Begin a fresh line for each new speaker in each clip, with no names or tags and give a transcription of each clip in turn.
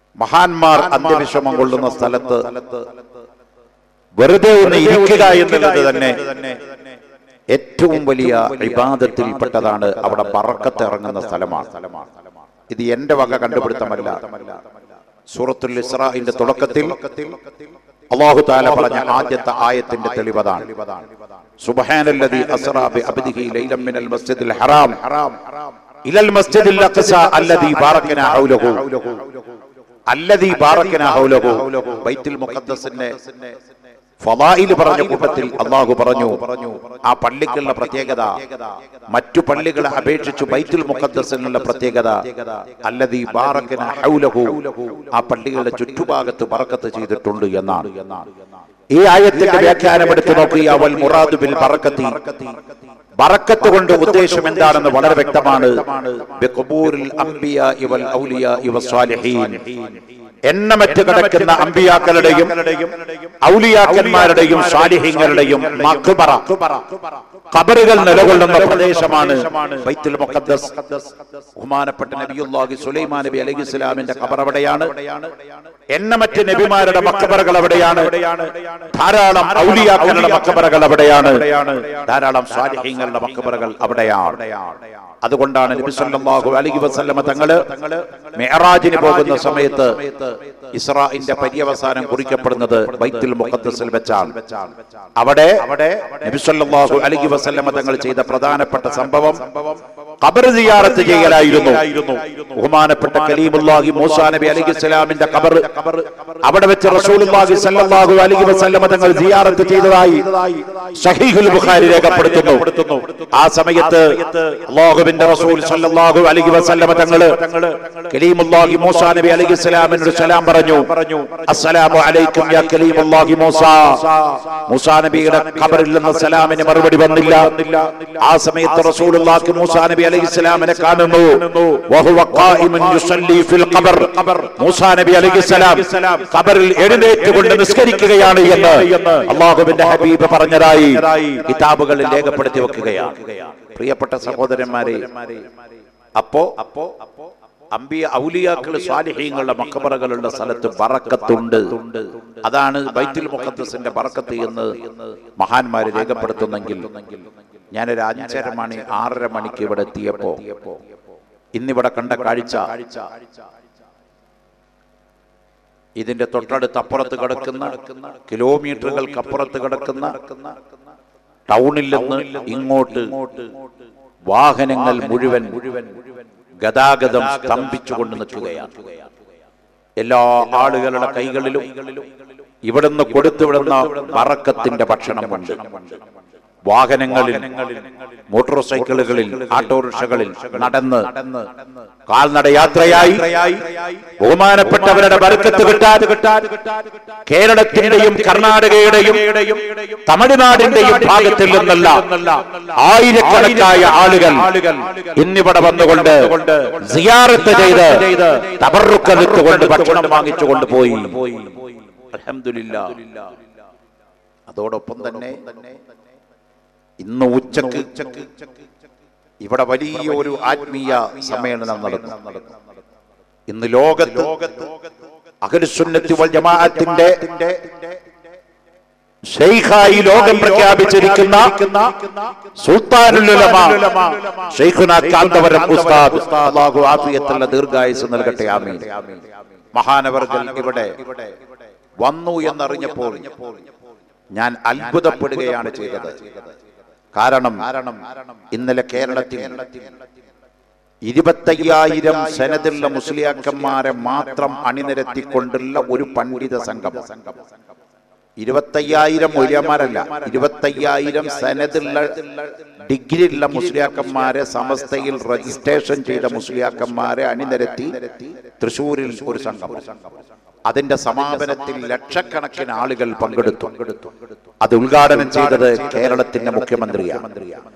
മഹാന്മാർ അന്ത്യവിഷമം കൊള്ളുന്ന സ്ഥലത്ത് വെറുതെ ഒന്ന് ഇരിക്കുക എന്നുള്ളത് തന്നെ ഏറ്റവും വലിയ വിവാദത്തിൽപ്പെട്ടതാണ് അവിടെ പറക്കത്ത് ഇറങ്ങുന്ന സ്ഥലമാണ് ഇത് എന്റെ വക കണ്ടുപിടുത്തമല്ല സൂറത്തുൽ ഇസ്രാഹിന്റെ തുടക്കത്തിൽ അള്ളാഹു താല പറഞ്ഞ ആദ്യത്തെ ആയത്തിന്റെ തെളിവതാണ് സുബ്ഹാനല്ലദീ അസ്റാ ബി അബ്ദിഹി ലൈലൻ മിനൽ മസ്ജിദിൽ ഹറാം ഇലൽ മസ്ജിദിൽ അഖ്സ അല്ലദീ ബാറകനാ ഹൗലഹു അല്ലദീ ബാറകനാ ഹൗലഹു ബൈത്തുൽ മുഖദ്ദസിന്റെ ഫലായിൽ പറഞ്ഞ കൂട്ടത്തിൽ അള്ളാഹു പറഞ്ഞു ആ പള്ളിക്കുള്ള പ്രത്യേകത മറ്റു പള്ളികളെ അപേക്ഷിച്ച് ബൈത്തുൽ മുഖദ്ദസിനുള്ള പ്രത്യേകത അല്ലതീ ബാറക്കന ഹൗലഹു ആ പള്ളികളുടെ ചുറ്റുഭാഗത്ത് ബറക്കത്ത് ചെയ്തിട്ടുണ്ട് എന്നാണ് ഈ ആയത്തിന്റെ വ്യാഖ്യാനം എടുത്തു നോക്കിയ അവൽ മുറാദു ബിൽ ബറക്കത്തി ബറക്കത്ത് കൊണ്ട് ഉദ്ദേശം എന്താണെന്ന് വളരെ വ്യക്തമാണ് ബിഖബൂരിൽ അംബിയാ ഇവൽ ഔലിയാ ഇവ സ്വാലിഹീൻ എണ്ണമറ്റ് കിടക്കുന്ന അമ്പിയാക്കളുടെയും ഔലിയാക്കന്മാരുടെയും സ്വാലിഹ്യങ്ങളുടെയും മഖ്ബറ ഖബറുകൾ നിലകൊള്ളുന്ന പ്രദേശമാണ് ബൈത്തുൽ മുഖദ്ദസ് ബഹുമാനപ്പെട്ട നബിയുല്ലാഹി സുലൈമാൻ നബി അലൈഹി ഇസ്ലാമിന്റെ ഖബർ അവിടെയാണ് എണ്ണമറ്റ് നബിമാരുടെ മക്കബറകൾ അവിടെയാണ് ധാരാളം ഔലിയാക്കളുടെ മക്കബറകൾ അവിടെയാണ് ധാരാളം സ്വാലിഹ്യങ്ങളുടെ മക്കബറകൾ അവിടെയാണ് അതുകൊണ്ടാണ് നബി സല്ലല്ലാഹു അലൈഹി വസല്ലമ തങ്ങള് മെഹറാജിന് പോകുന്ന സമയത്ത് ഇസ്രാഇന്റെ പര്യവസാനം കുറിക്കപ്പെടുന്നത് ബൈത്തുൽ മുഖദ്ദസിൽ വെച്ചാണ് അവിടെ നബി സല്ലല്ലാഹു അലൈഹി വസല്ലമ തങ്ങൾ ചെയ്ത പ്രധാനപ്പെട്ട സംഭവം ഖബർ സിയാറത്ത് ചെയ്യലായിരുന്നു ബഹുമാനപ്പെട്ട കലീമുല്ലാഹി മൂസാ നബി അലൈഹി സ്വലാമിന്റെ ഖബർ അവിടെ വെച്ച് റസൂലുള്ളാഹി സല്ലല്ലാഹു അലൈഹി വസല്ലമ തങ്ങൾ സിയാറത്ത് ചെയ്തതായി സഹീഹുൽ ബുഖാരി രേഖപ്പെടുത്തുന്നു ആ സമയത്ത് അല്ലാഹുവിന്റെ റസൂൽ സല്ലല്ലാഹു അലൈഹി വസല്ലമ തങ്ങൾ കലീമുല്ലാഹി മൂസാ നബി അലൈഹി സ്വലാമിനോട് സലാം പറഞ്ഞു അസ്സലാമു അലൈക്കും യാ കലീമുല്ലാഹി മൂസാ മൂസാ നബിയുടെ ഖബറിൽ നിന്ന് സലാമിന് മറുപടി വന്നില്ല ആ സമയത്ത് റസൂലുള്ളാഹി മൂസാ നബി അലൈഹി സ്വലാമിനെ കാണുന്നു വഹുവ ഖായിമുൻ യുസല്ലി ഫിൽ ഖബർ മൂസാ നബി അലൈഹി സ്വലാം ഖബറിൽ എഴുന്നേറ്റ് കൊണ്ട് നിസ്കരിക്കുകയാണ് എന്ന് അള്ളാഹുവിന്റെ ഹബീബ് പറഞ്ഞതായി കിതാബുകളിൽ രേഖപ്പെടുത്തി വെക്കുകയാണ് പ്രിയപ്പെട്ട സഹോദരന്മാരെ അപ്പോ അപ്പോ അമ്പിയ ഔലിയാക്കൾ സ്വാലിഹീങ്ങളുടെ മക്കബറകളുള്ള സ്ഥലത്ത് ബറക്കത്തുണ്ട് അതാണ് ബൈത്തുൽ മുഖദ്ദസിന്റെ ബറക്കത്ത് എന്ന് മഹാന്മാര് രേഖപ്പെടുത്തുന്നെങ്കിൽ ഞാനൊരു അഞ്ചര മണി ആറര മണിക്ക് ഇവിടെ എത്തിയപ്പോ ഇന്നിവിടെ കണ്ട കാഴ്ച ഇതിന്റെ തൊട്ടടുത്ത് അപ്പുറത്ത് കിടക്കുന്ന കിലോമീറ്ററുകൾക്ക് അപ്പുറത്ത് കിടക്കുന്ന ടൗണിൽ നിന്ന് ഇങ്ങോട്ട് വാഹനങ്ങൾ മുഴുവൻ ഗതാഗതം സ്തംഭിച്ചുകൊണ്ട് നിൽക്കുകയാണ് എല്ലാ ആളുകളുടെ കൈകളിലും ഇവിടുന്ന് കൊടുത്തുവിടുന്ന പറക്കത്തിന്റെ ഭക്ഷണമുണ്ട് വാഹനങ്ങളിൽ മോട്ടോർ സൈക്കിളുകളിൽ ഓട്ടോറിക്ഷകളിൽ നടന്ന് കാൽനട യാത്രയായി ബഹുമാനപ്പെട്ടവരുടെ ബർക്കത്ത് കിട്ടാൻ കേരളത്തിന്റെയും കർണാടകയുടെയും തമിഴ്നാടിന്റെയും ഭാഗത്തിൽ നിന്നല്ല ആയിരക്കണക്കായ ആളുകൾ ഇന്നിവിടെ വന്നുകൊണ്ട് സിയാറത്ത് ചെയ്ത് തബറുക്കലിട്ടുകൊണ്ട് ഭക്ഷണം വാങ്ങിച്ചുകൊണ്ട് പോയി അൽഹംദുലില്ലാ അതോടൊപ്പം തന്നെ ഇന്ന് ഉച്ചക്ക് ഇവിടെ വലിയ ഒരു ആത്മീയ സമ്മേളനം നടന്നു ഇന്ന് ലോകത്ത് അഖിലുസുന്നത്തി വൽ ജമാഅത്തിന്റെ ഷെയ്ഖായി ലോകം പ്രഖ്യാപിച്ചിരിക്കുന്ന സുൽത്താനുൽ ഉലമ ഷെയ്ഖുന കാന്തവരം ഉസ്താദ് അല്ലാഹു ആഫിയത്തുള്ള ദീർഘായുസ് നൽകട്ടെ ആമീൻ മഹാനവർകൾ ഇവിടെ വന്നു എന്നറിഞ്ഞപ്പോൾ ഞാൻ അത്ഭുതപ്പെടുകയാണ് ചെയ്തത് കാരണം ഇന്നലെ കേരളത്തിൽ ഇരുപത്തയ്യായിരം സനതുള്ള മുസ്ലിയാക്കന്മാരെ മാത്രം അണിനിരത്തിക്കൊണ്ടുള്ള ഒരു പണ്ഡിത സംഘം ഇരുപത്തയ്യായിരം മൊഴിയന്മാരല്ല ഇരുപത്തയ്യായിരം സനതുള്ള ഡിഗ്രി ഉള്ള മുസ്ലിയാക്കന്മാരെ സമസ്തയിൽ രജിസ്ട്രേഷൻ ചെയ്ത മുസ്ലിയാക്കന്മാരെ അണിനിരത്തി തൃശൂരിൽ ഒരു സംഘം അതിന്റെ സമാപനത്തിൽ ലക്ഷക്കണക്കിന് ആളുകൾ പങ്കെടുത്തു അത് ഉദ്ഘാടനം ചെയ്തത് കേരളത്തിന്റെ മുഖ്യമന്ത്രിയാണ്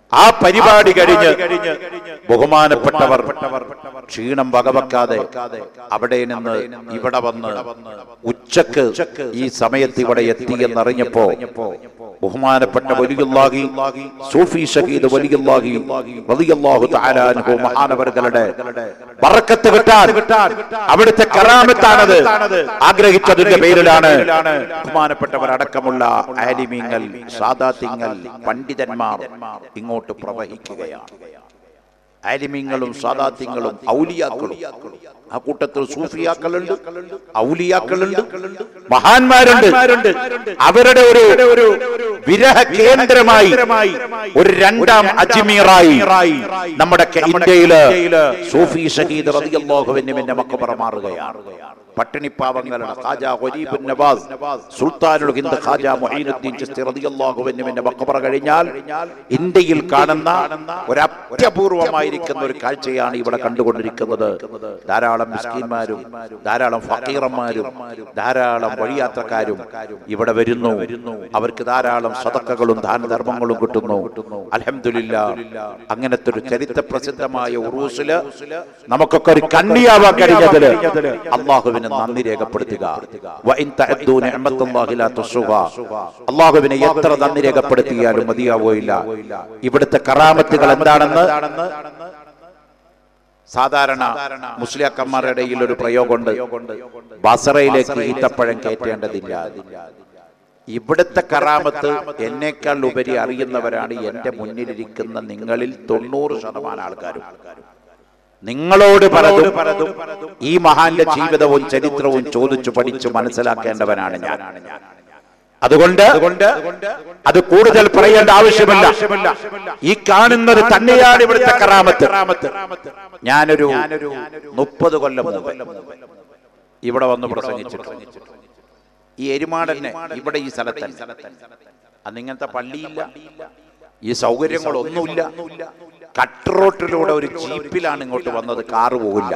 ആ പരിപാടി കഴിഞ്ഞ് ബഹുമാനപ്പെട്ടവർ ക്ഷീണം വകവെക്കാതെ അവിടെ നിന്ന് ഇവിടെ വന്ന് ഉച്ചക്ക് ഈ സമയത്ത് ഇവിടെ എത്തിയെന്നറിഞ്ഞപ്പോ ബഹുമാനപ്പെട്ട വലിയുല്ലാഹി സൂഫി ഷഹീദ് വലിയുല്ലാഹി റളിയല്ലാഹു തആല അൻഹു മഹാനവറുകളുടെ ബറക്കത്ത് കിട്ടാൻ അവിടുത്തെ കറാമത്താണത് ആഗ്രഹിച്ചതിന്റെ പേരിലാണ് ബഹുമാനപ്പെട്ടവർ അടക്കമുള്ള ആലിമീങ്ങൾ സാദാത്യങ്ങൾ പണ്ഡിതന്മാർ ഇങ്ങോട്ട് പ്രവഹിക്കുകയാണ് ആലിമീങ്ങളും സാദാത്യങ്ങളും ഔലിയാക്കളും ആ കൂട്ടത്തിൽ സൂഫിയാക്കളുണ്ട് ഔലിയാക്കളുണ്ട് മഹാന്മാരുണ്ട് അവരുടെ ഒരു ഒരു വിരഹ കേന്ദ്രമായി ഒരു രണ്ടാം അജ്മീറായി നമ്മുടെ കെ- ഇന്ത്യയില് സൂഫി ഷഹീദ് റളിയല്ലാഹുവിന്റെ മക്കബറ മാറുകയാണ് പട്ടിണിപ്പാവങ്ങളുടെ ഖാജ ഖരീബുൻ നവാസ് സുൽത്താനുൽ ഹിന്ദ് ഖാജ മുഈനുദ്ദീൻ ചിസ്തി റളിയല്ലാഹു അൻഹുവിന്റെ മഖബറ കഴിഞ്ഞാൽ ഇന്ത്യയിൽ കാണുന്ന ഒരു അത്യപൂർവമായിരിക്കുന്ന ഒരു കാഴ്ചയാണ് ഇവിടെ കണ്ടുകൊണ്ടിരിക്കുന്നത് ധാരാളം മിസ്കീന്മാരും ധാരാളം ഫക്കീറന്മാരും ധാരാളം വഴിയാത്രക്കാരും ഇവിടെ വരുന്നു അവർക്ക് ധാരാളം സതക്കകളും ദാനധർമ്മങ്ങളും കിട്ടുന്നു അൽഹംദുലില്ലാ അങ്ങനത്തെ ഒരു ചരിത്ര പ്രസിദ്ധമായ ഉറൂസില് നമുക്കൊക്കെ ഒരു കണ്ണിയാവാൻ കഴിഞ്ഞതില് അള്ളാഹുവിന് നന്ദി രേഖപ്പെടുത്തുക വഇൻ തഅദ്ദൂ നിഅമത്തല്ലാഹി ലാ തുസുഹാ. അള്ളാഹുവിനെ എത്ര നന്ദി രേഖപ്പെടുത്തിയാലും മതിയാവോയില്ല ഇവിടുത്തെ കറാമത്തുകൾ എന്താണെന്ന് സാധാരണ മുസ്ലിയാക്കന്മാരുടെ ഇടയിൽ ഒരു പ്രയോഗമുണ്ട് ബസറയിലേക്ക് ഈത്തപ്പഴം കയറ്റേണ്ടതില്ല ഇവിടുത്തെ കറാമത്ത് എന്നേക്കാൾ ഉപരി അറിയുന്നവരാണ് എന്റെ മുന്നിലിരിക്കുന്ന നിങ്ങളിൽ തൊണ്ണൂറ് ശതമാനം ആൾക്കാരും നിങ്ങളോട് പലതും പലതും ഈ മഹാന്റെ ജീവിതവും ചരിത്രവും ചോദിച്ചു പഠിച്ചു മനസ്സിലാക്കേണ്ടവനാണ് ഞാൻ അതുകൊണ്ട് അത് കൂടുതൽ പറയേണ്ട ആവശ്യമില്ല ഈ കാണുന്നത് തന്നെയാണ് ഇവിടുത്തെ കറാമത്ത് ഞാനൊരു മുപ്പത് കൊല്ലം മുമ്പ് ഇവിടെ വന്ന് പ്രസംഗിച്ചിട്ടുണ്ട് ഈ എരുമാടന്നെ ഇവിടെ ഈ സ്ഥലത്ത് അന്ന് ഇങ്ങനത്തെ പള്ളിയില്ല ഈ സൗകര്യങ്ങളൊന്നുമില്ല കട്ട് റോട്ടിലൂടെ ഒരു ജീപ്പിലാണ് ഇങ്ങോട്ട് വന്നത് കാറ് പോകില്ല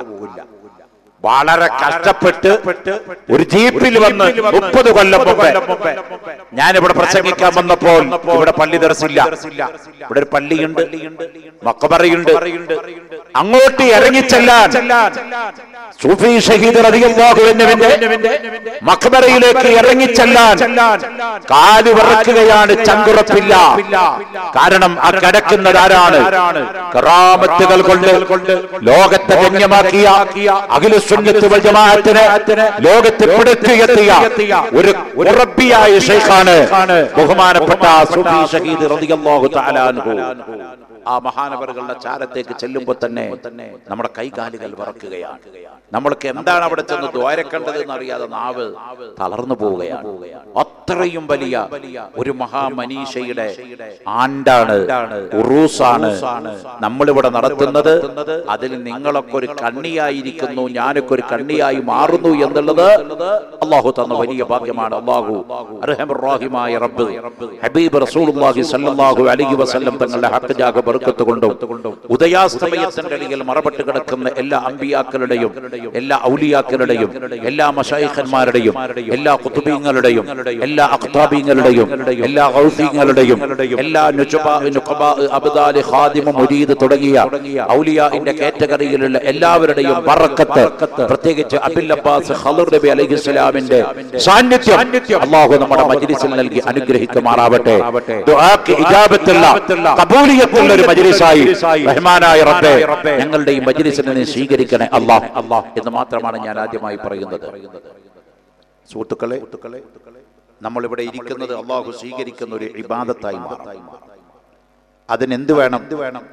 വളരെ കഷ്ടപ്പെട്ട് ഒരു ജീപ്പിൽ വന്ന് മുപ്പത് കൊല്ലം മുമ്പ് ഞാനിവിടെ പ്രസംഗിക്കാൻ വന്നപ്പോൾ ഇവിടെ പള്ളി ദർശില്ല ഇവിടെ ഒരു പള്ളിയുണ്ട് മക്കബറയുണ്ട് അങ്ങോട്ട് ഇറങ്ങിച്ചെല്ലാൻ സൂഫി ഷഹീദ് റളിയല്ലാഹു അൻഹുവിന്റെ മഖബറയിലേക്ക് ഇറങ്ങിച്ചെല്ലാൻ കാല് വിറക്കുകയാണ് ചങ്കുറപ്പില്ല കാരണം ആ കിടക്കുന്നത് ആരാണ് കറാമത്തുകൾ കൊണ്ട് ലോകത്തെ ഗണ്യമാക്കിയ അഖിലുസുന്നത്ത് വൽ ജമാഅത്തിന് ലോകത്ത് പിടിച്ചുയർത്തിയ ഒരു ഉറപ്പിയായ ഷെയ്ഖാണ് ബഹുമാനപ്പെട്ട സൂഫി ഷഹീദ് റളിയല്ലാഹു തആല അൻഹു ആ മഹാനവറുകളുടെ ചാരത്തേക്ക് ചെല്ലുമ്പോൾ തന്നെ നമ്മുടെ കൈകാലുകൾ വിറക്കുകയാണ് നമ്മൾക്ക് എന്താണ് അവിടെ ചെന്ന് ദ്വാരക്കേണ്ടത് എന്നറിയാതെ നാവ് തളർന്നു പോവുകയാണ് അത്രയും വലിയ ഒരു മഹാമനീഷയുടെ ആണ്ടാണ് ഉറൂസാണ് നമ്മളിവിടെ നടത്തുന്നത് അതിൽ നിങ്ങളൊക്കെ ഒരു കണ്ണിയായിരിക്കുന്നു ഞാനൊക്കെ ഒരു കണ്ണിയായി മാറുന്നു എന്നുള്ളത് അള്ളാഹു തന്ന വലിയ ഭാഗ്യമാണ് അള്ളാഹു അർഹമറാഹിമായ റബ്ബ് ഹബീബ് റസൂലുള്ളാഹി സ്വല്ലല്ലാഹു അലൈഹി വസല്ലം തങ്ങളുടെ ഹക്ക് ജാഗ ബർക്കത്ത് കൊണ്ടും ഉദയാസ്തമയത്തിന്റെ അടിയിൽ മറപ്പെട്ട് കിടക്കുന്ന എല്ലാ അമ്പിയാക്കളുടെയും എല്ലാ ഔലിയാക്കളുടെയും എല്ലാ മഷായിഖന്മാരുടെയും എല്ലാ കുത്തുബീങ്ങളുടെയും എല്ലാ അഖ്താബീങ്ങളുടെയും എല്ലാ ഔസീങ്ങളുടെയും എല്ലാ നുജബാ നുഖബാ അബ്ദാലി ഖാദിമ മുരീദ് തുടങ്ങിയ ഔലിയാഇന്റെ കാറ്റഗറിയിലുള്ള എല്ലാവരുടെയും ബറക്കത്ത് പ്രത്യേകിച്ച് അബിൽ അബ്ബാസ് ഖദർ നബി അലൈഹിസ്സലാമിന്റെ സാന്നിധ്യം അല്ലാഹു നമ്മുടെ മജ്ലിസിൽ നൽകി അനുഗ്രഹിക്കുമാറാവട്ടെ ദുആക്ക് ഇജാബത്തുള്ള ഖബൂലിയത്തുള്ള ഒരു മജ്ലിസായി റഹ്മാനായ റബ്ബേ ഞങ്ങളുടെ ഈ മജ്ലിസിനെ നീ സ്വീകരിക്കണേ അല്ലാഹ് അല്ലാഹ് എന്ന് മാത്രമാണ് ഞാൻ ആദ്യമായി പറയുന്നത് സുഹൃത്തുക്കളെ നമ്മൾ ഇവിടെ ഇരിക്കുന്നത് അള്ളാഹു സ്വീകരിക്കുന്ന ഒരു ഇബാദത്തായി മാറും അതിനെന്ത് വേണം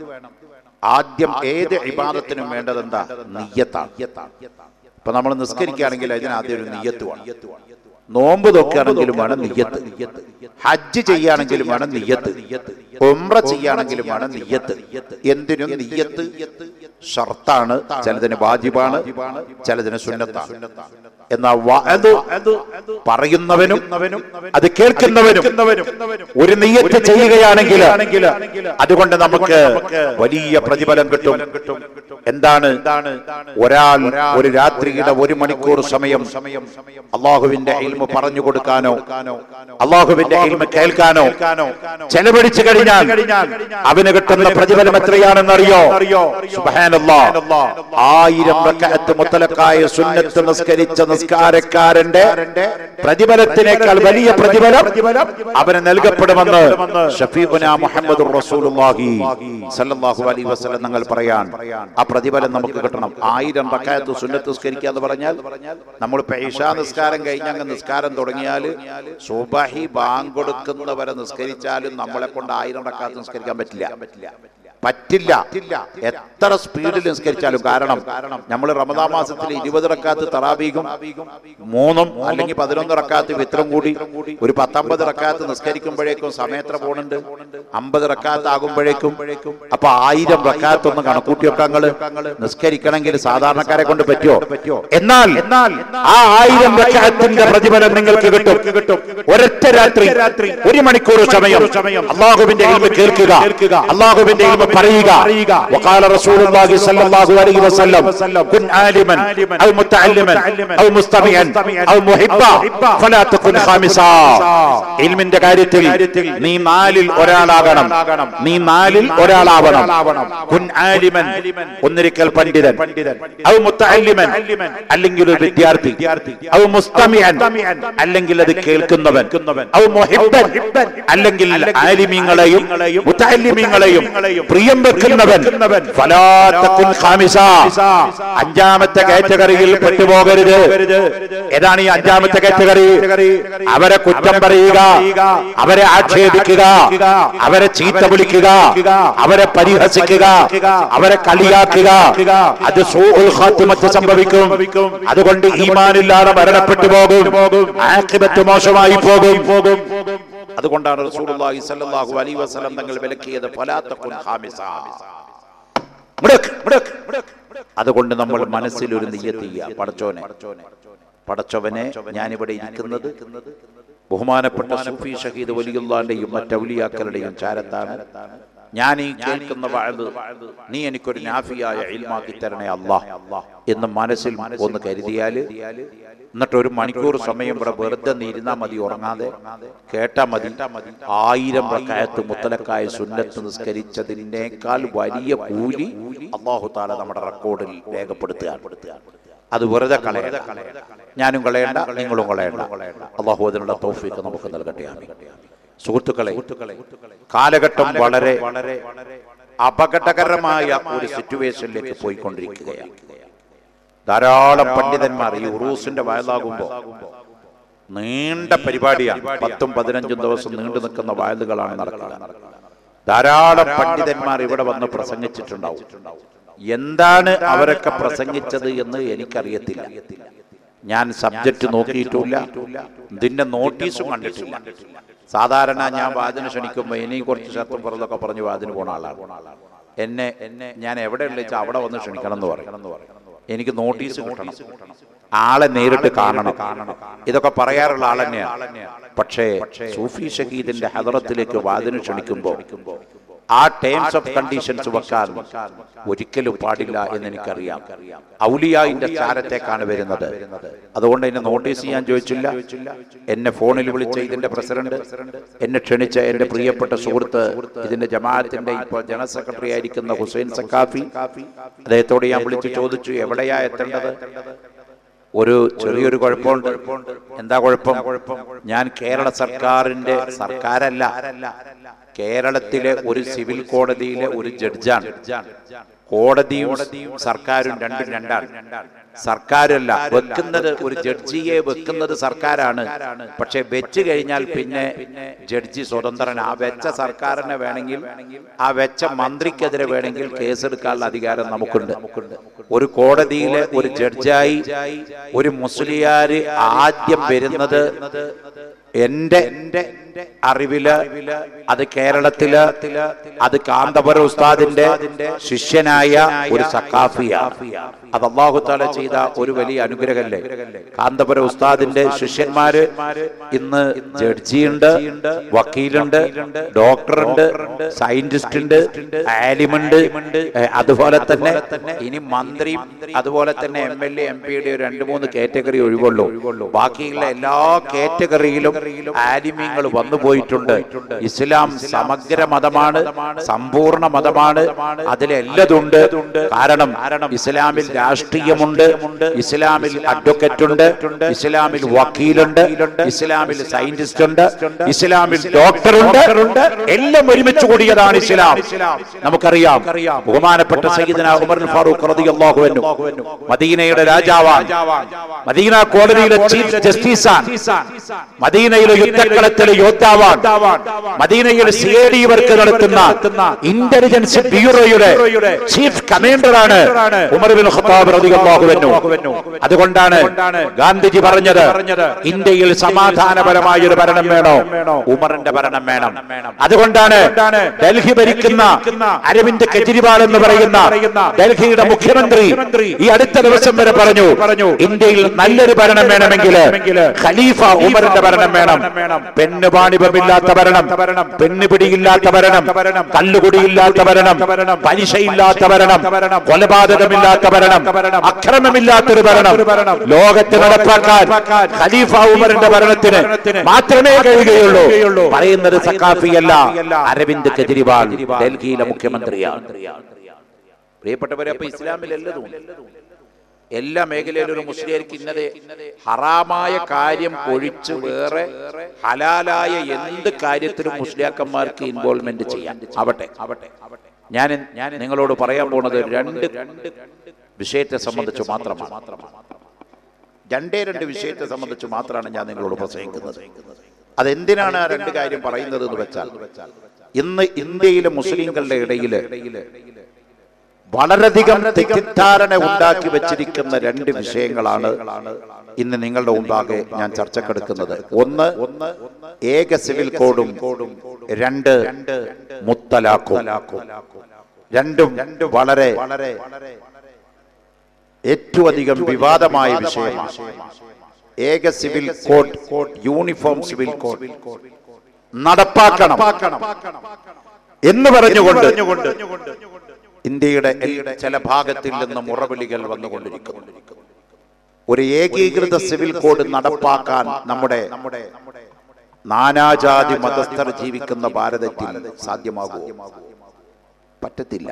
ആദ്യം ഏത് ഇബാദത്തിനും വേണ്ടത് എന്താ നിയ്യത്താണ് ഇപ്പൊ നമ്മൾ നിസ്കരിക്കുകയാണെങ്കിൽ അതിന് ആദ്യം ഒരു നിയ്യത്ത് വേണം നോമ്പ് നോക്കുകയാണെങ്കിലും വേണം നിയ്യത്ത് ഹജ്ജ് ചെയ്യുകയാണെങ്കിലും വേണം നിയ്യത്ത് ഉംറ ചെയ്യുകയാണെങ്കിലും വേണം നിയ്യത്ത് എന്തിനും നിയ്യത്ത് ഷർത്താണ് ചിലതിന് വാജിബാണ് ചിലതിന് സുന്നത്താണ് എന്നാ വഅദ് പറയുന്നവനും അത് കേൾക്കുന്നവനും ഒരു നെയ്യത്ത് ചെയ്യുകയാണെങ്കിൽ അതുകൊണ്ട് നമുക്ക് വലിയ പ്രതിഫലം കിട്ടും എന്താണ് ഒരാൾ ഒരു രാത്രിയുടെ ഒരു മണിക്കൂർ സമയം അള്ളാഹുവിന്റെ ഇൽമ പറഞ്ഞു കൊടുക്കാനോ അള്ളാഹുവിന്റെ ഇൽമ കേൾക്കാനോ ചെലവഴിച്ചു കഴിഞ്ഞാൽ അവന് കിട്ടുന്ന പ്രതിഫലം എത്രയാണെന്നറിയോ സുബ്ഹാനല്ലാ ആയിരം റക്അത്ത് മുത്തലക്കായ സുന്നത്ത് നിസ്കരിച്ച നിസ്കാരക്കാരന്റെ പ്രതിഫലത്തിനേക്കാൾ വലിയ പ്രതിഫലം അവന് നൽകപ്പെടുമെന്ന് ഷഫീഖുന മുഹമ്മദ് റസൂലുള്ളാഹി സല്ലല്ലാഹു അലൈഹി വസല്ലം ഞങ്ങൾ പറയാൻ ആ പ്രതിഫലം നമുക്ക് കിട്ടണം ആയിരം റക്അത്ത് സുന്നത്ത് നിസ്കരിക്കുക എന്ന് പറഞ്ഞാൽ നമ്മൾ ഇശാ നിസ്കാരം കഴിഞ്ഞ് അങ്ങ് നിസ്കാരം തുടങ്ങിയാൽ സുബഹി ബാങ്ക് കൊടുക്കുന്നവരെ നിസ്കരിച്ചാലും നമ്മളെ കൊണ്ട് ആയിരം റക്അത്ത് നിസ്കരിക്കാൻ പറ്റില്ല പറ്റില്ല എത്ര സ്പീഡിൽ നിസ്കരിച്ചാലും കാരണം നമ്മൾ റമദാ മാസത്തിൽ ഇരുപത് റക്കാത്ത് തറാബീകും മൂന്നും അല്ലെങ്കിൽ പതിനൊന്ന് റക്കാത്ത് വിത്രം കൂടി ഒരു പത്തൊമ്പത് റക്കാത്ത് നിസ്കരിക്കുമ്പോഴേക്കും സമയത്ര പോണുണ്ട് അമ്പത് റക്കാത്ത് ആകുമ്പോഴേക്കും അപ്പൊ ആയിരം റക്കാത്ത് ഒന്ന് കണക്കൂട്ടി വെക്കാങ്ങള് നിസ്കരിക്കണമെങ്കിൽ സാധാരണക്കാരെ കൊണ്ട് പറ്റുമോ എന്നാൽ ആ ആയിരം റക്കാത്തിന്റെ പ്രതിഫലം നിങ്ങൾക്ക് കിട്ടും ഒരൊറ്റ രാത്രി ഒരു മണിക്കൂർ സമയം അള്ളാഹുവിന്റെ ഇൽമ കേൾക്കുക അള്ളാഹുവിന്റെ ഇൽമ പറയുക وقال رسول الله صلى الله عليه وسلم كن عالما او متعلما او مستمعا او محبا فلا تكن خامسا ഇൽമിന്റെ കാര്യത്തിൽ നീ നാലിൽ ഒരാളാകണം നീ നാലിൽ ഒരാളാവണം കുൻ ആലിമൻ ഒന്നിരിക്കൽ പണ്ഡിതൻ ഔ മുത്തഅല്ലിമൻ അല്ലെങ്കിൽ ഒരു വിദ്യാർത്ഥി ഔ മുസ്തമിഅൻ അല്ലെങ്കിൽ അത് കേൾക്കുന്നവൻ ഔ മുഹിബ്ബൻ അല്ലെങ്കിൽ ആലിമീങ്ങളെയും മുത്തഅല്ലിമീങ്ങളെയും പ്രിയം വെക്കുന്നവൻ ഫലാ തകുൻ ഖാമിസ അഞ്ചാമത്തെ കാറ്റഗറിയിൽ പെട്ടുപോകരുത് ഏതാണ് ഈ അഞ്ചാമത്തെ കാറ്റഗറി അവരെ കുറ്റം പറയുക അവരെ ആക്ഷേപിക്കുക അവരെ ചീത്ത വിളിക്കുക അവരെ പരിഹസിക്കുക അവരെ കളിയാക്കുക അത് സൂഉൽ ഖാത്തിമത്ത് സംഭവിക്കും അതുകൊണ്ട് ഈമാനില്ലാതെ മരണപ്പെട്ടു പോകും ആഖിബത്ത് മോശമായി പോകും അതുകൊണ്ടാണ് റസൂലുള്ളാഹി സ്വല്ലല്ലാഹു അലൈഹി വസല്ലം തങ്ങൾ വിലക്കിയത് ഫലാ തകുൻ ഖാമിസ മുടക്ക് മുടക്ക് അതുകൊണ്ട് നമ്മൾ മനസ്സിൽ ഒരു നെയ്യത്ത് ചെയ്യുക പടച്ചോനെ പടച്ചവനെ ഞാനിവിടെ ഇരിക്കുന്നത് ബഹുമാനപ്പെട്ട സൂഫി ഷഹീദ് വലിയുള്ളാന്റെയും മറ്റൗലിയാക്കളുടെയും ചാരത്താണ് ഞാൻ ഈ കേൾക്കുന്ന വാഴ് നീ എനിക്കൊരു നാഫിയായ ഇൽമാക്കി തരണേ അല്ലാ എന്ന് മനസ്സിൽ ഒന്ന് കരുതിയാല് എന്നിട്ട് ഒരു മണിക്കൂർ സമയം ഇവിടെ വെറുതെ നീരുന്നാ മതി ഉറങ്ങാതെ കേട്ടാ മതി ആയിരം റക്കായത്ത് മുത്തലക്കായ സുന്നത്ത് നിസ്കരിച്ചതിനേക്കാൾ വലിയ കൂലി അള്ളാഹു താല നമ്മുടെ റെക്കോർഡിൽ രേഖപ്പെടുത്തുക അത് വെറുതെ കളയണ്ട ഞാനും കളയണ്ട നിങ്ങളും കളയണ്ട അള്ളാഹു അതിനുള്ള തോഫിക്ക് നമുക്ക് നൽകട്ടെ ആമീൻ. സുഹൃത്തുക്കളെ കാലഘട്ടം വളരെ അപകടകരമായ ഒരു സിറ്റുവേഷനിലേക്ക് പോയിക്കൊണ്ടിരിക്കുകയാണ് ധാരാളം പണ്ഡിതന്മാർ ഈ ഉറൂസിന്റെ വയലാകുമ്പോ നീണ്ട പരിപാടിയാണ് പത്തും പതിനഞ്ചും ദിവസം നീണ്ടു നിൽക്കുന്ന വയലുകളാണ് നടക്കുക ധാരാളം പണ്ഡിതന്മാർ ഇവിടെ വന്ന് പ്രസംഗിച്ചിട്ടുണ്ടാവും എന്താണ് അവരൊക്കെ പ്രസംഗിച്ചത് എന്ന് എനിക്കറിയത്തില്ല ഞാൻ സബ്ജക്റ്റ് നോക്കിയിട്ടില്ല ഇതിന്റെ നോട്ടീസും കണ്ടിട്ടില്ല സാധാരണ ഞാൻ വാതിന് ക്ഷണിക്കുമ്പോൾ ഇനിയും കുറച്ച് ശത്രു പുറത്തൊക്കെ പറഞ്ഞ് വാതിന് പോണ ആളാണ് എന്നെ എന്നെ ഞാൻ എവിടെ ഉള്ളിച്ചാൽ അവിടെ വന്ന് ക്ഷണിക്കണം എന്ന് പറയും എനിക്ക് നോട്ടീസ് കിട്ടണം ആളെ നേരിട്ട് കാണണം ഇതൊക്കെ പറയാറുള്ള ആൾ തന്നെയാണ് പക്ഷേ സൂഫി ഷഹീദിന്റെ ഹദറത്തിലേക്ക് വാതിന് ക്ഷണിക്കുമ്പോൾ ആ ടേംസ് ഓഫ് കണ്ടീഷൻസ് വെക്കാൻ ഒരിക്കലും പാടില്ല എന്ന് എനിക്കറിയാം ഔലിയായിന്റെ ചാരത്തേക്കാണ് വരുന്നത് അതുകൊണ്ട് എന്നെ നോട്ടീസ് ചെയ്യാൻ ചോദിച്ചില്ല എന്നെ ഫോണിൽ വിളിച്ച ഇതിന്റെ പ്രസിഡന്റ് എന്നെ ക്ഷണിച്ച എന്റെ പ്രിയപ്പെട്ട സുഹൃത്ത് ഇതിന്റെ ജമാഅത്തിന്റെ ഇപ്പോൾ ജനറൽ സെക്രട്ടറി ആയിരിക്കുന്ന ഹുസൈൻ സക്കാഫി അദ്ദേഹത്തോട് ഞാൻ വിളിച്ച് ചോദിച്ചു എവിടെയാ എത്തേണ്ടത് ഒരു ചെറിയൊരു കുഴപ്പമുണ്ട് എന്താ കുഴപ്പം ഞാൻ കേരള സർക്കാരിന്റെ സർക്കാരല്ല കേരളത്തിലെ ഒരു സിവിൽ കോടതിയിലെ ഒരു ജഡ്ജാണ് കോടതിയും സർക്കാരും രണ്ടും രണ്ടാണ് സർക്കാരല്ല വെക്കുന്നത് ഒരു ജഡ്ജിയെ വെക്കുന്നത് സർക്കാരാണ് പക്ഷെ വെച്ച് കഴിഞ്ഞാൽ പിന്നെ ജഡ്ജി സ്വതന്ത്രൻ ആ വെച്ച സർക്കാരിനെ വേണമെങ്കിൽ ആ വെച്ച മന്ത്രിക്കെതിരെ വേണമെങ്കിൽ കേസെടുക്കാനുള്ള അധികാരം നമുക്കുണ്ട് ഒരു കോടതിയിലെ ഒരു ജഡ്ജായി ഒരു മുസ്ലിയാര് ആദ്യം വരുന്നത് എന്റെ അറിവില് അത് കേരളത്തില് അത് കാന്തപുര ഉസ്താദിന്റെ ശിഷ്യനായ ഒരു സക്കാഫിയ അത് അള്ളാഹുത്താല ചെയ്ത ഒരു വലിയ അനുഗ്രഹമല്ലേ കാന്തപുര ഉസ്താദിന്റെ ശിഷ്യന്മാര് ഇന്ന് ജഡ്ജിയുണ്ട് വക്കീലുണ്ട് ഡോക്ടറുണ്ട് സയന്റിസ്റ്റ് ഉണ്ട് ആലിമുണ്ട് ഏഹ് അതുപോലെ തന്നെ ഇനി മന്ത്രിയും അതുപോലെ തന്നെ എം എൽ എ എം പിയുടെ രണ്ട് മൂന്ന് കാറ്റഗറി ഒഴിവുള്ളൂ ബാക്കിയുള്ള എല്ലാ കാറ്റഗറിയിലും ആലിമ്യങ്ങൾ വന്നു പോയിട്ടുണ്ട് ഇസ്ലാം സമഗ്ര മതമാണ് സമ്പൂർണ്ണ മതമാണ് അതിലെല്ലതുണ്ട് കാരണം ഇസ്ലാമിൽ രാഷ്ട്രീയമുണ്ട് ഇസ്ലാമിൽ അഡ്വക്കറ്റ് ഉണ്ട് ഇസ്ലാമിൽ വക്കീലുണ്ട് ഇസ്ലാമിൽ സയന്റിസ്റ്റ് ഉണ്ട് ഇസ്ലാമിൽ ഡോക്ടറുണ്ട് എല്ലാം ഒരുമിച്ച് കൂടിയതാണ് ഇസ്ലാം നമുക്കറിയാം ബഹുമാനപ്പെട്ട സയ്യിദന ഉമർ ഫാറൂഖ് റളിയല്ലാഹു അൻഹു മദീനയുടെ രാജാവാണ് മദീന കോടതിയിലെ ചീഫ് ജസ്റ്റിസാണ് മദീനയിലെ യുദ്ധക്കളത്തിലെ യോദ്ധാവാണ് മദീനയിൽ സി എ ഡി വർക്ക് നടത്തുന്ന ഇന്റലിജൻസ് ബ്യൂറോയുടെ ചീഫ് കമാൻഡറാണ് ഉമർ ബിൻ ഖത്താബ് റളിയല്ലാഹു അൻഹു അതുകൊണ്ടാണ് ഗാന്ധിജി പറഞ്ഞത് ഇന്ത്യയിൽ സമാധാനപരമായ ഒരു ഭരണം വേണോ ഉമറിന്റെ ഭരണം വേണം അതുകൊണ്ടാണ് ഡൽഹി ഭരിക്കുന്ന അരവിന്ദ് കെജ്രിവാൾ എന്ന് പറയുന്ന ഡൽഹിയുടെ മുഖ്യമന്ത്രി ഈ അടുത്ത ദിവസം വരെ പറഞ്ഞു ഇന്ത്യയിൽ നല്ലൊരു ഭരണം വേണമെങ്കിൽ ഖലീഫ ഉമറിന്റെ ഭരണം വേണം പെണ്ണ് പാണിപമില്ലാത്ത ഭരണം പെണ്ണ് പിടിയില്ലാത്ത ഭരണം കല്ലുകുടിയില്ലാത്ത ഭരണം പലിശയില്ലാത്ത ഭരണം കൊലപാതകമില്ലാത്ത ഭരണം അക്രമമില്ലാത്തൊരു ഭരണം ലോകത്ത് നടപ്പാക്കാൻ ഖലീഫ ഉമറിന്റെ ഭരണത്തിന് മാത്രമേ കഴിയുകയുള്ളൂ പറയുന്നത് സക്കാഫിയല്ല അരവിന്ദ് കെജ്രിവാൾ ഡൽഹിയിലെ മുഖ്യമന്ത്രിയാണ് പ്രിയപ്പെട്ടവരെ അപ്പൊ ഇസ്ലാമിൽ എല്ലതും എല്ലാ മേഖലയിലും ഒരു മുസ്ലിംക്ക് ഇന്നത് ഹറാമായ കാര്യം ഒഴിച്ച് വേറെ ഹലാലായ എന്ത് കാര്യത്തിലും മുസ്ലിയാക്കന്മാർക്ക് ഇൻവോൾവ്മെന്റ് ചെയ്യാം ആവട്ടെ ആവട്ടെ ഞാൻ ഞാൻ നിങ്ങളോട് പറയാൻ പോണത് രണ്ട് വിഷയത്തെ സംബന്ധിച്ച് മാത്രമാണ് രണ്ടേ രണ്ട് വിഷയത്തെ സംബന്ധിച്ച് മാത്രമാണ് ഞാൻ നിങ്ങളോട് പ്രസംഗിക്കുന്നത് അതെന്തിനാണ് ആ രണ്ട് കാര്യം പറയുന്നത് എന്ന് വെച്ചാൽ ഇന്ന് ഇന്ത്യയിലെ മുസ്ലിങ്ങളുടെ ഇടയിൽ വളരെയധികം തെറ്റിദ്ധാരണ ഉണ്ടാക്കി വെച്ചിരിക്കുന്ന രണ്ട് വിഷയങ്ങളാണ് ഇന്ന് നിങ്ങളുടെ മുമ്പാകെ ഞാൻ ചർച്ചക്കെടുക്കുന്നത് ഒന്ന് ഏക സിവിൽ കോഡും രണ്ട് മുത്തലാഖും രണ്ടും വളരെ ഏറ്റവും അധികം വിവാദമായ വിഷയമാണ് ഏക civil code uniform civil code നടപ്പാക്കണം എന്ന് പറഞ്ഞുകൊണ്ട് ഇന്ത്യയുടെ എൽ- ചില ഭാഗത്തിൽ നിന്ന് മുറവിളികൾ വന്നുകൊണ്ടിരിക്കുന്നു ഒരു ഏകീകൃത സിവിൽ കോഡ് നടപ്പാക്കാൻ നമ്മുടെ നാനാജാതി മതസ്ഥർ ജീവിക്കുന്ന ഭാരതത്തിൽ സാധ്യമാകുമോ പറ്റത്തില്ല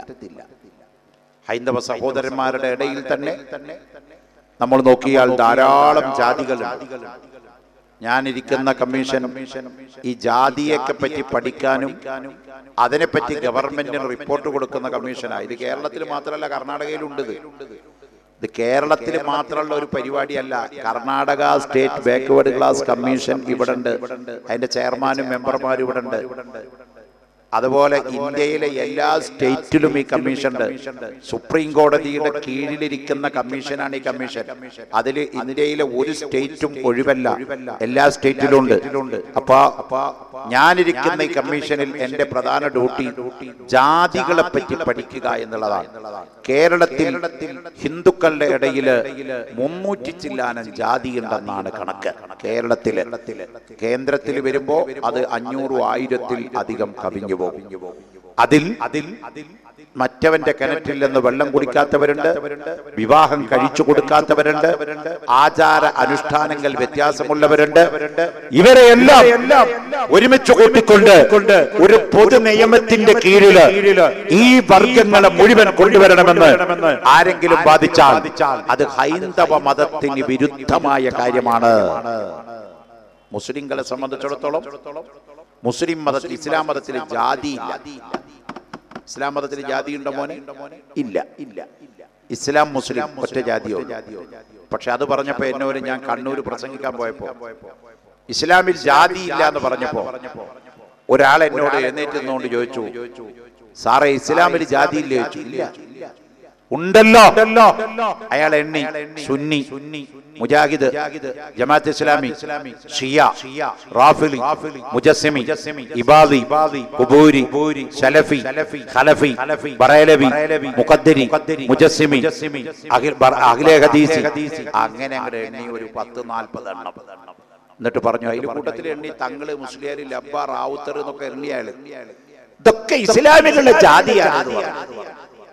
ഹൈന്ദവ സഹോദരന്മാരുടെ ഇടയിൽ തന്നെ നമ്മൾ നോക്കിയാൽ ധാരാളം ജാതികളുണ്ട് ഞാനിരിക്കുന്ന കമ്മീഷൻ ഈ ജാതിയൊക്കെ പറ്റി പഠിക്കാനും അതിനെപ്പറ്റി ഗവൺമെന്റിന് റിപ്പോർട്ട് കൊടുക്കുന്ന കമ്മീഷനാണ് ഇത് കേരളത്തിൽ മാത്രമല്ല കർണാടകയിലുണ്ട് ഇത് ഇത് കേരളത്തിൽ മാത്രമുള്ള ഒരു പരിപാടിയല്ല Karnataka state backward class commission ഇവിടെ ഉണ്ട് അതിന്റെ ചെയർമാനും മെമ്പർമാരും ഇവിടെ ഉണ്ട് അതുപോലെ ഇന്ത്യയിലെ എല്ലാ സ്റ്റേറ്റിലും ഈ കമ്മീഷൻ ഉണ്ട് സുപ്രീം കോടതിയുടെ കീഴിലിരിക്കുന്ന കമ്മീഷനാണ് ഈ കമ്മീഷൻ അതിൽ ഇന്ത്യയിലെ ഒരു സ്റ്റേറ്റും ഒഴിവല്ല എല്ലാ സ്റ്റേറ്റിലും ഉണ്ട് അപ്പൊ ഞാനിരിക്കുന്ന ഈ കമ്മീഷനിൽ എന്റെ പ്രധാന ഡ്യൂട്ടി ജാതികളെ പറ്റി പഠിക്കുക എന്നുള്ളതാണ് കേരളത്തിൽ ഹിന്ദുക്കളുടെ ഇടയില് മുന്നൂറ്റി ചില്ലാനം ജാതി ഉണ്ടെന്നാണ് കണക്ക് കേരളത്തില് കേന്ദ്രത്തിൽ വരുമ്പോ അത് അഞ്ഞൂറ് ആയിരത്തിൽ അധികം കവിഞ്ഞു പോകും അതിൽ അതിൽ മറ്റവന്റെ കിണറ്റിൽ നിന്ന് വെള്ളം കുടിക്കാത്തവരുണ്ട് വിവാഹം കഴിച്ചു കൊടുക്കാത്തവരുണ്ട് ആചാര അനുഷ്ഠാനങ്ങൾ വ്യത്യാസമുള്ളവരുണ്ട് ഇവരെയെല്ലാം ഒരുമിച്ച് കൂട്ടിക്കൊണ്ട് ഒരു പൊതു നിയമത്തിന്റെ കീഴില് ഈ വർഗങ്ങളെ മുഴുവൻ കൊണ്ടുവരണമെന്ന് ആരെങ്കിലും ബാധിച്ചാൽ അത് ഹൈന്ദവ മതത്തിന് വിരുദ്ധമായ കാര്യമാണ് മുസ്ലിങ്ങളെ സംബന്ധിച്ചിടത്തോളം മുസ്ലിം മതത്തിൽ ഇസ്ലാം മതത്തിൽ ജാതിയില്ല ഇസ്ലാം മതത്തിൽ ജാതി ഉണ്ടോ മോനെ ഇല്ല ഇല്ല ഇസ്ലാം മുസ്ലിം ഒറ്റ ജാതിയോ പക്ഷെ അത് പറഞ്ഞപ്പോ എന്നോട് ഞാൻ കണ്ണൂർ പ്രസംഗിക്കാൻ പോയപ്പോ ഇസ്ലാമിൽ ജാതി ഇല്ല എന്ന് പറഞ്ഞപ്പോ ഒരാൾ എന്നോട് എഴുന്നേറ്റ് നിന്നുകൊണ്ട് ചോദിച്ചു സാറേ ഇസ്ലാമിൽ ജാതി ഇല്ലേ ചോദിച്ചു ഇല്ല ഉണ്ടല്ലോ അയാൾ എണ്ണി സുന്നി മുജാഹിദ് ജമാഅത്ത് ഇസ്ലാമി ഷിയ റാഫിലി മുജസ്സിമി ഇബാദി കുബൂരി സലഫി ഖലഫി ബറേലവി മുഖദ്ദരി മുജസ്സിമി അഖിൽ ബർ- അഖിലെ ഹദീസി അങ്ങനെ അങ്ങനെ എണ്ണി ഒരു പത്ത് നാൽപ്പത് എണ്ണം എന്നിട്ട് പറഞ്ഞു അതിൽ കൂട്ടത്തിൽ എണ്ണി തങ്ങള് മുസ്ലിയാരി ലബ്ബ റാവുത്തർ എന്നൊക്കെ എണ്ണിയാള് ഇതൊക്കെ ഇസ്ലാമിലുള്ള ജാതിയാണ് ഇത് പറഞ്ഞത്.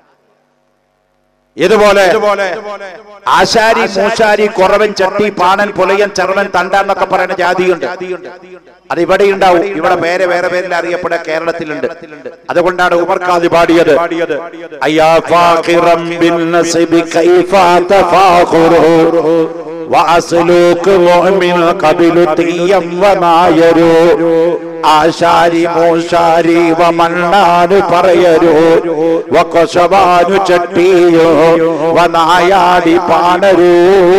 ഇതുപോലെ ആശാരി മൂശാരി കുറവൻ ചട്ടി പാണൻ പുലയൻ ചെറുവൻ തണ്ട എന്നൊക്കെ പറയുന്ന ജാതിയുണ്ട് അത് ഇവിടെ ഉണ്ടാവും ഇവിടെ പേര് വേറെ പേരിൽ അറിയപ്പെടെ കേരളത്തിലുണ്ട് അതുകൊണ്ടാണ് ഉമർ ഖാദി പാടിയത് അയ്യാ ഫാഖിറം ബിൻ നസിബി കൈഫ തഫാഖുറു وأسلوك مؤمن قبل تيا ومايرو ആശാരി മോശാരി വമണ്ണാന് പറയരോ വക്കൊശവാനു ചട്ടിയോ വനായാടി പാണരോ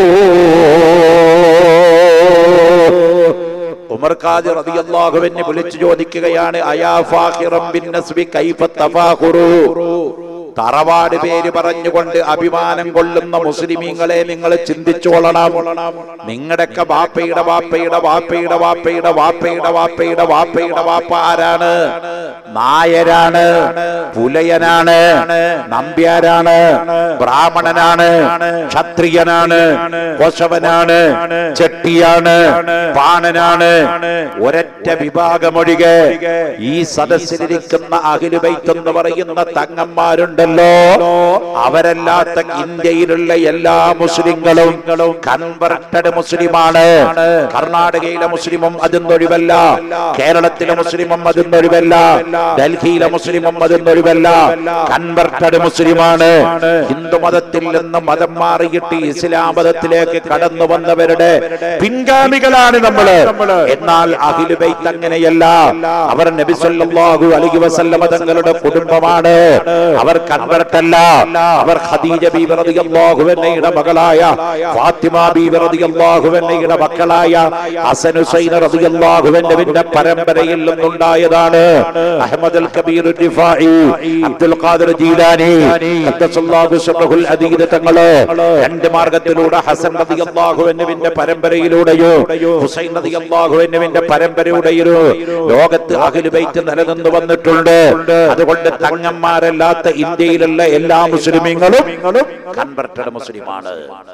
ഉമർ ഖാദി റളിയല്ലാഹുവിനെ വിളിച്ചു ചോദിക്കുകയാണ് അയാ ഫാഖിറം ബിൻ നസ്ബി കൈഫ തഫാഖുറു തറവാട് പേര് പറഞ്ഞുകൊണ്ട് അഭിമാനം കൊള്ളുന്ന മുസ്ലിമീങ്ങളെ നിങ്ങൾ ചിന്തിച്ചോളണം നിങ്ങളുടെയൊക്കെ വാപ്പയുടെ വാപ്പയുടെ വാപ്പയുടെ വാപ്പയുടെ വാപ്പയുടെ വാപ്പയുടെ വാപ്പയുടെ വാപ്പ ആരാണ് നായരാണ് പുലയനാണ് നമ്പ്യാരാണ് ബ്രാഹ്മണനാണ് ക്ഷത്രിയനാണ് കൊശവനാണ് ചെട്ടിയാണ് പാണനാണ് ഒരൊറ്റ വിഭാഗമൊഴികെ ഈ സദസ്സിലിരിക്കുന്ന അഖിലുബൈത്ത് എന്ന് പറയുന്ന തങ്ങന്മാരുണ്ടല്ലോ അവരല്ലാത്ത ഇന്ത്യയിലുള്ള എല്ലാ മുസ്ലിങ്ങളും കൺവെർട്ടഡ് മുസ്ലിമാണ് കർണാടകയിലെ മുസ്ലിമും അതിന്നൊഴിവല്ല കേരളത്തിലെ മുസ്ലിമും അതിന്നൊഴിവല്ല ഡൽഹിയിലെ മുസ്ലിമും അതിന്നൊഴിവല്ല കൺവെർട്ടഡ് മുസ്ലിമാണ് ഹിന്ദു മതത്തിൽ നിന്ന് മതം മാറിയിട്ട് ഇസ്ലാം മതത്തിലേക്ക് കടന്നു വന്നവരുടെ പിൻഗാമികളാണ് നമ്മള് എന്നാൽ അഖിലുബൈത്ത് അങ്ങനെയല്ല അവർ നബി സല്ലല്ലാഹു അലൈഹി വസല്ലമ തങ്ങളുടെ കുടുംബമാണ് അവർ കൺവെർട്ടല്ല അവർ ഖദീജ ബീബി റളിയല്ലാഹു അൻഹയുടെ മകളായ ഫാത്തിമ ബീബി റളിയല്ലാഹു അൻഹയുടെ മക്കളായ ഹസൻ ഹുസൈൻ റളിയല്ലാഹു അൻഹുവിന്റെ പരമ്പരയിൽ നിന്നുണ്ടായതാണ് Ahmad al Kabir Rifai Abdul Qadir Jilani ഖദ്ദസല്ലാഹു സബ്ഹുൽ അദീദ് തങ്ങള് രണ്ട് മാർഗത്തിലൂടെ ഹസൻ റളിയല്ലാഹു അൻഹുവിന്റെ പരമ്പരയിലൂടെയോ ഹുസൈൻ റളിയല്ലാഹു അൻഹുവിന്റെ പരമ്പരയുടെയോ ലോകത്ത് അഹ്ലു ബൈത്ത് നിലനിന്ന് വന്നിട്ടുണ്ട് അതുകൊണ്ട് തങ്ങന്മാരല്ലാത്ത ഇന്ത്യയിലുള്ള എല്ലാ മുസ്ലിമീങ്ങളും കൺവെർട്ടഡ് മുസ്ലിമാണ്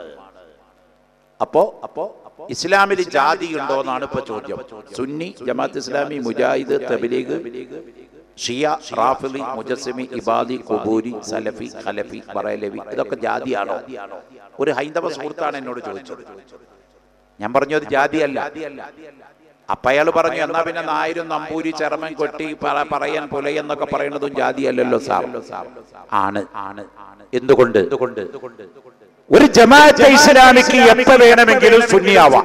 അപ്പോ അപ്പോ ഇസ്ലാമിൽ ജാതി ഉണ്ടോ എന്നാണ് ഇപ്പൊ ചോദ്യം സുന്നി ജമാഅത്ത് ഇസ്ലാമി മുജാഹിദ് തബ്ലീഗ് ഷിയ റാഫിലി മുജസ്സിമി ഇബാദി കുബൂരി സലഫി ഖലഫി ബറേലവി ഇതൊക്കെ ജാതിയാണോ ഒരു ഹൈന്ദവ സുഹൃത്താണ് എന്നോട് ചോദിച്ചത് ഞാൻ പറഞ്ഞു അത് ജാതിയല്ല അപ്പൊ അയാൾ പറഞ്ഞു എന്നാ പിന്നെ നായരും നമ്പൂരി ചെറമൻ കൊട്ടി പറ- പറയൻ പുലയെന്നൊക്കെ പറയുന്നതും ജാതിയല്ലല്ലോ സാർ ആണ് ആണ് എന്തുകൊണ്ട് എന്തുകൊണ്ട് ഒരു ജമാഅത്തെ ഇസ്ലാമിക്ക് എപ്പോ വേണമെങ്കിലും സുന്നിയാവാം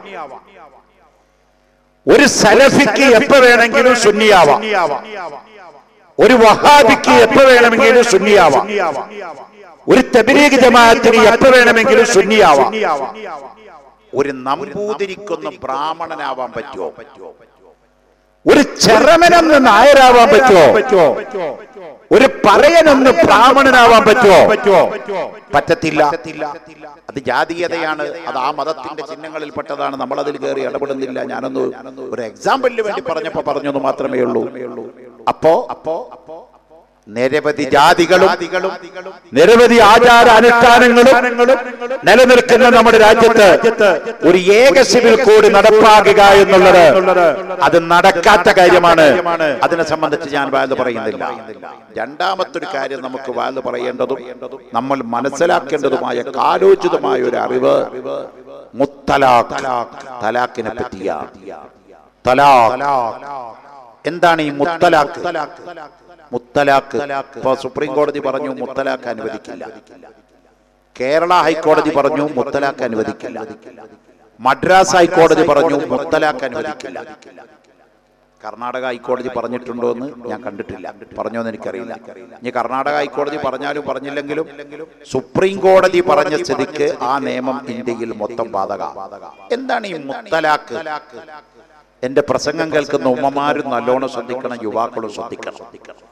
ഒരു സലഫിക്ക് എപ്പോ വേണമെങ്കിലും സുന്നിയാവാം ഒരു വഹാബിക്ക് എപ്പോ വേണമെങ്കിലും സുന്നിയാവാം ഒരു തബലീഗ് ജമാഅത്തിന് എപ്പോ വേണമെങ്കിലും സുന്നിയാവാം ഒരു നമ്പൂതിരിക്കൊന്ന് ബ്രാഹ്മണനാവാൻ പറ്റുമോ ഒരു ചെറമനെന്ന് നായരാവാൻ പറ്റുമോ ഒരു പറയനൊന്ന് ബ്രാഹ്മണനാവാൻ പറ്റുമോ പറ്റത്തില്ല അത് ജാതീയതയാണ് അത് ആ മതത്തിന്റെ ചിഹ്നങ്ങളിൽപ്പെട്ടതാണ് നമ്മൾ അതിൽ കയറി ഇടപെടുന്നില്ല ഞാനൊന്ന് ഒരു എക്സാമ്പിളിന് വേണ്ടി പറഞ്ഞപ്പോ പറഞ്ഞത് മാത്രമേ ഉള്ളൂ അപ്പോ അപ്പോ നിരവധി ജാതികളും നിരവധി ആചാര അനുഷ്ഠാനങ്ങളും നിലനിൽക്കുന്ന നമ്മുടെ രാജ്യത്ത് ഒരു ഏക സിവിൽ കോഡ് നടപ്പാക്കുക എന്നുള്ളത് അത് നടക്കാത്ത കാര്യമാണ് അതിനെ സംബന്ധിച്ച് ഞാൻ വാല് പറയുന്നില്ല രണ്ടാമത്തൊരു കാര്യം നമുക്ക് വാല് പറയേണ്ടതും നമ്മൾ മനസ്സിലാക്കേണ്ടതുമായ കാലോചിതമായ ഒരു അറിവ് മുത്തലാഖ് തലാഖിനെ പറ്റിയ തലാഖ് എന്താണ് ഈ മുത്തലാഖ് മുത്തലാഖ് ഇപ്പൊ സുപ്രീം കോടതി പറഞ്ഞു മുത്തലാഖ് അനുവദിക്കില്ല കേരള ഹൈക്കോടതി പറഞ്ഞു മുത്തലാഖ് അനുവദിക്കില്ല മദ്രാസ് ഹൈക്കോടതി പറഞ്ഞു മുത്തലാഖ് അനുവദിക്കില്ല കർണാടക ഹൈക്കോടതി പറഞ്ഞിട്ടുണ്ടോ എന്ന് ഞാൻ കണ്ടിട്ടില്ല പറഞ്ഞോ എന്ന് എനിക്കറിയില്ല ഇനി കർണാടക ഹൈക്കോടതി പറഞ്ഞാലും പറഞ്ഞില്ലെങ്കിലും സുപ്രീം കോടതി പറഞ്ഞ സ്ഥിതിക്ക് ആ നിയമം ഇന്ത്യയിൽ മൊത്തം ബാധക എന്താണ് ഈ മുത്തലാഖ് എന്റെ പ്രസംഗം കേൾക്കുന്ന ഉമ്മമാരും നല്ലോണം ശ്രദ്ധിക്കണം യുവാക്കളും ശ്രദ്ധിക്കണം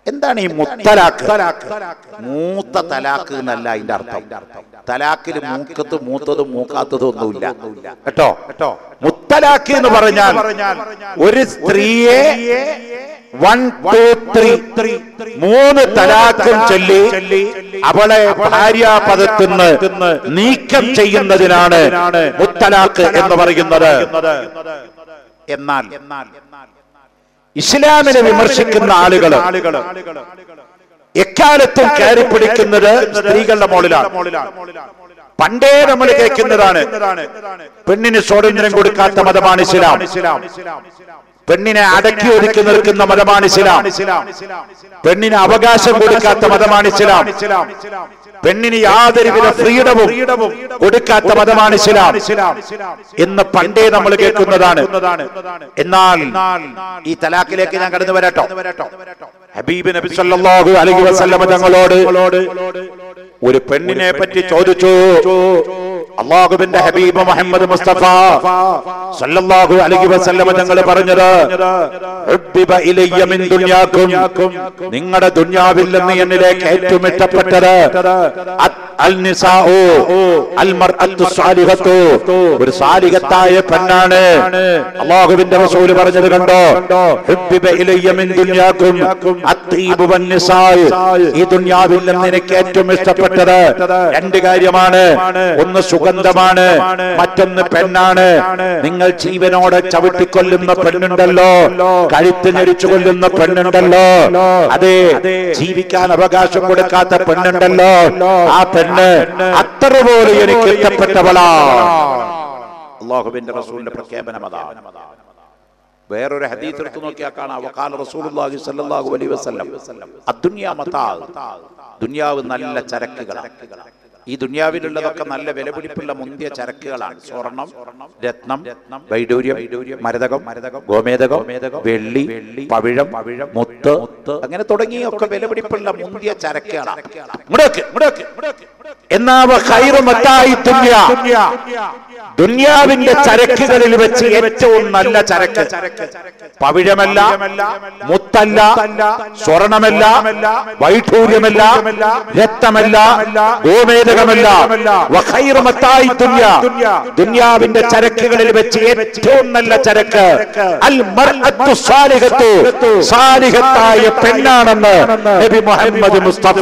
എന്താണ് ഈ മുത്തലാക്ക് മൂത്ത തലാക്ക് എന്നല്ല അതിന്റെ അർത്ഥം തലാക്കിൽ മൂക്കത്ത് മൂത്തത് മൂക്കാത്തത് ഒന്നുമില്ല കേട്ടോ കേട്ടോ മുത്തലാക്ക് എന്ന് പറഞ്ഞാൽ ഒരു സ്ത്രീയെ വൺ ടു ത്രീ മൂന്ന് തലാക്കും ചൊല്ലി അവളെ ഭാര്യാപദത്തിന്ന് നീക്കം ചെയ്യുന്നതിനാണ് മുത്തലാക്ക് എന്ന് പറയുന്നത് എന്നാൽ ഇസ്ലാമിനെ വിമർശിക്കുന്ന ആളുകൾ എക്കാലത്തും കയറി പിടിക്കുന്നത് സ്ത്രീകളുടെ മുകളിലാണ് പണ്ടേ നമ്മൾ കേൾക്കുന്നതാണ് പെണ്ണിന് സ്വാതന്ത്ര്യം കൊടുക്കാത്ത മതമാണ് ഇസ്ലാം പെണ്ണിനെ അടക്കി ഒതുക്കി നിൽക്കുന്ന മതമാണ് ഇസ്ലാം പെണ്ണിന് അവകാശം കൊടുക്കാത്ത മതമാണ് ഇസ്ലാം പെണ്ണിന് യാതൊരുവിധ ഫ്രീഡവും കൊടുക്കാത്ത മതമാണ് ഇസ്ലാം എന്ന് പണ്ടേ നമ്മൾ കേൾക്കുന്നതാണ് എന്നാൽ ഈ തലാഖിലേക്ക് ഞാൻ കടന്നു വരട്ടോ ഹബീബ് നബി സല്ലല്ലാഹു അലൈഹി വസല്ലമ തങ്ങളോട് ഒരു പെണ്ണിനെ പറ്റി ചോദിച്ചു അള്ളാഹുവിന്റെ ഹബീബ് മുഹമ്മദ് മുസ്തഫ സല്ലല്ലാഹു അലൈഹി വസല്ലമ തങ്ങൾ പറഞ്ഞത് ഹുബ്ബിബ ഇലയ്യ മിൻ ദുനിയാക്കും നിങ്ങളുടെ ദുനിയാവിൽ നിന്ന് എന്നിലേക്ക് ഏറ്റവും ഇഷ്ടപ്പെട്ടത് അത് അൽ നിസാഉ അൽ മർഅത്തു സാലിഹത്തു ഒരു സാലിഹത്തായ പെണ്ണാണ് അള്ളാഹുവിന്റെ റസൂൽ പറഞ്ഞത് കണ്ടോ ഹുബ്ബിബ ഇലയ്യ മിൻ ദുനിയാക്കും അത്തീബു വൻ നിസാഉ ഈ ദുനിയാവിൽ നിന്ന് എനിക്ക് ഏറ്റവും ഇഷ്ടപ്പെട്ടത് രണ്ട് കാര്യമാണ് ഒന്ന് സുഗന്ധമാണ് മറ്റൊന്ന് പെണ്ണാണ് നിങ്ങൾ ജീവനോടെ ചവിട്ടിക്കൊല്ലുന്ന പെണ്ണുണ്ടല്ലോ കഴുത്ത് ഞെരിച്ചു കൊല്ലുന്ന പെണ്ണുണ്ടല്ലോ അതെ ജീവിക്കാൻ അവകാശം കൊടുക്കാത്ത പെണ്ണുണ്ടല്ലോ ആ പെണ്ണ് അത്ര പോലെ എനിക്ക് ഇഷ്ടപ്പെട്ടവളാ അള്ളാഹുബിന്റെ റസൂലിന്റെ പ്രഖ്യാപനം അതാണ് വേറൊരു ഹദീസ് എടുത്തു നോക്കിയാൽ കാണാം വഖാല റസൂലുള്ളാഹി സ്വല്ലല്ലാഹു അലൈഹി വസല്ലം അദ്ദുനിയാ മതാ ദുനിയാവ് നല്ല ചരക്കുകളാണ് ഈ ദുനിയാവിലുള്ളതൊക്കെ നല്ല വിലപിടിപ്പുള്ള മുന്തിയ ചരക്കുകളാണ് സ്വർണം രത്നം വൈഡൂര്യം മരതകം ഗോമേതകം വെള്ളി പവിഴം മുത്ത് അങ്ങനെ തുടങ്ങിയൊക്കെ വിലപിടിപ്പുള്ള മുന്തിയ ചരക്കുകളാണ് ഇങ്ങോട്ടേക്ക്, ഇങ്ങോട്ടേക്ക്, ഇങ്ങോട്ടേക്ക്. എന്നാ വ ഖൈറു മത്തായി ദുനിയ ദുനിയാവിന്റെ ചരക്കുകളിൽ വെച്ച് ഏറ്റവും നല്ല ചരക്ക് പവിഴമല്ല മുത്തല്ല സ്വർണമല്ല വൈഢൂര്യമല്ല രക്തമല്ല ഗോമേതകമല്ല വഖൈറു മത്തായി ദുനിയ ദുനിയാവിന്റെ ചരക്കുകളിൽ വെച്ച് ഏറ്റവും നല്ല ചരക്ക് അൽ മർഅത്തു സാലിഹത്തു സാലിഹത്തായ പെണ്ണാണെന്ന് നബി മുഹമ്മദ് മുസ്തഫ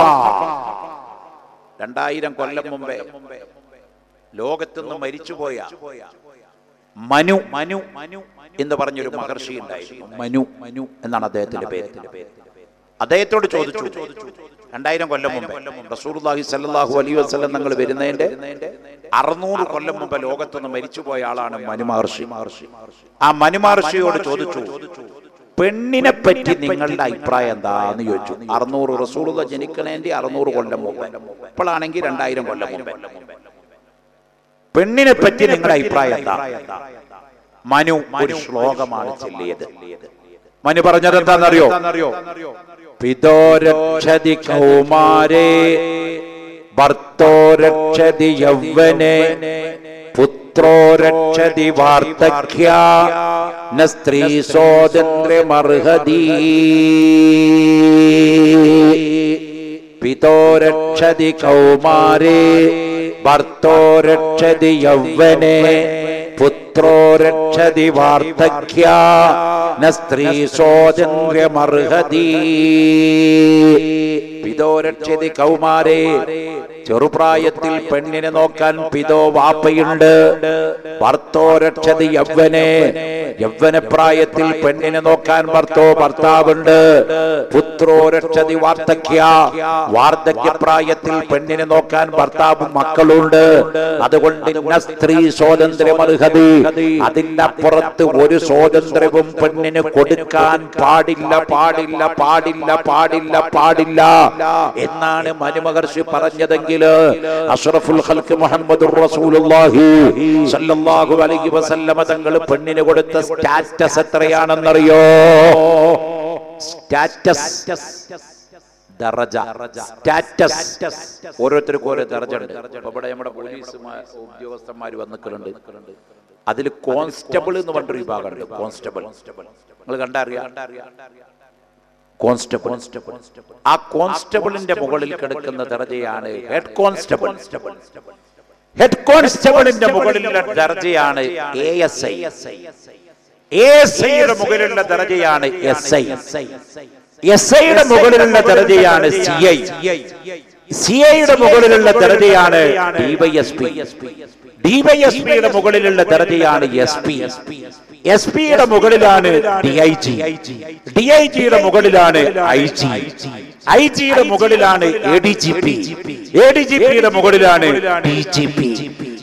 രണ്ടായിരം കൊല്ലം മുമ്പേ ലോകത്തുനിന്ന് മരിച്ചുപോയ മനു മനു മനു എന്ന് പറഞ്ഞൊരു മഹർഷി ഉണ്ടായിരുന്നു മനു മനു എന്നാണ് അദ്ദേഹത്തിന്റെ പേര് അദ്ദേഹത്തോട് ചോദിച്ചു രണ്ടായിരം കൊല്ലം മുമ്പ് റസൂലുള്ളാഹി സല്ലല്ലാഹു അലൈഹി വസല്ലം തങ്ങൾ വരുന്നതിന്റെ അറുന്നൂറ് കൊല്ലം മുമ്പ് ലോകത്തുനിന്ന് മരിച്ചുപോയ ആളാണ് മനു മഹർഷി മഹർഷി ആ മനു മഹർഷിയോട് ചോദിച്ചു പെണ്ണിനെ പറ്റി നിങ്ങളുടെ അഭിപ്രായം എന്താന്ന് ചോദിച്ചു അറുന്നൂറ് റസൂലുള്ള ജനിക്കണേന്റെ അറുന്നൂറ് കൊല്ലം മുമ്പ് ഇപ്പോഴാണെങ്കിൽ രണ്ടായിരം കൊല്ലം മുമ്പ് പെണ്ണിനെ പറ്റി നിങ്ങളുടെ അഭിപ്രായം എന്താ മനു ഒരു ശ്ലോകമാണ് ചൊല്ലിയത് മനു പറഞ്ഞത് എന്താണെന്നറിയോ പിതോ രക്ഷതി കൗമാരേ ഭർത്തോ രക്ഷതി യൗവനെ പുത്രോ രക്ഷതി വാർദ്ധക്യ ന സ്ത്രീ സ്വാതന്ത്ര്യമർഹതി പിതോ രക്ഷതി കൗമാരേ ഭർത്തോ രക്ഷതി യൗവനെ പുത്രോ രക്ഷതി വാർദ്ധക്യ ന സ്ത്രീ സ്വാതന്ത്ര്യമർഹതി പിതോ രക്ഷതി കൗമാരേ ചെറുപ്രായത്തിൽ പെണ്ണിനെ നോക്കാൻ പിതോ വാപ്പയുണ്ട് ഭർത്തോ രക്ഷതി യൗവനെ യൗവന പ്രായത്തിൽ പെണ്ണിനെ നോക്കാൻ ഭർത്തോ ഭർത്താവുണ്ട് പുത്രോ രക്ഷതി വാർദ്ധക്യ വാർദ്ധക്യ പ്രായത്തിൽ പെണ്ണിനെ നോക്കാൻ ഭർത്താവും മക്കളുണ്ട് അതുകൊണ്ട് ഇന്ന സ്ത്രീ സ്വാതന്ത്ര്യം അർഹതി അതിന്റെ അപ്പുറത്ത് ഒരു സ്വാതന്ത്ര്യവും പെണ്ണിന് കൊടുക്കാൻ പാടില്ല പാടില്ല പാടില്ല പാടില്ല പാടില്ല എന്നാണ് മനുമഹർഷി പറഞ്ഞതെങ്കിൽ അഷ്റഫുൽ ഖൽക്ക് മുഹമ്മദ് റസൂലുള്ളാഹി സല്ലല്ലാഹു അലൈഹി വസല്ലമ തങ്ങൾ പെണ്ണിന് കൊടുത്ത സ്റ്റാറ്റസ് എത്രയാണെന്നറിയോ സ്റ്റാറ്റസ് ദറജ സ്റ്റാറ്റസ് ഓരോരുത്തർക്കും ഓരോ ദർജ ഉണ്ട് ഇപ്പൊ ഇവിടെ നമ്മുടെ പോലീസ് ഉദ്യോഗസ്ഥന്മാർ വന്നിട്ടുണ്ട് അതിൽ കോൺസ്റ്റബിൾ എന്ന് പറഞ്ഞൊരു വിഭാഗമുണ്ട് കോൺസ്റ്റബിൾ നിങ്ങൾ കണ്ടറിയാം കോൺസ്റ്റബിൾ ആ കോൺസ്റ്റബിളിന്റെ മുകളിൽ കിടക്കുന്ന ദർജയാണ് ഹെഡ് കോൺസ്റ്റബിൾ ഹെഡ് കോൺസ്റ്റബിളിന്റെ മുകളിലുള്ള ദർജയാണ് A S I A S ഐയുടെ മുകളിലുള്ള ദർജയാണ് എസ് ഐ എസ് ഐയുടെ മുകളിലുള്ള ദർജയാണ് സി ഐ സി ഐയുടെ മുകളിലുള്ള ദർജയാണ് ഡിവൈഎസ്പി ഡിവൈഎസ്പിയുടെ മുകളിലുള്ള ദർജയാണ് എസ് പി എസ് പിയുടെ മുകളിലാണ് D I G D I ജിയുടെ മുകളിലാണ് ഐ ജി ഐ ജിയുടെ മുകളിലാണ് A D G P A D G പിയുടെ മുകളിലാണ് D G P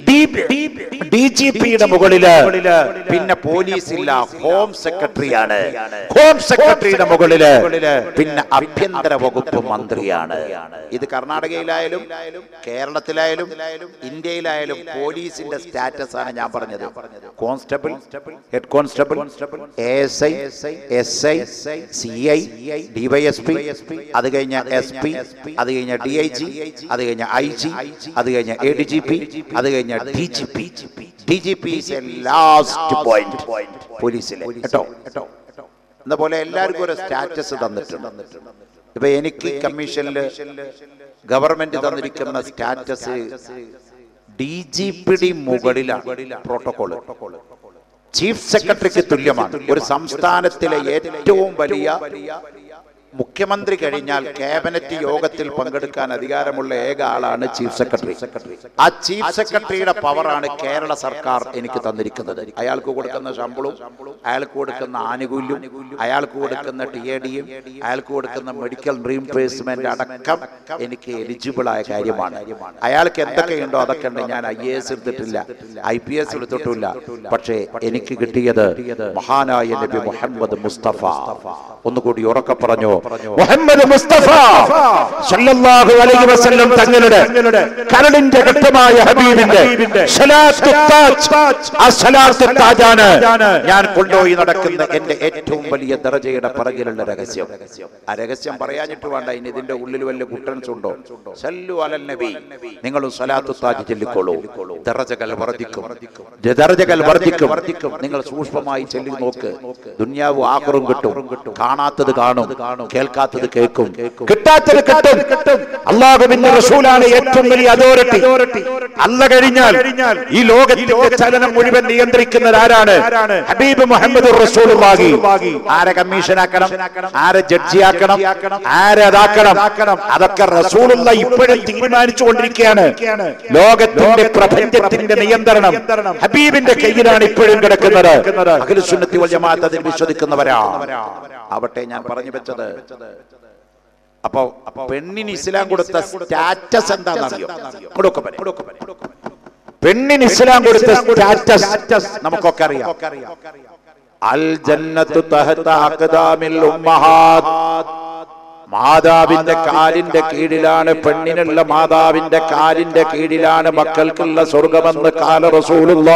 D G പിയുടെ മുകളില് പിന്നെ പോലീസ് ഇല്ല ഹോം സെക്രട്ടറിയാണ് ഹോം സെക്രട്ടറിയുടെ മുകളില് പിന്നെ ആഭ്യന്തര വകുപ്പ് മന്ത്രിയാണ് ഇത് കർണാടകയിലായാലും കേരളത്തിലായാലും ഇന്ത്യയിലായാലും പോലീസിന്റെ സ്റ്റാറ്റസ് ആണ് ഞാൻ പറഞ്ഞത് constable head constable S I S I C I DYSP അത് കഴിഞ്ഞ എസ് പി അത് കഴിഞ്ഞ ഡി ഐ ജി അത് കഴിഞ്ഞ ഐ ജി അത് കഴിഞ്ഞ എ ഡി ജി പി അത് കഴിഞ്ഞ D G P D G P last point പോലീസിലെ കേട്ടോ എന്ന പോലെ എല്ലാവർക്കും ഒരു സ്റ്റാറ്റസ് തന്നിട്ടുണ്ട് ഇപ്പൊ എനിക്ക് കമ്മീഷനിൽ ഗവൺമെന്റ് തന്നിരിക്കുന്ന സ്റ്റാറ്റസ് ഡി ജി പിടി മുകളിലാണ് പ്രോട്ടോകോള് ചീഫ് സെക്രട്ടറിക്ക് തുല്യമാണ് ഒരു സംസ്ഥാനത്തിലെ ഏറ്റവും വലിയ മുഖ്യമന്ത്രി കഴിഞ്ഞാൽ ക്യാബിനറ്റ് യോഗത്തിൽ പങ്കെടുക്കാൻ അധികാരമുള്ള ഏക ആളാണ് ചീഫ് സെക്രട്ടറി ആ ചീഫ് സെക്രട്ടറിയുടെ പവറാണ് കേരള സർക്കാർ എനിക്ക് തന്നിരിക്കുന്നത് അയാൾക്ക് കൊടുക്കുന്ന ശമ്പളവും അയാൾക്ക് കൊടുക്കുന്ന ആനുകൂല്യം അയാൾക്ക് കൊടുക്കുന്ന ടി എ ഡിയും അയാൾക്ക് കൊടുക്കുന്ന മെഡിക്കൽ റീംബേഴ്സ്മെന്റ് അടക്കം എനിക്ക് എലിജിബിൾ ആയ കാര്യമാണ് അയാൾക്ക് എന്തൊക്കെയുണ്ടോ അതൊക്കെ ഉണ്ട് ഞാൻ ഐ എ എസ് എടുത്തിട്ടില്ല ഐ പി എസ് എടുത്തിട്ടില്ല പക്ഷേ എനിക്ക് കിട്ടിയത് മഹാനായ നബി മുഹമ്മദ് മുസ്തഫ ഒന്നുകൂടി ഉറക്കെ പറഞ്ഞു മുഹമ്മദ് മുസ്തഫ സല്ലല്ലാഹു അലൈഹി വസല്ലം തങ്ങളുടെ കരളിന്റെ ഘട്ടമായ ഹബീബിന്റെ സലാത്തു താജ് ആ സലാത്തു താജാണ് ഞാൻ കൊണ്ടുപോയി നടക്കുന്ന എന്റെ ഏറ്റവും വലിയ ദർജയുടെ പിറകിലുള്ള രഹസ്യം ആ രഹസ്യം പറയാഞ്ഞിട്ട് വേണ്ട ഇനി ഇതിന്റെ ഉള്ളിൽ വല്ല കുട്ടൻസ് ഉണ്ടോ സല്ലു അലൽ നബി നിങ്ങൾ സലാത്തു താജ് ചൊല്ലിക്കോളൂ ദർജകൾ വർദ്ധിക്കും ദർജകൾ വർദ്ധിക്കും നിങ്ങൾ സൂക്ഷ്മമായി ചൊല്ലി നോക്ക് ദുന്യാവ് ആഹ്റും കിട്ടും കാണാത്തത് കാണും കേൾക്കാത്തത് കേൾക്കും കിട്ടാത്തത് കിട്ടും അള്ളാഹുവിന്റെ റസൂലാണ് ഏറ്റവും വലിയ അതോറിറ്റി അല്ല കഴിഞ്ഞാൽ ഈ ലോകത്തിന്റെ ചലനം മുഴുവൻ നിയന്ത്രിക്കുന്നത് ആരാണ് ഹബീബ് മുഹമ്മദ് റസൂലുള്ളാഹി ആരെ കമ്മീഷനാക്കണം ആരെ ജഡ്ജിയാക്കണം ആരെ അതാക്കണം അതൊക്കെ റസൂലുള്ള ഇപ്പോഴും തീരുമാനിച്ചു കൊണ്ടിരിക്കുകയാണ് ലോകത്തിന്റെ പ്രപഞ്ചത്തിന്റെ നിയന്ത്രണം ഹബീബിന്റെ കയ്യിലാണ് ഇപ്പോഴും കിടക്കുന്നത് അഖിലുസുന്നത്തി വൽ ജമാഅത്ത് അതിൽ വിശ്വസിക്കുന്നവരാ ആവട്ടെ ഞാൻ പറഞ്ഞു വെച്ചത് അപ്പൊ പെണ്ണിന് ഇസ്ലാം കൊടുത്ത സ്റ്റാറ്റസ് എന്താണെന്നറിയോ കൊടുക്കും പെണ്ണിന് ഇസ്ലാം കൊടുത്ത സ്റ്റാറ്റസ് നമുക്കൊക്കെ അറിയാം അൽ ജന്നത്തു തഹത അഖദാമിൽ ഉമ്മഹാത്ത് മാതാവിന്റെ കാലിന്റെ കീഴിലാണ് പെണ്ണിനുള്ള മാതാവിന്റെ കാലിന്റെ കീഴിലാണ് മക്കൾക്കുള്ള സ്വർഗമെന്ന് കാല റസൂലുള്ള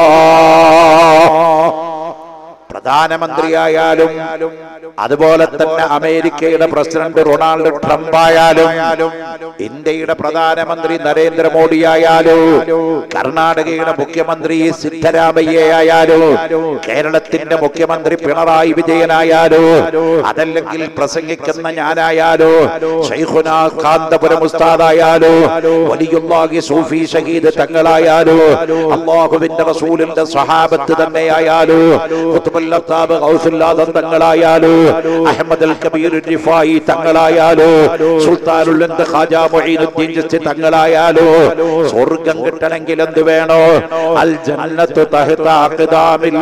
പ്രധാനമന്ത്രിയായാലും അതുപോലെ തന്നെ അമേരിക്കയുടെ പ്രസിഡന്റ് റൊണാൾഡ് ട്രംപ് ആയാലും ഇന്ത്യയുടെ പ്രധാനമന്ത്രി നരേന്ദ്രമോദി ആയാലോ കർണാടകയുടെ മുഖ്യമന്ത്രി സിദ്ധരാമയ്യ ആയാലോ കേരളത്തിന്റെ മുഖ്യമന്ത്രി പിണറായി വിജയനായാലോ അതല്ലെങ്കിൽ പ്രസംഗിക്കുന്ന ഞാനായാലോ ഷൈഖുന കാന്തപുരം ഉസ്താദായാലോ വലിയുള്ളാഹി സൂഫി ഷഹീദ് തങ്ങളായാലോ അള്ളാഹുവിന്റെ റസൂലിന്റെ സ്വഹാബത്ത് തന്നെയായാലോ ഖുത്ബുല്ലത്താബ് ഗൗസുല്ലാദ് തങ്ങളായാലോ അഹമ്മദ് അൽ കബീർ റിഫായി തങ്ങളായാലോ സുൽത്താനുൽ എന്ത് ഖാജ മൊഹീനുദ്ദീൻ ചിസ്തി തങ്ങളായാലോ സ്വർഗം കിട്ടണമെങ്കിൽ എന്ത് വേണോ അൽ ജന്നത്തു തഹ്ത അഖ്ദാമിൽ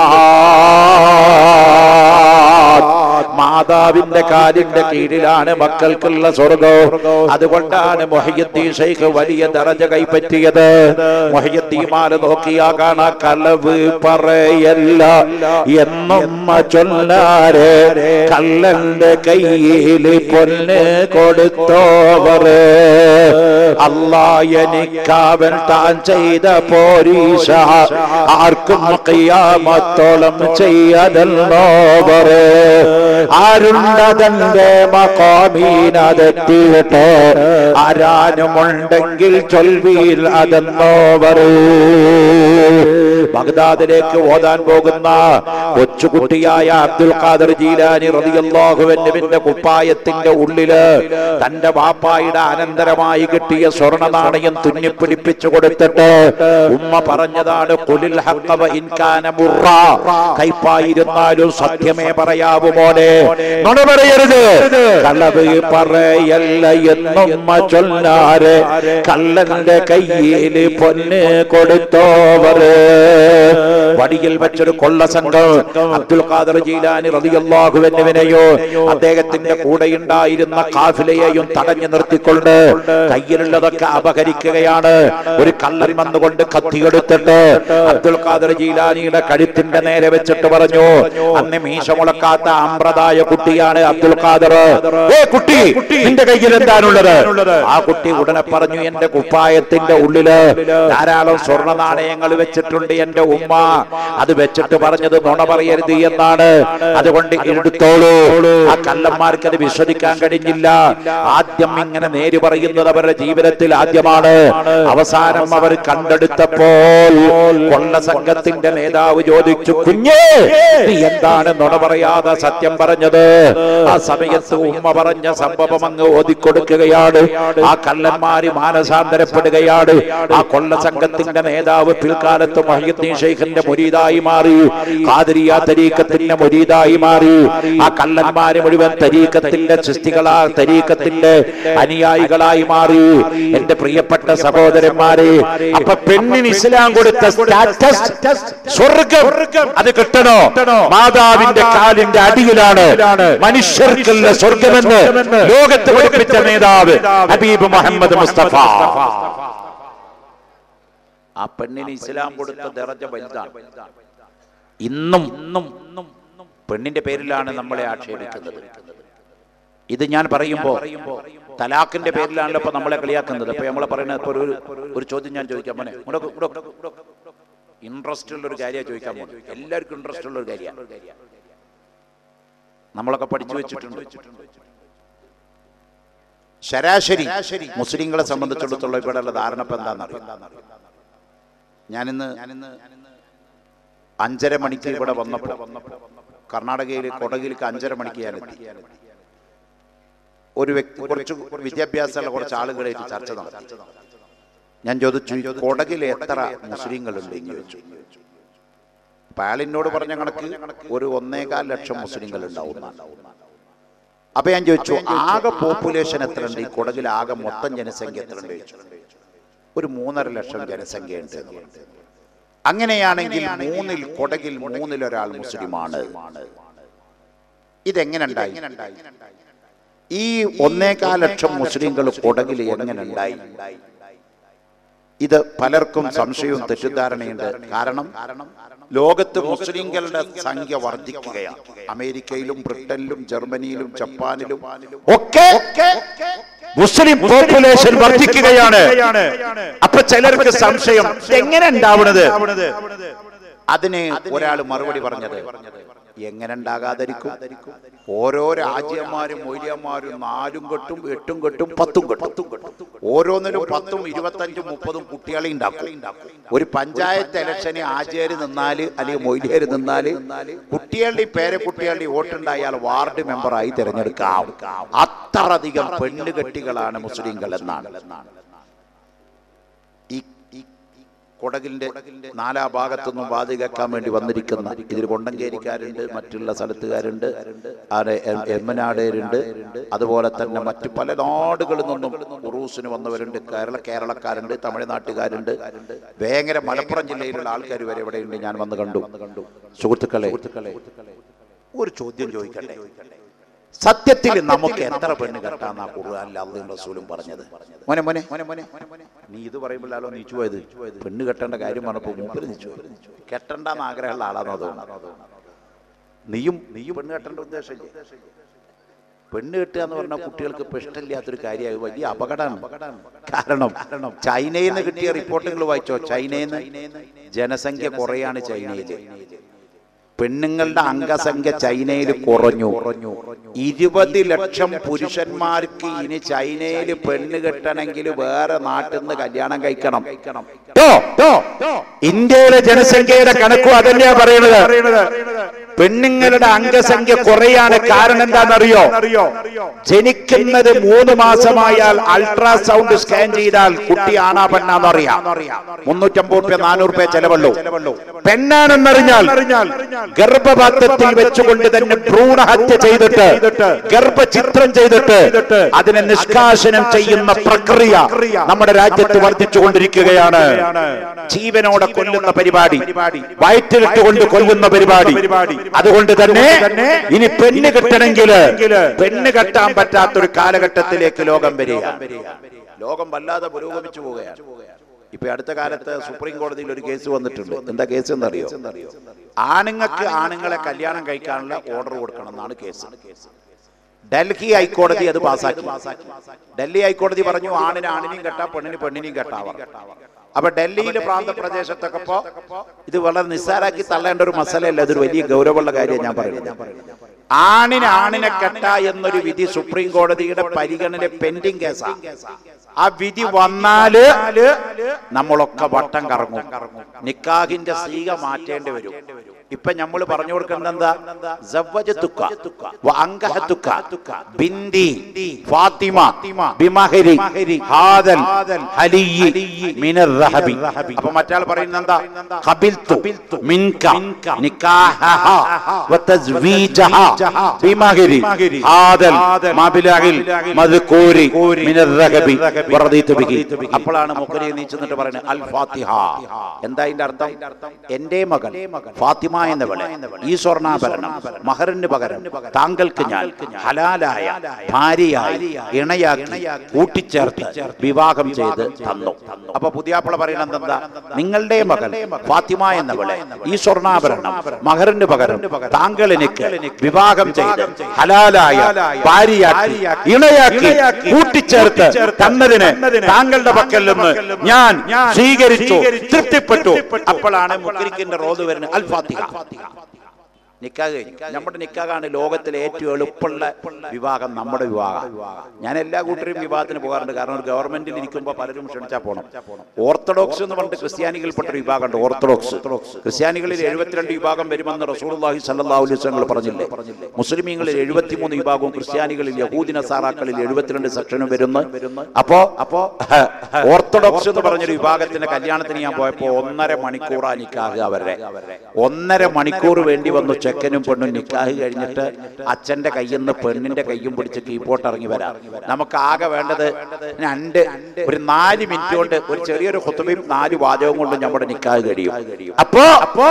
ഉമ്മഹാത്ത് മാതാവിന്റെ കാലിന്റെ കീഴിലാണ് മക്കൾക്കുള്ള സ്വർഗം അതുകൊണ്ടാണ് മൊഹയ്യദ്ദീൻ ഷെയ്ഖ് വലിയ ദറജ കൈപ്പറ്റിയത് മൊഹയ്യദ്ദീമാല നോക്കിയാ കാണാ കളവ് പറയല്ല എന്നൊമ്മ ചൊല്ലാരെ കള്ളന്റെ കയ്യിൽ പൊന്ന് കൊടുത്തോവറ് അല്ലാ എനിക്കാവൻ താൻ ചെയ്ത പോരീശ ആർക്കും കയ്യാമത്തോളം ചെയ്യതല്ലോവറ് ആരുണ്ടതന്റെ മക്കോമീനതെത്തിയിട്ട് ആരാനുമുണ്ടെങ്കിൽ ചൊൽവിയിൽ അതെന്നോവർ ബഗ്ദാദിലേക്ക് ഓതാൻ പോകുന്ന കൊച്ചുകുട്ടിയായ അബ്ദുൽ ഖാദർ ജീലാനി റളിയല്ലാഹുവിന്റെ കുപ്പായത്തിന്റെ ഉള്ളില് തന്റെ വാപ്പായുടെ അനന്തരമായി കിട്ടിയ സ്വർണ്ണ നാണയം തുന്നിപ്പിടിപ്പിച്ചു കൊടുത്തിട്ട് ഉമ്മ പറഞ്ഞതാണ് കുലിൽ ഹഖ്ഖ വ ഇൻ കാന മുറ കൈപ്പായിരുന്നാലും സത്യമേ പറയാവൂ മോനെ നുണ പറയരുത് കളവ് പറയല്ല എന്നുമ്മ ചൊല്ലാറ് കള്ളന്റെ കയ്യിൽ പൊന്ന് കൊടുത്തോവര് വടിയിൽ വെച്ചൊരു കൊള്ള സംഘം അബ്ദുൽ ഖാദർ ജീലാനി റളിയല്ലാഹുവിനെയോ അദ്ദേഹത്തിന്റെ കൂടെയുണ്ടായിരുന്ന കാഫിലയെയും തടഞ്ഞു നിർത്തിക്കൊണ്ട് കയ്യിലുള്ളതൊക്കെ അപഹരിക്കുകയാണ് ഒരു കള്ളൻ വന്നുകൊണ്ട് കത്തിയെടുത്തിട്ട് അബ്ദുൽ ഖാദർ ജീലാനിയുടെ കഴുത്തിന്റെ നേരെ വെച്ചിട്ട് പറഞ്ഞു അന്ന് മീശ മുളക്കാത്ത അമ്പ്രതായ കുട്ടിയാണ് അബ്ദുൽ ഖാദർ ഏ കുട്ടി നിന്റെ കയ്യിൽ എന്താണുള്ളത് ആ കുട്ടി ഉടനെ പറഞ്ഞു എന്റെ കുപ്പായത്തിന്റെ ഉള്ളില് ധാരാളം സ്വർണ്ണ നാണയങ്ങൾ വെച്ചിട്ടുണ്ട് എന്റെ ഉമ്മ അത് വെച്ചിട്ട് പറഞ്ഞത് നുണ പറയരുത് എന്നാണ് അതുകൊണ്ട് എടുത്തോളൂ ആ കള്ളന്മാർക്ക് അത് വിശ്വസിക്കാൻ കഴിഞ്ഞില്ല ആദ്യം ഇങ്ങനെ നേര് പറയുന്നത് അവരുടെ ജീവിതത്തിൽ ആദ്യമാണ് അവസാനം അവർ കണ്ടെടുത്തപ്പോൾ കൊള്ള സംഘത്തിന്റെ നേതാവ് ചോദിച്ചു കുഞ്ഞേ നീ എന്താണ് നുണ പറയാതെ സത്യം പറഞ്ഞത് ആ സമയത്ത് ഉമ്മ പറഞ്ഞ സംഭവം അങ്ങ് ഓതിക്കൊടുക്കുകയാണ് ആ കള്ളന്മാര് മാനസാന്തരപ്പെടുകയാണ് ആ കൊള്ള സംഘത്തിന്റെ നേതാവ് പിൽക്കാലത്ത് മഹിയുദ്ദീൻ ഷെയ്ഖിന്റെ മുരീദായി മാറി ഖാദിരിയ തരീക്കത്തിന്റെ മുരീദായി മാറി ആ കള്ളന്മാര് മുഴുവൻ തരീക്കത്തിന്റെ സൃഷ്ടികളാ തരീക്കത്തിന്റെ അനുയായികളായി മാറി എന്റെ പ്രിയപ്പെട്ട സഹോദരന്മാരെ അപ്പൊ പെണ്ണിന് ഇസ്ലാം കൊടുത്ത സ്റ്റാറ്റസ് സ്വർഗം അത് കിട്ടണോ മാതാവിന്റെ കാലിന്റെ അടിയിലാണ് മനുഷ്യർക്കുള്ള സ്വർഗമെന്ന് ലോകത്ത് പഠിപ്പിച്ച നേതാവ് ഹബീബ് മുഹമ്മദ് മുസ്തഫ ആ പെണ്ണിന് ഇസ്ലാം കൊടുത്ത ദറജ വലുതാണ് ഇന്നും ഇന്നും ഇന്നും പെണ്ണിന്റെ പേരിലാണ് നമ്മളെ ആക്ഷേപിക്കുന്നത് ഇത് ഞാൻ പറയുമ്പോ തലാഖിന്റെ പേരിലാണല്ലോ ഇപ്പൊ നമ്മളെ കളിയാക്കുന്നത് അപ്പൊ നമ്മളെ പറയുന്നത് ഇപ്പൊ ഒരു ഒരു ചോദ്യം ഞാൻ ചോദിക്കാം മോനെ ഇൻട്രസ്റ്റ് ഉള്ള ഒരു കാര്യമാണ് ചോദിക്കാൻ പോകുന്നത് എല്ലാവർക്കും ഇൻട്രസ്റ്റ് ഉള്ള ഒരു കാര്യമാണ് നമ്മളൊക്കെ പഠിച്ചു വെച്ചിട്ടുണ്ട് ശരാശരി മുസ്ലിങ്ങളെ സംബന്ധിച്ചിടത്തോളം ഇവിടെയുള്ള ധാരണ ഇപ്പൊ എന്താണെന്നറിയാം ഞാനിന്ന് അഞ്ചര മണിക്ക് ഇവിടെ വന്നപ്പോൾ കർണാടകയിൽ കൊടകിലേക്ക് അഞ്ചര മണിക്ക് ഞാൻ എത്തി ഒരു വ്യക്തി കുറച്ച് വിദ്യാഭ്യാസമുള്ള കുറച്ച് ആളുകളായിട്ട് ചർച്ച നടത്തി ഞാൻ ചോദിച്ചു "ഈ കൊടകിൽ എത്ര മുസ്ലിങ്ങളുണ്ട് എന്ന് ചോദിച്ചു അപ്പൊ അയാൾ എന്നോട് പറഞ്ഞ കണക്ക് ഒരു ഒന്നേകാൽ ലക്ഷം മുസ്ലിങ്ങൾ ഉണ്ടാവുന്ന അപ്പൊ ഞാൻ ചോദിച്ചു ആകെ പോപ്പുലേഷൻ എത്ര ഉണ്ട് ഈ കൊടകിൽ ആകെ മൊത്തം ജനസംഖ്യ എത്ര ഉണ്ട് ചോദിച്ചു ഒരു മൂന്നര ലക്ഷം ജനസംഖ്യ ഉണ്ട് എന്ന് പറഞ്ഞു. അങ്ങനെയാണെങ്കിൽ മൂന്നിൽ കൊടകിൽ മൂന്നിൽ ഒരാൾ മുസ്ലിമാണ് ഇതെങ്ങനെ ഉണ്ടായി ഈ ഒന്നേകാൽ ലക്ഷം മുസ്ലിങ്ങൾ കൊടകിൽ എങ്ങനെ ഉണ്ടായി ഇത് പലർക്കും സംശയവും തെറ്റിദ്ധാരണയുണ്ട് കാരണം ലോകത്ത് മുസ്ലിങ്ങളുടെ സംഖ്യ വർദ്ധിക്കുകയാണ് അമേരിക്കയിലും ബ്രിട്ടനിലും ജർമ്മനിയിലും ജപ്പാനിലും ഒക്കെ മുസ്ലിം പോപ്പുലേഷൻ വർദ്ധിക്കുകയാണ് അപ്പൊ ചിലർക്ക് സംശയം എങ്ങനെ ഉണ്ടാവുന്നത് അതിന് ഒരാൾ മറുപടി പറഞ്ഞത് എങ്ങനെ ഉണ്ടാകാതിരിക്കും ഓരോ രാജ്യന്മാരും മൊയ്യന്മാരും നാലും കെട്ടും എട്ടും കെട്ടും പത്തും കെട്ടും ഓരോന്നിലും പത്തും ഇരുപത്തഞ്ചും മുപ്പതും കുട്ടികളെ ഉണ്ടാക്കും ഒരു പഞ്ചായത്ത് ഇലക്ഷന് ആചാര് നിന്നാല് അല്ലെങ്കിൽ മൊയ്ലിയര് നിന്നാല് കുട്ടികളുടെ പേരക്കുട്ടികളുടെ വോട്ടുണ്ടായാൽ വാർഡ് മെമ്പറായി തിരഞ്ഞെടുക്കാം അത്രയധികം പെണ്ണുകെട്ടികളാണ് മുസ്ലിങ്ങൾ എന്നാണ് ഈ ഈ കൊടകിന്റെ നാലാ ഭാഗത്തുനിന്നും വാതി കേൾക്കാൻ വേണ്ടി വന്നിരിക്കുന്ന ഇതിൽ കൊണ്ടങ്കേരിക്കാരുണ്ട് മറ്റുള്ള സ്ഥലത്തുകാരുണ്ട് ആടെ എം- എമ്മനാടേരുണ്ട് അതുപോലെ തന്നെ മറ്റു പല നാടുകളിൽ നിന്നും ഉറൂസിന് വന്നവരുണ്ട് കേരള കേരളക്കാരുണ്ട് തമിഴ്നാട്ടുകാരുണ്ട് വേങ്ങര മലപ്പുറം ജില്ലയിലുള്ള ആൾക്കാർ വരെ ഇവിടെയുണ്ട് ഞാൻ വന്ന് കണ്ടു സുഹൃത്തുക്കളെ ഒരു ചോദ്യം ചോദിക്കട്ടെ സത്യത്തിൽ നമുക്ക് എത്ര പെണ്ണ് കെട്ടാന്നാ ഖുർആനിൽ അള്ളയും റസൂലും പറഞ്ഞത് മോനെ മോനെ മോനെ മോനെ നീ ഇത് പറയുമ്പോഴാലോ നീച്ചു പോയത് പെണ്ണ് കെട്ടേണ്ട കാര്യം പറഞ്ഞപ്പോൾ മൂപ്പര് നീച്ചു പോയത് കെട്ടണ്ടെന്ന് ആഗ്രഹമുള്ള ആളാണോ തോന്നുന്നത് നീയും നീയും പെണ്ണ് കെട്ടേണ്ട ഉദ്ദേശമില്ലേ പെണ്ണ് കെട്ടുക എന്ന് പറഞ്ഞാൽ കുട്ടികൾക്ക് ഇപ്പൊ ഇഷ്ടമില്ലാത്തൊരു കാര്യമായി വലിയ അപകടമാണ് കാരണം ചൈനയിൽ നിന്ന് കിട്ടിയ റിപ്പോർട്ടുകൾ വായിച്ചോ ചൈനയിൽ നിന്ന് ജനസംഖ്യ കുറയാണ് ചൈനയിൽ പെണ്ണുങ്ങളുടെ അംഗസംഖ്യ ചൈനയിൽ കുറഞ്ഞു ഇരുപത് ലക്ഷം പുരുഷന്മാർക്ക് ഇനി ചൈനയിൽ പെണ്ണ് കെട്ടണമെങ്കിൽ വേറെ നാട്ടിൽ നിന്ന് കല്യാണം കഴിക്കണം ട്ടോ, ട്ടോ. ഇന്ത്യയിലെ ജനസംഖ്യയുടെ കണക്കും അതന്നെയാ പറയുന്നത് പെണ്ണുങ്ങളുടെ അംഗസംഖ്യ കുറയാണ് കാരണം എന്താണെന്നറിയോ ജനിക്കുന്നത് മൂന്ന് മാസമായാൽ അൾട്രാസൗണ്ട് സ്കാൻ ചെയ്താൽ കുട്ടി ആണാ പെണ്ണാന്ന് അറിയാം മുന്നൂറ്റമ്പത് റുപ്യ നാനൂറ് റുപ്യ ചെലവുള്ളൂ പെണ്ണാണെന്നറിഞ്ഞാൽ ഗർഭപാത്രത്തിൽ വെച്ചുകൊണ്ട് തന്നെ ഭ്രൂണഹത്യ ചെയ്തിട്ട് ഗർഭചിത്രം ചെയ്തിട്ട് അതിനെ നിഷ്കാശനം ചെയ്യുന്ന പ്രക്രിയ നമ്മുടെ രാജ്യത്ത് വർദ്ധിച്ചുകൊണ്ടിരിക്കുകയാണ് ജീവനോടെ കൊല്ലുന്ന പരിപാടി വയറ്റിലിട്ടുകൊണ്ട് കൊല്ലുന്ന പരിപാടി അതുകൊണ്ട് തന്നെ ഇനി പെണ്ണ് കെട്ടണമെങ്കിൽ പെണ്ണ് കെട്ടാൻ പറ്റാത്തൊരു കാലഘട്ടത്തിലേക്ക് ലോകം വരിക ലോകം വല്ലാതെ പുരോഗമിച്ചു പോവുകയാണ് ഇപ്പൊ അടുത്ത കാലത്ത് സുപ്രീം കോടതിയിൽ ഒരു കേസ് വന്നിട്ടുണ്ട് എന്താ കേസ് എന്നറിയോ ആണുങ്ങൾക്ക് ആണുങ്ങളെ കല്യാണം കഴിക്കാനുള്ള ഓർഡർ കൊടുക്കണം എന്നാണ് കേസ് ഡൽഹി ഹൈക്കോടതി അത് പാസാക്കി ഡൽഹി ഹൈക്കോടതി പറഞ്ഞു ആണിന് ആണിനെയും കെട്ടാം പെണ്ണിന് പെണ്ണിനെയും കെട്ടാവാം അപ്പൊ ഡൽഹിയിലെ പ്രാന്തപ്രദേശത്തൊക്കെ ഇപ്പോ ഇത് വളരെ നിസ്സാരാക്കി തള്ളേണ്ട ഒരു മസലയല്ല ഇതൊരു വലിയ ഗൗരവമുള്ള കാര്യം ഞാൻ പറയുന്നത് ആണിന് ആണിനെ കെട്ട എന്നൊരു വിധി സുപ്രീം കോടതിയുടെ പരിഗണന പെൻഡിങ് കേസാണ് ആ വിധി വന്നാല് നമ്മളൊക്കെ വട്ടം കറങ്ങും നിക്കാഹിന്റെ സീക മാറ്റേണ്ടി വരും ഇപ്പൊ നമ്മൾ പറഞ്ഞു കൊടുക്കുന്നത് എന്താ സവ്വജത്തുക്ക, വഅങ്കഹത്തുക്ക, ബിന്തി ഫാത്തിമ ബിമഹരി ഹാദൽ ഹലിയി മിനർ റഹബി അപ്പൊ മറ്റാൾ പറയുന്നത് എന്താ ഖബിൽതു മിൻക നിക്കാഹഹ വതസ്വീജഹ ബിമഹരി ഹാദൽ മബിലഹിൽ മദ്കൂരി മിനർ റഹബി വറദീതു ബിഹി അപ്പോഴാണ് മുഖരി നീച്ചുന്നിട്ട് പറയുന്നത് അൽ ഫാത്തിഹ എന്താ അതിന്റെ അർത്ഥം എന്റെ മകൾ ഫാത്തിമ എന്നവളെ ഈ സ്വർണ്ണാഭരണം മഹറിന് പകരം താങ്കൾക്ക് ഞാൻ ഹലാലായ ഭാര്യയായി ഇണയാക്കി കൂട്ടിച്ചേർത്ത് വിവാഹം ചെയ്ത് തന്നു അപ്പൊ പുതിയാപ്പിള പറയുന്നത് എന്താ നിങ്ങളുടെ മകൾ ഫാത്തിമ എന്നവളെ ഈ സ്വർണ്ണാഭരണം മഹറിന് പകരം താങ്കൾ എനിക്ക് വിവാഹം ചെയ്ത് ഹലാലായ ഭാര്യയാക്കി ഇണയാക്കി കൂട്ടിച്ചേർത്ത് തന്നതിന് താങ്കളുടെ പക്കൽ നിന്ന് ഞാൻ സ്വീകരിച്ചു തൃപ്തിപ്പെട്ടു അപ്പോഴാണ് മുക്രിക്കിന്റെ റോദ് വരുന്നത് അൽ ഫാത്തിഹ നിക്കാഹ് കഴിഞ്ഞു നമ്മുടെ നിക്കാഹാണ് ലോകത്തിലെ ഏറ്റവും എളുപ്പമുള്ള വിവാഹം നമ്മുടെ വിവാഹം ഞാൻ എല്ലാ കൂട്ടരും വിവാഹത്തിന് പോകാറുണ്ട് കാരണം ഒരു ഗവൺമെന്റിൽ ഇരിക്കുമ്പോൾ പലരും ക്ഷണിച്ചാൽ പോകണം ഓർത്തഡോക്സ് എന്ന് പറഞ്ഞിട്ട് ക്രിസ്ത്യാനികൾപ്പെട്ട ഒരു വിഭാഗമുണ്ട് ഓർത്തഡോക്സ് ക്രിസ്ത്യാനികളിൽ എഴുപത്തിരണ്ട് വിഭാഗം വരുമെന്ന് റസൂർഹി സല്ലാഹു അലൈഹി പറഞ്ഞില്ലേ മുസ്ലിമീങ്ങളിൽ എഴുപത്തിമൂന്ന് വിഭാഗവും ക്രിസ്ത്യാനികളിൽ യഹൂദിന സാറാക്കളിൽ എഴുപത്തിരണ്ട് സെക്ഷനും വരുന്നു അപ്പോ അപ്പോ ഓർത്തഡോക്സ് എന്ന് പറഞ്ഞൊരു വിഭാഗത്തിന്റെ കല്യാണത്തിന് ഞാൻ പോയപ്പോ ഒന്നര മണിക്കൂറാ നിക്കാഹ് അവരുടെ ഒന്നര മണിക്കൂർ വേണ്ടി വന്നു ചെക്കനും പെണ്ണും നിക്കാഹ് കഴിഞ്ഞിട്ട് അച്ഛന്റെ കയ്യിൽ നിന്ന് പെണ്ണിന്റെ കയ്യും പിടിച്ച് കീപ്പോട്ട് ഇറങ്ങി വരാം നമുക്ക് ആകെ വേണ്ടത് രണ്ട് ഒരു നാല് മിനിറ്റ് കൊണ്ട് ഒരു ചെറിയൊരു ഹുത്തുബയും നാല് വാചകവും കൊണ്ട് നമ്മുടെ നിക്കാഹ് കഴിയും അപ്പോ അപ്പോ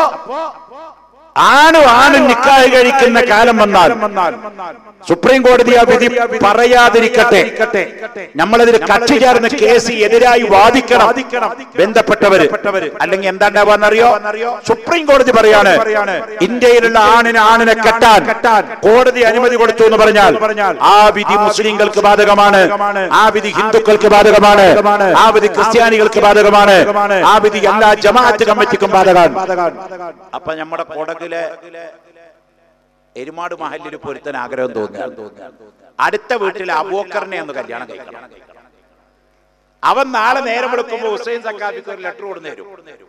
ആണും ആണും നിക്കാഹ് കഴിക്കുന്ന കാലം വന്നാൽ സുപ്രീം കോടതി ആ വിധി പറയാതിരിക്കട്ടെ നമ്മളതിന് കക്ഷി ചേർന്ന് കേസ് എതിരായി വാദിക്കണം ബന്ധപ്പെട്ടവര് അല്ലെങ്കിൽ എന്താണ്ടാവാന്നറിയോ സുപ്രീം കോടതി പറയാണ് ഇന്ത്യയിലുള്ള ആണിന് ആണിനെ കെട്ടാൻ കോടതി അനുമതി കൊടുത്തു എന്ന് പറഞ്ഞാൽ ആ വിധി മുസ്ലിങ്ങൾക്ക് ബാധകമാണ് ആ വിധി ഹിന്ദുക്കൾക്ക് ബാധകമാണ് ആ വിധി ക്രിസ്ത്യാനികൾക്ക് ബാധകമാണ് ആ വിധി എല്ലാ ജമാഅത്ത് കമ്മിറ്റിക്കും ബാധകമാണ് അപ്പൊ നമ്മുടെ കൊടകിലെ എരുമാട് മഹലിൽ പൊരുത്തൻ ആഗ്രഹം തോന്നുക അടുത്ത വീട്ടിലെ അബൂക്കറിനെ ഒന്ന് കല്യാണം കഴിക്കണം അവൻ നാളെ നേരം വിളിക്കുമ്പോ ഹുസൈൻ സക്കാബിക്ക് ഒരു ലെറ്റർ കൊടുന്നു തരും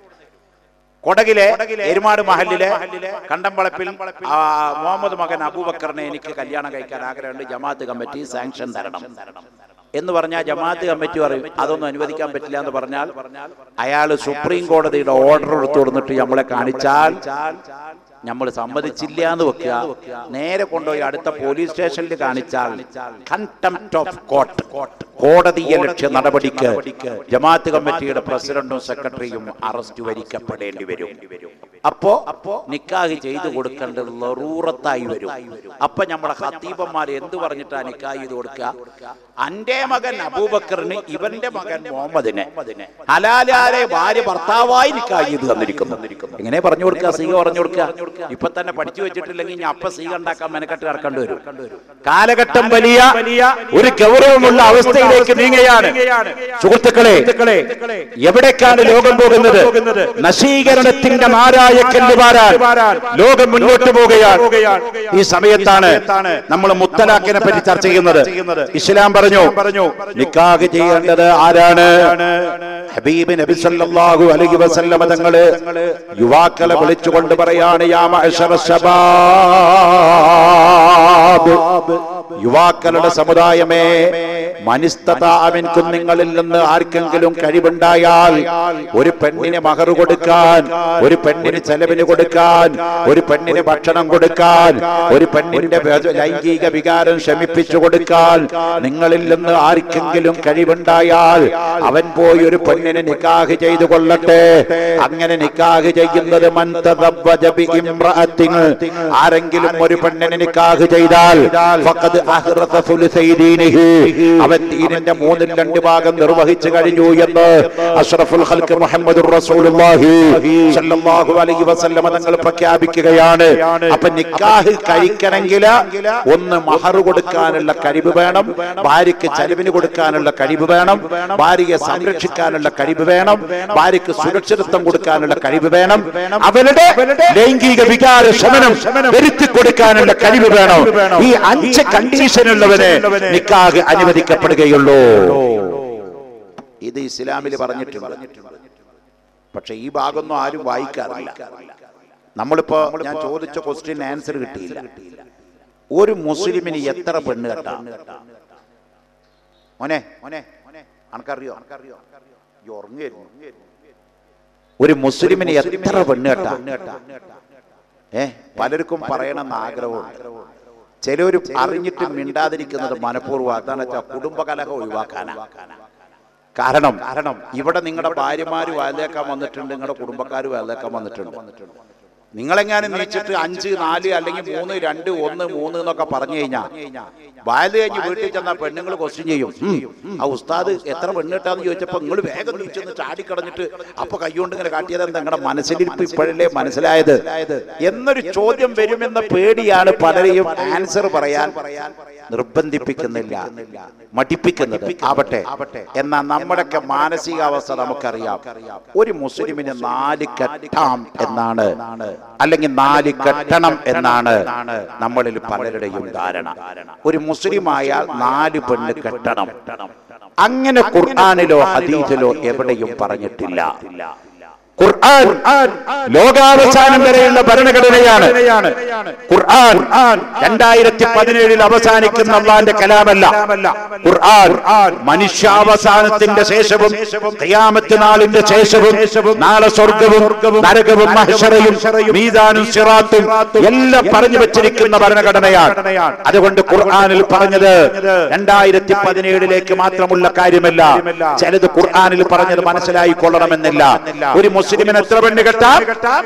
കൊടകിലെ എരുമാട് മഹലിലെ കണ്ടംപളപ്പിൽ ആ, മുഹമ്മദ് മകൻ അബൂബക്കറിനെ എനിക്ക് കല്യാണം കഴിക്കാൻ ആഗ്രഹമുണ്ട് ജമാഅത്ത് കമ്മിറ്റി സാങ്ഷൻ തരണം എന്ന് പറഞ്ഞാൽ ജമാഅത്ത് കമ്മിറ്റി പറയും അതൊന്നും അനുവദിക്കാൻ പറ്റില്ല എന്ന് പറഞ്ഞാൽ അയാൾ സുപ്രീം കോടതിയുടെ ഓർഡർ എടുത്തു കൊടുത്തിട്ട് നമ്മളെ കാണിച്ചാൽ നമ്മൾ സമ്മതിച്ചില്ല എന്ന് വെക്കുക നേരെ കൊണ്ടുപോയി അടുത്ത പോലീസ് സ്റ്റേഷനിൽ കാണിച്ചാൽ കണ്ടംപ്റ്റ് ഓഫ് കോർട്ട് കോടതിയെ ലക്ഷ്യ നടപടിക്ക് ജമാഅത്ത് കമ്മിറ്റിയുടെ പ്രസിഡന്റും സെക്രട്ടറിയും അറസ്റ്റ് വരിക്കപ്പെടേണ്ടി വരും അപ്പോ അപ്പോ നിക്കാഹ് ചെയ്തു കൊടുക്കേണ്ടത് ലറൂറത്തായി വരും അപ്പൊ നമ്മുടെ ഹത്തീബന്മാർ എന്ത് പറഞ്ഞിട്ടാ നിക്കാഹ് ചെയ്ത് കൊടുക്കുക അന്റെ മകൻ അബൂബക്കറിന് ഇവന്റെ മകൻ മുഹമ്മദിനെ ഹലാലാലെ ഭാര്യ ഭർത്താവായി നിക്കാഹ് ചെയ്ത് തന്നിരിക്കുന്നു എങ്ങനെ പറഞ്ഞു കൊടുക്കുക സീക പറഞ്ഞു കൊടുക്കുക ഇപ്പൊ തന്നെ പഠിച്ചു വെച്ചിട്ടില്ലെങ്കിൽ ഇനി അപ്പ സീ ഉണ്ടാക്കാൻ മെനക്കെട്ട് കിടക്കേണ്ടി വരും കാലഘട്ടം വലിയ ഒരു ഗൗരവമുള്ള അവസ്ഥയിലേക്ക് നീങ്ങുകയാണ് സുഹൃത്തുക്കളെ എവിടേക്കാണ് ലോകം പോകുന്നത് നശീകരണത്തിന്റെ മാരായ കല്ലുപാരാൻ ലോകം മുന്നോട്ട് പോവുകയാണ് ഈ സമയത്താണ് നമ്മൾ മുത്തലാഖിനെ പറ്റി ചർച്ച ചെയ്യുന്നത് ഇസ്ലാം പറഞ്ഞു പറഞ്ഞു നിക്കാഹ് ചെയ്യേണ്ടത് ആരാണ് ഹബീബ് നബി സല്ലല്ലാഹു അലൈഹി വസല്ലമ തങ്ങള് യുവാക്കളെ വിളിച്ചുകൊണ്ട് പറയാണ് യാ മഅശറ ശബാബ് യുവാക്കളുടെ സമുദായമേ മനിസ്തതാവിൻ കുഞ്ഞുങ്ങളിൽ നിന്ന് ആർക്കെങ്കിലും കഴിവുണ്ടായാൽ ഒരു പെണ്ണിന് മഹർ കൊടുക്കാൻ ഒരു പെണ്ണിന് ചെലവിന് കൊടുക്കാൻ ഒരു പെണ്ണിന് ഭക്ഷണം കൊടുക്കാൻ ഒരു പെണ്ണിന്റെ വ്യ- ലൈംഗിക വികാരം ശമിപ്പിച്ചു കൊടുക്കാൻ നിങ്ങളിൽ നിന്ന് ആർക്കെങ്കിലും കഴിവുണ്ടായാൽ അവൻ പോയി ഒരു പെണ്ണിനെ നിക്കാഹ് ചെയ്തു കൊള്ളട്ടെ അങ്ങനെ നിക്കാഹ് ചെയ്യുന്നത് മൻ തദവ്വജ ബി ഇംറഅത്തിൻ. ആരെങ്കിലും ഒരു പെണ്ണിനെ നിക്കാഹ് ചെയ്താൽ ഫഖദ് അഹ്റസ സുലുസൈ ദീനിഹി. അവൻ ദീനിന്റെ മൂന്നിൽ രണ്ട് ഭാഗം നിർവഹിച്ചു കഴിഞ്ഞു എന്ന് അഷ്റഫുൽ ഖൽഖ് മുഹമ്മദുർ റസൂലുള്ളാഹി സ്വല്ലല്ലാഹു അലൈഹി വസല്ലമ തങ്ങൾ പ്രഖ്യാപിക്കുകയാണ് അപ്പൊ നിക്കാഹ് കഴിക്കണമെങ്കിൽ ഒന്ന് മഹർ കൊടുക്കാനുള്ള കഴിവ് വേണം ഭാര്യയ്ക്ക് ചെലവിന് കൊടുക്കാനുള്ള കഴിവ് വേണം ഭാര്യയെ സംരക്ഷിക്കാനുള്ള കഴിവ് വേണം ഭാര്യയ്ക്ക് സുരക്ഷിതത്വം കൊടുക്കാനുള്ള കഴിവ് വേണം അവരുടെ ലൈംഗിക വികാര ശമനം വരുത്തി കൊടുക്കാനുള്ള കഴിവ് വേണം ഈ അഞ്ച് കണ്ടീഷനുള്ളവരെ നിക്കാഹ് അനുവദിക്കപ്പെടുകയുള്ളൂ ഇത് ഇസ്ലാമിൽ പറഞ്ഞിട്ടുണ്ട് പക്ഷെ ഈ ഭാഗമൊന്നും ആരും വായിക്കാറില്ല നമ്മളിപ്പോ ഞാൻ ചോദിച്ച ക്വസ്റ്റ്യൻ ആൻസർ കിട്ടിയില്ല ഒരു മുസ്ലിമിന് എത്ര പെണ്ണ് കെട്ടാം മോനെ മോനെ അനക്കറിയോ ഈ ഉറങ്ങായിരുന്നു ഒരു മുസ്ലിമിന് എത്ര പെണ്ണ് കെട്ടാം ഏ പലർക്കും പറയണമെന്ന് ആഗ്രഹമുണ്ട് ചിലര് അറിഞ്ഞിട്ട് മിണ്ടാതിരിക്കുന്നത് മനഃപൂർവ്വം അതാണ് വെച്ചാൽ കുടുംബകലഹം ഒഴിവാക്കാനാ കാരണം കാരണം ഇവിടെ നിങ്ങളുടെ ഭാര്യമാര് വയലേക്കാൻ വന്നിട്ടുണ്ട് നിങ്ങളുടെ കുടുംബക്കാർ വയലേക്കാൻ വന്നിട്ടുണ്ട് നിങ്ങളെങ്ങാനും നീച്ചിട്ട് അഞ്ച് നാല് അല്ലെങ്കിൽ മൂന്ന് രണ്ട് ഒന്ന് മൂന്ന് എന്നൊക്കെ പറഞ്ഞു കഴിഞ്ഞാൽ വയല് കഴിഞ്ഞ് വീട്ടിൽ ചെന്നാൽ പെണ്ണുങ്ങൾ ക്വസ്റ്റ്യൻ ചെയ്യും ഉം, ആ ഉസ്താദ് എത്ര പെണ്ണിട്ടാന്ന് ചോദിച്ചപ്പോ നിങ്ങൾ വേഗം നീച്ചെന്ന് ചാടിക്കടഞ്ഞിട്ട് അപ്പൊ കൈകൊണ്ട് ഇങ്ങനെ കാട്ടിയത് നിങ്ങളുടെ മനസ്സിലിരിപ്പ് ഇപ്പോഴല്ലേ മനസ്സിലായത് എന്നൊരു ചോദ്യം വരുമെന്ന പേടിയാണ് പലരെയും ആൻസർ പറയാൻ നിർബന്ധിപ്പിക്കുന്നില്ല മടിപ്പിക്കുന്നത് ആവട്ടെ എന്നാൽ നമ്മുടെയൊക്കെ മാനസികാവസ്ഥ നമുക്കറിയാം ഒരു മുസ്ലിമിന് നാല് കെട്ടാം എന്നാണ് അല്ലെങ്കിൽ നാല് കെട്ടണം എന്നാണ് നമ്മളിൽ പലരുടെയും ധാരണ ഒരു മുസ്ലിം ആയാൽ നാല് പെണ്ണ് കെട്ടണം അങ്ങനെ ഖുർആാനിലോ ഹദീസിലോ എവിടെയും പറഞ്ഞിട്ടില്ല ഖുർആൻ ലോകാവസാനം വരെയുള്ള ഭരണഘടനയാണ് ഖുർആൻ രണ്ടായിരത്തി പതിനേഴിൽ അവസാനിക്കുന്ന അള്ളാന്റെ കലാമല്ല ഖുർആൻ മനുഷ്യാവസാനത്തിന്റെ ശേഷവും ഖിയാമത്ത് നാളിന്റെ ശേഷവും നാളെ സ്വർഗവും നരകവും മഹ്ശറയും മീദാനും സിറാത്തും എല്ലാം പറഞ്ഞു വെച്ചിരിക്കുന്ന ഭരണഘടനയാണ് അതുകൊണ്ട് ഖുർആനിൽ പറഞ്ഞത് രണ്ടായിരത്തി പതിനേഴിലേക്ക് മാത്രമുള്ള കാര്യമല്ല ചിലത് ഖുർആനിൽ പറഞ്ഞത് മനസ്സിലായി കൊള്ളണമെന്നില്ല ഒരു മുസ്ലിമിന് എത്ര പെണ്ണ് കെട്ടാം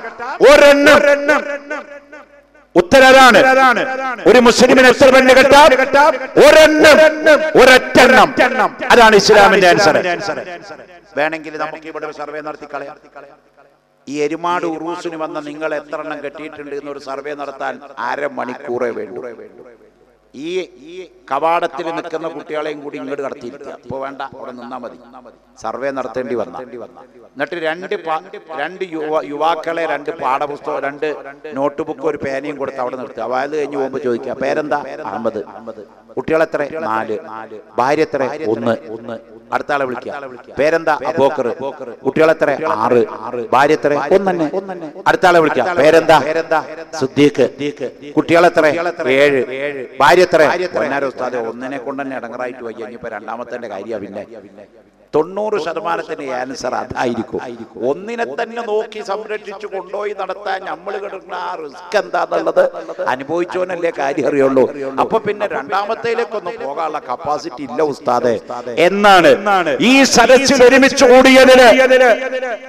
ഒരെണ്ണം ഉത്തരവാണ് ഒരു മുസ്ലിമിന് എത്ര പെണ്ണ് കെട്ടാം ഒരെണ്ണം ഒരൊറ്റെണ്ണം അതാണ് ഇസ്ലാമിന്റെ ആൻസർ വേണമെങ്കിൽ നമുക്ക് ഇവിടെ സർവേ നടത്തി കളയാം ഈ എരുമാട് ഉറൂസിന് വന്ന നിങ്ങൾ എത്ര എണ്ണം കെട്ടിയിട്ടുണ്ട് എന്നൊരു സർവേ നടത്താൻ അരമണിക്കൂറേ വേണ്ടു ഈ ഈ കവാടത്തിൽ നിൽക്കുന്ന കുട്ടികളെയും കൂടി ഇങ്ങോട്ട് കടത്തിയിരിക്കുക അപ്പൊ വേണ്ട അവിടെ നിന്നാ മതി സർവേ നടത്തേണ്ടി വന്ന എന്നിട്ട് രണ്ട് പാ- രണ്ട് യുവ യുവാക്കളെ രണ്ട് പാഠപുസ്തകം രണ്ട് നോട്ട് ബുക്ക് ഒരു പേനയും കൊടുത്ത് അവിടെ നിർത്തുക വയത് കഴിഞ്ഞ് പോകുമ്പോ ചോദിക്കുക പേരെന്താ അഹമ്മദ് കുട്ടികളെത്ര നാല് ഭാര്യ എത്ര ഒന്ന് ഒന്ന് അടുത്ത ആളെ വിളിക്കുക പേരെന്താ അബോക്കർ കുട്ടികളെത്ര ആറ് ഭാര്യ എത്ര ഒന്നെ അടുത്ത ആളെ വിളിക്കുക പേരെന്താ സുദ്ദീഖ് കുട്ടികളെത്ര ഏഴ് ഭാര്യ എത്ര പൊന്നാര ഉസ്താദ് ഒന്നിനെ കൊണ്ട് തന്നെ ഇടങ്ങറായിട്ട് വയ്യ ഇനിയിപ്പോ രണ്ടാമത്തെ കാര്യ പിന്നെ തൊണ്ണൂറ് ശതമാനത്തിന് ആൻസർ അതായിരിക്കും ഒന്നിനെ തന്നെ നോക്കി സംരക്ഷിച്ചു കൊണ്ടുപോയി നടത്താൻ നമ്മൾ കിടക്കുന്ന ആ റിസ്ക് എന്താന്നുള്ളത് അനുഭവിച്ചോനല്ലേ കാര്യം അറിയുള്ളൂ അപ്പൊ പിന്നെ രണ്ടാമത്തേലേക്കൊന്നും പോകാനുള്ള കപ്പാസിറ്റി ഇല്ല ഉസ്താദെ എന്നാണ് ഈ സദസ്സിൽ ഒരുമിച്ച് കൂടിയതിന്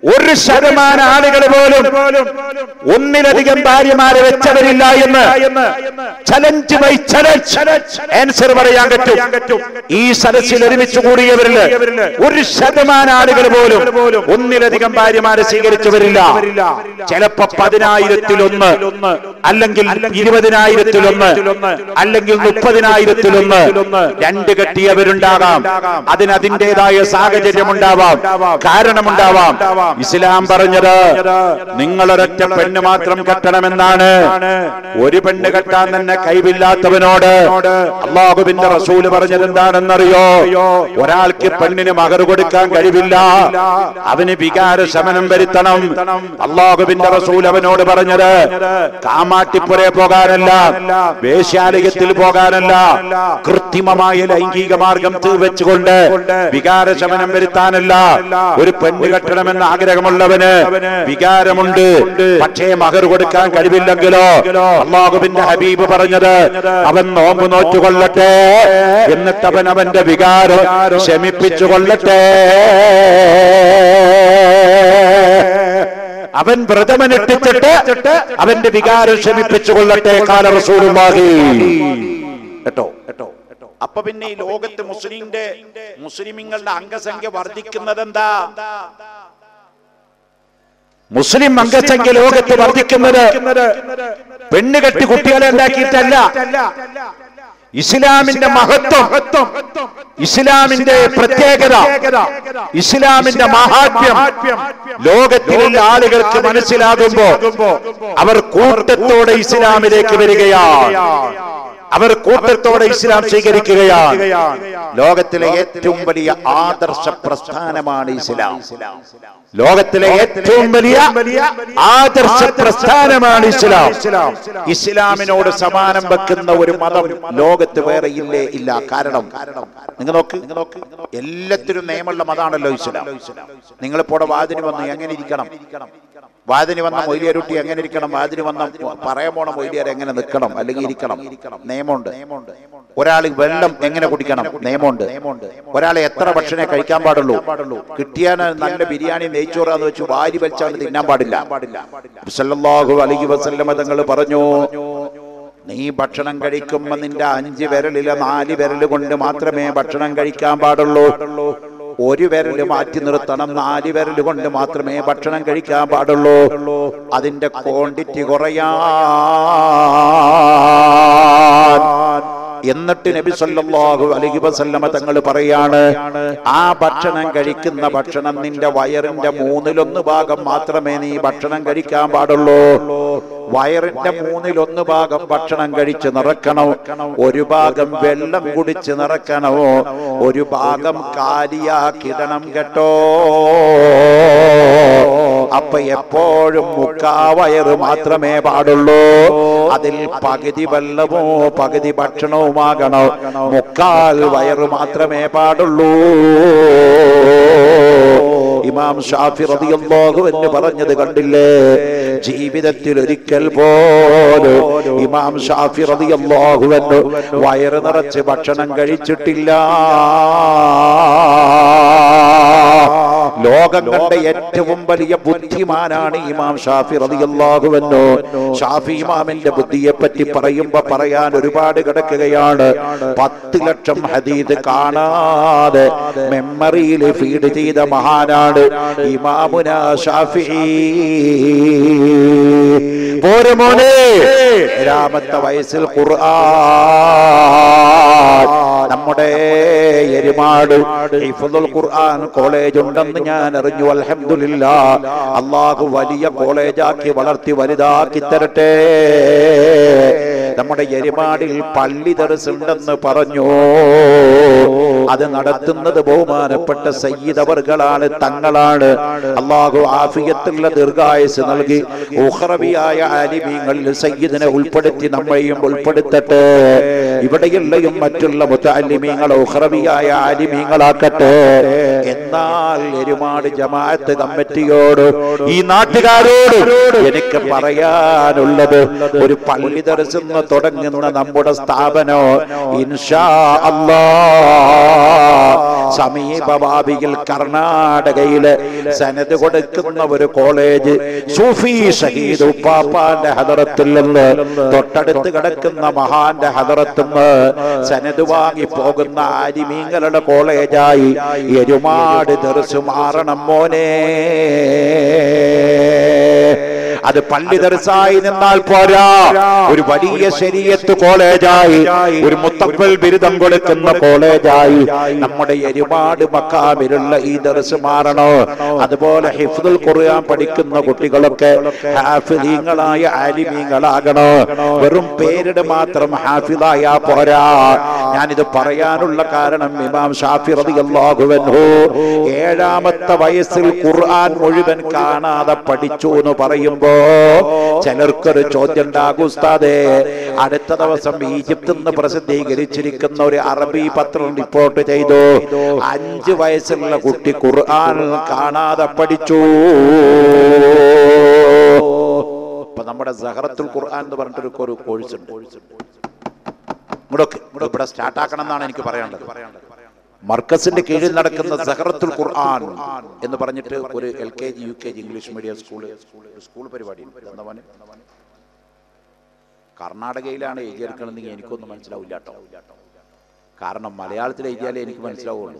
ഒരു ശതമാനം ആളുകൾ പോലും ഒന്നിലധികം ഭാര്യമാരെ വെച്ചവരില്ല എന്ന് ചലഞ്ച് ബൈ ചലഞ്ച് ആൻസർ പറയാൻ പറ്റും ഈ സദസ്സിൽ ഒരുമിച്ച് കൂടിയവരില് ഒരു ശതമാനം ആളുകൾ പോലും ഒന്നിലധികം ഭാര്യമാരെ സ്വീകരിച്ചവരില്ല ചിലപ്പോ പതിനായിരത്തിലൊന്ന് അല്ലെങ്കിൽ ഇരുപതിനായിരത്തിലൊന്ന് അല്ലെങ്കിൽ മുപ്പതിനായിരത്തിലൊന്ന് രണ്ട് കെട്ടിയവരുണ്ടാകാം അതിന് അതിൻ്റെതായ സാഹചര്യം ഉണ്ടാവാം കാരണമുണ്ടാവാം ഇസ്ലാം പറഞ്ഞത് നിങ്ങളൊരൊറ്റ പെണ്ണ് മാത്രം കെട്ടണമെന്നാണ് ഒരു പെണ്ണ് കെട്ടാൻ തന്നെ കൈവില്ലാത്തവനോട് അള്ളാഹുബിന്റെ റസൂല് പറഞ്ഞത് എന്താണെന്നറിയോ ഒരാൾക്ക് പെണ്ണിന് മകർ കൊടുക്കാൻ കഴിവില്ല അവന് വികാര ശമനം വരുത്തണം അള്ളാഹുബിന്റെ റസൂൽ അവനോട് പറഞ്ഞത് കാമാട്ടിപ്പുറേ പോകാനല്ല വേശ്യാലയത്തിൽ പോകാനല്ല കൃത്രിമമായ ലൈംഗിക മാർഗം വെച്ചുകൊണ്ട് വികാര ശമനം വരുത്താനല്ല ഒരു പെണ്ണ് കെട്ടണമെന്ന് ആഗ്രഹമുള്ളവന് വികാരമുണ്ട് പക്ഷേ മകർ കൊടുക്കാൻ കഴിവില്ലെങ്കിലോ അള്ളാഹുബിന്റെ ഹബീബ് പറഞ്ഞത് അവൻ നോമ്പ് നോറ്റുകൊള്ളട്ടെ എന്നിട്ട് അവൻ അവന്റെ വികാരം ശമിപ്പിച്ചു കൊള്ളട്ടെ അവൻ വ്രതമനുഷ്ഠിച്ചിട്ട് അവന്റെ വികാരം ശമിപ്പിച്ചു കൊള്ളട്ടെ കാല റസൂലുള്ളാഹി കേട്ടോ കേട്ടോ അപ്പൊ പിന്നെ ഈ ലോകത്ത് മുസ്ലിമിന്റെ മുസ്ലിമിങ്ങളുടെ അംഗസംഖ്യ വർദ്ധിക്കുന്നത് എന്താ മുസ്ലിം അംഗസംഖ്യ ലോകത്ത് വർദ്ധിക്കുന്നത് പെണ്ണുകെട്ടി കുട്ടികളെ ഉണ്ടാക്കിയിട്ടല്ല ഇസ്ലാമിന്റെ മഹത്വം ഇസ്ലാമിന്റെ പ്രത്യേകത ഇസ്ലാമിന്റെ മഹാത്മ്യം ലോകത്തിലുള്ള ആളുകൾക്ക് മനസ്സിലാകുമ്പോ അവർ കൂട്ടത്തോടെ ഇസ്ലാമിലേക്ക് വരികയാണ് അവർ കൂട്ടത്തോടെ ഇസ്ലാം സ്വീകരിക്കുകയാണ് ലോകത്തിലെ ഏറ്റവും വലിയ ആദർശ പ്രസ്ഥാനമാണ് ഇസ്ലാം ലോകത്തിലെ ഏറ്റവും വലിയ ആദർശ പ്രസ്ഥാനമാണ് ഇസ്ലാം ഇസ്ലാമിനോട് സമാനം വെക്കുന്ന ഒരു മതം ലോകത്ത് വേറെ ഇല്ലേ ഇല്ല കാരണം നിങ്ങൾ നോക്ക് എല്ലാത്തിനും നിയമമുള്ള മതമാണല്ലോ ഇസ്ലാം നിങ്ങളിപ്പോ വാതിന് വന്ന് എങ്ങനെ ഇരിക്കണം വാതിന് വന്ന മൊയ്ലിയരുട്ടി എങ്ങനെ ഇരിക്കണം വാതിന് വന്ന പറയാൻ പോണ മൊയ്ലിയർ എങ്ങനെ നിൽക്കണം അല്ലെങ്കിൽ ഇരിക്കണം നിയമമുണ്ട് ഒരാൾ വെള്ളം എങ്ങനെ കുടിക്കണം നിയമമുണ്ട് ഒരാളെ എത്ര ഭക്ഷണേ കഴിക്കാൻ പാടുള്ളൂ കിട്ടിയാൽ നല്ല ബിരിയാണി നെയ്ച്ചോറാന്ന് വെച്ച് വാരി വലിച്ചാൽ തിന്നാൻ പാടില്ല സല്ലല്ലാഹു അലൈഹി വസല്ലമ തങ്ങൾ പറഞ്ഞു നീ ഭക്ഷണം കഴിക്കുമ്പോ നിന്റെ അഞ്ച് വിരലിലെ നാല് വിരല് കൊണ്ട് മാത്രമേ ഭക്ഷണം കഴിക്കാൻ പാടുള്ളൂ ഒരു വിരല് മാറ്റി നിർത്തണം നാല് വിരല് കൊണ്ട് മാത്രമേ ഭക്ഷണം കഴിക്കാൻ പാടുള്ളൂ അതിന്റെ ക്വാണ്ടിറ്റി കുറയാൻ എന്നിട്ട് നബി സല്ലല്ലാഹു അലൈഹി വസല്ലമ തങ്ങൾ പറയാണ് ആ ഭക്ഷണം കഴിക്കുന്ന ഭക്ഷണം നിന്റെ വയറിന്റെ മൂന്നിലൊന്ന് ഭാഗം മാത്രമേ നീ ഭക്ഷണം കഴിക്കാൻ പാടുള്ളൂ വയറിന്റെ മൂന്നിലൊന്ന് ഭാഗം ഭക്ഷണം കഴിച്ച് നിറക്കണം ഒരു ഭാഗം വെള്ളം കുടിച്ച് നിറക്കണമോ ഒരു ഭാഗം കാലിയാക്കിടണം കേട്ടോ അപ്പൊ എപ്പോഴും മുക്കാ വയറ് മാത്രമേ പാടുള്ളൂ അതിൽ പകുതി വെള്ളമോ പകുതി ഭക്ഷണവുമാകണോ മുക്കാൽ വയറ് മാത്രമേ പാടുള്ളൂ ഇമാം ഷാഫി റളിയല്ലാഹു എന്ന് പറഞ്ഞത് കണ്ടില്ലേ ജീവിതത്തിൽ ഒരിക്കൽ പോലും ഇമാം ഷാഫി റളിയല്ലാഹു എന്ന് വയറ് നിറച്ച് ഭക്ഷണം കഴിച്ചിട്ടില്ല ലോകം കണ്ട ഏറ്റവും വലിയ ബുദ്ധിമാനാണ് ഇമാം ഷാഫി റളിയല്ലാഹു അൻഹു ഷാഫി ഇമാമിന്റെ ബുദ്ധിയെ പറ്റി പറയുമ്പോ പറയാൻ ഒരുപാട് കിടക്കുകയാണ് പത്ത് ലക്ഷം ഹദീദ് കാണാതെ മെമ്മറിയിൽ ഫീഡ് ചെയ്ത മഹാനാണ് ഇമാമുന ഷാഫി പോരെ മോനെ രാമത്തെ വയസ്സിൽ ഖുർആൻ നമ്മുടെ എരുമാട് ഹിഫ്ദുൽ ഖുർആൻ കോളേജ് ഉണ്ടെന്ന് ഞാൻ അറിഞ്ഞു അൽഹംദുലില്ല അള്ളാഹു വലിയ കോളേജാക്കി വളർത്തി വലുതാക്കി തരട്ടെ നമ്മുടെ എരുമാടിൽ പള്ളി ദർസുണ്ടെന്ന് പറഞ്ഞു അത് നടത്തുന്നത് ബഹുമാനപ്പെട്ട സയ്യിദവർകളാണ് തങ്ങളാണ് അള്ളാഹു ആഫിയത്തുള്ള ദീർഘായുസ് നൽകി ഉഹ്റവിയായ ആലിമീങ്ങളിൽ സയ്യിദിനെ ഉൾപ്പെടുത്തി നമ്മയും ഉൾപ്പെടുത്തട്ടെ ഇവിടെയുള്ളയും മറ്റുള്ള മുത്താലിമീങ്ങൾ ഉഹ്റവിയായ ആലിമീങ്ങളാക്കട്ടെ എന്നാൽ എരുമാട് ജമാഅത്ത് കമ്മിറ്റിയോട് ഈ നാട്ടുകാരോട് എനിക്ക് പറയാനുള്ളത് ഒരു പള്ളി ദർശനം തുടങ്ങുന്ന നമ്മുടെ സ്ഥാപനോ ഇൻഷാ അല്ലാ സമീപ ഭാവിയിൽ കർണാടകയിലെ സനത് കൊടുക്കുന്ന ഒരു കോളേജ് സൂഫി ഷഹീദ് ഉപ്പാപ്പാന്റെ ഹദറത്തിൽ നിന്ന് തൊട്ടടുത്ത് കിടക്കുന്ന മഹാന്റെ ഹദറത്തിൽ നിന്ന് സനത് വാങ്ങി പോകുന്ന ആരിമീങ്ങളുടെ കോളേജായി എരുമാട് തെറിച്ചു മാറണം മോനെ അത് പള്ളി ദർസായി നിന്നാൽ പോരാ ഒരു വലിയ ശരീരത്ത് കോളേജായി ഒരു മുത്തപ്പൽ ബിരുദം കൊടുക്കുന്ന കോളേജായി നമ്മുടെ എരുമാട് മക്കാമിലുള്ള ഈ ദർസ് മാറണോ അതുപോലെ ഹിഫ്ദുൽ ഖുർആൻ പഠിക്കുന്ന കുട്ടികളൊക്കെ ഹാഫിദീങ്ങളായ ആലിമീങ്ങളാകണോ വെറും പേരിട് മാത്രം ഹാഫിദായ പോരാ ഞാനിത് പറയാനുള്ള കാരണം ഇമാം ഷാഫി റളിയല്ലാഹു അൻഹു ഏഴാമത്തെ വയസ്സിൽ ഖുർആൻ മുഴുവൻ കാണാതെ പഠിച്ചു എന്ന് പറയുമ്പോ ചിലർക്കൊരു ചോദ്യം ഉണ്ടാകും ഉസ്താദേ അടുത്ത ദിവസം ഈജിപ്തിൽ നിന്ന് പ്രസിദ്ധീകരിച്ചിരിക്കുന്ന ഒരു അറബി പത്രം റിപ്പോർട്ട് ചെയ്തു അഞ്ച് വയസ്സുള്ള കുട്ടി ഖുർആൻ കാണാതെ പഠിച്ചു ഇപ്പൊ നമ്മുടെ സഹറത്തുൽ ഖുർആൻ എന്ന് പറഞ്ഞിട്ടൊരു ഒരു കോഴ്സ് ഉണ്ട് ഇവിടൊക്കെ ഇവിടെ സ്റ്റാർട്ട് ആക്കണം എന്നാണ് എനിക്ക് പറയാനുള്ളത് മർക്കസിന്റെ കീഴിൽ നടക്കുന്ന സഹറത്തുൽ ഖുർആൻ എന്ന് പറഞ്ഞിട്ട് ഒരു L K G U K G English medium school school പരിപാടി കർണാടകയിലാണ് എഴുതിയെടുക്കണമെന്ന് എനിക്കൊന്നും മനസ്സിലാവില്ല കേട്ടോ കാരണം മലയാളത്തിൽ എഴുതിയാലേ എനിക്ക് മനസ്സിലാവുള്ളൂ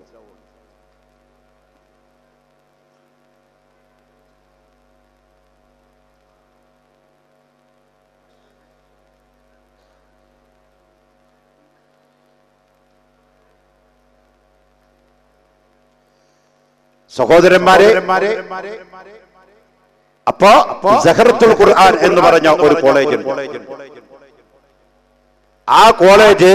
സഹോദരന്മാരെ അപ്പോ സഹറത്തുൽ ഖുർആൻ എന്ന് പറഞ്ഞ ഒരു കോളേജ് ആ കോളേജ്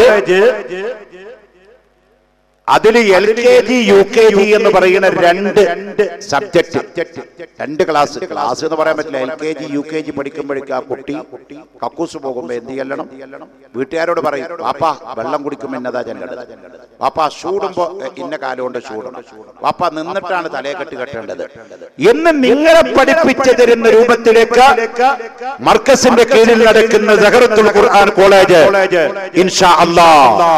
അതിൽ L K G U K G എന്ന് പറയുന്ന രണ്ട് സബ്ജക്ട് രണ്ട് ക്ലാസ് ക്ലാസ് എന്ന് പറയാൻ പറ്റില്ല L K G U K G പഠിക്കുമ്പോഴേക്ക് ആ കുട്ടി കക്കൂസ് പോകുമ്പോ എന്ത് ചെയ്യണം വീട്ടുകാരോട് പറയും വാപ്പ വെള്ളം കുടിക്കുമ്പോ എന്നതാ ചെല്ലേണ്ടത് വാപ്പ ചൂടുമ്പോ ഇന്ന കാലം കൊണ്ട് ചൂടണം വാപ്പ നിന്നിട്ടാണ് തലയെ കെട്ട് കെട്ടേണ്ടത് എന്ന് നിങ്ങളെ പഠിപ്പിച്ചു തരുന്ന രൂപത്തിലേക്ക് മർക്കസിന്റെ കീഴിൽ നടക്കുന്ന സഹറത്തുൽ ഖുർആൻ കോളേജ് ഇൻഷാ അല്ലാ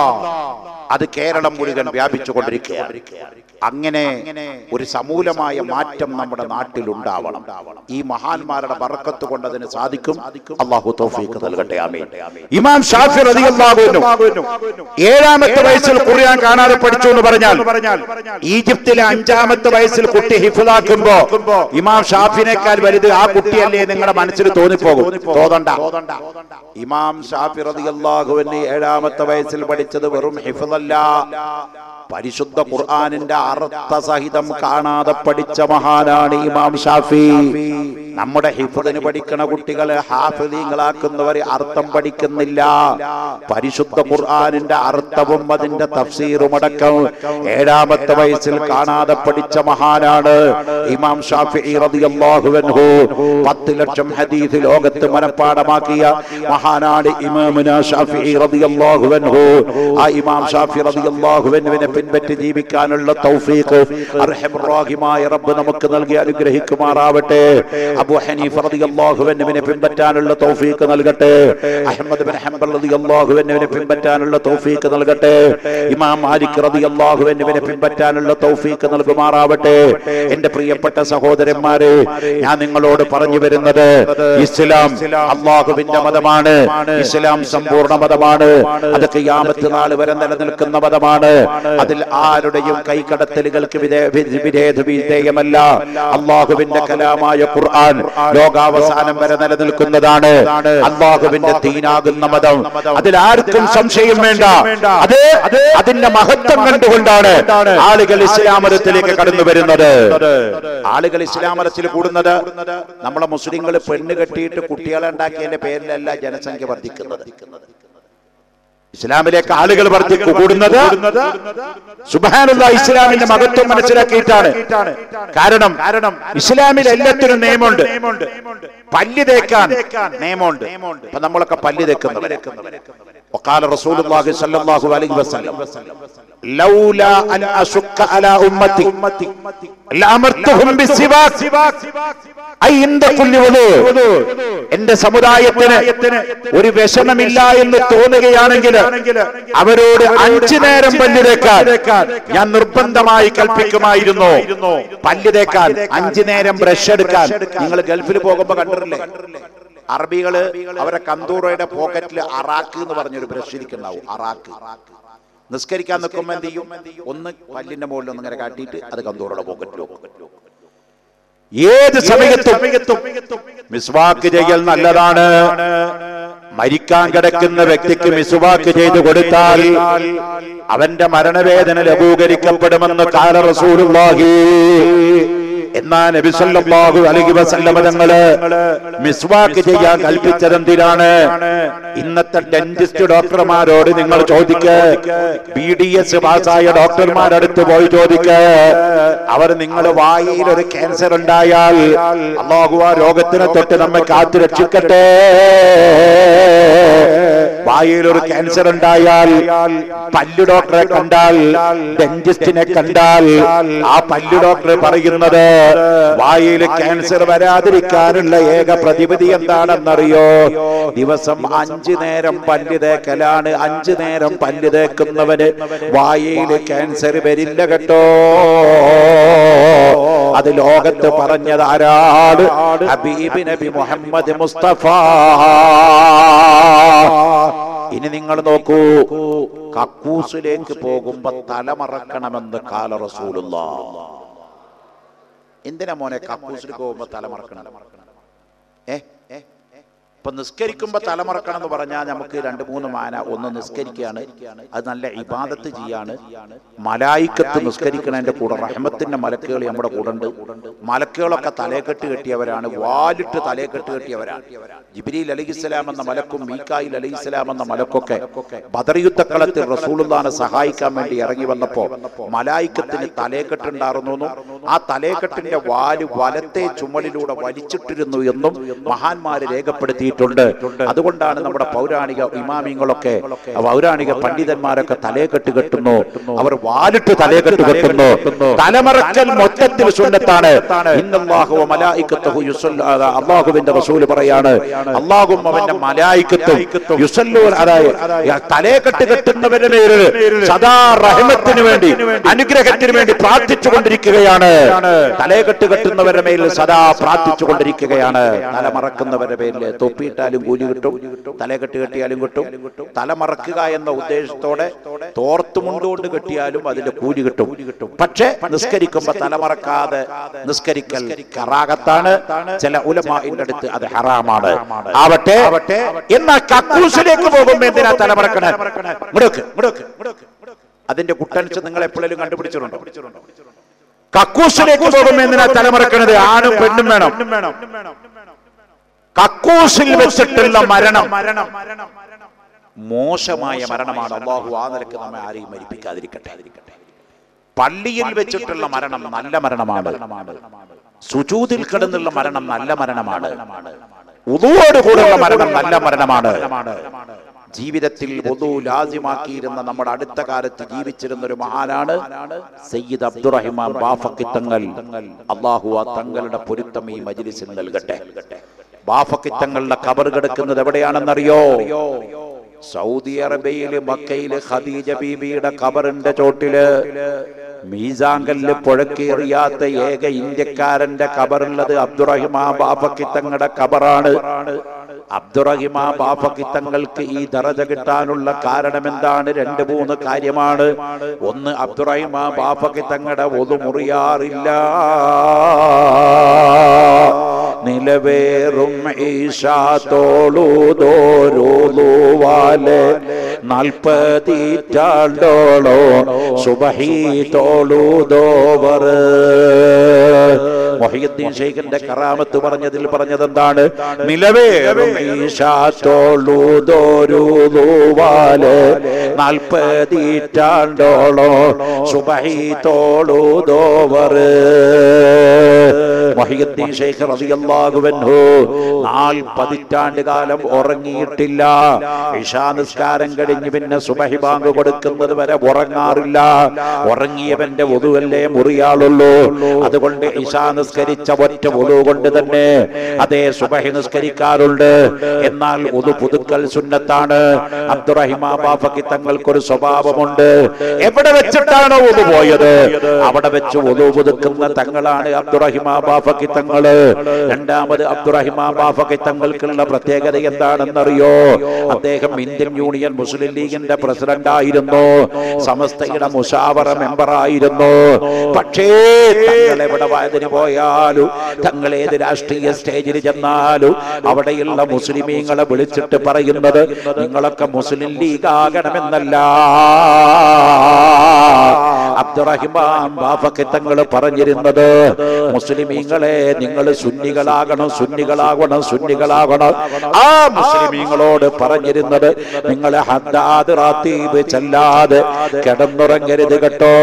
അത് കേരളം മുഴുവൻ വ്യാപിച്ചുകൊണ്ടിരിക്കുകയാണ് അങ്ങനെ ഒരു സമൂലമായ മാറ്റം നമ്മുടെ നാട്ടിൽ ഉണ്ടാവണം ഈ മഹാന്മാരുടെ ബറക്കത്ത് കൊണ്ട് അതിന് സാധിക്കും അള്ളാഹു തൗഫീഖ് നൽകട്ടെ ആമീൻ ഇമാം ഷാഫി റളിയല്ലാഹു അൻഹു ഏഴാമത്തെ വയസ്സിൽ ഖുർആൻ കാണാതെ പഠിച്ചു എന്ന് പറഞ്ഞാൽ ഈജിപ്തിലെ അഞ്ചാമത്തെ വയസ്സിൽ കുട്ടി ഹിഫ്ലാക്കുമ്പോ ഇമാം ഷാഫിനേക്കാൾ വലുത് ആ കുട്ടിയല്ലേ നിങ്ങളുടെ മനസ്സിൽ തോന്നിപ്പോകും തോന്നണ്ട ഇമാം ഷാഫി റളിയല്ലാഹു അൻഹു ഏഴാമത്തെ വയസ്സിൽ പഠിച്ചത് വെറും ഹിഫ്ലല്ല പരിശുദ്ധ ഖുർആാനിന്റെ അർത്ഥ സഹിതം കാണാതെ പഠിച്ച മഹാനാണ് ഇമാം ഷാഫി നമ്മുടെ ഹിഫദിന് പഠിക്കണ കുട്ടികളെ ഹാഫിദീങ്ങളാക്കുന്നവർ അർത്ഥം പഠിക്കുന്നില്ല പരിശുദ്ധ ഖുർആാനിന്റെ അർത്ഥവും അതിന്റെ തഫ്സീറും അടക്കം ഏഴാമത്തെ വയസ്സിൽ കാണാതെ പഠിച്ച മഹാനാണ് ഇമാം ഷാഫി റളിയല്ലാഹു അൻഹു പത്ത് ലക്ഷം ഹദീസ് ലോകത്ത് മനഃപ്പാടമാക്കിയ മഹാനാണ് ഇമാമുന ഷാഫി റളിയല്ലാഹു അൻഹു ആ ഇമാം ഷാഫി റളിയല്ലാഹു അൻഹുവിനെ പിൻപറ്റി ജീവിക്കാനുള്ള തൗഫീഖ് അർഹമുറാഹിമായ റബ്ബ് നമുക്ക് നൽകി അനുഗ്രഹിക്കുമാറാവട്ടെ അബു ഹനീഫ് റളിയല്ലാഹു അൻഹുവിനെ പിൻപറ്റാനുള്ള തൗഫീഖ് നൽകട്ടെ അഹ്മദ് ബിൻ ഹംബൽ റളിയല്ലാഹു അൻഹുവിനെ പിൻപറ്റാനുള്ള തൗഫീഖ് നൽകട്ടെ ഇമാം മാലിക് റളിയല്ലാഹു അൻഹുവിനെ പിൻപറ്റാനുള്ള തൗഫീഖ് നൽകുമാറാവട്ടെ എന്റെ പ്രിയപ്പെട്ട സഹോദരന്മാരെ ഞാൻ നിങ്ങളോട് പറഞ്ഞു വരുന്നത് ഇസ്ലാം അള്ളാഹുവിന്റെ മതമാണ് ഇസ്ലാം സമ്പൂർണ്ണ മതമാണ് അത് ഖിയാമത്ത് നാൾ വരെ നിലനിൽക്കുന്ന മതമാണ് അതിൽ ആരുടെയും കൈകടത്തലുകൾക്ക് വിധേ- വി- വിധേയ വിധേയമല്ല അള്ളാഹുവിന്റെ കലാമായ ഖുർആൻ ലോകാവസാനം വരെ നിലനിൽക്കുന്നതാണ് അള്ളാഹുവിന്റെ തീനാകുന്ന മതം അതിൽ ആർക്കും സംശയം വേണ്ട അത് അതിന്റെ മഹത്വം കണ്ടുകൊണ്ടാണ് ആളുകൾ ഇസ്ലാം മതത്തിലേക്ക് കടന്നു വരുന്നത് ആളുകൾ ഇസ്ലാം മതത്തിൽ കൂടുന്നത് നമ്മളെ മുസ്ലിങ്ങൾ പെണ്ണ് കെട്ടിയിട്ട് കുട്ടികളെ ഉണ്ടാക്കിയതിന്റെ പേരിലല്ല ജനസംഖ്യ വർദ്ധിക്കുന്നത് ഇസ്ലാമിലേക്ക് ആളുകൾ വർദ്ധിക്കു കൂടുന്നത് സുബാനുള്ള ഇസ്ലാമിന്റെ മഹത്വം മനസ്സിലാക്കിയിട്ടാണ് കാരണം കാരണം ഇസ്ലാമിൽ എല്ലാത്തിനും നിയമമുണ്ട് പല്ല് തേക്കാൻ നിയമമുണ്ട് അപ്പൊ നമ്മളൊക്കെ പല്ല് തേക്കുന്നവരെ وقال رسول الله صلى الله عليه وسلم ലൗലാ അൻ അശുക്ക അലാ ഉമ്മത്തി ലഅമർത്തുഹും ബിസ്സിവാക് ഐ ഇന്ദ കുല്ലി വുളു. എന്റെ സമുദായത്തിന് ഒരു വിഷമമില്ല എന്ന് തോന്നുകയാണെങ്കിൽ അവരോട് അഞ്ചു നേരം പല്ല് തേക്കാൻ ഞാൻ നിർബന്ധമായി കൽപ്പിക്കുമായിരുന്നു പല്ല് തേക്കാൻ അഞ്ചു നേരം ബ്രഷ് എടുക്കാൻ നിങ്ങൾ ഗൾഫിൽ പോകുമ്പോ കണ്ടിട്ടില്ലേ അറബികള് അവരെ കന്തൂറയുടെ പോക്കറ്റിൽ അറാക്ക് എന്ന് പറഞ്ഞൊരു ബ്രഷ് ഇരിക്കുന്നുണ്ടാവും അറാക്ക് നിസ്കരിക്കാൻ നിൽക്കുമ്പോ എന്ത് ചെയ്യും ഒന്ന് പല്ലിന്റെ മുകളിൽ ഒന്ന് ഇങ്ങനെ കാട്ടിയിട്ട് അത് കന്തൂറയുടെ പോക്കറ്റിൽ വെക്കും ഏത് സമയത്തും മിസ്വാക്ക് ചെയ്യൽ നല്ലതാണ് മരിക്കാൻ കിടക്കുന്ന വ്യക്തിക്ക് മിസ്വാക്ക് ചെയ്തു കൊടുത്താൽ അവന്റെ മരണവേദന ലഘൂകരിക്കപ്പെടുമെന്ന് കാല റസൂലുള്ളാഹി എന്നാ നബി സല്ലല്ലാഹു അലൈഹി വസല്ലമ തങ്ങള് മിസ്വാക്ക് ചെയ്യാൻ കൽപ്പിച്ചതെന്തിനാണ് ഇന്നത്തെ ഡെന്റിസ്റ്റ് ഡോക്ടർമാരോട് നിങ്ങൾ ചോദിക്ക് ബി ഡി എസ് പാസ്സായ ഡോക്ടർമാരടുത്ത് പോയി ചോദിക്ക് അവർ നിങ്ങൾ വായിൽ ഒരു ക്യാൻസർ ഉണ്ടായാൽ അള്ളാഹു ആ രോഗത്തിനെ തൊട്ട് നമ്മെ കാത്തു രക്ഷിക്കട്ടെ വായിൽ ഒരു ക്യാൻസർ ഉണ്ടായാൽ പല്ലു ഡോക്ടറെ കണ്ടാൽ ഡെന്റിസ്റ്റിനെ കണ്ടാൽ ആ പല്ലു ഡോക്ടർ പറയുന്നത് വായിൽ ക്യാൻസർ വരാതിരിക്കാനുള്ള ഏക പ്രതിവിധി എന്താണെന്നറിയോ ദിവസം അഞ്ചു നേരം പല്ല് തേക്കലാണ് അഞ്ചു നേരം പല്ല് തേക്കുന്നവന് വായിൽ ക്യാൻസർ വരില്ല കേട്ടോ അത് ലോകത്ത് പറഞ്ഞത് ആരാണ് ഹബീബ് നബി മുഹമ്മദ് മുസ്തഫ ഇനി നിങ്ങൾ നോക്കൂ കക്കൂസിലേക്ക് പോകുമ്പോ തലമറക്കണമെന്ന് കാല റസൂലുള്ള എന്തിനാ മോനെ കക്കൂസിലേക്ക് പോകുമ്പോ തലമറക്കണം ഏ ഏ ഇപ്പൊ നിസ്കരിക്കുമ്പോ തലമറക്കണം എന്ന് പറഞ്ഞാൽ നമുക്ക് രണ്ട് മൂന്ന് മാന ഒന്ന് നിസ്കരിക്കുകയാണ് അത് നല്ല ഇബാദത്ത് ചെയ്യാണ് മലായിക്കത്ത് നിസ്കരിക്കണതിന്റെ കൂടെ റഹ്മത്തിന്റെ മലക്കുകൾ നമ്മുടെ കൂടെ ഉണ്ട് മലക്കുകളൊക്കെ തലേക്കെട്ട് കെട്ടിയവരാണ് വാലിട്ട് തലേക്കെട്ട് കെട്ടിയവരാണ് ജിബിരിൽ അലഹിസ്സലാം എന്ന മലക്കും മീക്കായിൽ അലഹിസ്സലാം എന്ന മലക്കൊക്കെ ബദർയുദ്ധക്കളത്തിൽ റസൂലുള്ളാനെ സഹായിക്കാൻ വേണ്ടി ഇറങ്ങി വന്നപ്പോ മലായിക്കത്തിന് തലേക്കെട്ടുണ്ടായിരുന്നു ആ തലേക്കെട്ടിന്റെ വാല് വലത്തെ ചുമലിലൂടെ വലിച്ചിട്ടിരുന്നു എന്നും മഹാന്മാര് രേഖപ്പെടുത്തിയിട്ടുണ്ട് അതുകൊണ്ടാണ് നമ്മുടെ പൗരാണിക ഇമാമിങ്ങളൊക്കെ പൗരാണിക പണ്ഡിതന്മാരൊക്കെ തലേക്കെട്ട് കെട്ടുന്നു അവർ വാലിട്ട് തലേക്കെട്ട് കെട്ടുന്നു തലമറക്കൽ മൊത്തത്തിൽ സുന്നത്താണ് ഇന്നല്ലാഹു വ മലായികത്തുഹു യുസല്ല- അതാ അള്ളാഹുവിന്റെ റസൂല് പറയാണ് അള്ളാഹും അവന്റെ മലായിക്കത്തും യുസല്ലൂൻ അതായത് തലേക്കെട്ട് കെട്ടുന്നവരുടെ മേല് സദാ റഹ്മത്തിന് വേണ്ടി അനുഗ്രഹത്തിന് വേണ്ടി പ്രാർത്ഥിച്ചു കൊണ്ടിരിക്കുകയാണ് തലേക്കെട്ട് കെട്ടുന്നവരുടെ മേൽ സദാ പ്രാർത്ഥിച്ചു കൊണ്ടിരിക്കുകയാണ് തലമറക്കുന്നവരുടെ പേരിൽ തൊപ്പിയിട്ടാലും കൂലി കിട്ടും തലകെട്ട് കെട്ടിയാലും കിട്ടും തലമറക്കുക എന്ന ഉദ്ദേശത്തോടെ തോർത്തുമുണ്ടുകൊണ്ട് കെട്ടിയാലും അതിന്റെ കൂലി കിട്ടും പക്ഷേ നിസ്കരിക്കുമ്പോ തലമറക്കാതെ നിസ്കരിക്കൽ കറാകത്താണ് ചില ഉലമാന്റെ അടുത്ത് അത് ഹറാമാണ് ആവട്ടെ എന്നാ കക്കൂസിലേക്ക് പോകുമ്പോ എന്തിനാ തലമറക്കണേ മുടക്ക് മുടക്ക് അതിന്റെ കുട്ടൻസ് നിങ്ങൾ എപ്പോഴെങ്കിലും കണ്ടുപിടിച്ചിട്ടുണ്ടോ കക്കൂസിലേക്ക് പോകുമ്പോ എന്തിനാ തലമറക്കണത് ആണും പെണ്ണും വേണം കക്കൂസിൽ വെച്ചിട്ടുള്ള മരണം മോശമായ മരണമാണ് അള്ളാഹു ആ നിലക്ക് നമ്മെ ആരെയും മരിപ്പിക്കാതിരിക്കട്ടെ പള്ളിയിൽ വെച്ചിട്ടുള്ള മരണം നല്ല മരണമാണ് സുജൂതിൽ കിടന്നുള്ള മരണം നല്ല മരണമാണ് ഉതുവോട് കൂടെയുള്ള മരണം നല്ല മരണമാണ് ജീവിതത്തിൽ ഒതു ലാസിമാക്കിയിരുന്ന നമ്മുടെ അടുത്ത കാലത്ത് ജീവിച്ചിരുന്ന ഒരു മഹാനാണ് സയ്യിദ് അബ്ദുറഹിമാൻ ബാഫക്കി തങ്ങൾ അള്ളാഹു ആ തങ്ങളുടെ പൊരുത്തം ഈ മജിലിസിൽ നൽകട്ടെ ബാഫക്കി തങ്ങളുടെ കബർ കിടക്കുന്നത് എവിടെയാണെന്നറിയോ സൗദി അറേബ്യയില് മക്കയില് ഖദീജ ബീബിയുടെ കബറിന്റെ ചോട്ടില് മീസാങ്കല്ല് പുഴക്കേറിയാത്ത ഏക ഇന്ത്യക്കാരന്റെ കബറുള്ളത് അബ്ദുറഹിമാ ബാഫക്കി തങ്ങളുടെ കബറാണ് അബ്ദുറഹിമാ ബാഫക്കി തങ്ങൾക്ക് ഈ ദറജ കിട്ടാനുള്ള കാരണം എന്താണ് രണ്ട് മൂന്ന് കാര്യമാണ് ഒന്ന് അബ്ദുറഹിമാ ബാഫക്കി തങ്ങളുടെ ഒതു മുറിയാറില്ല നിലവേറും ഈശാത്തോളൂതോരോവാല് നാൽപ്പതിറ്റാണ്ടോളോ സുബഹി തോളൂതോവർ മൊഹീദ്ദീൻ ഷെയ്ഖിന്റെ കറാമത്ത് പറഞ്ഞതിൽ പറഞ്ഞത് എന്താണ് നിലവേറും ഈശാത്തോളൂതോരോവാല് നാൽപ്പതിറ്റാണ്ടോളോ സുബഹി തോളൂതോവർ മൊഹിയുദ്ദീൻ ഷെയ്ഖ് റളിയല്ലാഹു അൻഹു നാല് പതിറ്റാണ്ട് കാലം ഉറങ്ങിയിട്ടില്ല ഇഷാ നിസ്കാരം കഴിഞ്ഞ് പിന്നെ സുബഹി ബാങ്ക് കൊടുക്കുന്നത് വരെ ഉറങ്ങാറില്ല ഉറങ്ങിയവന്റെ ഒതുവല്ലേ മുറിയാളുള്ളൂ അതുകൊണ്ട് ഇഷാ നിസ്കരിച്ച ഒറ്റ ഒതു കൊണ്ട് തന്നെ അതേ സുബഹി നിസ്കരിക്കാറുണ്ട് എന്നാൽ ഒതു പുതുക്കൽ സുന്നത്താണ് അബ്ദുറഹിമാ ബാഫക്കി തങ്ങൾക്കൊരു സ്വഭാവമുണ്ട് എവിടെ വെച്ചിട്ടാണോ ഒതു പോയത് അവിടെ വെച്ച് ഒതു പുതുക്കുന്ന തങ്ങളാണ് അബ്ദുറഹിമാ ബാഫക്കി തങ്ങള് രണ്ടാമത് അബ്ദുറഹിമാ ബാഫക്കി തങ്ങൾക്കുള്ള പ്രത്യേകത എന്താണെന്നറിയോ അദ്ദേഹം ഇന്ത്യൻ യൂണിയൻ മുസ്ലിം ലീഗിന്റെ പ്രസിഡന്റ് ആയിരുന്നു സമസ്തയുടെ മുഷാവറ മെമ്പർ ആയിരുന്നു പക്ഷേ തങ്ങൾ എവിടെ വയതിന് പോയാലും തങ്ങൾ ഏത് രാഷ്ട്രീയ സ്റ്റേജിൽ ചെന്നാലും അവിടെയുള്ള മുസ്ലിമീങ്ങളെ വിളിച്ചിട്ട് പറയുന്നത് നിങ്ങളൊക്കെ മുസ്ലിം ലീഗ് ആകണമെന്നല്ല അബ്ദുറഹിമാൻ ബാഫക്ക് തങ്ങൾ പറഞ്ഞിരുന്നത് മുസ്ലിമീങ്ങളെ നിങ്ങൾ സുന്നികളാകണം സുന്നികളാകണം സുന്നികളാകണം ആ മുസ്ലിമീങ്ങളോട് പറഞ്ഞിരുന്നത് നിങ്ങൾ ഹദ്ദാദ് റാത്തീബ് ചെല്ലാതെ കിടന്നുറങ്ങരുത് കേട്ടോ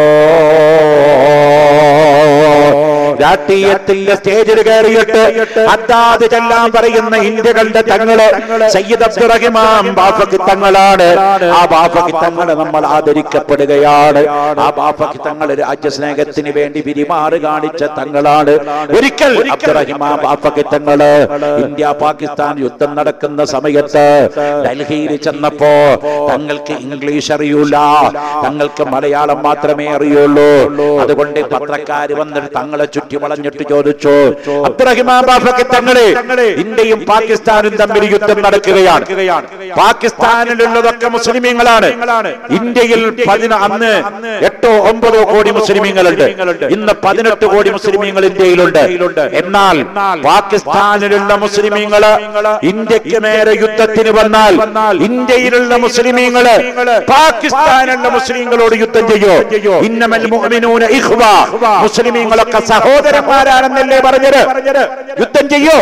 രാഷ്ട്രീയത്തിന്റെ സ്റ്റേജിൽ കയറിയിട്ട് അദ്ദാദ് ചെല്ലാൻ പറയുന്ന ഇന്ത്യകളുടെ തങ്ങള് സയ്യിദ് അബ്ദുറഹിമാൻ ബാഫക്ക് തങ്ങളാണ് ആ ബാഫക്ക് തങ്ങളെ നമ്മൾ ആദരിക്കപ്പെടുകയാണ് ആ ബാഫക്ക് തങ്ങൾ രാജ്യസ്നേഹത്തിന് വേണ്ടി പിരിമാറ് കാണിച്ച തങ്ങളാണ് ഒരിക്കൽ അബ്ദുറഹിമാൻ ബാഫക്ക് തങ്ങള് ഇന്ത്യ പാകിസ്ഥാൻ യുദ്ധം നടക്കുന്ന സമയത്ത് ഡൽഹിയിൽ ചെന്നപ്പോ തങ്ങൾക്ക് ഇംഗ്ലീഷ് അറിയൂല തങ്ങൾക്ക് മലയാളം മാത്രമേ അറിയുള്ളൂ അതുകൊണ്ട് പത്രക്കാര് വന്നിട്ട് തങ്ങളെ ചുറ്റി വളഞ്ഞിട്ട് ചോദിച്ചു അബ്ദുറഹിമാൻ ബാഫക്ക് തങ്ങളെ ഇന്ത്യയും പാകിസ്ഥാനും തമ്മിൽ യുദ്ധം നടക്കുകയാണ് പാകിസ്ഥാനിലുള്ളതൊക്കെ മുസ്ലിമീങ്ങളാണ് ഇന്ത്യയിൽ പതിന അന്ന് എട്ടോ ഒമ്പതോ കോടി മുസ്ലിമീങ്ങളുണ്ട് ഇന്ന് പതിനെട്ട് കോടി മുസ്ലിമീങ്ങൾ ഇന്ത്യയിലുണ്ട് എന്നാൽ പാകിസ്ഥാനിലുള്ള മുസ്ലിമീങ്ങള് ഇന്ത്യക്ക് നേരെ യുദ്ധത്തിന് വന്നാൽ ഇന്ത്യയിലുള്ള മുസ്ലിമീങ്ങള് പാകിസ്ഥാനിലുള്ള മുസ്ലിങ്ങളോട് യുദ്ധം ചെയ്യോ ഇന്നമൽ മുഅ്മിനൂന ഇഖ്വ മുസ്ലിമീങ്ങളൊക്കെ സഹോദരന്മാരാണെന്നല്ലേ പറഞ്ഞത് യുദ്ധം ചെയ്യോ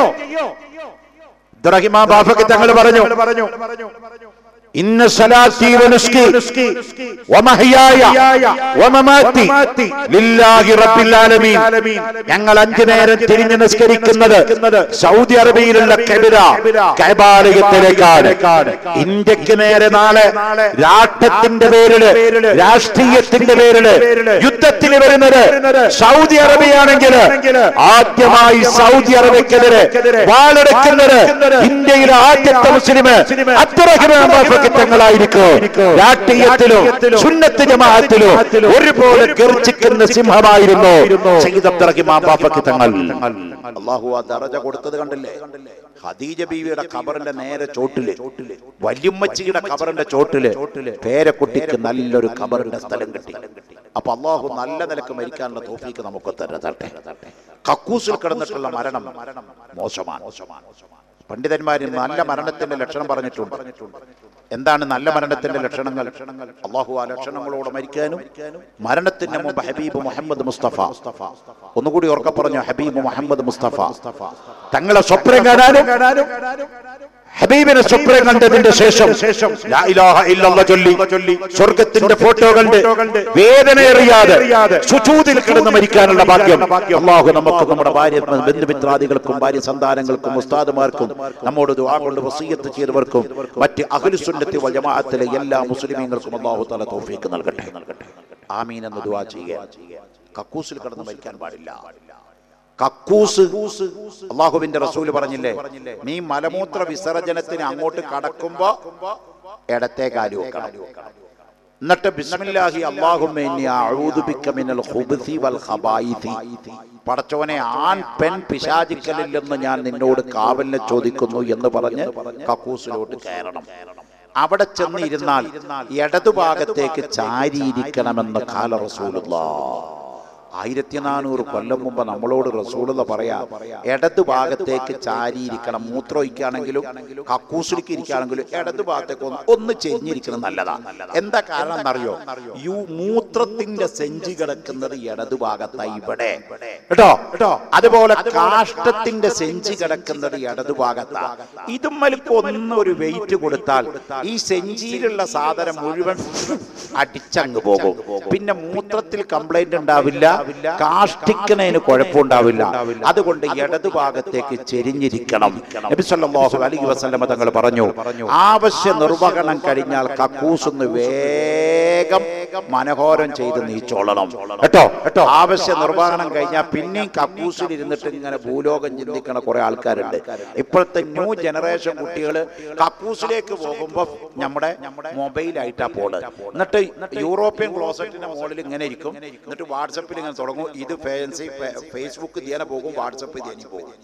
ഇബ്രാഹിമ ബാഫക്ക് തങ്ങൾ പറഞ്ഞു ഇന്ന സലാത്തി വനുസ്കി വമഹയായ വമമാത്തി ലില്ലാഹി റബ്ബിൽ ആലമീൻ ഞങ്ങൾ അഞ്ചു നേരം തിരിഞ്ഞു നിസ്കരിക്കുന്നത് സൗദി അറേബ്യയിലുള്ള കബിര കൈബാലയത്തിലേക്കാണ് ഇന്ത്യക്ക് നേരെ നാളെ രാഷ്ട്രത്തിന്റെ പേരില് രാഷ്ട്രീയത്തിന്റെ പേരില് യുദ്ധത്തിന് വരുന്നത് സൗദി അറേബ്യയാണെങ്കിൽ ആദ്യമായി സൗദി അറേബ്യക്കെതിരെ വാളെടുക്കുന്നത് ഇന്ത്യയിലെ ആദ്യത്തെ മുസ്ലിം അബ്ദുറഹിമാൻ ബാഫക്ക് തങ്ങളായിരിക്കും രാഷ്ട്രീയത്തിലും സുന്നത്ത് ജമാഅത്തിലും ഒരുപോലെ ഗർജിക്കുന്ന സിംഹമായിരുന്നു സയ്യിദ് അബ്ദുറഹിമാൻ ബാഫക്ക് തങ്ങൾ അള്ളാഹു ആ ദറജ കൊടുത്തത് കണ്ടില്ലേ ഖദീജ ബീവിയുടെ ഖബറിന്റെ നേരെ ചോട്ടില് വല്യമ്മച്ചിയുടെ ഖബറിന്റെ ചോട്ടില് പേരക്കുട്ടിക്ക് നല്ലൊരു ഖബറിന്റെ സ്ഥലം കിട്ടി അപ്പൊ അള്ളാഹു നല്ല നിലക്ക് മരിക്കാനുള്ള തോഫീക്ക് നമുക്ക് തരട്ടെ കക്കൂസിൽ കിടന്നിട്ടുള്ള മരണം മോശമാണ് പണ്ഡിതന്മാര് നല്ല മരണത്തിന്റെ ലക്ഷണം പറഞ്ഞിട്ടുണ്ട് എന്താണ് നല്ല മരണത്തിന്റെ ലക്ഷണങ്ങൾ അള്ളാഹു ആ ലക്ഷണങ്ങളോട് മരിക്കാനും മരണത്തിന് മുമ്പ് ഹബീബ് മുഹമ്മദ് മുസ്തഫ ഒന്നുകൂടി ഉറക്കെ പറഞ്ഞു ഹബീബ് മുഹമ്മദ് മുസ്തഫ തങ്ങളെ സ്വപ്നം കാണാനും ഹബീബിനെ സ്വപ്നം കണ്ടതിന്റെ ശേഷം ലാ ഇലാഹ ഇല്ലല്ലാഹ് ചൊല്ലി സ്വർഗത്തിന്റെ ഫോട്ടോ കണ്ട് വേദനയറിയാതെ സുജൂദിൽ കിടന്ന് മരിക്കാനുള്ള ഭാഗ്യം അള്ളാഹു നമുക്ക് നമ്മുടെ ഭാര്യ ബന്ധുമിത്രാദികൾക്കും ഭാര്യ സന്താനങ്ങൾക്കും ഉസ്താദുമാർക്കും നമ്മോട് ദുആ കൊണ്ട് വസീയത്ത് ചെയ്തവർക്കും മറ്റ് അഖിലുസുന്നത്തി വൽ ജമാഅത്തിലെ എല്ലാ മുസ്ലിമീങ്ങൾക്കും അള്ളാഹു തആല തൗഫീക്ക് നൽകട്ടെ ആമീൻ എന്ന് ദുആ ചെയ്യുക കക്കൂസിൽ കിടന്ന് മരിക്കാൻ പാടില്ല കക്കൂസ് അള്ളാഹുവിന്റെ റസൂല് പറഞ്ഞില്ലേ നീ മലമൂത്ര വിസർജനത്തിന് അങ്ങോട്ട് കടക്കുമ്പോ ഇടത്തെ കാലു വെക്കണം എന്നിട്ട് ബിസ്മില്ലാഹി അല്ലാഹുമ്മ ഇന്നി അഊദു ബിക മിനൽ ഖുബ്സി വൽ ഖബായിഥി പടച്ചവനെ ആൺ പെൺ പിശാചിക്കലില്ലെന്ന് ഞാൻ നിന്നോട് കാവലിനെ ചോദിക്കുന്നു എന്ന് പറഞ്ഞ് കക്കൂസിലോട്ട് കയറണം അവിടെ ചെന്ന് ഇരുന്നാൽ ഇടതുഭാഗത്തേക്ക് ചാരിയിരിക്കണമെന്ന് കാല റസൂലുള്ളാഹ് ആയിരത്തി നാനൂറ് കൊല്ലം മുമ്പ് നമ്മളോട് റസൂളത പറയാ ഇടത് ഭാഗത്തേക്ക് ചാരിയിരിക്കണം മൂത്രമൊഴിക്കുകയാണെങ്കിലും കക്കൂസിലേക്ക് ഇരിക്കുകയാണെങ്കിലും ഇടത് ഭാഗത്തേക്ക് ഒന്ന് ഒന്ന് ചെരിഞ്ഞിരിക്കണം നല്ലതാ എന്താ കാരണം എന്നറിയോ യു മൂത്രത്തിന്റെ സെഞ്ചി കിടക്കുന്നത് ഇടത് ഭാഗത്തായി ഇവിടെ കേട്ടോ കേട്ടോ അതുപോലെ കാഷ്ടത്തിന്റെ സെഞ്ചി കിടക്കുന്നത് ഇടത് ഭാഗത്താ ഇതുമ്മലിപ്പോ ഒന്ന് ഒരു വെയിറ്റ് കൊടുത്താൽ ഈ സെഞ്ചിയിലുള്ള സാധനം മുഴുവൻ അടിച്ചങ്ങ് പോകും പിന്നെ മൂത്രത്തിൽ കംപ്ലൈന്റ് ഉണ്ടാവില്ല കാഷ്ടിക്കുന്നതിന് കുഴപ്പമുണ്ടാവില്ല അതുകൊണ്ട് ഇടതുഭാഗത്തേക്ക് ചെരിഞ്ഞിരിക്കണം നബി സല്ലല്ലാഹു അലൈഹി വസല്ലമ തങ്ങൾ പറഞ്ഞു ആവശ്യ നിർവഹണം കഴിഞ്ഞാൽ കക്കൂസ് ഒന്ന് വേഗം മനോഹരം ചെയ്ത് നീച്ചോളണം കേട്ടോ കേട്ടോ ആവശ്യ നിർവഹണം കഴിഞ്ഞാൽ പിന്നെയും കക്കൂസിൽ ഇരുന്നിട്ട് ഇങ്ങനെ ഭൂലോകം ചിന്തിക്കണ കുറെ ആൾക്കാരുണ്ട് ഇപ്പോഴത്തെ ന്യൂ ജനറേഷൻ കുട്ടികൾ കക്കൂസിലേക്ക് പോകുമ്പോൾ നമ്മുടെ മൊബൈലായിട്ടാ പോണ് എന്നിട്ട് യൂറോപ്യൻ ക്ലോസറ്റിന്റെ മുകളിൽ ഇങ്ങനെ ഇരിക്കും എന്നിട്ട് വാട്സപ്പിൽ ഇങ്ങനെ തുടങ്ങും ഇത് ഫാൻസി ഫേസ്ബുക്ക് ധ്യാനം പോകും വാട്സപ്പ് ധ്യാനം പോകും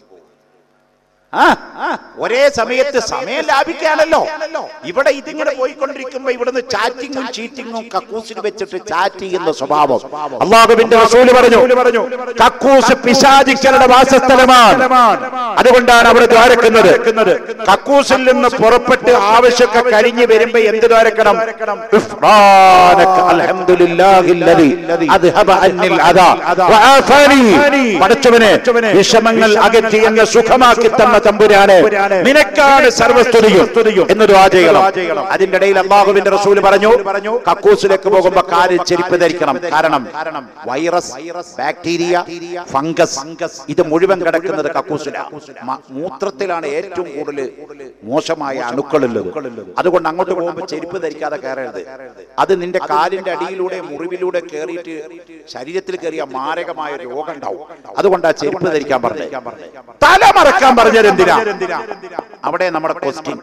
ആ, ആ, ഒരേ സമയത്ത് സമയം ലാഭിക്കാണല്ലോ ഇവിടെ ഇതിങ്ങനെ പോയിക്കൊണ്ടിരിക്കുമ്പോ ഇവിടുന്ന് ചാറ്റിങ്ങും ചീറ്റിങ്ങും കക്കൂസിൽ വെച്ചിട്ട് ചാറ്റ് ചെയ്യുന്ന സ്വഭാവം അള്ളാഹുവിന്റെ റസൂല് പറഞ്ഞു കക്കൂസ് പിശാചിക്കളുടെ വാസസ്ഥലമാണ് അതുകൊണ്ടാണ് അവിടെ ദ്വാരക്കുന്നത് കക്കൂസിൽ നിന്ന് പുറപ്പെട്ട് ആവശ്യമൊക്കെ കഴിഞ്ഞ് വരുമ്പോ എന്ത് ദ്വാരക്കണം ഇഫ്റാനക അൽഹംദുലില്ലാഹില്ലദി അദ്ഹബ അന്നിൽ അദാ വആഫാനി പടച്ചവനെ വിഷമങ്ങൾ അകറ്റി എന്നെ സുഖമാക്കി തന്ന തമ്പുരാന് നിനക്കാണ് സർവസ്തുതിയും എന്ന് ദുആ ചെയ്യണം അതിന്റെ ഇടയിൽ അള്ളാഹുവിന്റെ റസൂൽ പറഞ്ഞു കക്കൂസിലേക്ക് പോകുമ്പോ കാലിൽ ചെരുപ്പ് ധരിക്കണം കാരണം വൈറസ് ബാക്ടീരിയ ഫംഗസ് ഇത് മുഴുവൻ കിടക്കുന്നത് കക്കൂസിലാണ് മ- മൂത്രത്തിലാണ് ഏറ്റവും കൂടുതൽ മോശമായ അണുക്കളുള്ളത് അതുകൊണ്ട് അങ്ങോട്ട് പോകുമ്പോൾ ചെരുപ്പ് ധരിക്കാതെ കയറരുത് അത് നിന്റെ കാലിന്റെ അടിയിലൂടെ മുറിവിലൂടെ കയറിയിട്ട് ശരീരത്തിൽ കയറിയ മാരകമായ രോഗം ഉണ്ടാവും അതുകൊണ്ട് ആ ചെരുപ്പ് ധരിക്കാൻ പറഞ്ഞു തല മറക്കാൻ പറഞ്ഞത് എന്തിനാ അവിടെ നമ്മുടെ ക്വസ്റ്റ്യൻ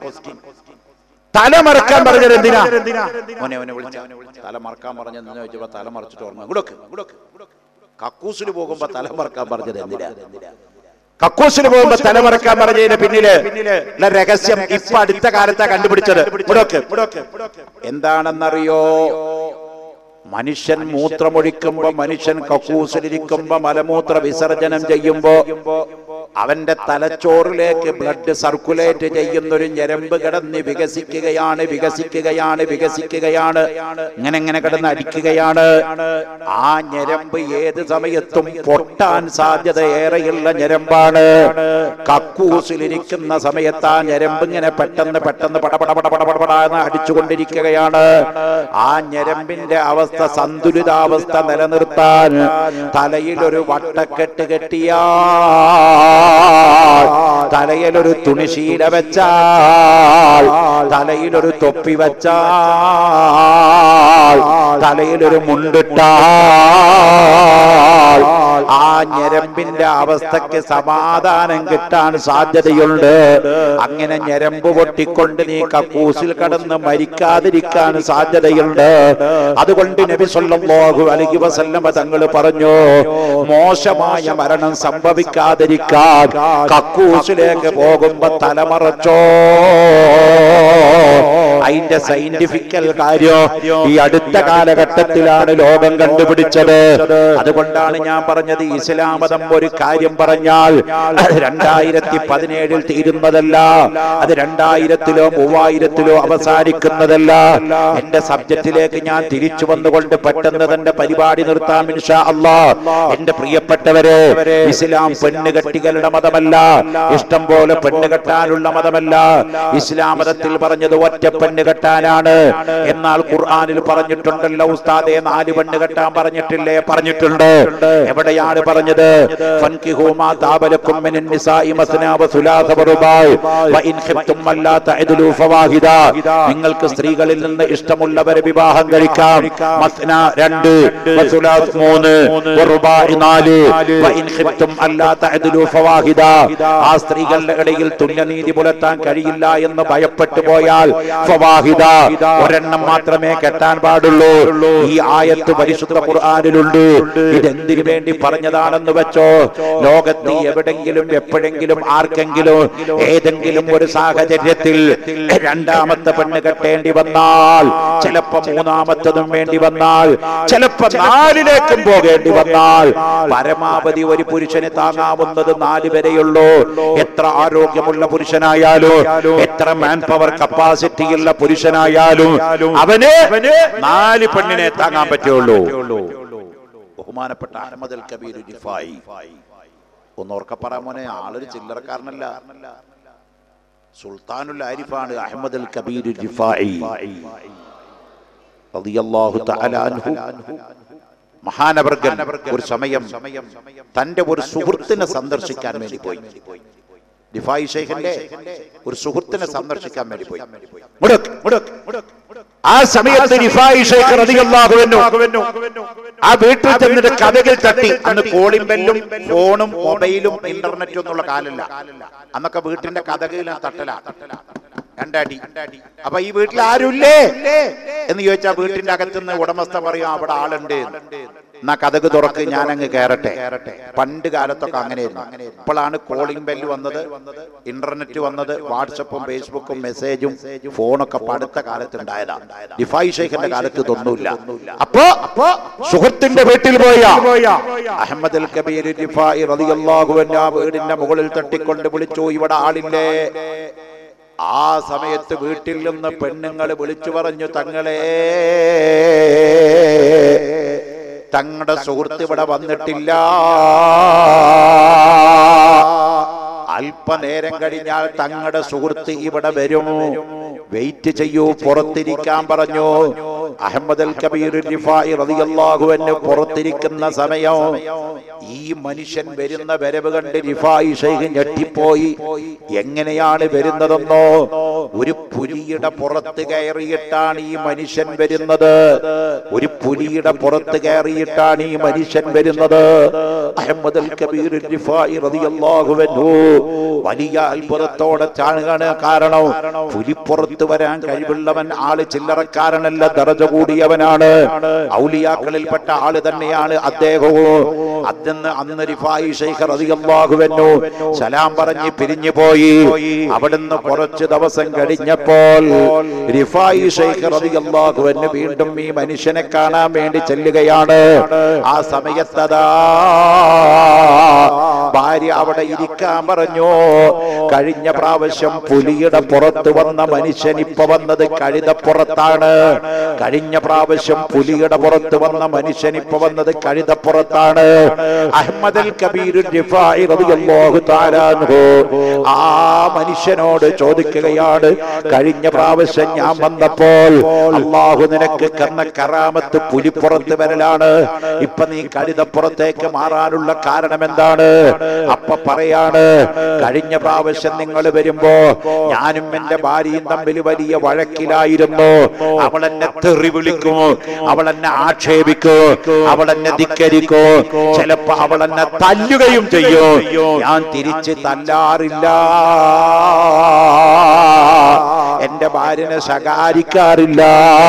തല മറക്കാൻ പറഞ്ഞത് എന്തിനാ മോനെ അവനെ വിളിച്ച തല മറക്കാൻ പറഞ്ഞെന്ന് ചോദിച്ചപ്പോ തല മറച്ചിട്ട് ഓർമ്മ ഇവിടൊക്കെ കക്കൂസിൽ പോകുമ്പോ തല മറക്കാൻ പറഞ്ഞത് എന്തിനാ കക്കൂസിന് പോകുമ്പോ തലമറക്കാൻ പറഞ്ഞതിന് പിന്നില് ഉള്ള രഹസ്യം ഇപ്പൊ അടുത്ത കാലത്താ കണ്ടുപിടിച്ചത് ഇവിടൊക്കെ എന്താണെന്നറിയോ മനുഷ്യൻ മൂത്രമൊഴിക്കുമ്പോ മനുഷ്യൻ കക്കൂസിലിരിക്കുമ്പോ മലമൂത്ര വിസർജനം ചെയ്യുമ്പോ അവന്റെ തലച്ചോറിലേക്ക് ബ്ലഡ് സർക്കുലേറ്റ് ചെയ്യുന്ന ഒരു ഞരമ്പ് കിടന്ന് വികസിക്കുകയാണ് വികസിക്കുകയാണ് വികസിക്കുകയാണ് ഇങ്ങനെ ഇങ്ങനെ കിടന്ന് അടിക്കുകയാണ് ആ ഞരമ്പ് ഏത് സമയത്തും പൊട്ടാൻ സാധ്യത ഏറെയുള്ള ഞരമ്പാണ് കക്കൂസിലിരിക്കുന്ന സമയത്ത് ആ ഞരമ്പ് ഇങ്ങനെ പെട്ടെന്ന് പെട്ടെന്ന് പടപട പടപട പടപടാന്ന് അടിച്ചുകൊണ്ടിരിക്കുകയാണ് ആ ഞരമ്പിന്റെ അവസ്ഥ സന്തുലിതാവസ്ഥ നിലനിർത്താൻ തലയിൽ ഒരു വട്ടക്കെട്ട് കെട്ടിയാൽ തലയിലൊരു തുണിശീല വെച്ചാൽ തലയിലൊരു തൊപ്പി വെച്ചാൽ തലയിലൊരു മുണ്ടിട്ടാൽ ആ ഞരമ്പിന്റെ അവസ്ഥക്ക് സമാധാനം കിട്ടാൻ സാധ്യതയുണ്ട് അങ്ങനെ ഞരമ്പ് പൊട്ടിക്കൊണ്ട് നീ കക്കൂസിൽ കടന്ന് മരിക്കാതിരിക്കാൻ സാധ്യതയുണ്ട് അതുകൊണ്ട് നബി സല്ലല്ലാഹു അലൈഹി വസല്ലമ തങ്ങൾ പറഞ്ഞു മോശമായ മരണം സംഭവിക്കാതിരിക്കാൻ കക്കൂസിലേക്ക് പോകുമ്പോ തലമറച്ചോ അതിന്റെ സയന്റിഫിക്കൽ കാര്യം ഈ അടുത്ത കാലഘട്ടത്തിലാണ് ലോകം കണ്ടുപിടിച്ചത് അതുകൊണ്ടാണ് ഞാൻ പറഞ്ഞത് ഇസ്ലാം മതം ഒരു കാര്യം പറഞ്ഞാൽ രണ്ടായിരത്തി പതിനേഴിൽ തീരുന്നതല്ല അത് രണ്ടായിരത്തിലോ മൂവായിരത്തിലോ അവസാനിക്കുന്നതല്ല എന്റെ സബ്ജക്റ്റിലേക്ക് ഞാൻ തിരിച്ചു വന്നുകൊണ്ട് പെട്ടെന്ന് തന്റെ പരിപാടി നിർത്താം ഇൻഷാ അല്ലാ എന്റെ പ്രിയപ്പെട്ടവരെ ഇസ്ലാം പെണ്ണ് കെട്ടികളുടെ മതമല്ല ഇഷ്ടം പോലെ പെണ്ണ് കെട്ടാനുള്ള മതമല്ല ഇസ്ലാം മതത്തിൽ പറഞ്ഞത് ഒറ്റ പെണ്ണ് കെട്ടാനാണ് എന്നാൽ ഖുർആനിൽ പറഞ്ഞിട്ടുണ്ടല്ലോ ഉസ്താദെ നാല് പെണ്ണ് കെട്ടാൻ പറഞ്ഞിട്ടില്ലേ പറഞ്ഞിട്ടുണ്ട് എവിടെയാണ് പറഞ്ഞത് ഫൻകിഹു മാ താബലക്കും മിനൻ നിസാഇ മസ്നാ വസുലാസ വറുബായ് വഇൻ ഖിഫ്തും അല്ലാ തഅദിലു ഫവാഹിദ നിങ്ങൾക്ക് സ്ത്രീകളിൽ നിന്ന് ഇഷ്ടമുള്ളവരെ വിവാഹം കഴിക്കാം മസ്ന രണ്ട് വസുലാസ് മൂന്ന് വറുബായ് നാല് വഇൻ ഖിഫ്തും അല്ലാ തഅദിലു ഫവാഹിദ ആ സ്ത്രീകളുടെ ഇടയിൽ തുല്യനീതി പുലർത്താൻ കഴിയില്ല എന്ന് ഭയപ്പെട്ടു പോയാൽ ഫവാഹിദ ഒരെണ്ണം മാത്രമേ കെട്ടാൻ പാടുള്ളൂ ഈ ആയത്ത് പരിശുദ്ധ ഖുർആനിലുണ്ട് ഇതെന്തിനു വേണ്ടി പറഞ്ഞതാണെന്ന് വെച്ചോ ലോകത്ത് എവിടെങ്കിലും എപ്പോഴെങ്കിലും ആർക്കെങ്കിലും ഏതെങ്കിലും ഒരു സാഹചര്യത്തിൽ രണ്ടാമത്തെ പെണ്ണ് കെട്ടേണ്ടി വന്നാൽ ചിലപ്പോ മൂന്നാമത്തതും വേണ്ടി വന്നാൽ ചിലപ്പോ നാലിലേക്കും പോകേണ്ടി വന്നാൽ പരമാവധി ഒരു പുരുഷന് താങ്ങാവുന്നത് നാല് വരെയുള്ളൂ എത്ര ആരോഗ്യമുള്ള പുരുഷനായാലും എത്ര മാൻ പവർ കപ്പാസിറ്റിയുള്ള പുരുഷനായാലും അവന് നാല് പെണ്ണിനെ താങ്ങാൻ പറ്റുള്ളൂ ബഹുമാനപ്പെട്ട അഹമ്മദ് അൽ കബീർ ജിഫായി ഒന്ന് ഓർക്ക പറയാൻ മോനെ ആളൊരു ചില്ലറക്കാരനല്ല സുൽത്താനുൽ ആരിഫാണ് അഹമ്മദ് അൽ കബീർ ജിഫായി റളിയല്ലാഹു തആല അൻഹു മഹാനവർഗൻ ഒരു സമയം തന്റെ ഒരു സുഹൃത്തിനെ സന്ദർശിക്കാൻ വേണ്ടി പോയി ദിഫായി ഷെയ്ഖിന്റെ ഒരു സുഹൃത്തിനെ സന്ദർശിക്കാൻ വേണ്ടി പോയി മുടക്ക്, മുടക്ക്, മുടക്ക്. ആ സമയത്ത് റിഫായി ഷെയ്ഖ് റളിയല്ലാഹു അൻഹു ആ വീട്ടിൽ ചെന്നിട്ട് കഥകിൽ തട്ടി അന്ന് കോളിംഗ് ബെല്ലും ഫോണും മൊബൈലും ഇന്റർനെറ്റും ഒന്നുള്ള കാലല്ല അന്നൊക്കെ വീട്ടിന്റെ കഥകിൽ തട്ടല രണ്ടടി അപ്പൊ ഈ വീട്ടിൽ ആരുമില്ലേ എന്ന് ചോദിച്ചാൽ വീട്ടിന്റെ അകത്തുനിന്ന് ഉടമസ്ഥ പറയും അവിടെ ആളുണ്ട് എന്ന്. എന്നാ കഥക് തുറക്ക് ഞാൻ അങ്ങ് കയറട്ടെ പണ്ട് കാലത്തൊക്കെ അങ്ങനെയായിരുന്നു ഇപ്പോഴാണ് കോളിംഗ് ബെല്ല് വന്നത് ഇന്റർനെറ്റ് വന്നത് വാട്സപ്പും ഫേസ്ബുക്കും മെസ്സേജും ഫോണൊക്കെ ഇപ്പൊ അടുത്ത കാലത്ത് ഉണ്ടായതാ ഡിഫായി ഷെയ്ഖിന്റെ കാലത്ത് ഇതൊന്നുമില്ല അപ്പോ അപ്പോ സുഹൃത്തിന്റെ വീട്ടിൽ പോയ അഹമ്മദ് അൽ കബീർ ഡിഫായി റളിയല്ലാഹു അൻഹു ആ വീടിന്റെ മുകളിൽ തട്ടിക്കൊണ്ട് വിളിച്ചു ഇവിടെ ആളില്ലേ ആ സമയത്ത് വീട്ടിൽ നിന്ന് പെണ്ണുങ്ങൾ വിളിച്ചു പറഞ്ഞു തങ്ങളെ തങ്ങളുടെ സുഹൃത്ത് ഇവിടെ വന്നിട്ടില്ല അല്പനേരം കഴിഞ്ഞാൽ തങ്ങളുടെ സുഹൃത്ത് ഇവിടെ വരും വെയിറ്റ് ചെയ്യൂ പുറത്തിരിക്കാൻ പറഞ്ഞു അഹമ്മദ് അൽ കബീർ റിഫായി റളിയല്ലാഹു അൻഹു പുറത്തിരിക്കുന്ന സമയം ഈ മനുഷ്യൻ വരുന്ന വരവ് കണ്ട് റിഫായി ഷെയ്ഖ് ഞെട്ടിപ്പോയി എങ്ങനെയാണ് വരുന്നതെന്നോ ഒരു പുലിയുടെ പുറത്ത് കയറിയിട്ടാണ് ഈ മനുഷ്യൻ വരുന്നത് ഒരു പുലിയുടെ പുറത്ത് കയറിയിട്ടാണ് ഈ മനുഷ്യൻ വരുന്നത് അഹമ്മദ് അൽ കബീർ റിഫായി റളിയല്ലാഹു അൻഹു വലിയ അത്ഭുതത്തോടെ ചാണുകയാണ് കാരണം പുലിപ്പുറത്ത് വരാൻ കഴിവുള്ളവൻ ആള് ചില്ലറക്കാരനല്ല ദറജ കൂടിയവനാണ് ഔലിയാക്കളിൽപ്പെട്ട ആള് തന്നെയാണ് അദ്ദേഹവും അതെന്ന് അന്ന് റിഫായി ഷെയ്ഖ് റളിയല്ലാഹു അൻഹു സലാം പറഞ്ഞ് പിരിഞ്ഞു പോയി അവിടുന്ന് കുറച്ച് ദിവസം കഴിഞ്ഞപ്പോൾ റിഫായി ഷെയ്ഖ് റളിയല്ലാഹു അൻഹു വീണ്ടും ഈ മനുഷ്യനെ കാണാൻ വേണ്ടി ചെല്ലുകയാണ് ആ സമയത്തതാ ഭാര്യ അവിടെ ഇരിക്കാൻ പറഞ്ഞു കഴിഞ്ഞ പ്രാവശ്യം പുലിയുടെ പുറത്ത് വന്ന മനുഷ്യൻ ഇപ്പൊ വന്നത് കഴുതപ്പുറത്താണ് കഴിഞ്ഞ പ്രാവശ്യം പുലിയുടെ പുറത്ത് വന്ന മനുഷ്യൻ ഇപ്പൊ വന്നത് കഴുതപ്പുറത്താണ് അഹമ്മദ് അൽ കബീർ റിഫായി റളിയല്ലാഹു തആല അൻഹു ആ മനുഷ്യനോട് ചോദിക്കുകയാണ് കഴിഞ്ഞ പ്രാവശ്യം ഞാൻ വന്നപ്പോൾ അള്ളാഹു നിനക്ക് കന്ന കറാമത്ത് പുലിപ്പുറത്ത് വരലാണ് ഇപ്പൊ നീ കഴുതപ്പുറത്തേക്ക് മാറാനുള്ള കാരണം എന്താണ് അപ്പൊ പറയാണ് കഴിഞ്ഞ പ്രാവശ്യം നിങ്ങൾ വരുമ്പോ ഞാനും എന്റെ ഭാര്യയും തമ്മിൽ വലിയ വഴക്കിലായിരുന്നു അവൾ എന്നെ തെറി വിളിക്കും അവൾ എന്നെ ആക്ഷേപിക്കും അവൾ എന്നെ ധിക്കരിക്കും ചിലപ്പോ അവൾ എന്നെ തല്ലുകയും ചെയ്യും ഞാൻ തിരിച്ച് തല്ലാറില്ല എന്റെ ഭാര്യനെ ശകാരിക്കാറില്ല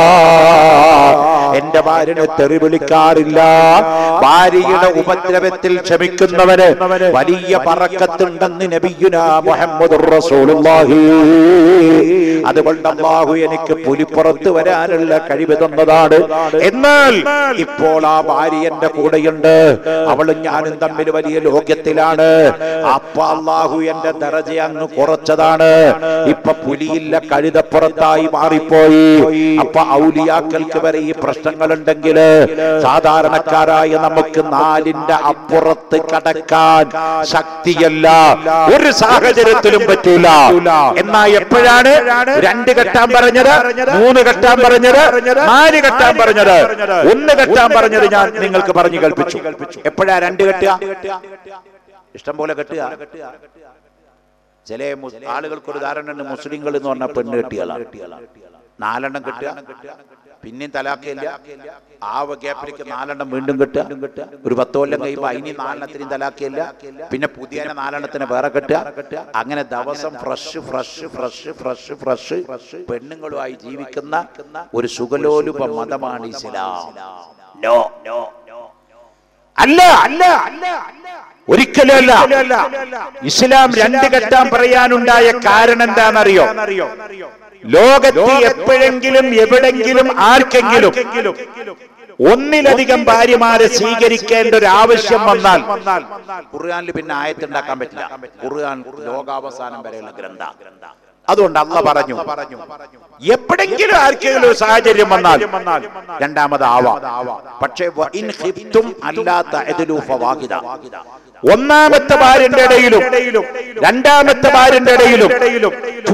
എന്റെ ഭാര്യനെ തെറി വിളിക്കാറില്ല ഭാര്യയുടെ ഉപദ്രവത്തിൽ ക്ഷമിക്കുന്നവന് വലിയ പറക്കത്തുണ്ടെന്ന് നബിയുന മുഹമ്മദ് റസൂലുള്ളാഹി അതുകൊണ്ട് അള്ളാഹു എനിക്ക് പുലിപ്പുറത്ത് വരാനുള്ള കഴിവ് തന്നതാണ് എന്നാൽ ഇപ്പോൾ ആ ഭാര്യ എന്റെ കൂടെയുണ്ട് അവളും ഞാനും തമ്മിൽ വലിയ ലോക്യത്തിലാണ് അപ്പൊ അള്ളാഹു എന്റെ ദറജ അങ്ങ് കുറച്ചതാണ് ഇപ്പൊ പുലിയില്ല കഴുതപ്പുറത്തായി മാറിപ്പോയി അപ്പൊ ഔലിയാക്കൾക്ക് വരെ ഈ പ്രശ്നങ്ങൾ ഉണ്ടെങ്കിൽ സാധാരണക്കാരായ നമുക്ക് നാലിന്റെ അപ്പുറത്ത് കടക്കാൻ ശക്തിയല്ല ഒരു സാഹചര്യത്തിലും പറ്റൂല എന്നാ എപ്പോഴാണ് രണ്ട് കെട്ടാൻ പറഞ്ഞത് മൂന്ന് കെട്ടാൻ പറഞ്ഞത് നാല് കെട്ടാൻ പറഞ്ഞത് ഒന്ന് കെട്ടാൻ പറഞ്ഞത് ഞാൻ നിങ്ങൾക്ക് പറഞ്ഞു കൽപ്പിച്ചു എപ്പോഴാ രണ്ട് കെട്ടുക ഇഷ്ടം പോലെ കെട്ടുക ചില മു- ആളുകൾക്ക് ഒരു ധാരണ ഉണ്ട് മുസ്ലിങ്ങൾ എന്ന് പറഞ്ഞാൽ പെണ്ണ് കെട്ടികളാണ് നാലെണ്ണം കെട്ടുക പിന്നെയും തലാക്കില്ല ആ ഗ്യാപ്പിലേക്ക് നാലെണ്ണം വീണ്ടും കെട്ടുക ഒരു പത്ത് കൊല്ലം കഴിയുമ്പോൾ ഇനി നാലെണ്ണത്തിനും തലാക്കില്ല പിന്നെ പുതിയ നാലെണ്ണത്തിന് വേറെ കെട്ടുക അങ്ങനെ ദിവസം fresh fresh fresh fresh fresh പെണ്ണുങ്ങളുമായി ജീവിക്കുന്ന ഒരു സുഖലോലുപ മതമാണ് ഇസ്ലാം നോ നോ അല്ല അല്ല ഒരിക്കലും അല്ല ഇസ്ലാം രണ്ട് കെട്ടാൻ പറയാനുണ്ടായ കാരണം എന്താണെന്നറിയോ ലോകത്ത് എപ്പോഴെങ്കിലും എവിടെങ്കിലും ആർക്കെങ്കിലും ഒന്നിലധികം ഭാര്യമാരെ സ്വീകരിക്കേണ്ട ഒരു ആവശ്യം വന്നാൽ ഖുർആാനിൽ പിന്നെ ആയത്തുണ്ടാക്കാൻ പറ്റില്ല ഖുർആൻ ലോകാവസാനം വരെയുള്ള ഗ്രന്ഥ അതുകൊണ്ട് അല്ല പറഞ്ഞു എപ്പോഴെങ്കിലും ആർക്കെങ്കിലും ഒരു സാഹചര്യം വന്നാൽ രണ്ടാമതാവാം പക്ഷേ വ ഇൻ ഖിഫ്തും അല്ലാത്ത അദ്ലു ഫവാഹിദ. ഒന്നാമത്തെ ഭാര്യന്റെ ഇടയിലും രണ്ടാമത്തെ ഭാര്യന്റെ ഇടയിലും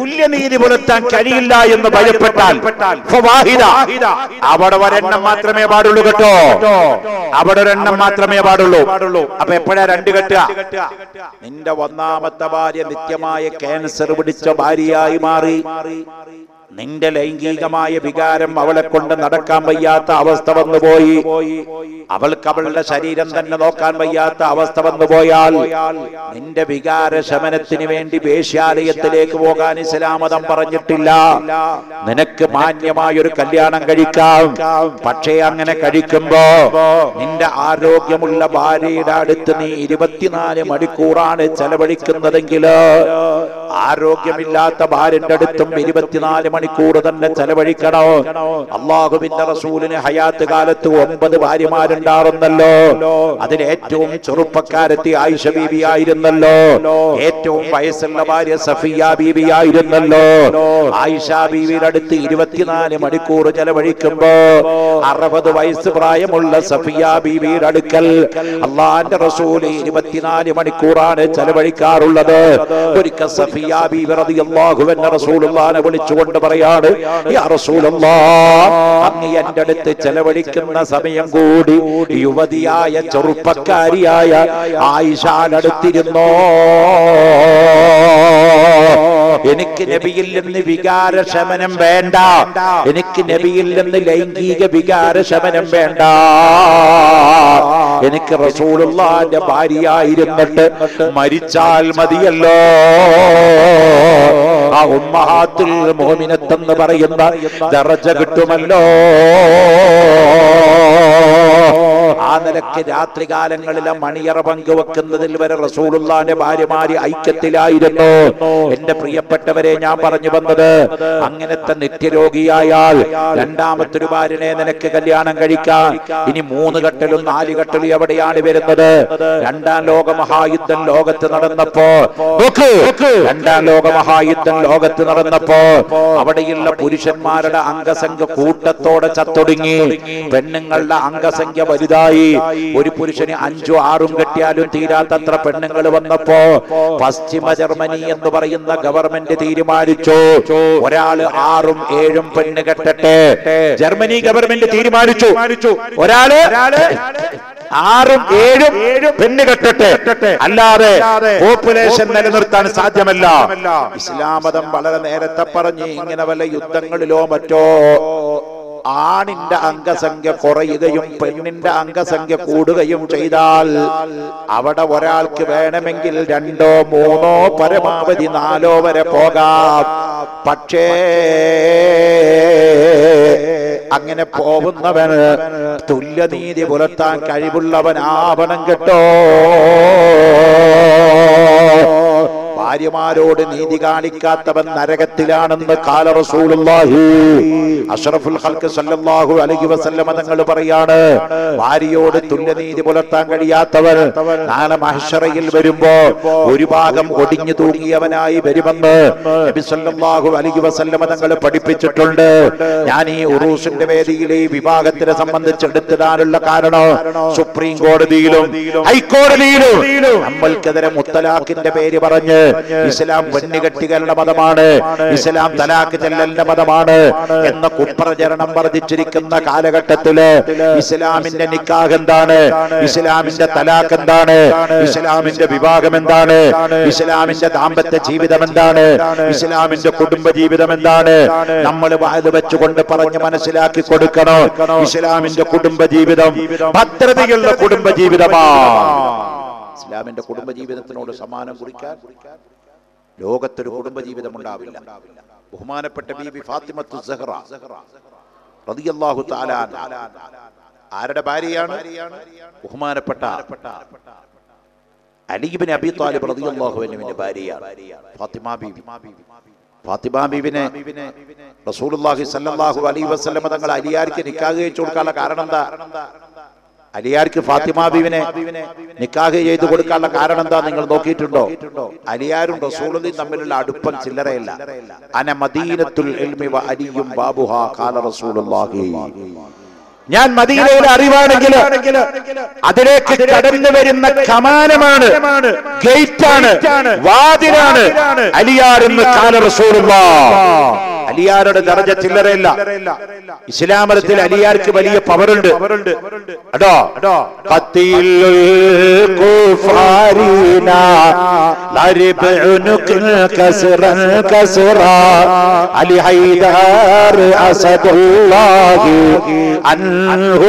തുല്യനീതി പുലർത്താൻ കഴിയില്ല എന്ന് ഭയപ്പെട്ടാൽ ഫവാഹിദ. അവിടെ ഒരെണ്ണം മാത്രമേ പാടുള്ളൂ കേട്ടോ അവിടെ ഒരെണ്ണം മാത്രമേ പാടുള്ളൂ അപ്പൊ എപ്പോഴാ രണ്ട് കെട്ടുക നിന്റെ ഒന്നാമത്തെ ഭാര്യ നിത്യമായ ക്യാൻസർ പിടിച്ച ഭാര്യയായി മാറി നിന്റെ ലൈംഗികമായ വികാരം അവളെ കൊണ്ട് നടക്കാൻ വയ്യാത്ത അവസ്ഥ വന്നു പോയി അവൾക്ക് അവളുടെ ശരീരം തന്നെ നോക്കാൻ വയ്യാത്ത അവസ്ഥ വന്നു പോയാൽ നിന്റെ വികാര ശമനത്തിന് വേണ്ടി വേശ്യാലയത്തിലേക്ക് പോകാൻ ഇസ്ലാമതം പറഞ്ഞിട്ടില്ല നിനക്ക് മാന്യമായ ഒരു കല്യാണം കഴിക്കാം പക്ഷേ അങ്ങനെ കഴിക്കുമ്പോ നിന്റെ ആരോഗ്യമുള്ള ഭാര്യയുടെ അടുത്ത് നീ ഇരുപത്തിനാല് മണിക്കൂറാണ് ചെലവഴിക്കുന്നതെങ്കിൽ ആരോഗ്യമില്ലാത്ത ഭാര്യന്റെ അടുത്തും ഇരുപത്തിനാല് മണിക്കൂർ തന്നെ ചെലവഴിക്കണോ അള്ളാഹുവിന്റെ റസൂലിന് ഹയാത്ത് കാലത്ത് ഒമ്പത് ഭാര്യമാരുണ്ടാറുന്നല്ലോ അതിൽ ഏറ്റവും ചെറുപ്പക്കാരത്തി ആയിഷ ബീബി ആയിരുന്നല്ലോ ഏറ്റവും വയസ്സുള്ള ഭാര്യ സഫിയ ബീബി ആയിരുന്നല്ലോ ആയിഷ ബീവിയുടെ അടുത്ത് ഇരുപത്തിനാല് മണിക്കൂർ ചെലവഴിക്കുമ്പോ അറുപത് വയസ്സ് പ്രായമുള്ള സഫിയ ബീവിയുടെ അടുക്കൽ അള്ളാന്റെ റസൂല് ഇരുപത്തിനാല് മണിക്കൂറാണ് ചെലവഴിക്കാറുള്ളത് ഒരിക്കൽ സഫിയ ബീവി റളിയല്ലാഹു അൻഹ റസൂലുള്ളാഹിനെ വിളിച്ചുകൊണ്ട് പറയാണ് യാ റസൂലല്ലാഹ് അങ്ങ് എന്റെ അടുത്ത് ചെലവഴിക്കുന്ന സമയം കൂടി യുവതിയായ ചെറുപ്പക്കാരിയായ ആയിഷാനടുത്തിരുന്നോ എനിക്ക് നബിയിൽ നിന്ന് വികാര ശമനം വേണ്ട എനിക്ക് നബിയിൽ നിന്ന് ലൈംഗിക വികാര ശമനം വേണ്ട എനിക്ക് റസൂലുള്ളാന്റെ ഭാര്യയായിരുന്നിട്ട് മരിച്ചാൽ മതിയല്ലോ ആ ഉമ്മഹാത്തുൽ മോമിനത്തെന്ന് പറയുന്ന ദറജ കിട്ടുമല്ലോ ആ നിലക്ക് രാത്രികാലങ്ങളിലെ മണിയറ പങ്കുവെക്കുന്നതിൽ വരെ റസൂലുള്ളാന്റെ ഭാര്യമാര് ഐക്യത്തിലായിരുന്നു എന്റെ പ്രിയപ്പെട്ടവരെ ഞാൻ പറഞ്ഞു വന്നത് അങ്ങനത്തെ നിത്യരോഗിയായാൽ രണ്ടാമത്തൊരു ഭാര്യനെ നിനക്ക് കല്യാണം കഴിക്കാൻ ഇനി മൂന്ന് കെട്ടലും നാല് കെട്ടലും എവിടെയാണ് വരുന്നത് രണ്ടാം ലോക മഹായുദ്ധം ലോകത്ത് നടന്നപ്പോ നോക്ക് രണ്ടാം ലോക മഹായുദ്ധം ലോകത്ത് നടന്നപ്പോ അവിടെയുള്ള പുരുഷന്മാരുടെ അംഗസംഖ്യ കൂട്ടത്തോടെ ചത്തൊടുങ്ങി പെണ്ണുങ്ങളുടെ അംഗസംഖ്യ വലുതായി ഒരു പുരുഷന് അഞ്ചോ ആറും കെട്ടിയാലും തീരാത്തത്ര പെണ്ണുങ്ങൾ വന്നപ്പോ പശ്ചിമ ജർമ്മനി എന്ന് പറയുന്ന ഗവൺമെന്റ് തീരുമാനിച്ചു ഒരാള് ആറും ഏഴും പെണ്ണ് കെട്ടട്ടെ ജർമ്മനി ഗവൺമെന്റ് തീരുമാനിച്ചു ഒരാള് ആറും ഏഴും പെണ്ണ് കെട്ടട്ടെ അല്ലാതെ പോപ്പുലേഷൻ നിലനിർത്താൻ സാധ്യമല്ല ഇസ്ലാമതം വളരെ നേരത്തെ പറഞ്ഞ് ഇങ്ങനെ വല്ല യുദ്ധങ്ങളിലോ മറ്റോ ആണിന്റെ അംഗസംഖ്യ കുറയുകയും പെണ്ണിന്റെ അംഗസംഖ്യ കൂടുകയും ചെയ്താൽ അവിടെ ഒരാൾക്ക് വേണമെങ്കിൽ രണ്ടോ മൂന്നോ പരമാവധി നാലോ വരെ പോകാം പക്ഷേ അങ്ങനെ പോകുന്നവന് തുല്യനീതി പുലർത്താൻ കഴിവുള്ളവനാവണം കേട്ടോ ഭാര്യമാരോട് നീതി കാണിക്കാത്തവൻ നരകത്തിലാണെന്ന് കാല റസൂലുള്ളാഹി അഷ്റഫുൽ ഖൽഖ് സല്ലല്ലാഹു അലൈഹി വസല്ലമ തങ്ങൾ പറയാണ് ഭാര്യയോട് തുല്യനീതി പുലർത്താൻ കഴിയാത്തവൻ നാളെ മഹ്ശറയിൽ വരുമ്പോ ഒരു ഭാഗം ഒടിഞ്ഞു തൂങ്ങിയവനായി വരുമെന്ന് നബി സല്ലല്ലാഹു അലൈഹി വസല്ലമ തങ്ങൾ പഠിപ്പിച്ചിട്ടുണ്ട് ഞാൻ ഈ ഉറൂസിന്റെ വേദിയിൽ ഈ വിഭാഗത്തിനെ സംബന്ധിച്ച് എടുത്തിടാനുള്ള കാരണം സുപ്രീം കോടതിയിലും ഹൈക്കോടതിയിലും നമ്മൾക്കെതിരെ മുത്തലാഖിന്റെ പേര് പറഞ്ഞ് ഇസ്ലാം പെണ്ണുകെട്ടികളുടെ മതമാണ് ഇസ്ലാം തലാഖ് ചെല്ലലിന്റെ മതമാണ് എന്ന കുപ്രചരണം വർദ്ധിച്ചിരിക്കുന്ന കാലഘട്ടത്തില് ഇസ്ലാമിന്റെ നിക്കാഹ് എന്താണ് ഇസ്ലാമിന്റെ തലാഖ് എന്താണ് ഇസ്ലാമിന്റെ വിവാഹം എന്താണ് ഇസ്ലാമിന്റെ ദാമ്പത്യ ജീവിതം എന്താണ് ഇസ്ലാമിന്റെ കുടുംബ ജീവിതം എന്താണ് നമ്മൾ വാത് വെച്ചുകൊണ്ട് പറഞ്ഞ് മനസ്സിലാക്കി കൊടുക്കണോ ഇസ്ലാമിന്റെ കുടുംബ ജീവിതം ഭദ്രതയുള്ള കുടുംബ ജീവിതമാ ഇസ്ലാമിന്റെ കുടുംബ ജീവിതത്തിനോട് സമാനം കുറിക്കാൻ ലോകത്തൊരു കുടുംബ ജീവിതം ഉണ്ടാവില്ല ബഹുമാനപ്പെട്ട ബീബി ഫാത്തിമത്തു സഹറ റളിയല്ലാഹു തആല അൻഹ. ആരുടെ ഭാര്യയാണ് ബഹുമാനപ്പെട്ട അലീബിൻ അബി താലിബ് റളിയല്ലാഹു അൻഹുവിന്റെ ഭാര്യയാണ് ഫാത്തിമ ബീബി ഫാത്തിമ ബീബിനെ റസൂലുള്ളാഹി സല്ലല്ലാഹു അലൈഹി വസല്ലം തങ്ങൾ അലിയാർക്ക് നിക്കാഹ് കഴിച്ചു കൊടുക്കാനുള്ള കാരണം എന്താ അലിയാർക്ക് ഫാത്തിമ ബീവിനെ നിക്കാഹ് ചെയ്ത് കൊടുക്കാനുള്ള കാരണം എന്താ നിങ്ങൾ നോക്കിയിട്ടുണ്ടോ അലിയാരും റസൂലും തമ്മിലുള്ള അടുപ്പം ചില്ലറയല്ല അന മദീനത്തുൽ ഇൽമി വ അലിയും ബാബുഹാ ഖാല റസൂലുള്ളാഹി ഞാൻ മദീനയിലെ അറിവാണെങ്കിൽ അതിലേക്ക് കടന്നു വരുന്ന കമാനമാണ് ഗേറ്റാണ് വാതിലാണ് അലിയാർ എന്ന് കാല റസൂലുള്ള അലിയാരുടെ ദർജ ചില്ലറയില്ല ഇസ്ലാമരത്തിൽ അലിയാർക്ക് വലിയ പവറുണ്ട് അടോ കത്തിൽ കുഫാരീന ലരിബ് ഉനുഖിൽ കസ്റൻ കസ്റാ അലി ഹൈദർ അസദുല്ലാഹി അൻഹു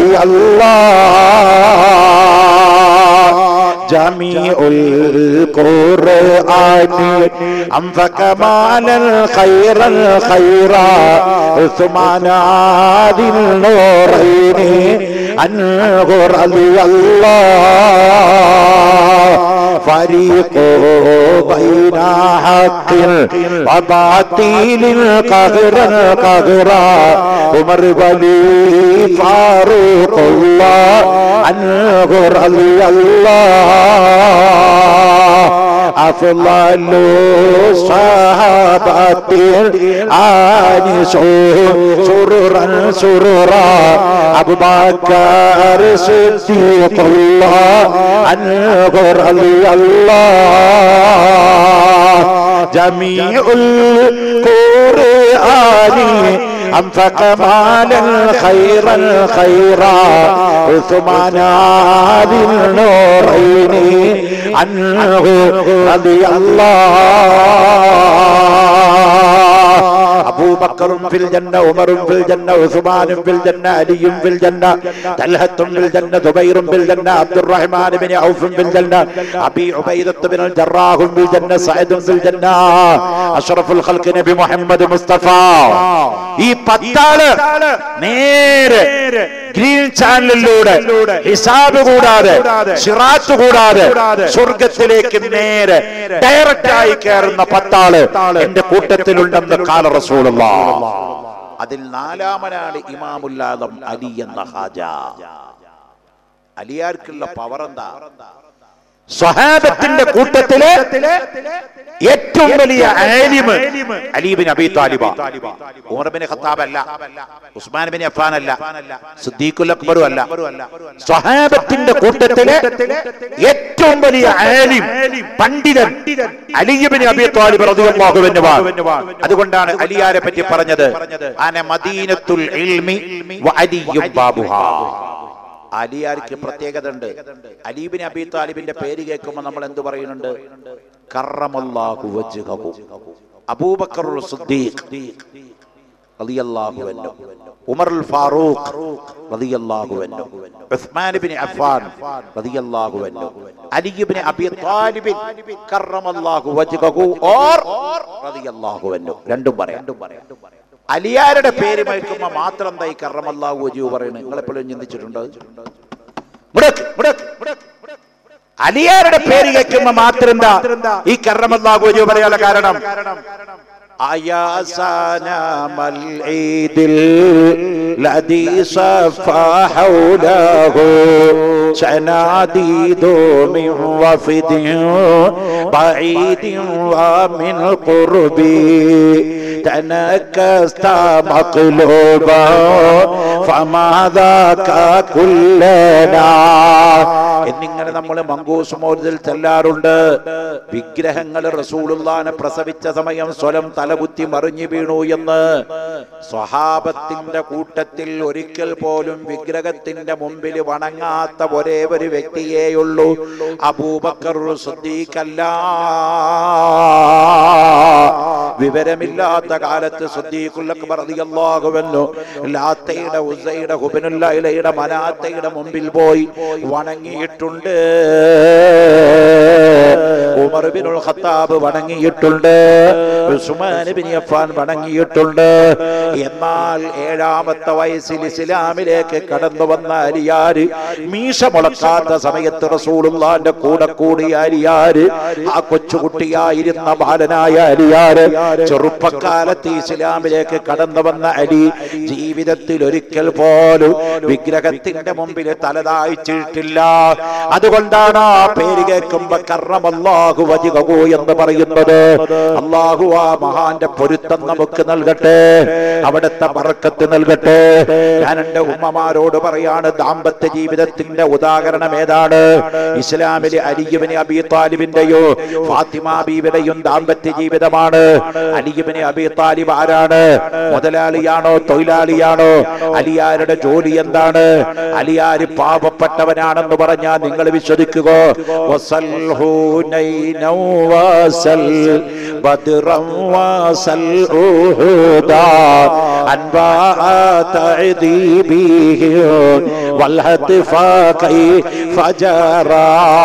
റളിയല്ലാഹ് جميع القرآن أنفق مال الخير الخير ثمان هذه النورين عنه رضي الله فريق بين حق وباطل قهر قهر عمر ولي فاروق الله عنه رضي الله أفضل صحابة آنس سرورا سرورا أبو بكر صديق الله عنه رضي الله جميع القرآن أنفق مالا خيرا خيرا ثمان هذه النورين عنه رضي الله أبو بكر في الجنة عمر في الجنة عثمان في الجنة علي في الجنة طلحة في الجنة زبير في الجنة عبد الرحمن بن عوف في الجنة أبي عبيدة بن الجراح في الجنة سعيد في الجنة أشرف الخلق نبي محمد مصطفى ഈ പത്താള് നേരെ ഗ്രീൻ ചാനലിലൂടെ ഹിസാബ് കൂടാതെ ഷിറാത്ത് കൂടാതെ സ്വർഗത്തിലേക്ക് നേരെ ഡയറക്റ്റ് ആയി കയറുന്ന പത്താള് എന്റെ കൂട്ടത്തിലുണ്ടെന്ന് കാല റസൂലുള്ള അതിൽ നാലാമനാണ് ഇമാമുല്ലാദം അലി എന്ന ഹാജ അലിയാർക്കുള്ള പവർ എന്താ സ്വഹാബത്തിന്റെ കൂട്ടത്തിലെ ഏറ്റവും വലിയ ആലിമ് Ali bin Abi Talib Umar bin Khattab അല്ല ഉസ്മാൻ ബിൻ അഫ്ഫാൻ അല്ല സിദ്ദീഖുൽ അക്ബറും അല്ല സ്വഹാബത്തിന്റെ കൂട്ടത്തിലെ ഏറ്റവും വലിയ ആലിം പണ്ഡിതൻ അലിബിൻ അബി താലിബ് റളിയല്ലാഹു അൻഹു അതുകൊണ്ടാണ് അലിയാരെ പറ്റി പറഞ്ഞത് അന മദീനത്തുൽ ഇൽമി വ അലിയും ബാബുഹാ അലിയാർക്ക് പ്രത്യേകത ഉണ്ട് അലീബിൻ അബി താലിബിന്റെ പേര് കേൾക്കുമ്പോൾ നമ്മൾ എന്ത് പറയുന്നുണ്ട് കറമല്ലാഹു വജ്ഹഹു അബൂബക്കർ സിദ്ദീഖ് റളിയല്ലാഹു അൻഹു ഉമർ അൽ ഫാറൂഖ് റളിയല്ലാഹു അൻഹു ഉസ്മാൻ ഇബ്നു അഫ്ഫാൻ റളിയല്ലാഹു അൻഹു അലി ഇബ്നു അബി താലിബ് കറമല്ലാഹു വജ്ഹഹു ഓർ റളിയല്ലാഹു അൻഹു രണ്ടും പറയാം രണ്ടും പറയാം അലിയാരുടെ പേര് മയക്കുമ്പോ മാത്രം എന്താ ഈ കറമല്ലാഹു വജു പറയുന്നത് നിങ്ങൾ എപ്പോഴും ചിന്തിച്ചിട്ടുണ്ടോ മുടക്ക്, മുടക്ക്, മുടക്ക്, മുടക്ക്. അലിയാരുടെ പേര് കേൾക്കുമ്പോ മാത്രം എന്താ ഈ കറമല്ലാഹു വജു പറയാനുള്ള കാരണം أيا سنام العيد الذي صفى حوله شناديد من وفد بعيد ومن قرب تنكست مقلوبا فما ذاك كلنا എന്നിങ്ങനെ നമ്മൾ മങ്കൂസ് മോദിൽ ചെല്ലാറുണ്ട് വിഗ്രഹങ്ങൾ റസൂലുള്ളാനെ പ്രസവിച്ച സമയം സ്വലം തലകുത്തി മറിഞ്ഞു വീണു എന്ന് സ്വഹാബത്തിന്റെ കൂട്ടത്തിൽ ഒരിക്കൽ പോലും വിഗ്രഹത്തിന്റെ മുമ്പിൽ വണങ്ങാത്ത ഒരേ ഒരു വ്യക്തിയേയുള്ളൂ അബൂബക്കർ സുദ്ദീഖല്ല വിവരമില്ലാത്ത കാലത്ത് റളിയല്ലാഹുവെന്നു ലാത്തയുടെ ഉസയുടെ ഹുബനുല്ലയുടെ മനാത്തയുടെ മുമ്പിൽ പോയി വണങ്ങിയിട്ടുണ്ട് ഉമർ ബിനുൽ ഖത്താബ് വണങ്ങിയിട്ടുണ്ട് ഉസ്മാൻ ബിൻ അഫ്ഫാൻ വണങ്ങിയിട്ടുണ്ട് എന്നാൽ ഏഴാമത്തെ വയസ്സിൽ ഇസ്ലാമിലേക്ക് കടന്നു വന്ന അലിയാര് മീശ മുളക്കാത്ത സമയത്ത് റസൂലുള്ളാന്റെ കൂടെ കൂടിയ അലിയാര് ആ കൊച്ചുകുട്ടിയായിരുന്ന ബാലനായ അലിയാര് ചെറുപ്പക്കാലത്ത് ഇസ്ലാമിലേക്ക് കടന്നു വന്ന അലി ജീവിതത്തിൽ ഒരിക്കൽ പോലും വിഗ്രഹത്തിന്റെ മുമ്പിൽ തലതാഴ്ചിട്ടില്ല അതുകൊണ്ടാണ് ആ പേര് കേൾക്കുമ്പോ കറമല്ലാഹു അള്ളാഹു വജികൂ എന്ന് പറയുന്നത് അള്ളാഹു ആ മഹാന്റെ പൊരുത്തം നമുക്ക് നൽകട്ടെ അവിടുത്തെ പറക്കത്ത് നൽകട്ടെ ഞാൻ എന്റെ ഉമ്മമാരോട് പറയാണ് ദാമ്പത്യ ജീവിതത്തിന്റെ ഉദാഹരണം ഏതാണ് ഇസ്ലാമിലെ അലിയുബിന് അബി താലിബിന്റെയോ ഫാത്തിമ ബീവിയുടെയും ദാമ്പത്യ ജീവിതമാണ് അലിയുബിന് അബി താലിബ് ആരാണ് മുതലാളിയാണോ തൊഴിലാളിയാണോ അലിയാരുടെ ജോലി എന്താണ് അലിയാര് പാപപ്പെട്ടവനാണെന്ന് പറഞ്ഞാൽ നിങ്ങൾ വിശ്വസിക്കുക വസൽഹു നൈനൗ വസൽ ബദ്റം വസൽ ഉഹുദാ അൻവാ തഅദീബിഹി വൽഹത്ഫ കൈഫ ജറാ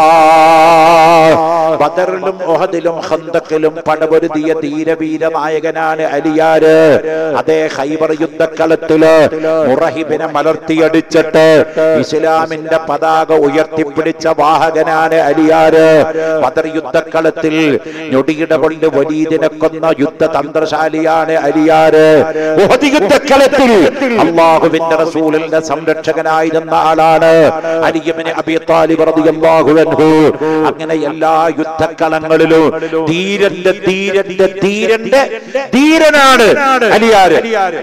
ബദറിലും ഒഹദിലും ഖന്തക്കിലും പടപൊരുതിയ ധീരവീര നായകനാണ് അലിയാര് അതേ ഹൈബർ യുദ്ധക്കളത്തില് മുറഹിബിനെ മലർത്തിയടിച്ചിട്ട് ഇസ്ലാമിന്റെ പതാക ഉയർത്തിപ്പിടിച്ച വാഹകനാണ് അലിയാര് ബദർ യുദ്ധക്കളത്തിൽ ഞൊടിയിട കൊണ്ട് വലീദിനെ കൊന്ന യുദ്ധതന്ത്രശാലിയാണ് അലിയാര് ഉഹദ് യുദ്ധക്കളത്തിൽ അള്ളാഹുവിന്റെ റസൂലിന്റെ സംരക്ഷകനായിരുന്ന ആളാണ് അലിയമിന് അബി താലിബ് റളിയല്ലാഹു അൻഹു അങ്ങനെ എല്ലാ യുദ്ധക്കളങ്ങളിലും ധീരന്റെ ധീരന്റെ ധീരന്റെ ധീരനാണ് അലിയാര്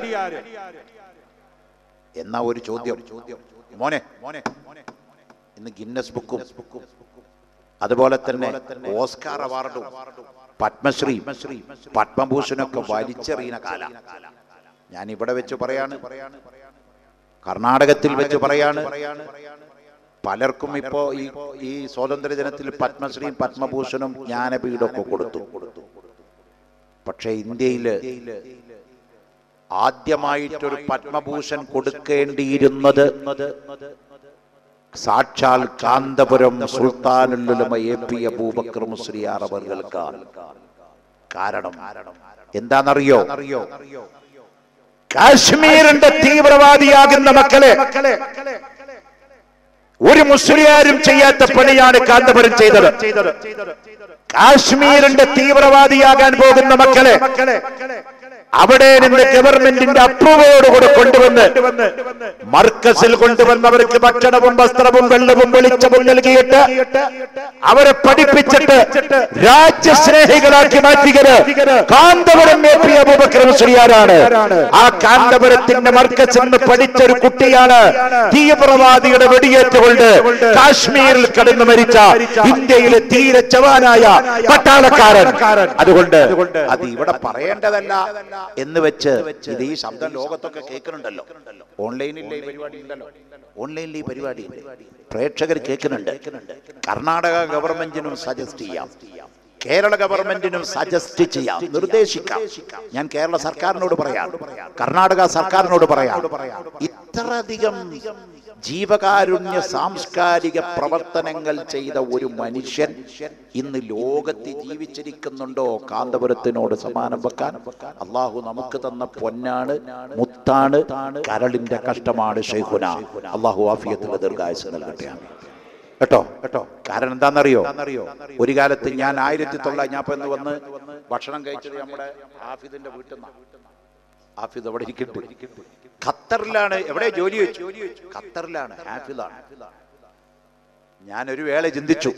എന്നാ ഒരു ചോദ്യം മോനെ മോനെ ഇന്ന് ഗിന്നസ് ബുക്കും അതുപോലെ തന്നെ ഓസ്കാർ അവാർഡും പത്മശ്രീ പത്മഭൂഷണൊക്കെ വലിച്ചെറിയുന്ന കാല ഞാൻ ഇവിടെ വെച്ച് പറയാണ് കർണാടകത്തിൽ വെച്ച് പറയാണ് പലർക്കും ഇപ്പോ ഈ ഈ സ്വാതന്ത്ര്യ ദിനത്തിൽ പത്മശ്രീയും പത്മഭൂഷണും ജ്ഞാനപീഠമൊക്കെ കൊടുത്തു പക്ഷേ ഇന്ത്യയില് ആദ്യമായിട്ടൊരു പത്മഭൂഷൺ കൊടുക്കേണ്ടിയിരുന്നത് സാക്ഷാൽ കാന്തപുരം സുൽത്താനുല്ലുലമ എ പി അബൂബക്കർ മുസ്ലിയാർ അവർകൾക്കാണ് കാരണം എന്താണെന്നറിയോ കാശ്മീരിന്റെ തീവ്രവാദിയാകുന്ന മക്കളെ ഒരു മുസ്ലിയാരും ചെയ്യാത്ത പണിയാണ് കാന്തപുരം ചെയ്തത് കാശ്മീരിന്റെ തീവ്രവാദിയാകാൻ പോകുന്ന മക്കളെ അവിടെ നിന്ന് ഗവൺമെന്റിന്റെ അപ്രൂവോടുകൂടെ കൊണ്ടുവന്ന് മർക്കസിൽ കൊണ്ടുവന്നവർക്ക് ഭക്ഷണവും വസ്ത്രവും വെള്ളവും വെളിച്ചവും നൽകിയിട്ട് അവരെ പഠിപ്പിച്ചിട്ട് രാജ്യസ്നേഹികളാക്കി മാറ്റിയത് കാന്തപുരം എ പി അബൂബക്കർ മുസ്ലിയാരാണ് ആ കാന്തപുരത്തിന്റെ മർക്കസിൽ നിന്ന് പഠിച്ച ഒരു കുട്ടിയാണ് തീവ്രവാദിയുടെ വെടിയേറ്റുകൊണ്ട് കാശ്മീരിൽ കടന്നു മരിച്ച ഇന്ത്യയിലെ തീരെ ജവാനായ പട്ടാളക്കാരൻ അതുകൊണ്ട് അത് ഇവിടെ പറയേണ്ടതല്ല എന്ന് വെച്ച് ഇത് ഈ ശബ്ദം ലോകത്തൊക്കെ കേൾക്കുന്നുണ്ടല്ലോ ഓൺലൈനിൽ ഈ പരിപാടി ഉണ്ടല്ലോ ഓൺലൈനിൽ ഈ പരിപാടി ഉണ്ട് പ്രേക്ഷകർ കേൾക്കുന്നുണ്ട് കർണാടക ഗവൺമെന്റിനും സജസ്റ്റ് ചെയ്യാം കേരള ഗവൺമെന്റിനും സജസ്റ്റ് ചെയ്യാം നിർദ്ദേശിക്കാം ഞാൻ കേരള സർക്കാരിനോട് പറയാം കർണാടക സർക്കാരിനോട് പറയാം ഇത്രയധികം ജീവകാരുണ്യ സാംസ്കാരിക പ്രവർത്തനങ്ങൾ ചെയ്ത ഒരു മനുഷ്യൻ ഇന്ന് ലോകത്ത് ജീവിച്ചിരിക്കുന്നുണ്ടോ കാന്തപുരത്തിനോട് സമാനം വെക്കാൻ അള്ളാഹു നമുക്ക് തന്ന പൊന്നാണ് മുത്താണ് കരളിന്റെ കഷ്ടമാണ് ഷെയ്ഖുന അള്ളാഹു ആഫിയത്തിന്റെ ദീർഘായുസ് നൽകട്ടെ കേട്ടോ കേട്ടോ കാരണം എന്താണെന്നറിയോ ഒരു കാലത്ത് ഞാൻ ആയിരത്തി തൊള്ളായിരത്തി ഞാൻ ഇപ്പൊ ഇന്ന് വന്ന് ഭക്ഷണം കഴിച്ചത് നമ്മുടെ ആഫിദിന്റെ വീട്ടിൽ നിന്നാണ് ഹാഫിദ് അവിടെ ഇരിക്കട്ടെ ഖത്തറിലാണ് എവിടെ ജോലി വെച്ചു ഖത്തറിലാണ് ഹാഫിദാണ് ഞാൻ ഒരു വേള ചിന്തിച്ചു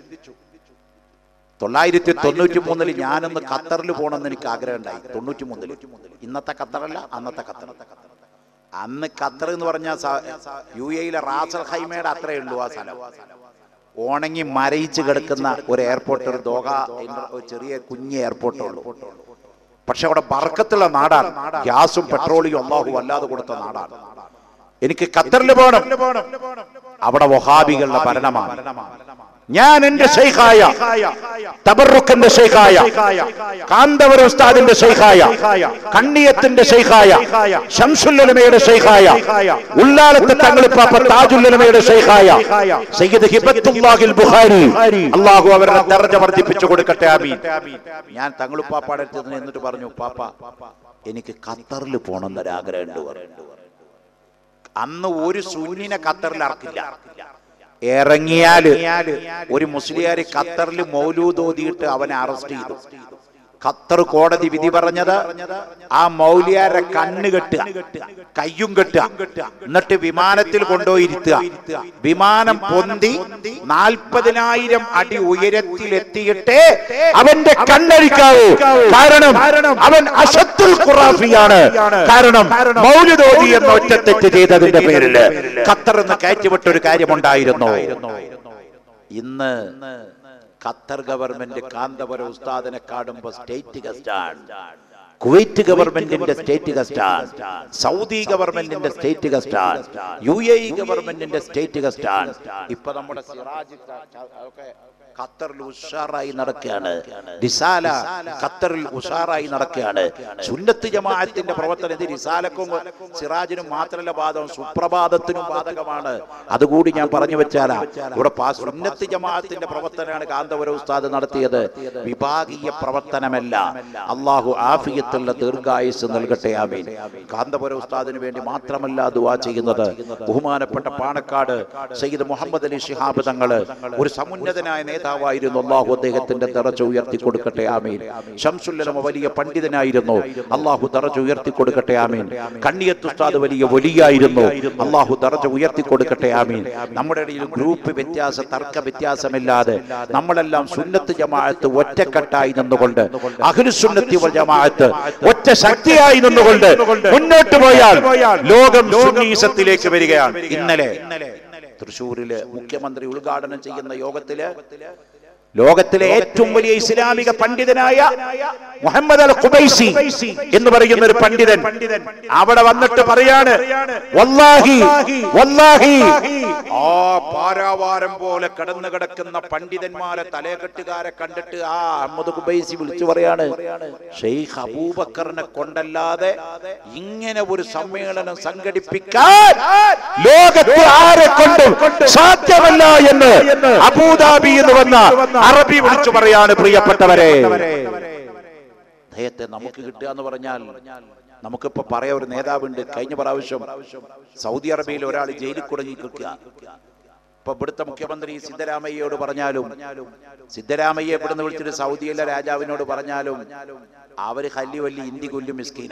തൊള്ളായിരത്തി തൊണ്ണൂറ്റി മൂന്നിൽ ഞാനൊന്ന് ഖത്തറിൽ പോകണമെന്ന് എനിക്ക് ആഗ്രഹം ഉണ്ടായി തൊണ്ണൂറ്റി മൂന്നിൽ ഇന്നത്തെ ഖത്തറല്ല അന്നത്തെ ഖത്തർ അന്ന് ഖത്തർ എന്ന് പറഞ്ഞാൽ യു എയിലെ റാസൽ ഹൈമയുടെ അത്രയേ ഉള്ളൂ ആ സ്ഥലം ഉണങ്ങി മരയിച്ച് കിടക്കുന്ന ഒരു എയർപോർട്ട് ഒരു ദോഹ ഒരു ചെറിയ കുഞ്ഞ് എയർപോർട്ടേ ഉള്ളൂ പക്ഷെ അവിടെ ബർക്കത്തുള്ള നാടാണ് ഗ്യാസും പെട്രോളിയും അള്ളാഹു അല്ലാതെ കൊടുത്ത നാടാണ് എനിക്ക് ഖത്തറിൽ പോകണം അവിടെ വഹാബികളുടെ ഭരണമാണ് ഞാൻ എന്റെ ഷെയ്ഖായ തബറുഖന്റെ ഷെയ്ഖായ കാന്തവര ഉസ്താദിന്റെ ഷെയ്ഖായ കണ്ണിയത്തിന്റെ ഷെയ്ഖായ ഷംസുല്ലമയുടെ ഷെയ്ഖായ ഉള്ളാലത്തെ തങ്ങളിപ്പാപ്പ താജുല്ലമയുടെ ഷെയ്ഖായ സയ്യിദ് ഹിബത്തുല്ലാഹിൽ ബുഖാരി അള്ളാഹു അവരുടെ ദർജ വർദ്ധിപ്പിച്ചു കൊടുക്കട്ടെ ആമീൻ ഞാൻ തങ്ങളുപ്പാപ്പാടെ അടുത്ത് എന്നിട്ട് പറഞ്ഞു പാപ്പ എനിക്ക് ഖത്തറിൽ പോകണം എന്നൊരാഗ്രഹമുണ്ട് പറഞ്ഞു അന്ന് ഒരു സുന്നിനെ ഖത്തറിൽ ഇറക്കില്ല ഇറങ്ങിയാല് ഒരു മുസ്ലിയാര് ഖത്തറിൽ മൗലൂദ് ഓതിയിട്ട് അവനെ അറസ്റ്റ് ചെയ്തു ഖത്തർ കോടതി വിധി പറഞ്ഞത് ആ മൗലിയാരെ കണ്ണ് കെട്ടുക കയ്യും കെട്ടുക എന്നിട്ട് വിമാനത്തിൽ കൊണ്ടുപോയിരുത്തുക വിമാനം പൊന്തി നാൽപ്പതിനായിരം അടി ഉയരത്തിലെത്തിയിട്ട് അവന്റെ കണ്ണഴിക്കാവൂ കാരണം അവൻ അസത്തുൽ ഖുറാഫിയാണ് കാരണം മൗലിദോദി എന്ന ഒറ്റത്തെറ്റ് ചെയ്തതിന്റെ പേരിൽ ഖത്തർ എന്ന് കയറ്റിവിട്ട ഒരു കാര്യമുണ്ടായിരുന്നു ഇന്ന് ഖത്തർ ഗവൺമെന്റ് കാന്തപുര ഉസ്താദിനെ കാണുമ്പോ സ്റ്റേറ്റ് ഗസ്റ്റാണ് കുവൈറ്റ് ഗവൺമെന്റിന്റെ സ്റ്റേറ്റ് ഗസ്റ്റാണ് സൗദി ഗവൺമെന്റിന്റെ സ്റ്റേറ്റ് ഗസ്റ്റാണ് യു എ ഇ ഗവൺമെന്റിന്റെ സ്റ്റേറ്റ് ഗസ്റ്റാണ് ഇപ്പൊ നമ്മുടെ സിറാജ് ഒക്കെ ഖത്തറിൽ ഉഷാറായി നടക്കുകയാണ് റിസാല ഖത്തറിൽ ഉഷാറായി നടക്കുകയാണ് സുന്നത്ത് ജമാഅത്തിന്റെ പ്രവർത്തനം ഇത് റിസാലക്കും സിറാജിനും മാത്രമല്ല ബാധകം സുപ്രഭാതത്തിനും ബാധകമാണ് അതുകൂടി ഞാൻ പറഞ്ഞു വെച്ചാലാ ഇവിടെ പാ- സുന്നത്ത് ജമാഅത്തിന്റെ പ്രവർത്തനമാണ് കാന്തപുര ഉസ്താദ് നടത്തിയത് വിഭാഗീയ പ്രവർത്തനമല്ല അള്ളാഹു ആഫിയത്തുള്ള ദീർഘായുസ് നൽകട്ടെ ആമീൻ കാന്തപുര ഉസ്താദിന് വേണ്ടി മാത്രമല്ല ദുവാ ചെയ്യുന്നത് ബഹുമാനപ്പെട്ട പാണക്കാട് സയ്യിദ് മുഹമ്മദ് അലി ശിഹാബ് തങ്ങള് ഒരു സമുന്നതനായ നേതാവായിരുന്നു അള്ളാഹു അദ്ദേഹത്തിന്റെ ദറജ ഉയർത്തി കൊടുക്കട്ടെ ആമീൻ ഷംസുല്ലമ വലിയ പണ്ഡിതനായിരുന്നു അള്ളാഹു ദറജ ഉയർത്തി കൊടുക്കട്ടെ ആമീൻ കണ്ണിയത്ത് ഉസ്താദ് വലിയ വലിയായിരുന്നു അള്ളാഹു ദറജ ഉയർത്തി കൊടുക്കട്ടെ ആമീൻ നമ്മുടെ ഇടയിൽ ഗ്രൂപ്പ് വ്യത്യാസ തർക്ക വ്യത്യാസമില്ലാതെ നമ്മളെല്ലാം സുന്നത്ത് ജമാഅത്ത് ഒറ്റക്കെട്ടായി നിന്നുകൊണ്ട് അഖിലുസുന്നത്തി വൽ ജമാഅത്ത് ഒറ്റ ശക്തിയായി നിന്നുകൊണ്ട് മുന്നോട്ട് പോയാൽ ലോകം സുന്നീസത്തിലേക്ക് വരികയാണ് ഇന്നലെ തൃശ്ശൂരില് മുഖ്യമന്ത്രി ഉദ്ഘാടനം ചെയ്യുന്ന യോഗത്തില് ലോകത്തിലെ ഏറ്റവും വലിയ ഇസ്ലാമിക പണ്ഡിതനായ മുഹമ്മദ് അൽ ഖുബൈസി എന്ന് പറയുന്ന ഒരു പണ്ഡിതൻ അവിടെ വന്നിട്ട് പറയാണ് വല്ലാഹി വല്ലാഹി ആ പാരാവാരം പോലെ കടന്നു കിടക്കുന്ന പണ്ഡിതന്മാരെ തലകെട്ടുകാരെ കണ്ടിട്ട് ആ അഹമ്മദ് ഖുബൈസി വിളിച്ചു പറയാണ് ഷെയ്ഖ് അബൂബക്കറിനെ കൊണ്ടല്ലാതെ ഇങ്ങനെ ഒരു സമ്മേളനം സംഘടിപ്പിക്കാൻ ലോകത്ത് ആരെ കൊണ്ടും സാധ്യമല്ല എന്ന് അബൂദാബി എന്ന് വന്ന അറബി വിളിച്ചു പറയാണ് പ്രിയപ്പെട്ടവരെ അദ്ദേഹത്തെ നമുക്ക് കിട്ടുക എന്ന് പറഞ്ഞാൽ നമുക്കിപ്പോ പറയാ ഒരു നേതാവുണ്ട് കഴിഞ്ഞ പ്രാവശ്യം സൗദി അറേബ്യയിൽ ഒരാൾ ജയിലിൽ കുടുങ്ങി കിട്ടുക ഇപ്പൊ ഇവിടുത്തെ മുഖ്യമന്ത്രി സിദ്ധരാമയ്യയോട് പറഞ്ഞാലും സിദ്ധരാമയ്യ ഇവിടുന്ന് വിളിച്ചിട്ട് സൗദിയിലെ രാജാവിനോട് പറഞ്ഞാലും അവര് കല്ലി വല്ലി ഇന്ത്യ കൊല്ലും മിസ്കീന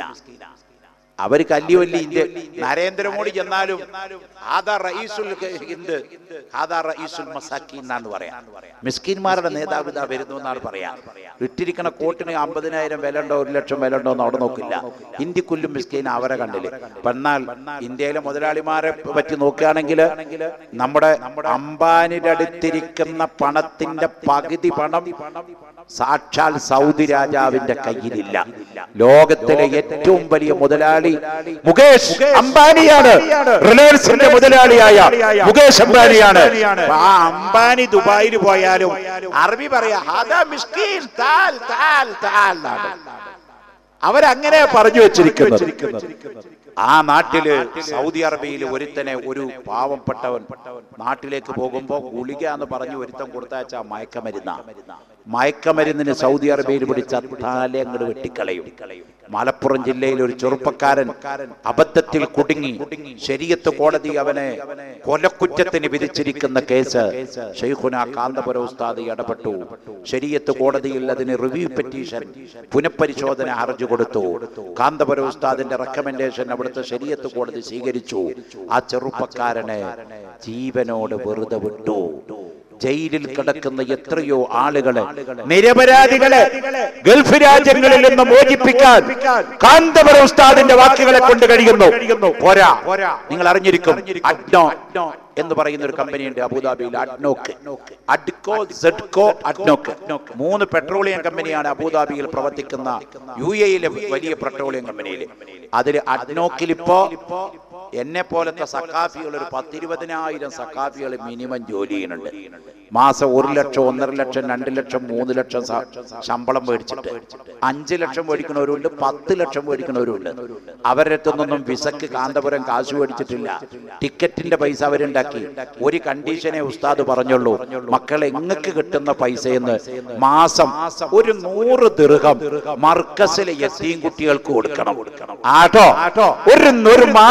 അവര് കല്ലിവല്ലി ഇന്ത്യ നരേന്ദ്രമോദി ചെന്നാലും ആദാ റഈസുൽ ഹിന്ദ് ആദാ റഈസുൽ മസാക്കീൻ എന്നാണ് പറയാ മിസ്കിന്മാരുടെ നേതാവ് ഇതാ വരുന്നു എന്നാണ് പറയാ ഇട്ടിരിക്കണ കോട്ടിന് അമ്പതിനായിരം വില ഉണ്ടോ ഒരു ലക്ഷം വില ഉണ്ടോ എന്ന് അവിടെ നോക്കില്ല ഇന്ത്യക്കുല്ലും മിസ്കീൻ അവരെ കണ്ടില്ലേ അപ്പൊ എന്നാൽ ഇന്ത്യയിലെ മുതലാളിമാരെ പറ്റി നോക്കുകയാണെങ്കിൽ നമ്മുടെ അംബാനിയുടെ അടുത്തിരിക്കുന്ന പണത്തിന്റെ പകുതി പണം സാക്ഷാൽ സൗദി രാജാവിന്റെ കയ്യിലില്ല ലോകത്തിലെ ഏറ്റവും വലിയ മുതലാളി മുകേഷ് അംബാനിയാണ് റിലയൻസിന്റെ മുതലാളിയായ മുകേഷ് അംബാനിയാണ് അപ്പൊ ആ അംബാനി ദുബായിൽ പോയാലും അറബി പറയാ "ഹാദാ മിസ്കീൻ, താൽ, താൽ, താൽ" എന്നാണ്. അവരങ്ങനെ പറഞ്ഞു വെച്ചിരിക്കുന്നത് ആ നാട്ടില് സൗദി അറേബ്യയിൽ ഒരുത്തനെ ഒരു പാവപ്പെട്ടവൻ നാട്ടിലേക്ക് പോകുമ്പോ ഗുളിക എന്ന് പറഞ്ഞു ഒരുത്തൻ കൊടുത്തയച്ച മയക്കമരുന്ന മയക്കമരുന്നിന് സൗദി അറേബ്യയിൽ പിടിച്ച തല അങ്ങോട്ട് വെട്ടിക്കളയും മലപ്പുറം ജില്ലയിൽ ഒരു ചെറുപ്പക്കാരൻ അബദ്ധത്തിൽ കുടുങ്ങി ശരീരത്ത് കോടതി അവനെ കൊലക്കുറ്റത്തിന് വിധിച്ചിരിക്കുന്ന കേസ് ഷെയ്ഖുന കാന്തപുര ഉസ്താദ് ഇടപെട്ടു ശരീരത്ത് കോടതിയിൽ അതിന് റിവ്യൂ പെറ്റീഷൻ പുനഃപരിശോധന ഹർജി കൊടുത്തു കാന്തപുര ഉസ്താദിന്റെ റെക്കമെൻഡേഷൻ അവിടുത്തെ ശരീരത്ത് കോടതി സ്വീകരിച്ചു ആ ചെറുപ്പക്കാരനെ ജീവനോട് വെറുതെ വിട്ടു ജയിലിൽ കിടക്കുന്ന എത്രയോ ആളുകളെ നിരപരാധികളെ ഗൾഫ് രാജ്യങ്ങളിൽ നിന്ന് മോചിപ്പിക്കാൻ കാന്തപുര ഉസ്താദിന്റെ വാക്കുകളെ കൊണ്ട് കഴിയുന്നു പോരാ നിങ്ങൾ അറിഞ്ഞിരിക്കും അഡ്നോ എന്ന് പറയുന്ന ഒരു കമ്പനിയുണ്ട് അബുദാബിയിൽ അഡ്നോക്ക് അഡ്കോ സെഡ്കോ അഡ്നോക്ക് മൂന്ന് പെട്രോളിയം കമ്പനിയാണ് അബുദാബിയിൽ പ്രവർത്തിക്കുന്ന യു എയിലെ വലിയ പെട്രോളിയം കമ്പനിയിൽ അതിൽ അഡ്നോക്കിൽ ഇപ്പോ എന്നെ പോലത്തെ സക്കാഫികൾ ഒരു പത്തിരുപതിനായിരം സക്കാഫികൾ മിനിമം ജോലി ചെയ്യുന്നുണ്ട് മാസം ഒരു ലക്ഷം ഒന്നര ലക്ഷം രണ്ട് ലക്ഷം മൂന്ന് ലക്ഷം സ- ശമ്പളം മേടിച്ചിട്ട് അഞ്ച് ലക്ഷം മേടിക്കുന്നവരുണ്ട് പത്ത് ലക്ഷം മേടിക്കുന്നവരുണ്ട് അവരുടെ അടുത്തൊന്നും വിസക്ക് കാന്തപുരം കാശ് മേടിച്ചിട്ടില്ല ടിക്കറ്റിന്റെ പൈസ അവരുണ്ടാക്കി ഒരു കണ്ടീഷനെ ഉസ്താദ് പറഞ്ഞുള്ളൂ മക്കളെ എങ്ങക്ക് കിട്ടുന്ന പൈസയെന്ന് മാസം ഒരു നൂറ് ദീർഘം മർക്കസിലെ എത്തിയും കുട്ടികൾക്ക് കൊടുക്കണം ആട്ടോ ഒരു ഒരു മാസം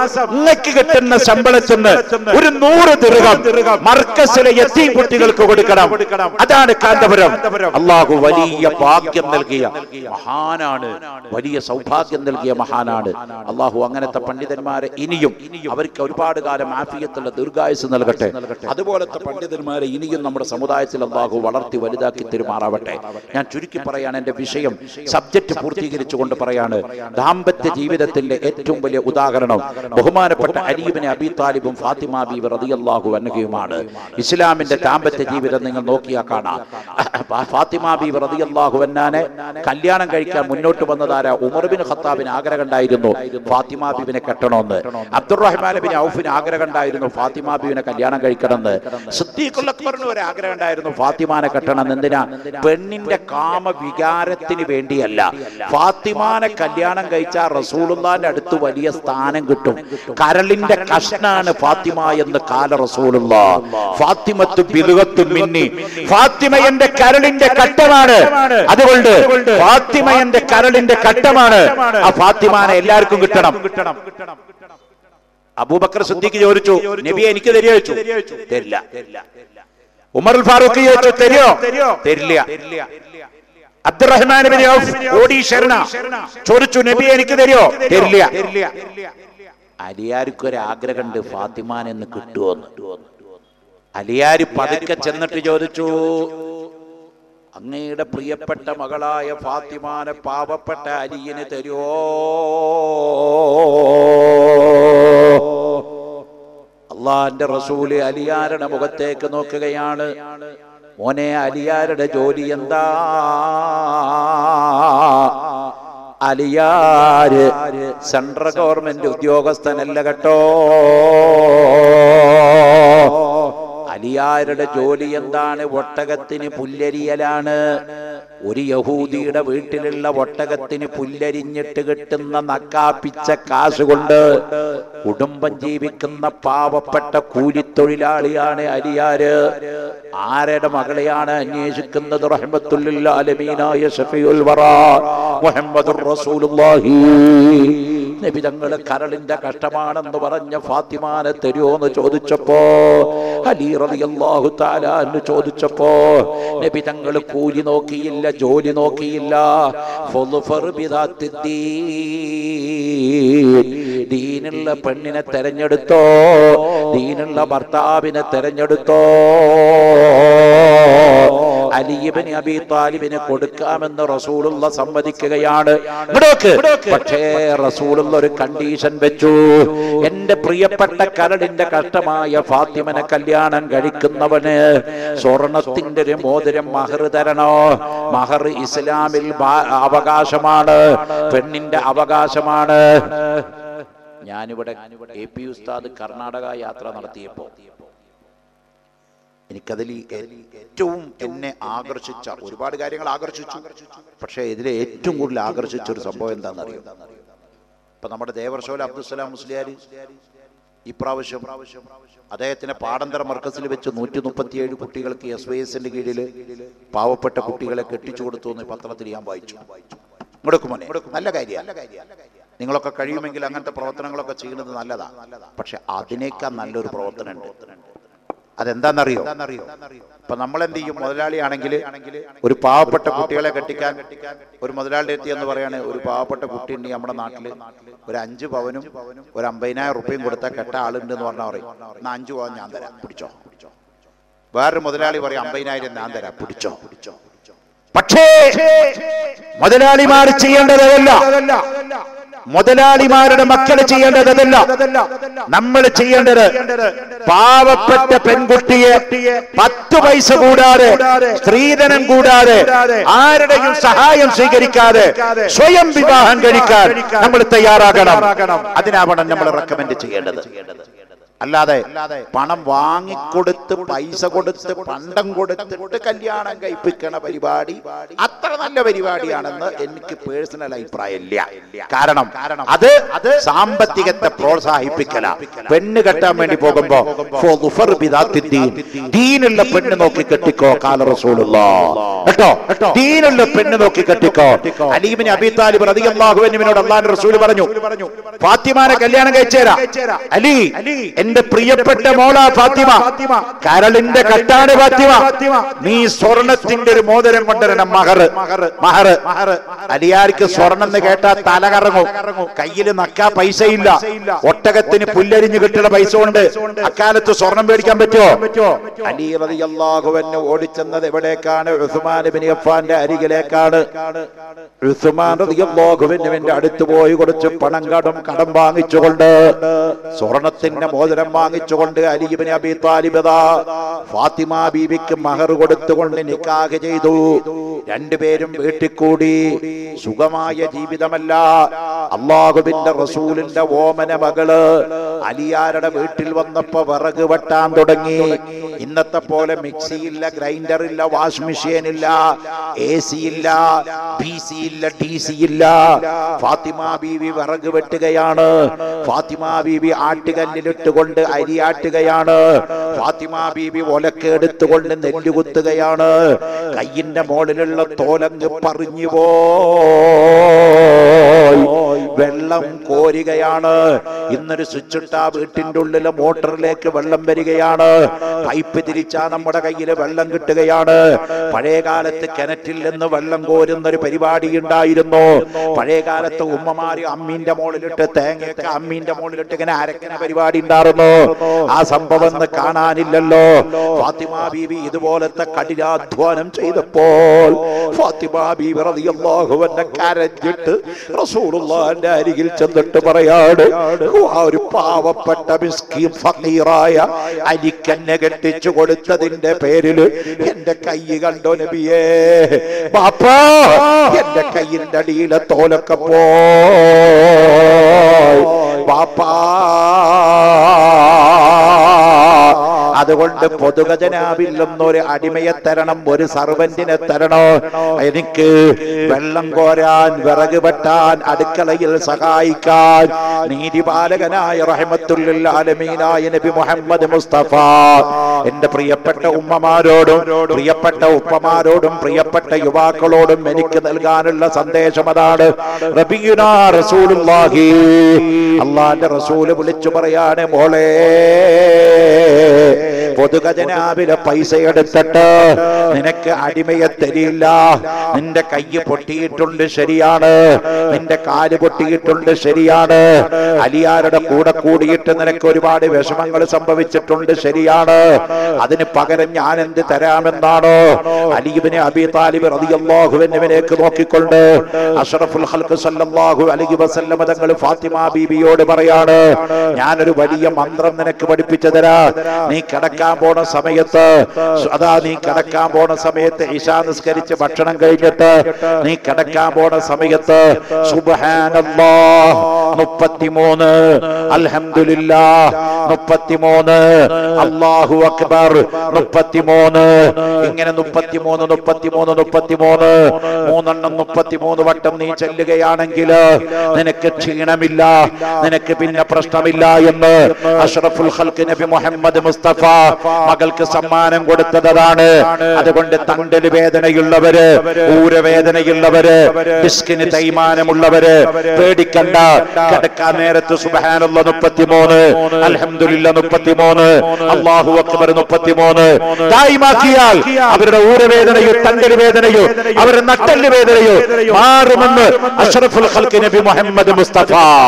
നിങ്ങൾക്ക് കിട്ടുന്ന ശമ്പളത്തിന് ഒരു നൂറ് ദീർഘം മർക്കസിലെ എത്തി കുട്ടികൾക്ക് കൊടുക്കണം അതാണ് കാന്തപുരം അള്ളാഹു വലിയ ഭാഗ്യം നൽകിയ മഹാനാണ് വലിയ സൗഭാഗ്യം നൽകിയ മഹാനാണ് അള്ളാഹു അങ്ങനത്തെ പണ്ഡിതന്മാരെ ഇനിയും അവർക്ക് ഒരുപാട് കാലം ആഫിയത്തുള്ള ദീർഘായുസ് നൽകട്ടെ അതുപോലത്തെ പണ്ഡിതന്മാരെ ഇനിയും നമ്മുടെ സമുദായത്തിൽ അള്ളാഹു വളർത്തി വലുതാക്കി തെരുമാറാവട്ടെ ഞാൻ ചുരുക്കി പറയാൻ എന്റെ വിഷയം സബ്ജക്ട് പൂർത്തീകരിച്ചുകൊണ്ട് പറയാണ് ദാമ്പത്യ ജീവിതത്തിന്റെ ഏറ്റവും വലിയ ഉദാഹരണം ബഹുമാനപ്പെട്ട അലീബിനെ അബി താലിബും ഫാത്തിമ ബീബ് റളിയല്ലാഹു അൻഹയുമാണ് ഇസ്ലാമിന്റെ ദാമ്പത്യ ജീവിതം നിങ്ങൾ നോക്കിയാൽ കാണാം ഫാത്തിമ ബീബ് റളിയല്ലാഹു അന്നാനെ കല്യാണം കഴിക്കാൻ മുന്നോട്ട് വന്നതാര ഉമർ ബിൻ ഖത്താബിന് ആഗ്രഹം ഉണ്ടായിരുന്നു ഫാത്തിമ ബീബിനെ കെട്ടണമെന്ന് അബ്ദുറഹ്മാൻ ബിൻ ഔഫിന് ആഗ്രഹം ഉണ്ടായിരുന്നു ഫാത്തിമ ബീബിനെ കല്യാണം കഴിക്കണമെന്ന് സിദ്ദീഖുൽ അക്ബറിന് ഒരു ആഗ്രഹം ഉണ്ടായിരുന്നു ഫാത്തിമാനെ കെട്ടണം എന്തിനാ പെണ്ണിന്റെ കാമ വികാരത്തിന് വേണ്ടിയല്ല ഫാത്തിമാനെ കല്യാണം കഴിച്ച റസൂലുള്ളാന്റെ അടുത്ത് വലിയ സ്ഥാനം കിട്ടും കരളിന്റെ കഷ്ണാണ് ഫാത്തിമ എന്ന് കാല റസൂലുള്ള ഫാത്തിമത്ത് ബിലുകത്തു മിന്നി ഫാത്തിമ എന്റെ കരളിന്റെ കട്ടമാണ് അതുകൊണ്ട് ഫാത്തിമ എന്റെ കരളിന്റെ കട്ടമാണ് ആ ഫാത്തിമാനെ എല്ലാവർക്കും കിട്ടണം അബൂബക്കർ സിദ്ദീഖ് ചോദിച്ചു നബിയെ എനിക്ക് തരുമോ ചോദിച്ചു തരില്ല ഉമർ ഫാറൂഖ് ചോദിച്ചു തരുമോ തരില്ല അബ്ദുറഹ്മാൻ ബിൻ ഔഫ് ഓടി ശരണ ചോദിച്ചു നബി എനിക്ക് തരുമോ തരില്ല അലിയാർക്ക് ഒരു ആഗ്രഹമുണ്ട് ഫാത്തിമാൻ എന്ന് കിട്ടുമോന്ന് അലിയാര് പതുക്കെ ചെന്നിട്ട് ചോദിച്ചു അങ്ങയുടെ പ്രിയപ്പെട്ട മകളായ ഫാത്തിമാനെ പാവപ്പെട്ട അലിയന് തരുമോ അള്ളാന്റെ റസൂല് അലിയാരുടെ മുഖത്തേക്ക് നോക്കുകയാണ് മോനെ അലിയാരുടെ ജോലി എന്താ അലിയാര് സെൻട്രൽ ഗവൺമെന്റ് ഉദ്യോഗസ്ഥനല്ല കേട്ടോ അലിയാരുടെ ജോലി എന്താണ് ഒട്ടകത്തിന് പുല്ലരിയലാണ് ഒരു യഹൂദിയുടെ വീട്ടിലുള്ള ഒട്ടകത്തിന് പുല്ലരിഞ്ഞിട്ട് കിട്ടുന്ന നക്കാപ്പിച്ച കാശ് കൊണ്ട് കുടുംബം ജീവിക്കുന്ന പാവപ്പെട്ട കൂലിത്തൊഴിലാളിയാണ് അലിയാര് ആരുടെ മകളെയാണ് അന്വേഷിക്കുന്നത് റഹ്മത്തുല്ലിൽ ആലമീനായ ഷഫിയുൽ വറാ മുഹമ്മദുർ റസൂലുള്ളാഹി നബി തങ്ങള് കരളിന്റെ കഷ്ടമാണെന്ന് പറഞ്ഞ ഫാത്തിമാനെ തരുമോന്ന് ചോദിച്ചപ്പോ അലി റളിയല്ലാഹു തആല എന്ന് ചോദിച്ചപ്പോ നബി തങ്ങൾ കൂലി നോക്കിയില്ല ജോലി നോക്കിയില്ല ഫളുഫർ ബിദാത്തിദ്ദീൻ. ദീനുള്ള പെണ്ണിനെ തെരഞ്ഞെടുത്തോ ദീനുള്ള ഭർത്താവിനെ തെരഞ്ഞെടുത്തോ അലിയബിന് അബി താലിബിന് കൊടുക്കാമെന്ന് റസൂലുള്ള സമ്മതിക്കുകയാണ് ഇങ്ങോട്ട് നോക്ക്. പക്ഷേ റസൂലുള്ള ഒരു കണ്ടീഷൻ വെച്ചു എന്റെ പ്രിയപ്പെട്ട കരടിന്റെ കഷ്ടമായ ഫാത്തിമനെ കല്യാണം കഴിക്കുന്നവന് സ്വർണത്തിന്റെ ഒരു മോതിരം മഹർ തരണോ മഹർ ഇസ്ലാമിൽ ബാ- അവകാശമാണ് പെണ്ണിന്റെ അവകാശമാണ് ഞാനിവിടെ എ പി ഉസ്താദ് കർണാടക യാത്ര നടത്തിയപ്പോ എനിക്കതിൽ ഏറ്റവും എന്നെ ആകർഷിച്ച ഒരുപാട് കാര്യങ്ങൾ ആകർഷിച്ചു പക്ഷേ ഇതിലെ ഏറ്റവും കൂടുതൽ ആകർഷിച്ച ഒരു സംഭവം എന്താണെന്നറിയോ ഇപ്പൊ നമ്മുടെ ദേവർഷോല അബ്ദുസലാം മുസ്ലിയാർ ഇപ്രാവശ്യം അദ്ദേഹത്തിന്റെ പാടന്തര മർക്കസിൽ വെച്ച് നൂറ്റി മുപ്പത്തിയേഴ് കുട്ടികൾക്ക് എസ് വൈ എസിന്റെ കീഴിൽ പാവപ്പെട്ട കുട്ടികളെ കെട്ടിച്ചു കൊടുത്തു എന്ന് പത്രത്തിൽ ഞാൻ വായിച്ചു ഇങ്ങോട്ട് മോനെ നല്ല കാര്യമാണ് നിങ്ങളൊക്കെ കഴിയുമെങ്കിൽ അങ്ങനത്തെ പ്രവർത്തനങ്ങളൊക്കെ ചെയ്യുന്നത് നല്ലതാ പക്ഷെ അതിനേക്കാൾ നല്ലൊരു പ്രവർത്തനം ഉണ്ട് അതെന്താണെന്നറിയോ ഇപ്പൊ നമ്മൾ എന്ത് ചെയ്യും മുതലാളിയാണെങ്കിൽ ഒരു പാവപ്പെട്ട കുട്ടികളെ കെട്ടിക്കാൻ ഒരു മുതലാളിയുടെ എത്തി എന്ന് പറയാണ് ഒരു പാവപ്പെട്ട കുട്ടി ഉണ്ട് നമ്മുടെ നാട്ടില് ഒരു അഞ്ച് പവനും ഒരു അമ്പതിനായിരം റുപ്യയും കൊടുത്താൽ കെട്ട ആളുണ്ട് എന്ന് പറഞ്ഞാൽ പറയും എന്നാ അഞ്ച് പവൻ ഞാൻ തരാം പിടിച്ചോ വേറൊരു മുതലാളി പറയും അമ്പതിനായിരം ഞാൻ തരാം പിടിച്ചോ പക്ഷേ മുതലാളിമാർ ചെയ്യേണ്ടതല്ല മുതലാളിമാരുടെ മക്കൾ ചെയ്യേണ്ടതല്ല നമ്മൾ ചെയ്യേണ്ടത് പാവപ്പെട്ട പെൺകുട്ടിയെ പത്ത് പൈസ കൂടാതെ സ്ത്രീധനം കൂടാതെ ആരുടെയും സഹായം സ്വീകരിക്കാതെ സ്വയം വിവാഹം കഴിക്കാൻ നമ്മൾ തയ്യാറാകണം അതിനാവണം നമ്മൾ റെക്കമെൻഡ് ചെയ്യേണ്ടത് അല്ലാതെ പണം വാങ്ങിക്കൊടുത്ത് പൈസ കൊടുത്ത് പണ്ടം കൊടുത്തിട്ട് കല്യാണം കഴിപ്പിക്കണ പരിപാടി അത്ര നല്ല പരിപാടിയാണെന്ന് എനിക്ക് പേഴ്സണൽ അഭിപ്രായമില്ല കാരണം അത് അത് സാമ്പത്തികത്തെ പ്രോത്സാഹിപ്പിക്കല പെണ്ണ് കെട്ടാൻ വേണ്ടി പോകുമ്പോ ഫളുഫർ ബിദാത്തി ദീൻ. ദീനുള്ള പെണ്ണ് നോക്കി കെട്ടിക്കോ കാല റസൂലുള്ള കേട്ടോ ദീനുള്ള പെണ്ണ് നോക്കി കെട്ടിക്കോ അലീബിന് അബി താലിബ് റളിയല്ലാഹുവിനോട് അള്ളാഹുവിന്റെ റസൂൽ പറഞ്ഞു ഫാത്തിമാനെ കല്യാണം കഴിച്ചേരാ അലി എന്റെ പ്രിയപ്പെട്ട മോള ഫാത്തിമ കരളിന്റെ കട്ടാണ് ഫാത്തിമ നീ സ്വർണത്തിന്റെ ഒരു മോതിരം കൊണ്ടുവരണം മഹർ മഹർ അലിയാർക്ക് സ്വർണം എന്ന് കേട്ടാ തല കറങ്ങും കയ്യിൽ നക്കാ പൈസ ഇല്ല ഒട്ടകത്തിന് പുല്ലരിഞ്ഞ് കിട്ടുന്ന പൈസ കൊണ്ട് അക്കാലത്ത് സ്വർണം മേടിക്കാൻ പറ്റുമോ അലി റളിയല്ലാഹുവിനെ ഓടിച്ചെന്നത് എവിടേക്കാണ് ഉസ്മാൻ ബിൻ അഫ്ഫാന്റെ അരികിലേക്കാണ് ഉസ്മാൻ റളിയല്ലാഹുവിന്റെ അടുത്ത് പോയി കുറച്ച് പണം കടം കടം വാങ്ങിച്ചുകൊണ്ട് സ്വർണത്തിന്റെ മോതിരം വാങ്ങിച്ചുകൊണ്ട് അലിബിന് അബി താലിബത ഫാത്തിമ ബീവിക്ക് മഹർ കൊടുത്തുകൊണ്ട് നിക്കാഹ് ചെയ്തു രണ്ടുപേരും വീട്ടിൽ കൂടി സുഖമായ ജീവിതമല്ല അള്ളാഹുബിന്റെ റസൂലിന്റെ ഓമന മകള് അലിയാരുടെ വീട്ടിൽ വന്നപ്പോ വിറക് വെട്ടാൻ തുടങ്ങി ഇന്നത്തെ പോലെ മിക്സി ഇല്ല ഗ്രൈൻഡർ ഇല്ല വാഷ് മെഷീൻ ഇല്ല എ സി ഇല്ല ബി സി ഇല്ല ഡി സി ഇല്ല ഫാത്തിമ ബീവി വിറക് വെട്ടുകയാണ് ഫാത്തിമ ബീവി ആട്ടുകല്ലിലിട്ടുകൊണ്ട് അരി ആട്ടുകയാണ് ഫാത്തിമ ബീവി ഒലക്ക് എടുത്തുകൊണ്ട് നെല്ല് കുത്തുകയാണ് കയ്യിന്റെ മുകളിലുള്ള തോലങ്ങ് പറഞ്ഞു പോയി വെള്ളം കോരുകയാണ് ഇന്നൊരു സ്വിച്ച് ഇട്ടാ വീട്ടിന്റെ ഉള്ളിലെ മോട്ടറിലേക്ക് വെള്ളം വരികയാണ് പൈപ്പ് തിരിച്ചാ നമ്മുടെ കയ്യിൽ വെള്ളം കിട്ടുകയാണ് പഴയ കാലത്ത് കിണറ്റിൽ നിന്ന് വെള്ളം കോരുന്ന ഒരു പരിപാടി ഉണ്ടായിരുന്നു പഴയ കാലത്ത് ഉമ്മമാര് അമ്മീന്റെ മുകളിലിട്ട് തേങ്ങയൊക്കെ അമ്മീന്റെ മുകളിലിട്ട് ഇങ്ങനെ അരക്കുന്ന പരിപാടി ഉണ്ടായിരുന്നു ആ സംഭവം ഇന്ന് കാണാനില്ലല്ലോ ഫാത്തിമ ബീവി ഇതുപോലത്തെ കഠിനാധ്വാനം ചെയ്തപ്പോൾ ഫാത്തിമ ബീവി റളിയല്ലാഹു അൻഹ കരഞ്ഞിട്ട് റസൂലുള്ളാഹിന്റെ അരികിൽ ചെന്നിട്ട് പറയാണ് ആ ഒരു പാവപ്പെട്ട മിസ്കീൻ ഫക്കീറായ അലിക്കന്നെ കെട്ടിച്ചു കൊടുത്തതിന്റെ പേരിൽ എന്റെ കൈ കണ്ടോ നബിയേ ബാപ്പാ എന്റെ കയ്യിന്റെ അടിയിലെ തോലൊക്കെ പോയി ബാപ്പാ അതുകൊണ്ട് പൊതുഖജനാവിൽ നിന്നൊരു അടിമയെ തരണം ഒരു സർവന്റിനെ തരണോ എനിക്ക് വെള്ളം കോരാൻ വിറക് വെട്ടാൻ അടുക്കളയിൽ സഹായിക്കാൻ നീതിപാലകനായ റഹ്മത്തുല്ലിൽ ആലമീനായ നബി മുഹമ്മദ് മുസ്തഫ എന്റെ പ്രിയപ്പെട്ട ഉമ്മമാരോടും പ്രിയപ്പെട്ട ഉപ്പമാരോടും പ്രിയപ്പെട്ട യുവാക്കളോടും എനിക്ക് നൽകാനുള്ള സന്ദേശം അതാണ് റബിയുനാ റസൂലുള്ളാഹി അള്ളാന്റെ റസൂല് വിളിച്ചു പറയാണ് മോളെ പൊതുഖജനാവിലെ പൈസ എടുത്തിട്ട് നിനക്ക് അടിമയെ തരില്ല നിന്റെ കൈ പൊട്ടിയിട്ടുണ്ട് ശരിയാണ് നിന്റെ കാല് പൊട്ടിയിട്ടുണ്ട് ശരിയാണ് അലിയാരുടെ കൂടെ കൂടിയിട്ട് നിനക്ക് ഒരുപാട് വിഷമങ്ങൾ സംഭവിച്ചിട്ടുണ്ട് ശരിയാണ് അതിന് പകരം ഞാൻ എന്ത് തരാമെന്നാണോ അലീബിനെ അബി താലിബ് റളിയല്ലാഹുവിനേക്ക് നോക്കിക്കൊണ്ട് അഷ്റഫുൽ ഖൽഖ് സല്ലല്ലാഹു അലൈഹി വസല്ലമ തങ്ങൾ ഫാത്തിമ ബീബിയോട് പറയാണ് ഞാനൊരു വലിയ മന്ത്രം നിനക്ക് പഠിപ്പിച്ചു തരാ നീ കിടക്കാൻ പോണ സമയത്ത് അതാ നീ കിടക്കാൻ പോണ സമയത്ത് ഇശാ നിസ്കരിച്ച് ഭക്ഷണം കഴിഞ്ഞിട്ട് നീ കിടക്കാൻ പോണ സമയത്ത് സുബ്ഹാനല്ലാഹ് മുപ്പത്തിമൂന്ന് അൽഹംദുലില്ലാ മുപ്പത്തിമൂന്ന് അല്ലാഹു അക്ബർ മുപ്പത്തിമൂന്ന് ഇങ്ങനെ മുപ്പത്തിമൂന്ന് മുപ്പത്തിമൂന്ന് മുപ്പത്തിമൂന്ന് മൂന്നെണ്ണം മുപ്പത്തിമൂന്ന് വട്ടം നീ ചെല്ലുകയാണെങ്കിൽ നിനക്ക് ക്ഷീണമില്ല നിനക്ക് പിന്നെ പ്രശ്നമില്ല എന്ന് അഷ്റഫുൽ ഖൽഖ് നബി മുഹമ്മദ് മുസ്തഫ മകൾക്ക് സമ്മാനം കൊടുത്തതാണ് അതുകൊണ്ട് തണ്ടല് വേദനയുള്ളവര് ഊരവേദനയുള്ളവര് ഡിസ്കിന് തൈമാനമുള്ളവര് പേടിക്കണ്ട കിടക്കാൻ നേരത്ത് സുബഹാനുള്ള മുപ്പത്തിമൂന്ന് അൽഹംദുലില്ല മുപ്പത്തിമൂന്ന് അള്ളാഹു അക്ബർ മുപ്പത്തിമൂന്ന് തായ്മാക്കിയാൽ അവരുടെ ഊരവേദനയോ തണ്ടല് വേദനയോ അവരുടെ നട്ടല് വേദനയോ മാറുമെന്ന് അഷ്റഫുൽ ഖൽഖ് നബി മുഹമ്മദ് മുസ്തഫ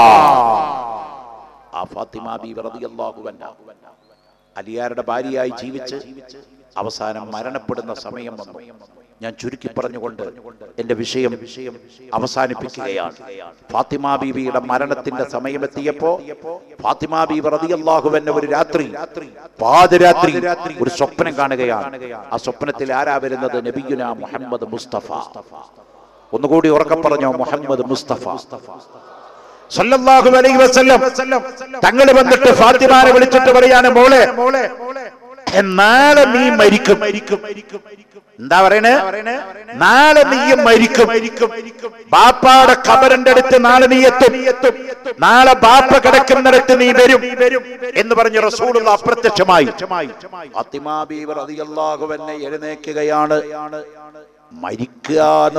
ആ ഫാത്തിമ ബീവി റളിയല്ലാഹു അൻഹ അലിയാരുടെ ഭാര്യയായി ജീവിച്ച് അവസാനം മരണപ്പെടുന്ന സമയം വന്നു ഞാൻ ചുരുക്കി പറഞ്ഞുകൊണ്ട് എന്റെ വിഷയം അവസാനിപ്പിക്കുകയാണ് ഫാത്തിമ ബീവിയുടെ മരണത്തിന്റെ സമയമെത്തിയപ്പോ ഫാത്തിമ ബീവി റളിയല്ലാഹു അൻഹ ഒരു രാത്രി പാതിരാത്രി ഒരു സ്വപ്നം കാണുകയാണ് ആ സ്വപ്നത്തിൽ ആരാ വരുന്നത് നബിയുന മുഹമ്മദ് മുസ്തഫ ഒന്നുകൂടി ഉറക്കെ പറഞ്ഞോ മുഹമ്മദ് മുസ്തഫ സല്ലല്ലാഹു അലൈഹി വസല്ലം തങ്ങൾ വന്നിട്ട് ഫാത്തിമാനെ വിളിച്ചിട്ട് പറയാണ് മോളെ നാളെ നീ മരിക്കും എന്താ പറയണേ നാളെ നീയും മരിക്കും ബാപ്പാടെ ഖബറിന്റെ അടുത്ത് നാളെ നീ എത്തും നാളെ ബാപ്പ കിടക്കുന്നിടത്ത് നീ വരും എന്ന് പറഞ്ഞ് റസൂലുള്ള അപ്രത്യക്ഷമായി ഫാത്തിമ ബീവി റളിയല്ലാഹു അൻഹ എഴുന്നേൽക്കുകയാണ് മരിക്കുക എന്ന്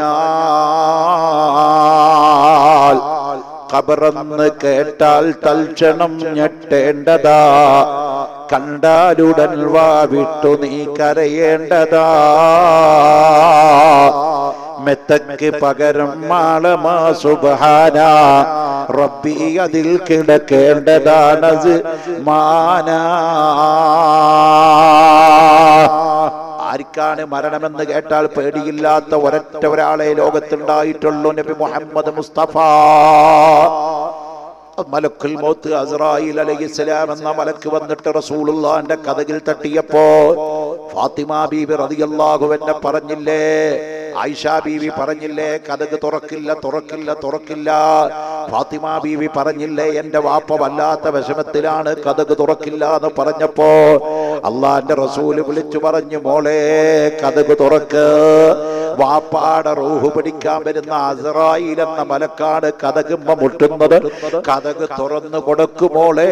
പറഞ്ഞാൽ ഖബറെന്ന് കേട്ടാൽ തൽക്ഷണം ഞെട്ടേണ്ടതാ കണ്ടാലുടൻ വാ വിട്ടു നീ കരയേണ്ടതാ മെത്തക്ക് പകരം മാളമാ സുബഹാന റബ്ബി അതിൽ കിടക്കേണ്ടതാണ് മാനാ ആർക്കാണ് മരണമെന്ന് കേട്ടാൽ പേടിയില്ലാത്ത ഒരൊറ്റ ഒരാളെ ലോകത്തുണ്ടായിട്ടുള്ളൂ നബി മുഹമ്മദ് മുസ്തഫ മലക്കുൽ മൗത്ത് അസ്രായിൽ അലൈഹിസ്സലാം എന്ന മലക്ക് വന്നിട്ട് റസൂലുള്ളാന്റെ കഥകിൽ തട്ടിയപ്പോ ഫാത്തിമ ബീബി റളിയല്ലാഹു അൻഹ പറഞ്ഞില്ലേ ആയിഷ ബീവി പറഞ്ഞില്ലേ കഥക് തുറക്കില്ല തുറക്കില്ല തുറക്കില്ല ഫാത്തിമ ബീവി പറഞ്ഞില്ലേ എന്റെ വാപ്പ വല്ലാത്ത വിഷമത്തിലാണ് കഥക് തുറക്കില്ല എന്ന് പറഞ്ഞപ്പോ അള്ളാന്റെ റസൂല് വിളിച്ചു പറഞ്ഞു മോളെ കഥക് തുറക്ക് വാപ്പാടെ റൂഹ് പിടിക്കാൻ വരുന്ന അസറായിൽ എന്ന മലക്കാട് കഥകുമ്പ മുട്ടുന്നത് കഥക് തുറന്നു കൊടുക്കുമോളെ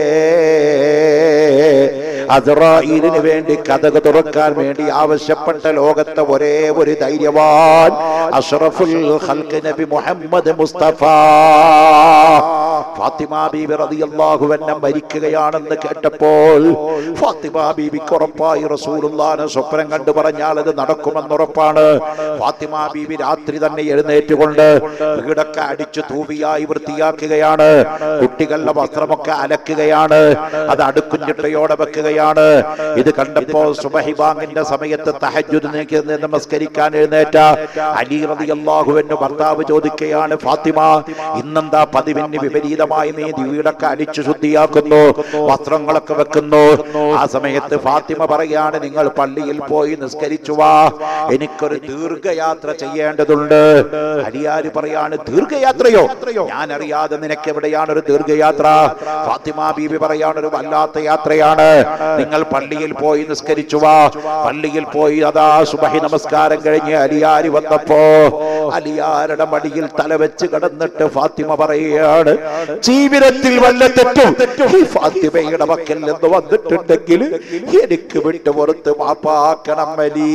അസറായിലിന് വേണ്ടി കഥക് തുറക്കാൻ വേണ്ടി ആവശ്യപ്പെട്ട ലോകത്തെ ഒരേ ഒരു ധൈര്യവാൻ അഷ്റഫുൽ ഖൽഖ് നബി മുഹമ്മദ് മുസ്തഫ ഫാത്തിമ ബീബി റളിയല്ലാഹു അൻഹ മരിക്കുകയാണെന്ന് കേട്ടപ്പോൾ ഫാത്തിമ ബീബിക്ക് ഉറപ്പായി റസൂലുള്ളാഹിനെ സ്വപ്നം കണ്ടു പറഞ്ഞാൽ അത് നടക്കുമെന്ന് ഉറപ്പാണ് ഫാത്തിമ ബീബി രാത്രി തന്നെ എഴുന്നേറ്റുകൊണ്ട് വീടൊക്കെ അടിച്ചു തൂവിയായി വൃത്തിയാക്കുകയാണ് കുട്ടികളുടെ വസ്ത്രമൊക്കെ അലക്കുകയാണ് അത് അടുക്കുഞ്ഞിട്ടയോടെ വെക്കുകയാണ് ഇത് കണ്ടപ്പോ സുബഹി ബാങ്കിന്റെ സമയത്ത് തഹജ്ജുദ് നീക്കി നമസ്കരിക്കാൻ എഴുന്നേറ്റ അലി റളിയല്ലാഹുവിന് ഭർത്താവ് ചോദിക്കുകയാണ് ഫാത്തിമ ഇന്നെന്താ പതിവിന് വിപരീതമായി നീ വീടൊക്കെ അടിച്ചു ശുദ്ധിയാക്കുന്നു വസ്ത്രങ്ങളൊക്കെ വെക്കുന്നു ആ സമയത്ത് ഫാത്തിമ പറയാണ് നിങ്ങൾ പള്ളിയിൽ പോയി നിസ്കരിച്ചു വാ എനിക്കൊരു ദീർഘയാത്ര ചെയ്യേണ്ടതുണ്ട് അലിയാര് പറയാണ് ദീർഘയാത്രയോ ഞാൻ അറിയാതെ നിനക്ക് എവിടെയാണ് ഒരു ദീർഘയാത്ര ഫാത്തിമ ബീബി പറയാണ് ഒരു വല്ലാത്ത യാത്രയാണ് നിങ്ങൾ പള്ളിയിൽ പോയി നിസ്കരിച്ചു വാ പള്ളിയിൽ പോയി അതാ സുബഹി നമസ്കാരം കഴിഞ്ഞ് അലിയാരി വന്നപ്പോ അലിയാരുടെ മടിയിൽ തല വെച്ച് കിടന്നിട്ട് ഫാത്തിമ പറയുകയാണ് ജീവിതത്തിൽ വല്ല തെറ്റും ഈ ഫാത്തിമയുടെ മക്കൽ നിന്ന് വന്നിട്ടുണ്ടെങ്കിൽ എനിക്ക് വിട്ടു പുറത്ത് മാപ്പാക്കണം അലി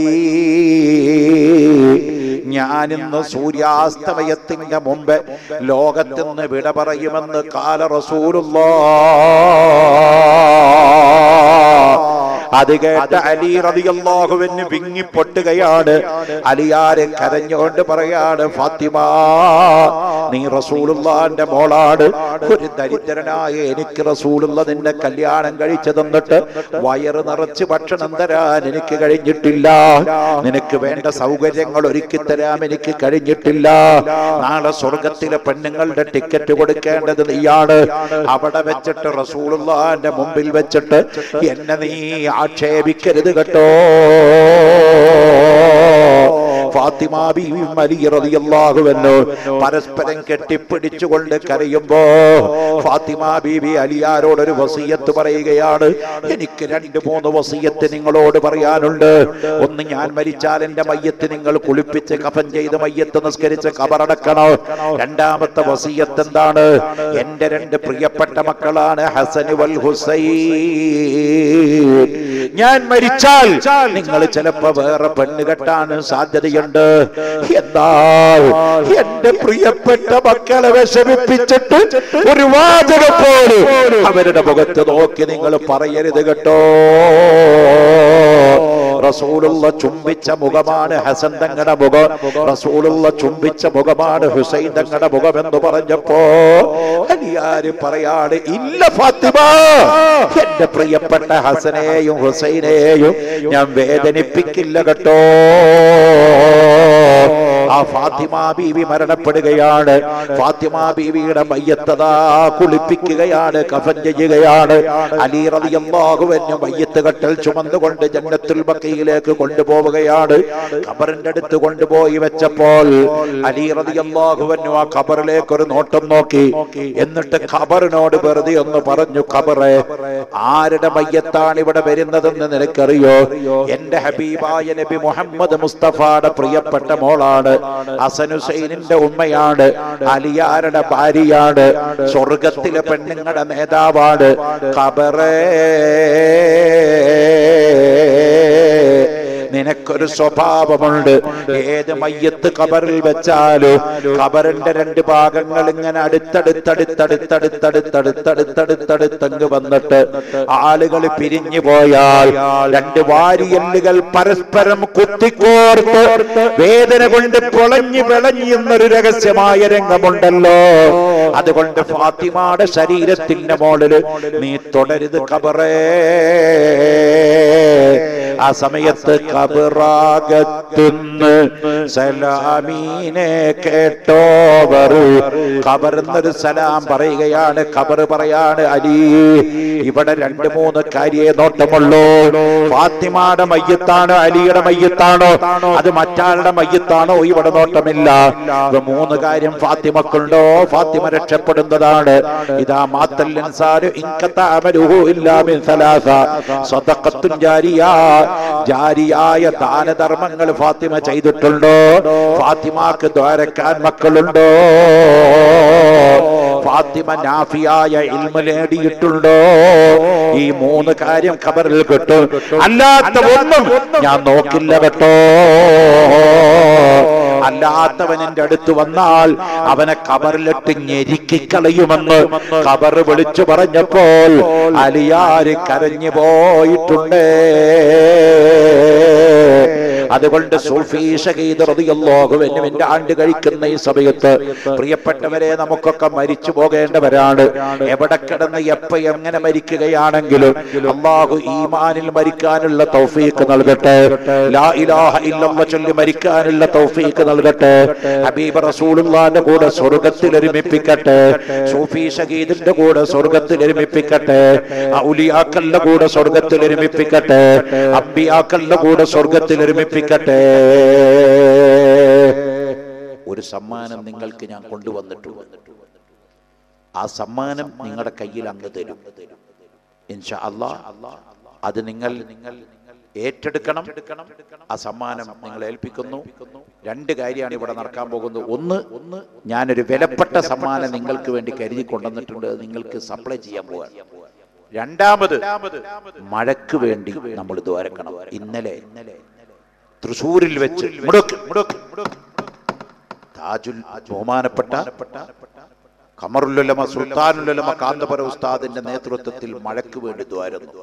ഞാനിന്ന് സൂര്യാസ്തമയത്തിന്റെ മുമ്പ് ലോകത്തിന്ന് വിട പറയുമെന്ന് കാല റസൂലുള്ള അത് കേട്ട അലി റളിയല്ലാഹുവിന് വിങ്ങി പൊട്ടുകയാണ് അലിയാരെ കരഞ്ഞുകൊണ്ട് പറയാണ് ഫാത്തിമ നീ റസൂലുള്ളാന്റെ മോളാണ് ഒരു ദരിദ്രനായ എനിക്ക് റസൂലുള്ള നിന്നെ കല്യാണം കഴിച്ചു തന്നിട്ട് വയറ് നിറച്ച് ഭക്ഷണം തരാൻ എനിക്ക് കഴിഞ്ഞിട്ടില്ല നിനക്ക് വേണ്ട സൗകര്യങ്ങൾ ഒരുക്കി തരാൻ എനിക്ക് കഴിഞ്ഞിട്ടില്ല നാളെ സ്വർഗത്തിലെ പെണ്ണുങ്ങളുടെ ടിക്കറ്റ് കൊടുക്കേണ്ടത് നീയാണ് അവിടെ വെച്ചിട്ട് റസൂലുള്ളാന്റെ മുമ്പിൽ വെച്ചിട്ട് എന്നെ നീ ആക്ഷേപിക്കരുത് കേട്ടോ ഫാത്തിമ ബീവിയും അലി റളിയല്ലാഹുവെന്നു പരസ്പരം കെട്ടിപ്പിടിച്ചുകൊണ്ട് കരയുമ്പോ ഫാത്തിമ ബീവി അലിയാരോട് ഒരു വസീയത്ത് പറയുകയാണ് എനിക്ക് രണ്ട് മൂന്ന് വസീയത്ത് നിങ്ങളോട് പറയാനുണ്ട് ഒന്ന് ഞാൻ മരിച്ചാൽ എന്റെ മയ്യത്ത് നിങ്ങൾ കുളിപ്പിച്ച് കഫൻ ചെയ്ത് മയ്യത്ത് നിസ്കരിച്ച് കബറടക്കണം രണ്ടാമത്തെ വസീയത്ത് എന്താണ് എന്റെ രണ്ട് പ്രിയപ്പെട്ട മക്കളാണ് ഹസൻ വൽ ഹുസൈൻ ഞാൻ മരിച്ചാൽ നിങ്ങൾ ചിലപ്പോ വേറെ പെണ്ണ് കെട്ടാൻ സാധ്യതയുണ്ട് എന്നാൽ എന്റെ പ്രിയപ്പെട്ട മക്കളെ വിഷമിപ്പിച്ചിട്ട് ഒരു വാചകം പോലും അവരുടെ മുഖത്ത് നോക്കി നിങ്ങൾ പറയരുത് കേട്ടോ റസൂലുള്ള ചുംബിച്ച മുഖമാണ് ഹസൻ തങ്ങളുടെ മുഖം റസൂലുള്ള ചുംബിച്ച മുഖമാണ് ഹുസൈൻ തങ്ങളുടെ മുഖം എന്ന് പറഞ്ഞപ്പോ അലിയാര് പറയാണ് ഇല്ല ഫാത്തിമ എന്റെ പ്രിയപ്പെട്ട ഹസനെയും ഹുസൈനെയും ഞാൻ വേദനിപ്പിക്കില്ല കേട്ടോ ആ ഫാത്തിമ ബീവി മരണപ്പെടുകയാണ് ഫാത്തിമ ബീവിയുടെ മയ്യത്തതാ കുളിപ്പിക്കുകയാണ് കഫൻ ചെയ്യുകയാണ് അലി റളിയല്ലാഹുവിന് മയ്യത്ത് കട്ടൽ ചുമന്നുകൊണ്ട് ജന്നത്തുൽ ബക്കയിലേക്ക് കൊണ്ടുപോവുകയാണ് ഖബറിന്റെ അടുത്ത് കൊണ്ടുപോയി വെച്ചപ്പോൾ അലി റളിയല്ലാഹുവിന് ആ ഖബറിലേക്ക് ഒരു നോട്ടം നോക്കി എന്നിട്ട് ഖബറിനോട് വെറുതെ ഒന്ന് പറഞ്ഞു ഖബറെ ആരുടെ മയ്യത്താണ് ഇവിടെ വരുന്നതെന്ന് നിനക്കറിയോ എന്റെ ഹബീബായ നബി മുഹമ്മദ് മുസ്തഫയുടെ പ്രിയപ്പെട്ട മോളാണ് ഹസൻ ഹുസൈനിന്റെ ഉമ്മയാണ് അലിയാരുടെ ഭാര്യയാണ് സ്വർഗത്തിലെ പെണ്ണുങ്ങളുടെ നേതാവാണ് ഖബറേ നിനക്കൊരു സ്വഭാവമുണ്ട് ഏത് മയ്യത്ത് കബറിൽ വെച്ചാലും കബറിന്റെ രണ്ട് ഭാഗങ്ങൾ ഇങ്ങനെ അടുത്തടുത്തടുത്തടുത്തടുത്തടുത്തടുത്തടുത്തടുത്തടുത്തടുത്തങ്ങ് വന്നിട്ട് ആളുകൾ പിരിഞ്ഞു പോയാൽ രണ്ട് വാരിയല്ലുകൾ പരസ്പരം കുത്തിക്കോർത്ത് വേദന കൊണ്ട് പൊളഞ്ഞു വിളഞ്ഞെന്നൊരു രഹസ്യമായ രംഗമുണ്ടല്ലോ അതുകൊണ്ട് ഫാത്തിമയുടെ ശരീരത്തിന്റെ മോളില് നീ തുടരുത് കബറേ ആ സമയത്ത് കബറാകത്തുന്ന് സലാമീനെ കേട്ടോവർ കബർന്നൊരു സലാം പറയുകയാണ് കബർ പറയാണ് അലി ഇവിടെ രണ്ട് മൂന്ന് കാര്യേ നോട്ടമുള്ളൂ ഫാത്തിമയുടെ മയ്യത്താണോ അലിയുടെ മയ്യത്താണോ അത് മറ്റാളുടെ മയ്യത്താണോ ഇവിടെ നോട്ടമില്ല ഇത് മൂന്ന് കാര്യം ഫാത്തിമക്കുണ്ടോ ഫാത്തിമ രക്ഷപ്പെടുന്നതാണ് ഇതാ മാത്തല്ലൻസാര് ഇൻകത്താമലുഹു ഇല്ലാ മിൻ സലാസ സദഖത്തുൻ ജാരിയ ജാരിയായ ദാനധർമ്മങ്ങൾ ഫാത്തിമ ചെയ്തിട്ടുണ്ടോ ഫാത്തിമാക്ക് ദ്വാരക്കാൻ മക്കളുണ്ടോ ഫാത്തിമ നാഫിയായ ഇൽമ നേടിയിട്ടുണ്ടോ ഈ മൂന്ന് കാര്യം ഖബറിൽ കിട്ടും അല്ലാത്ത ഒന്നും ഞാൻ നോക്കില്ല കേട്ടോ അല്ലാത്തവൻ എന്റെ അടുത്ത് വന്നാൽ അവനെ കബറിലിട്ട് ഞെരുക്കിക്കളയുമെന്ന് കബർ വിളിച്ചു പറഞ്ഞപ്പോൾ അലിയാര് കരഞ്ഞു പോയിട്ടുണ്ടേ അതുകൊണ്ട് എന്റെ ആണ്ട് കഴിക്കുന്ന ഈ സമയത്ത് പ്രിയപ്പെട്ടവരെ നമുക്കൊക്കെ മരിച്ചു പോകേണ്ടവരാണ് എവിടെ കിടന്ന് എപ്പ എങ്ങനെ മരിക്കുകയാണെങ്കിലും അള്ളാഹു ഈമാനിൽ മരിക്കാനുള്ള തൗഫീക്ക് നൽകട്ടെ ലാ ഇലാഹ ഇല്ലല്ലാഹ് ചൊല്ലി മരിക്കാനുള്ള തൗഫീക്ക് നൽകട്ടെ ഹബീബ് റസൂലുള്ളാന്റെ കൂടെ സ്വർഗത്തിൽ ഒരുമിപ്പിക്കട്ടെ സൂഫി ഷഹീദിന്റെ കൂടെ സ്വർഗത്തിൽ ഒരുമിപ്പിക്കട്ടെ ഔലിയാക്കളുടെ കൂടെ സ്വർഗത്തിൽ ഒരുമിപ്പിക്കട്ടെ അമ്പിയാക്കളുടെ കൂടെ സ്വർഗത്തിൽ ഒരുമിപ്പിക്കട്ടെ ഒരു സമ്മാനം നിങ്ങൾക്ക് ഞാൻ കൊണ്ടുവന്നിട്ടുണ്ട് ആ സമ്മാനം നിങ്ങളുടെ കയ്യിൽ അങ്ങ് തരും ഇൻഷാ അല്ലാ അത് നിങ്ങൾ നിങ്ങൾ ഏറ്റെടുക്കണം ആ സമ്മാനം നിങ്ങൾ ഏൽപ്പിക്കുന്നു രണ്ട് കാര്യമാണ് ഇവിടെ നടക്കാൻ പോകുന്നത് ഒന്ന് ഒന്ന് ഞാനൊരു വിലപ്പെട്ട സമ്മാനം നിങ്ങൾക്ക് വേണ്ടി കരുതി കൊണ്ടുവന്നിട്ടുണ്ട് അത് നിങ്ങൾക്ക് സപ്ലൈ ചെയ്യാൻ പോവാൻ രണ്ടാമത് മഴയ്ക്ക് വേണ്ടി നമ്മൾ ദ്വാരക്കണം ഇന്നലെ തൃശൂരിൽ വെച്ച് മുടക്ക് മുടക്ക് താജുൽ ബഹുമാനപ്പെട്ട കമറുല്ലുലമ സുൽത്താനുല്ലുലമ കാന്തപുര ഉസ്താദിന്റെ നേതൃത്വത്തിൽ മഴയ്ക്ക് വേണ്ടി ദ്വാരുന്നു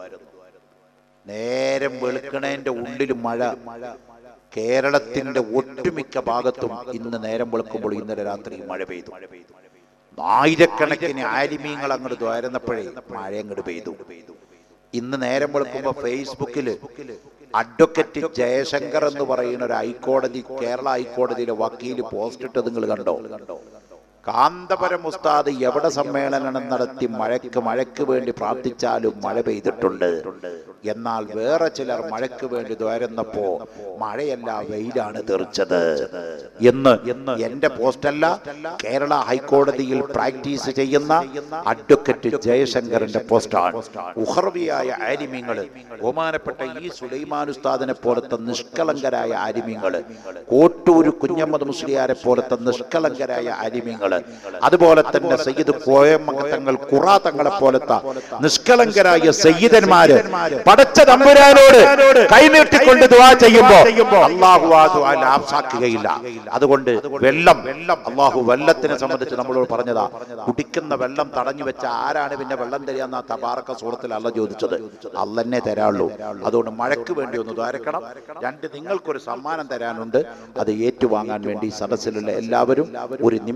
നേരം വെളുക്കണേന്റെ ഉള്ളിൽ മഴ കേരളത്തിന്റെ ഒട്ടുമിക്ക ഭാഗത്തും ഇന്ന് നേരം വെളുക്കുമ്പോൾ ഇന്നലെ രാത്രി മഴ പെയ്തു ആയിരക്കണക്കിന് ആലിമീങ്ങൾ അങ്ങോട്ട് ദ്വാരുന്നപ്പോഴേ മഴ അങ്ങോട്ട് പെയ്തു ഇന്ന് നേരം വെളുക്കുമ്പോ ഫേസ്ബുക്കില് അഡ്വക്കറ്റ് ജയശങ്കർ എന്ന് പറയുന്ന ഒരു ഹൈക്കോടതി കേരള ഹൈക്കോടതിയിലെ വക്കീല് പോസ്റ്റ് ഇട്ട് നിങ്ങൾ കണ്ടോ കാന്തപുരം ഉസ്താദ് എവിടെ സമ്മേളനം നടത്തി മഴയ്ക്ക് മഴയ്ക്ക് വേണ്ടി പ്രാർത്ഥിച്ചാലും മഴ പെയ്തിട്ടുണ്ട് എന്നാൽ വേറെ ചിലർ മഴയ്ക്ക് വേണ്ടി ദ്വാരുന്നപ്പോ മഴയല്ല വെയിലാണ് തെറിച്ചത് എന്ന് എന്റെ പോസ്റ്റല്ല കേരള ഹൈക്കോടതിയിൽ പ്രാക്ടീസ് ചെയ്യുന്ന അഡ്വക്കറ്റ് ജയശങ്കറിന്റെ പോസ്റ്റാണ് ഉഹർവിയായ ആരിമ്യങ്ങള് ബഹുമാനപ്പെട്ട ഈ സുലൈമാൻ ഉസ്താദിനെ പോലത്തെ നിഷ്കളങ്കരായ ആരിമ്യങ്ങള് കോട്ടൂര് കുഞ്ഞമ്മദ് മുസ്ലിയാരെ പോലത്തെ നിഷ്കളങ്കരായ ആരിമ്യങ്ങള് അതുപോലെ തന്നെ സയ്യിദ് കോയമ്മത്തങ്ങൾ ഖുറാ തങ്ങളെ പോലത്തെ നിഷ്കളങ്കരായ സയ്യിദന്മാര് പടച്ച തമ്പുരാനോട് കൈനീട്ടിക്കൊണ്ട് ദുആ ചെയ്യുമ്പോ അള്ളാഹു ആ ദുആ ലാഭസാക്കുകയില്ല അതുകൊണ്ട് വെള്ളം അള്ളാഹു വെള്ളത്തിനെ സംബന്ധിച്ച് നമ്മളോട് പറഞ്ഞതാ കുടിക്കുന്ന വെള്ളം തടഞ്ഞു വെച്ച ആരാണ് പിന്നെ വെള്ളം തരികയെന്ന തബാറക്ക സൂറത്തിൽ അല്ല ചോദിച്ചത് അല്ലെന്നെ തരാള്ളൂ അതുകൊണ്ട് മഴയ്ക്ക് വേണ്ടി ഒന്ന് ദ്വാരക്കണം രണ്ട് നിങ്ങൾക്കൊരു സമ്മാനം തരാനുണ്ട് അത് ഏറ്റുവാങ്ങാൻ വേണ്ടി സദസ്സിലുള്ള എല്ലാവരും ഒരു നിമിഷം ഒന്ന്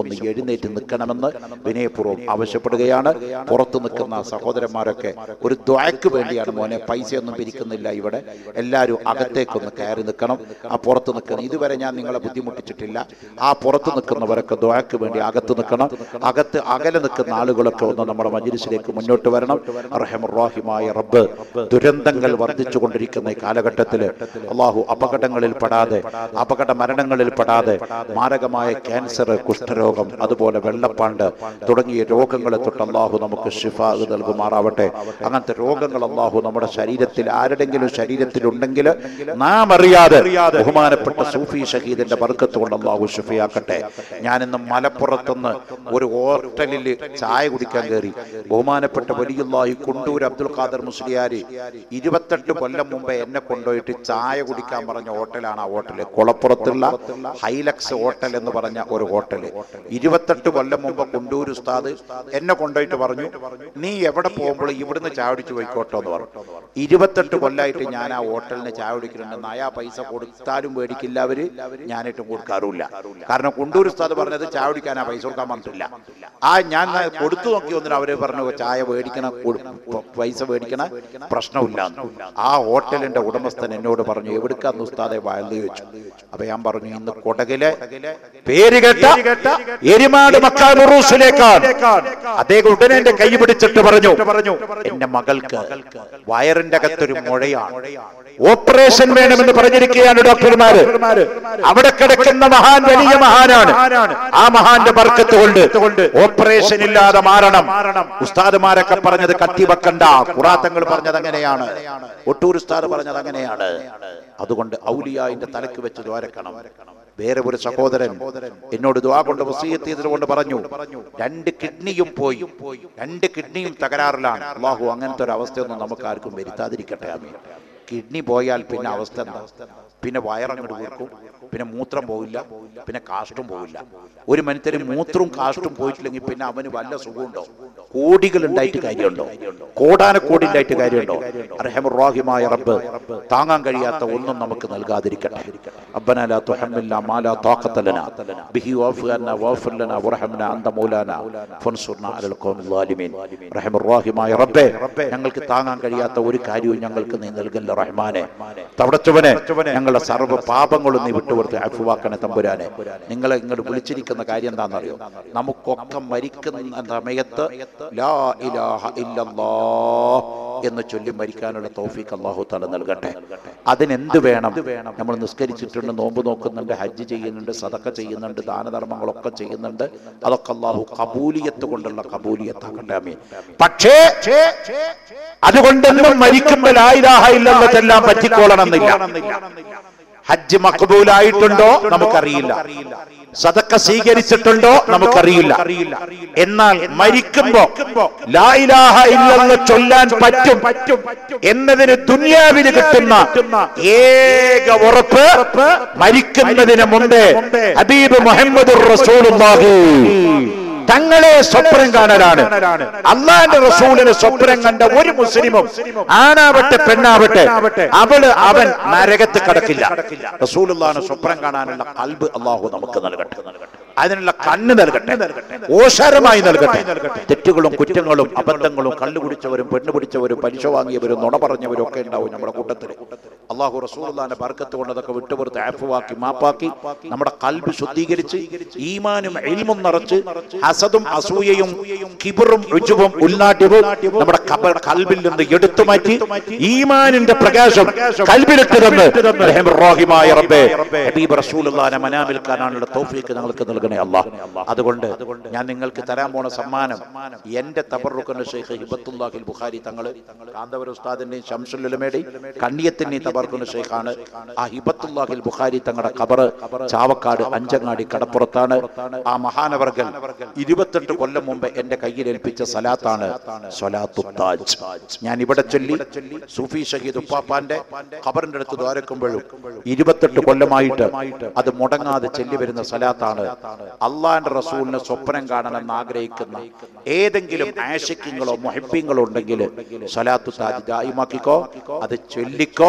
ഒന്ന് എഴുന്നേറ്റ് നിൽക്കണമെന്ന് വിനയപൂർവ്വം ആവശ്യപ്പെടുകയാണ് പുറത്തു നിൽക്കുന്ന സഹോദരന്മാരൊക്കെ ഒരു ദ്വാക്ക് വേണ്ടിയാണ് മോനെ പൈസയൊന്നും പിരിക്കുന്നില്ല ഇവിടെ എല്ലാവരും അകത്തേക്കൊന്ന് കയറി നിൽക്കണം ആ പുറത്ത് നിൽക്കണം ഇതുവരെ ഞാൻ നിങ്ങളെ ബുദ്ധിമുട്ടിച്ചിട്ടില്ല ആ പുറത്ത് നിൽക്കുന്നവരൊക്കെ ദ്വാക്ക് വേണ്ടി അകത്ത് നിൽക്കണം അകത്ത് അകലെ നിൽക്കുന്ന ആളുകളൊക്കെ ഒന്ന് നമ്മുടെ മജിലിസിലേക്ക് മുന്നോട്ട് വരണം റഹമുറാഹിമായ റബ്ബ് ദുരന്തങ്ങൾ വർദ്ധിച്ചു കൊണ്ടിരിക്കുന്ന ഈ കാലഘട്ടത്തിൽ അള്ളാഹു അപകടങ്ങളിൽ പെടാതെ അപകട മരണങ്ങളിൽ പെടാതെ മാരകമായ ക്യാൻസർ കുഷ്ഠരോഗം അതുപോലെ വെള്ളപ്പാണ്ട് തുടങ്ങിയ രോഗങ്ങളെ തൊട്ട് അള്ളാഹു നമുക്ക് ഷിഫ നൽകുമാറാവട്ടെ അങ്ങനത്തെ രോഗങ്ങൾ അള്ളാഹു നമ്മുടെ ശരീരത്തിൽ ആരുടെങ്കിലും ശരീരത്തിലുണ്ടെങ്കിൽ നാം അറിയാതെ ബഹുമാനപ്പെട്ട സൂഫി ഷഹീദിന്റെ വർക്കത്ത് കൊണ്ട് അള്ളാഹു ഷിഫയാക്കട്ടെ ഞാനിന്ന് മലപ്പുറത്തുനിന്ന് ഒരു ഹോട്ടലിൽ ചായ കുടിക്കാൻ കയറി ബഹുമാനപ്പെട്ട വലിയുള്ളാഹി കുണ്ടൂർ അബ്ദുൽ ഖാദർ മുസ്ലിയാര് ഇരുപത്തെട്ട് കൊല്ലം മുമ്പേ എന്നെ കൊണ്ടുപോയിട്ട് ചായ കുടിക്കാൻ പറഞ്ഞ ഹോട്ടലാണ് ആ ഹോട്ടല് കുളപ്പുറത്തുള്ള ഹൈലക്സ് ഹോട്ടൽ എന്ന് പറഞ്ഞ ഒരു ഹോട്ടല് ഇരുപത്തെട്ട് കൊല്ലം മുമ്പ് കുണ്ടൂർ ഉസ്താദ് എന്നെ കൊണ്ടുപോയിട്ട് പറഞ്ഞു നീ എവിടെ പോകുമ്പോൾ ഇവിടുന്ന് ചായ കുടിച്ച് പോയിക്കോട്ടോ എന്ന് പറഞ്ഞു ഇരുപത്തെട്ട് കൊല്ലമായിട്ട് ഞാൻ ആ ഹോട്ടലിന് ചായ കുടിക്കുന്നുണ്ട് നയാ പൈസ കൊടുത്താലും മേടിക്കില്ല അവര് ഞാനിട്ടും കൊടുക്കാറുമില്ല കാരണം കുണ്ടൂർ ഉസ്താദ് പറഞ്ഞത് ചായ കുടിക്കാൻ ആ പൈസ കൊടുക്കാൻ പറഞ്ഞിട്ടില്ല ആ ഞാൻ കൊടുത്തു നോക്കി ഒന്നിനും അവര് പറഞ്ഞു ചായ മേടിക്കണ കൊ- പ- പൈസ മേടിക്കണ പ്രശ്നമില്ല എന്ന്. ആ ഹോട്ടലിന്റെ ഉടമസ്ഥൻ എന്നോട് പറഞ്ഞു എവിടുക്കാന്ന് ഉസ്താദെ വയലു ചോദിച്ചു അപ്പൊ ഞാൻ പറഞ്ഞു ഇന്ന് കൊടകിലെ പേര് കേട്ട എരിമാട് മക്കാറുസിലേക്കാണ് അദ്ദേഹം ഉടനെ എന്റെ കൈ പിടിച്ചിട്ട് പറഞ്ഞു എന്റെ മകൾക്ക് വയറിന്റെ അകത്തൊരു മുഴയാണ് ഓപ്പറേഷൻ വേണമെന്ന് പറഞ്ഞിരിക്കുകയാണ് ഡോക്ടർമാര് അവിടെ കിടക്കുന്ന മഹാൻ വലിയ മഹാനാണ് ആ മഹാന്റെ ബർക്കത്ത് കൊണ്ട് ഓപ്പറേഷൻ ഇല്ലാതെ മാറണം ഉസ്താദുമാരൊക്കെ പറഞ്ഞത് കത്തിവെക്കണ്ട ഖുറാത്തങ്ങൾ പറഞ്ഞത് അങ്ങനെയാണ് ഒട്ടൂർ ഉസ്താദ് പറഞ്ഞത് അങ്ങനെയാണ് അതുകൊണ്ട് ഔലിയായിന്റെ തലക്ക് വെച്ച് ദ്വാരക്കണം വേറെ ഒരു സഹോദരൻ എന്നോട് ദ്വാ കൊണ്ട് വസീയത്ത് ചെയ്തതുകൊണ്ട് പറഞ്ഞു രണ്ട് കിഡ്നിയും പോയി രണ്ട് കിഡ്നിയും തകരാറിലാണ് അള്ളാഹു അങ്ങനത്തെ ഒരു അവസ്ഥയൊന്നും നമുക്ക് ആർക്കും വരുത്താതിരിക്കട്ടെ ആമീൻ കിഡ്നി പോയാൽ പിന്നെ അവസ്ഥ എന്താ പിന്നെ വയറങ്ങോട്ട് വീർക്കും പിന്നെ മൂത്രം പോവില്ല പിന്നെ കാഷ്ടും പോവില്ല ഒരു മനുഷ്യന് മൂത്രവും കാഷ്ടും പോയിട്ടില്ലെങ്കിൽ പിന്നെ അവന് വല്ല സുഖമുണ്ടോ കോടികൾ ഉണ്ടായിട്ട് കാര്യമുണ്ടോ കോടാന കോടി ഉണ്ടായിട്ട് കാര്യമുണ്ടോ അർഹമുറാഹിമായ റബ്ബ് താങ്ങാൻ കഴിയാത്ത ഒന്നും നമുക്ക് നൽകാതിരിക്കട്ടെ ربنا لا تحملنا ما لا طاقة لنا به واعف عنا واغفر لنا وارحمنا أنت مولانا فانصرنا على القوم الظالمين رحم الراحമായ റബ്ബേ ഞങ്ങൾക്ക് താങ്ങാൻ കഴിയാത്ത ഒരു കാര്യവും ഞങ്ങൾക്ക് നീ നൽകല്ല റഹ്മാനെ തവടച്ചവനെ ഞങ്ങളുടെ സർവ്വ പാപങ്ങളും നീ വിട്ടുകൊടുത്ത് അഫുവാക്കണേ തമ്പുരാനെ നിങ്ങളെ ഇങ്ങോട്ട് വിളിച്ചിരിക്കുന്ന കാര്യം എന്താണെന്നറിയോ നമുക്കൊക്കെ മരിക്കുന്ന സമയത്ത് ലാ ഇലാഹ ഇല്ലല്ലാഹ് എന്ന് ചൊല്ലി മരിക്കാനുള്ള തൗഫീഖ് അള്ളാഹു തല നൽകട്ടെ അതിനെന്ത് വേണം നമ്മൾ നിസ്കരിച്ചിട്ടുണ്ട് നോമ്പ് നോക്കുന്നുണ്ട് ഹജ്ജ് ചെയ്യുന്നുണ്ട് സതക്ക ചെയ്യുന്നുണ്ട് ദാനധർമ്മങ്ങളൊക്കെ ചെയ്യുന്നുണ്ട് അതൊക്കെ അള്ളാഹു കബൂലിയത്ത് കൊണ്ടുള്ള കബൂലിയത്താകട്ടെ അമീൻ പക്ഷേ അതുകൊണ്ടൊന്നും മരിക്കുമ്പോൾ ആയിരാഹ ഇല്ലെന്ന് ചെല്ലാൻ പറ്റിക്കോളണമെന്നില്ല ഹജ്ജ് മക്ബൂലായിട്ടുണ്ടോ നമുക്കറിയില്ല സതക്ക സ്വീകരിച്ചിട്ടുണ്ടോ നമുക്കറിയില്ല എന്നാൽ മരിക്കുമ്പോ ലായിലാഹ ഇല്ലെന്ന് ചൊല്ലാൻ പറ്റും എന്നതിന് ദുനിയാവിന് കിട്ടുന്ന ഏക ഉറപ്പ് മരിക്കുന്നതിന് മുമ്പേ ഹബീബ് മുഹമ്മദ് റസൂലുള്ളാഹി തങ്ങളെ സ്വപ്നം കാണലാണ് അള്ളാന്റെ റസൂലിന് സ്വപ്നം കണ്ട ഒരു മുസ്ലിമും ആണാവട്ടെ പെണ്ണാവട്ടെ അവള് അവൻ നരകത്ത് കടക്കില്ല റസൂലുള്ളാഹിന് സ്വപ്നം കാണാനുള്ള കൽബ് അള്ളാഹു നമുക്ക് നൽകട്ടെ അതിനുള്ള കണ്ണ് നൽകട്ടെ ഓശാരമായി നൽകട്ടെ തെറ്റുകളും കുറ്റങ്ങളും അബദ്ധങ്ങളും കള്ളു കുടിച്ചവരും പെണ്ണു പിടിച്ചവരും പലിശ വാങ്ങിയവരും നുണ പറഞ്ഞവരും ഒക്കെ ഉണ്ടാവും നമ്മുടെ കൂട്ടത്തിൽ അള്ളാഹു റസൂലുള്ളാഹിന്റെ ബർക്കത്ത് കൊണ്ട് അതൊക്കെ വിട്ടുപുറത്ത് ആഫുവാക്കി മാപ്പാക്കി നമ്മുടെ കൽബ് ശുദ്ധീകരിച്ച് ഈമാനും എൽമും നിറച്ച് ഹസദും അസൂയയും കിബറും രുചുവും ഉൾനാട്യവും നമ്മുടെ കബ- കൽബിൽ നിന്ന് എടുത്തു മാറ്റി ഈമാനിന്റെ പ്രകാശം കൽബിലിട്ട് തന്ന് റഹീമായ റബ്ബേ ഹബീബ് റസൂലുള്ളാഹിനെ മനാമിൽ കാണാനുള്ള തൗഫീക്ക് ഞങ്ങൾക്ക് നൽകണേ അല്ലാഹ് അതുകൊണ്ട് ഞാൻ നിങ്ങൾക്ക് തരാൻ പോണ സമ്മാനം എന്റെ തബറുക്കുന്ന ഷെയ്ഖ് ഹിബത്തുല്ലാഹിൽ ബുഖാരി തങ്ങൾ കാന്തവർ ഉസ്താദിന്റെയും ഷംസുലുലമയുടെയും കണ്ണിയത്തിന്റെയും തബർക്കുന്ന ഷെയ്ഖാണ് ആ ഹിബത്തുല്ലാഹിൽ ബുഖാരി തങ്ങളുടെ കബറ് ചാവക്കാട് അഞ്ചങ്ങാടി കടപ്പുറത്താണ് ആ മഹാനവർഗൽ ഇരുപത്തെട്ട് കൊല്ലം മുമ്പ് എന്റെ കയ്യിൽ ഏൽപ്പിച്ച സലാത്താണ് സ്വലാത്തു താജ് ഞാൻ ഇവിടെ ചൊല്ലി സൂഫി ഷഹീദ് ഉപ്പാപ്പാന്റെ ഖബറിന്റെ അടുത്ത് ദ്വാരക്കുമ്പോഴും ഇരുപത്തെട്ട് കൊല്ലമായിട്ട് അത് മുടങ്ങാതെ ചെല്ലി വരുന്ന സലാത്താണ് അള്ളാന്റെ റസൂലിന് സ്വപ്നം കാണണമെന്ന് ആഗ്രഹിക്കുന്ന ഏതെങ്കിലും ആശിക്യങ്ങളോ മൊഹിബ്യങ്ങളോ ഉണ്ടെങ്കിൽ സ്വലാത്തു താജ് ദായിമാക്കിക്കോ അത് ചൊല്ലിക്കോ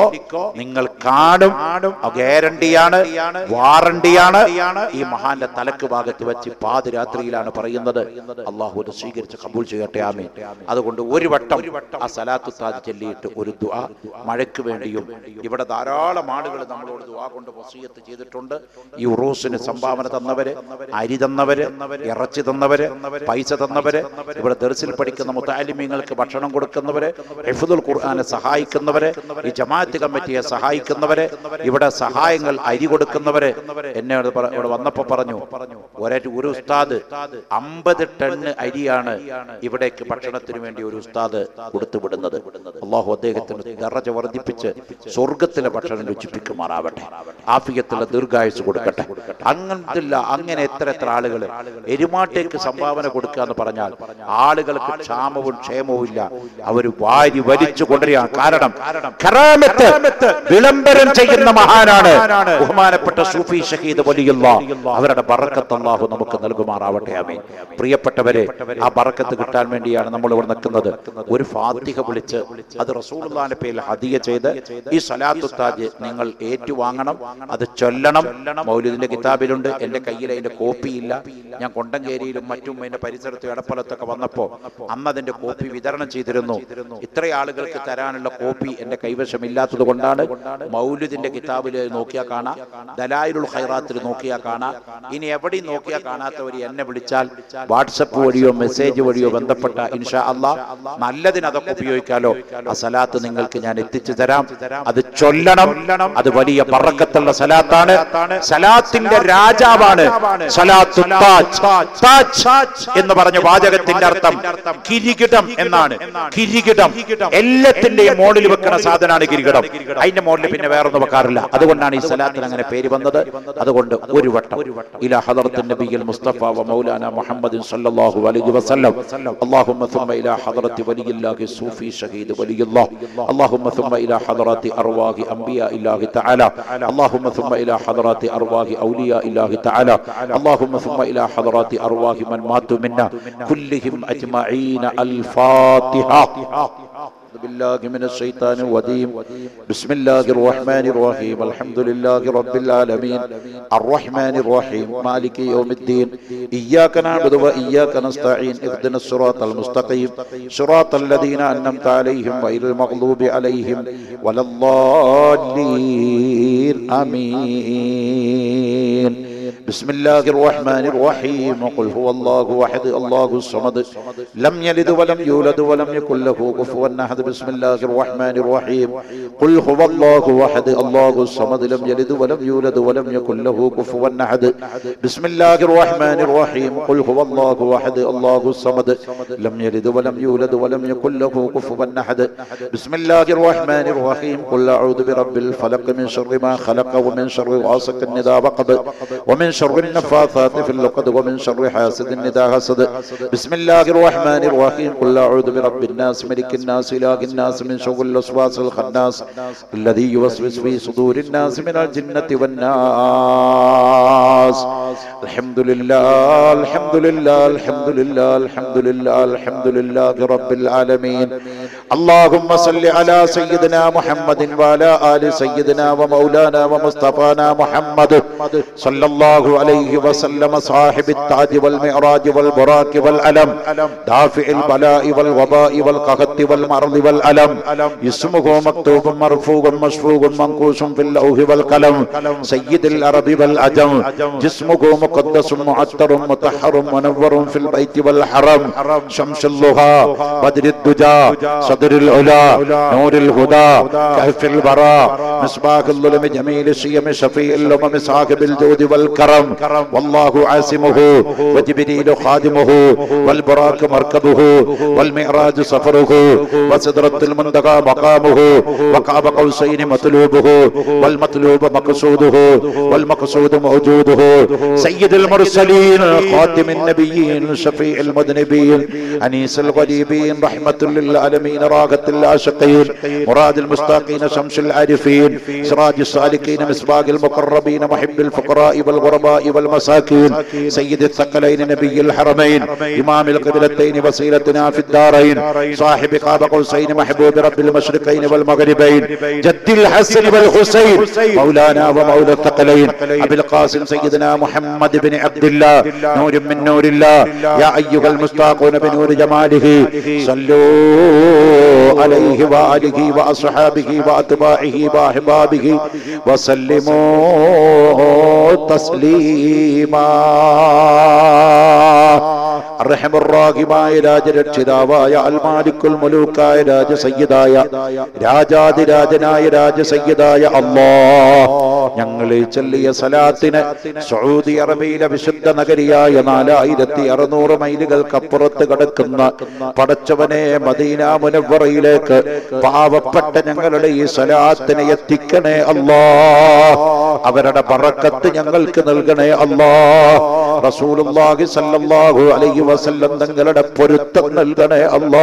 നിങ്ങൾ കാണും ഗ്യാരണ്ടിയാണ് വാറണ്ടിയാണ് ഈ മഹാന്റെ തലക്ക് ഭാഗത്ത് വെച്ച് പാതിരാത്രിയിലാണ് പറയുന്നത് അള്ളാഹു അത് സ്വീകരിച്ച് കബൂൾ ചെയ്യട്ടെ ആമീൻ അതുകൊണ്ട് ഒരു വട്ടം ആ സലാത്തു താജ് ചൊല്ലിയിട്ട് ഒരു ദുആ മഴയ്ക്ക് വേണ്ടിയും ഇവിടെ ധാരാളം ആളുകൾ നമ്മളോട് ദുആ കൊണ്ട് വസീയത്ത് ചെയ്തിട്ടുണ്ട് ഈ ഉറൂസിന് സംഭാവന തന്നവര് അരി തന്നവര് ഇറച്ചി തന്നവര് പൈസ തന്നവര് ഇവിടെ ദർസിൽ പഠിക്കുന്ന മുത്താലിമ്യങ്ങൾക്ക് ഭക്ഷണം കൊടുക്കുന്നവര് ഹിഫുദുൽ ഖുർആനെ സഹായിക്കുന്നവര് ഈ ജമാഅത്ത് കമ്മിറ്റിയെ സഹായിക്കുന്നവര് ഇവിടെ സഹായങ്ങൾ അരി കൊടുക്കുന്നവര് എന്നെ ഇവിടെ പറ- ഇവിടെ വന്നപ്പോ പറഞ്ഞു ഒരേ ഒരു ഉസ്താദ് അമ്പത് ടണ്ണ് അരിയാണ് ഇവിടേക്ക് ഭക്ഷണത്തിന് വേണ്ടി ഒരു ഉസ്താദ് കൊടുത്തു വിടുന്നത് അള്ളാഹു അദ്ദേഹത്തിന് ദറജ വർദ്ധിപ്പിച്ച് സ്വർഗത്തിലെ ഭക്ഷണം രുചിപ്പിക്കുമാറാവട്ടെ ആഫിയത്തുള്ള ദീർഘായുസ് കൊടുക്കട്ടെ അങ്ങനത്തില്ല അങ്ങനെ എത്ര എത്ര ആളുകൾ എരുമാട്ടേക്ക് സംഭാവന കൊടുക്കുക എന്ന് പറഞ്ഞാൽ ആളുകൾക്ക് ക്ഷാമവും ക്ഷേമവും ഇല്ല അവർ വാരി വലിച്ചു കൊണ്ടുവരികയാണ് കാരണം കറാമത്ത് വിളംബരം ചെയ്യുന്ന മഹാനാണ് ബഹുമാനപ്പെട്ട സൂഫി ഷഹീദ് വലിയുള്ള അവരുടെ ബറക്കത്ത് അള്ളാഹു നമുക്ക് നൽകുമാറാവട്ടെ ആമീൻ പ്രിയപ്പെട്ടവരെ ആ ബറക്കത്ത് കിട്ടാൻ വേണ്ടിയാണ് നമ്മൾ ഇവിടെ നിൽക്കുന്നത് ഒരു ഫാത്തിഹ വിളിച്ച് അത് റസൂലുള്ളാന്റെ പേരിൽ ഹദിയ ചെയ്ത് ഈ സലാത്തു താജ് നിങ്ങൾ ഏറ്റുവാങ്ങണം അത് ചൊല്ലണം മൗലിദിന്റെ കിതാബിലുണ്ട് എന്റെ കയ്യിൽ അതിന്റെ കോപ്പി ഇല്ല ഞാൻ കൊണ്ടങ്കേരിയിലും മറ്റും അതിന്റെ പരിസരത്തും എടപ്പലത്തൊക്കെ വന്നപ്പോ അന്ന് അതിന്റെ കോപ്പി വിതരണം ചെയ്തിരുന്നു ഇത്ര ആളുകൾക്ക് തരാനുള്ള കോപ്പി എന്റെ കൈവശം ഇല്ലാത്തത് കൊണ്ടാണ് മൗലിദിന്റെ കിതാബിൽ നോക്കിയാൽ കാണാം ദലായിലുൽ ഖൈറാത്തിൽ നോക്കിയാൽ കാണാം ഇനി എവിടെയും നോക്കിയാൽ കാണാത്തവർ എന്നെ വിളിച്ചാൽ വാട്സപ്പ് വഴിയോ മെസ്സേജ് വഴിയോ ബന്ധപ്പെട്ട ഇൻഷാ അള്ളാ നല്ലതിന് അതൊക്കെ ഉപയോഗിക്കാലോ ആ സലാത്ത് നിങ്ങൾക്ക് ഞാൻ എത്തിച്ചു തരാം അത് ചൊല്ലണം അത് വലിയ ബറക്കത്തുള്ള സലാത്താണ് സലാത്തിന്റെ രാജാവാണ് സലാത്തു താജ് താജ് എന്ന് പറഞ്ഞ വാചകത്തിന്റെ അർത്ഥം കിരീകിടം എന്നാണ് കിരീകിടം എല്ലാത്തിന്റെയും മോളിൽ വെക്കുന്ന സാധനമാണ് കിരീകിടം അതിന്റെ മോളിൽ പിന്നെ വേറൊന്നും വെക്കാറില്ല അതുകൊണ്ടാണ് ഈ സലാത്തിന് അങ്ങനെ പേര് വന്നത് അതുകൊണ്ട് ഒരു വട്ടം ഇല ഹദറത്ത് നബിയിൽ മുസ്തഫ വ മൗലാന മുഹമ്മദ് സല്ലല്ലാഹു അലൈഹി വസല്ലം اللهم ثم الى حضره ولي الله الصوفي شهيد ولي الله اللهم ثم الى حضرات ارواح انبياء الله تعالى اللهم ثم الى حضرات ارواح اولياء الله تعالى اللهم ثم الى حضرات ارواح من ماتوا منا كلهم اجمعين الفاتحه أعوذ بالله من الشيطان الرجيم بسم الله الرحمن الرحيم الحمد لله رب العالمين الرحمن الرحيم مالك يوم الدين إياك نعبد وإياك نستعين اهدنا الصراط المستقيم صراط الذين أنعمت عليهم غير المغضوب عليهم ولا الضالين آمين بسم الله الرحمن الرحيم قل هو الله احد الله الصمد لم يلد ولم يولد ولم يكن له كفوا احد بسم الله الرحمن الرحيم قل هو الله احد الله الصمد لم يلد ولم يولد ولم يكن له كفوا احد بسم الله الرحمن الرحيم قل هو الله احد الله الصمد لم يلد ولم يولد ولم يكن له كفوا احد بسم الله الرحمن الرحيم قل اعوذ برب الفلق من شر ما خلق ومن شر غاسق اذا وقب ومن شر النفاثات في اللقد ومن شر حاسد إذا حسد بسم الله الرحمن الرحيم قل أعوذ برب الناس ملك الناس إله الناس من شر الوسواس الخناس الذي يوسوس في صدور الناس من الجنة والناس الحمد لله الحمد لله الحمد لله الحمد لله الحمد لله رب العالمين اللهم صل على سيدنا محمد وعلى آل سيدنا ومولانا ومصطفانا محمد صلى الله عليه وسلم صاحب التاج والمعراج والبراك والألم دافع البلاء والوباء والقهط والمرض والألم اسمه مكتوب مرفوع مشفوع منقوش في اللوح والقلم سيد العرب والعجم جسمه مقدس معطر مطهر منور في البيت والحرم شمس اللغة بدر الدجى صدر العلا نور الهدى كهف البراء مصباح الظلم جميل الشيم شفيع الأمم صاحب الجود والكرم والله عاصمه وجبريل خادمه والبراك مركبه والمعراج سفره وسدرة المنتقى مقامه وقاب قوسين مطلوبه والمطلوب مقصوده والمقصود موجوده سيد المرسلين خاتم النبيين شفيع المذنبين أنيس الغريبين رحمة للعالمين راغة العاشقين مراد المستاقين شمس العارفين سراج السالكين مصباح المقربين محب الفقراء والغرباء والمساكين سيد الثقلين نبي الحرمين إمام القبلتين وسيلتنا في الدارين صاحب قاب قوسين محبوب رب المشرقين والمغربين جد الحسن والحسين مولانا ومولى الثقلين أبي القاسم سيدنا محمد بن عبد الله نور من نور الله يا أيها المستاقون بنور جماله صلوا عليه وآله وأصحابه وأتباعه وأحبابه وسلموا تسليما അർഹമുറാഹിമായ രാജരക്ഷിതാവായ അൽമാലിക്കുൽ മുലൂക്കായ രാജ സയ്യിദായ രാജാതിരാജനായ രാജ സയ്യിദായ അല്ലാ ഞങ്ങളെ ചൊല്ലിയ സലാത്തിന് സൗദി അറേബ്യയിലെ വിശുദ്ധ നഗരിയായ നാലായിരത്തി അറുന്നൂറ് മൈലുകൾക്കപ്പുറത്ത് കിടക്കുന്ന പടച്ചവനെ മദീന മുനവറയിലേക്ക് പാവപ്പെട്ട ഞങ്ങളുടെ ഈ സലാത്തിനെ എത്തിക്കണേ അല്ലാ അവരുടെ പറക്കത്ത് ഞങ്ങൾക്ക് നൽകണേ അല്ലാ റസൂലുള്ളാഹി സല്ലല്ലാഹു അലൈഹി വസല്ലം തങ്ങളുടെ പൊരുത്തം നൽകണേ അല്ലാ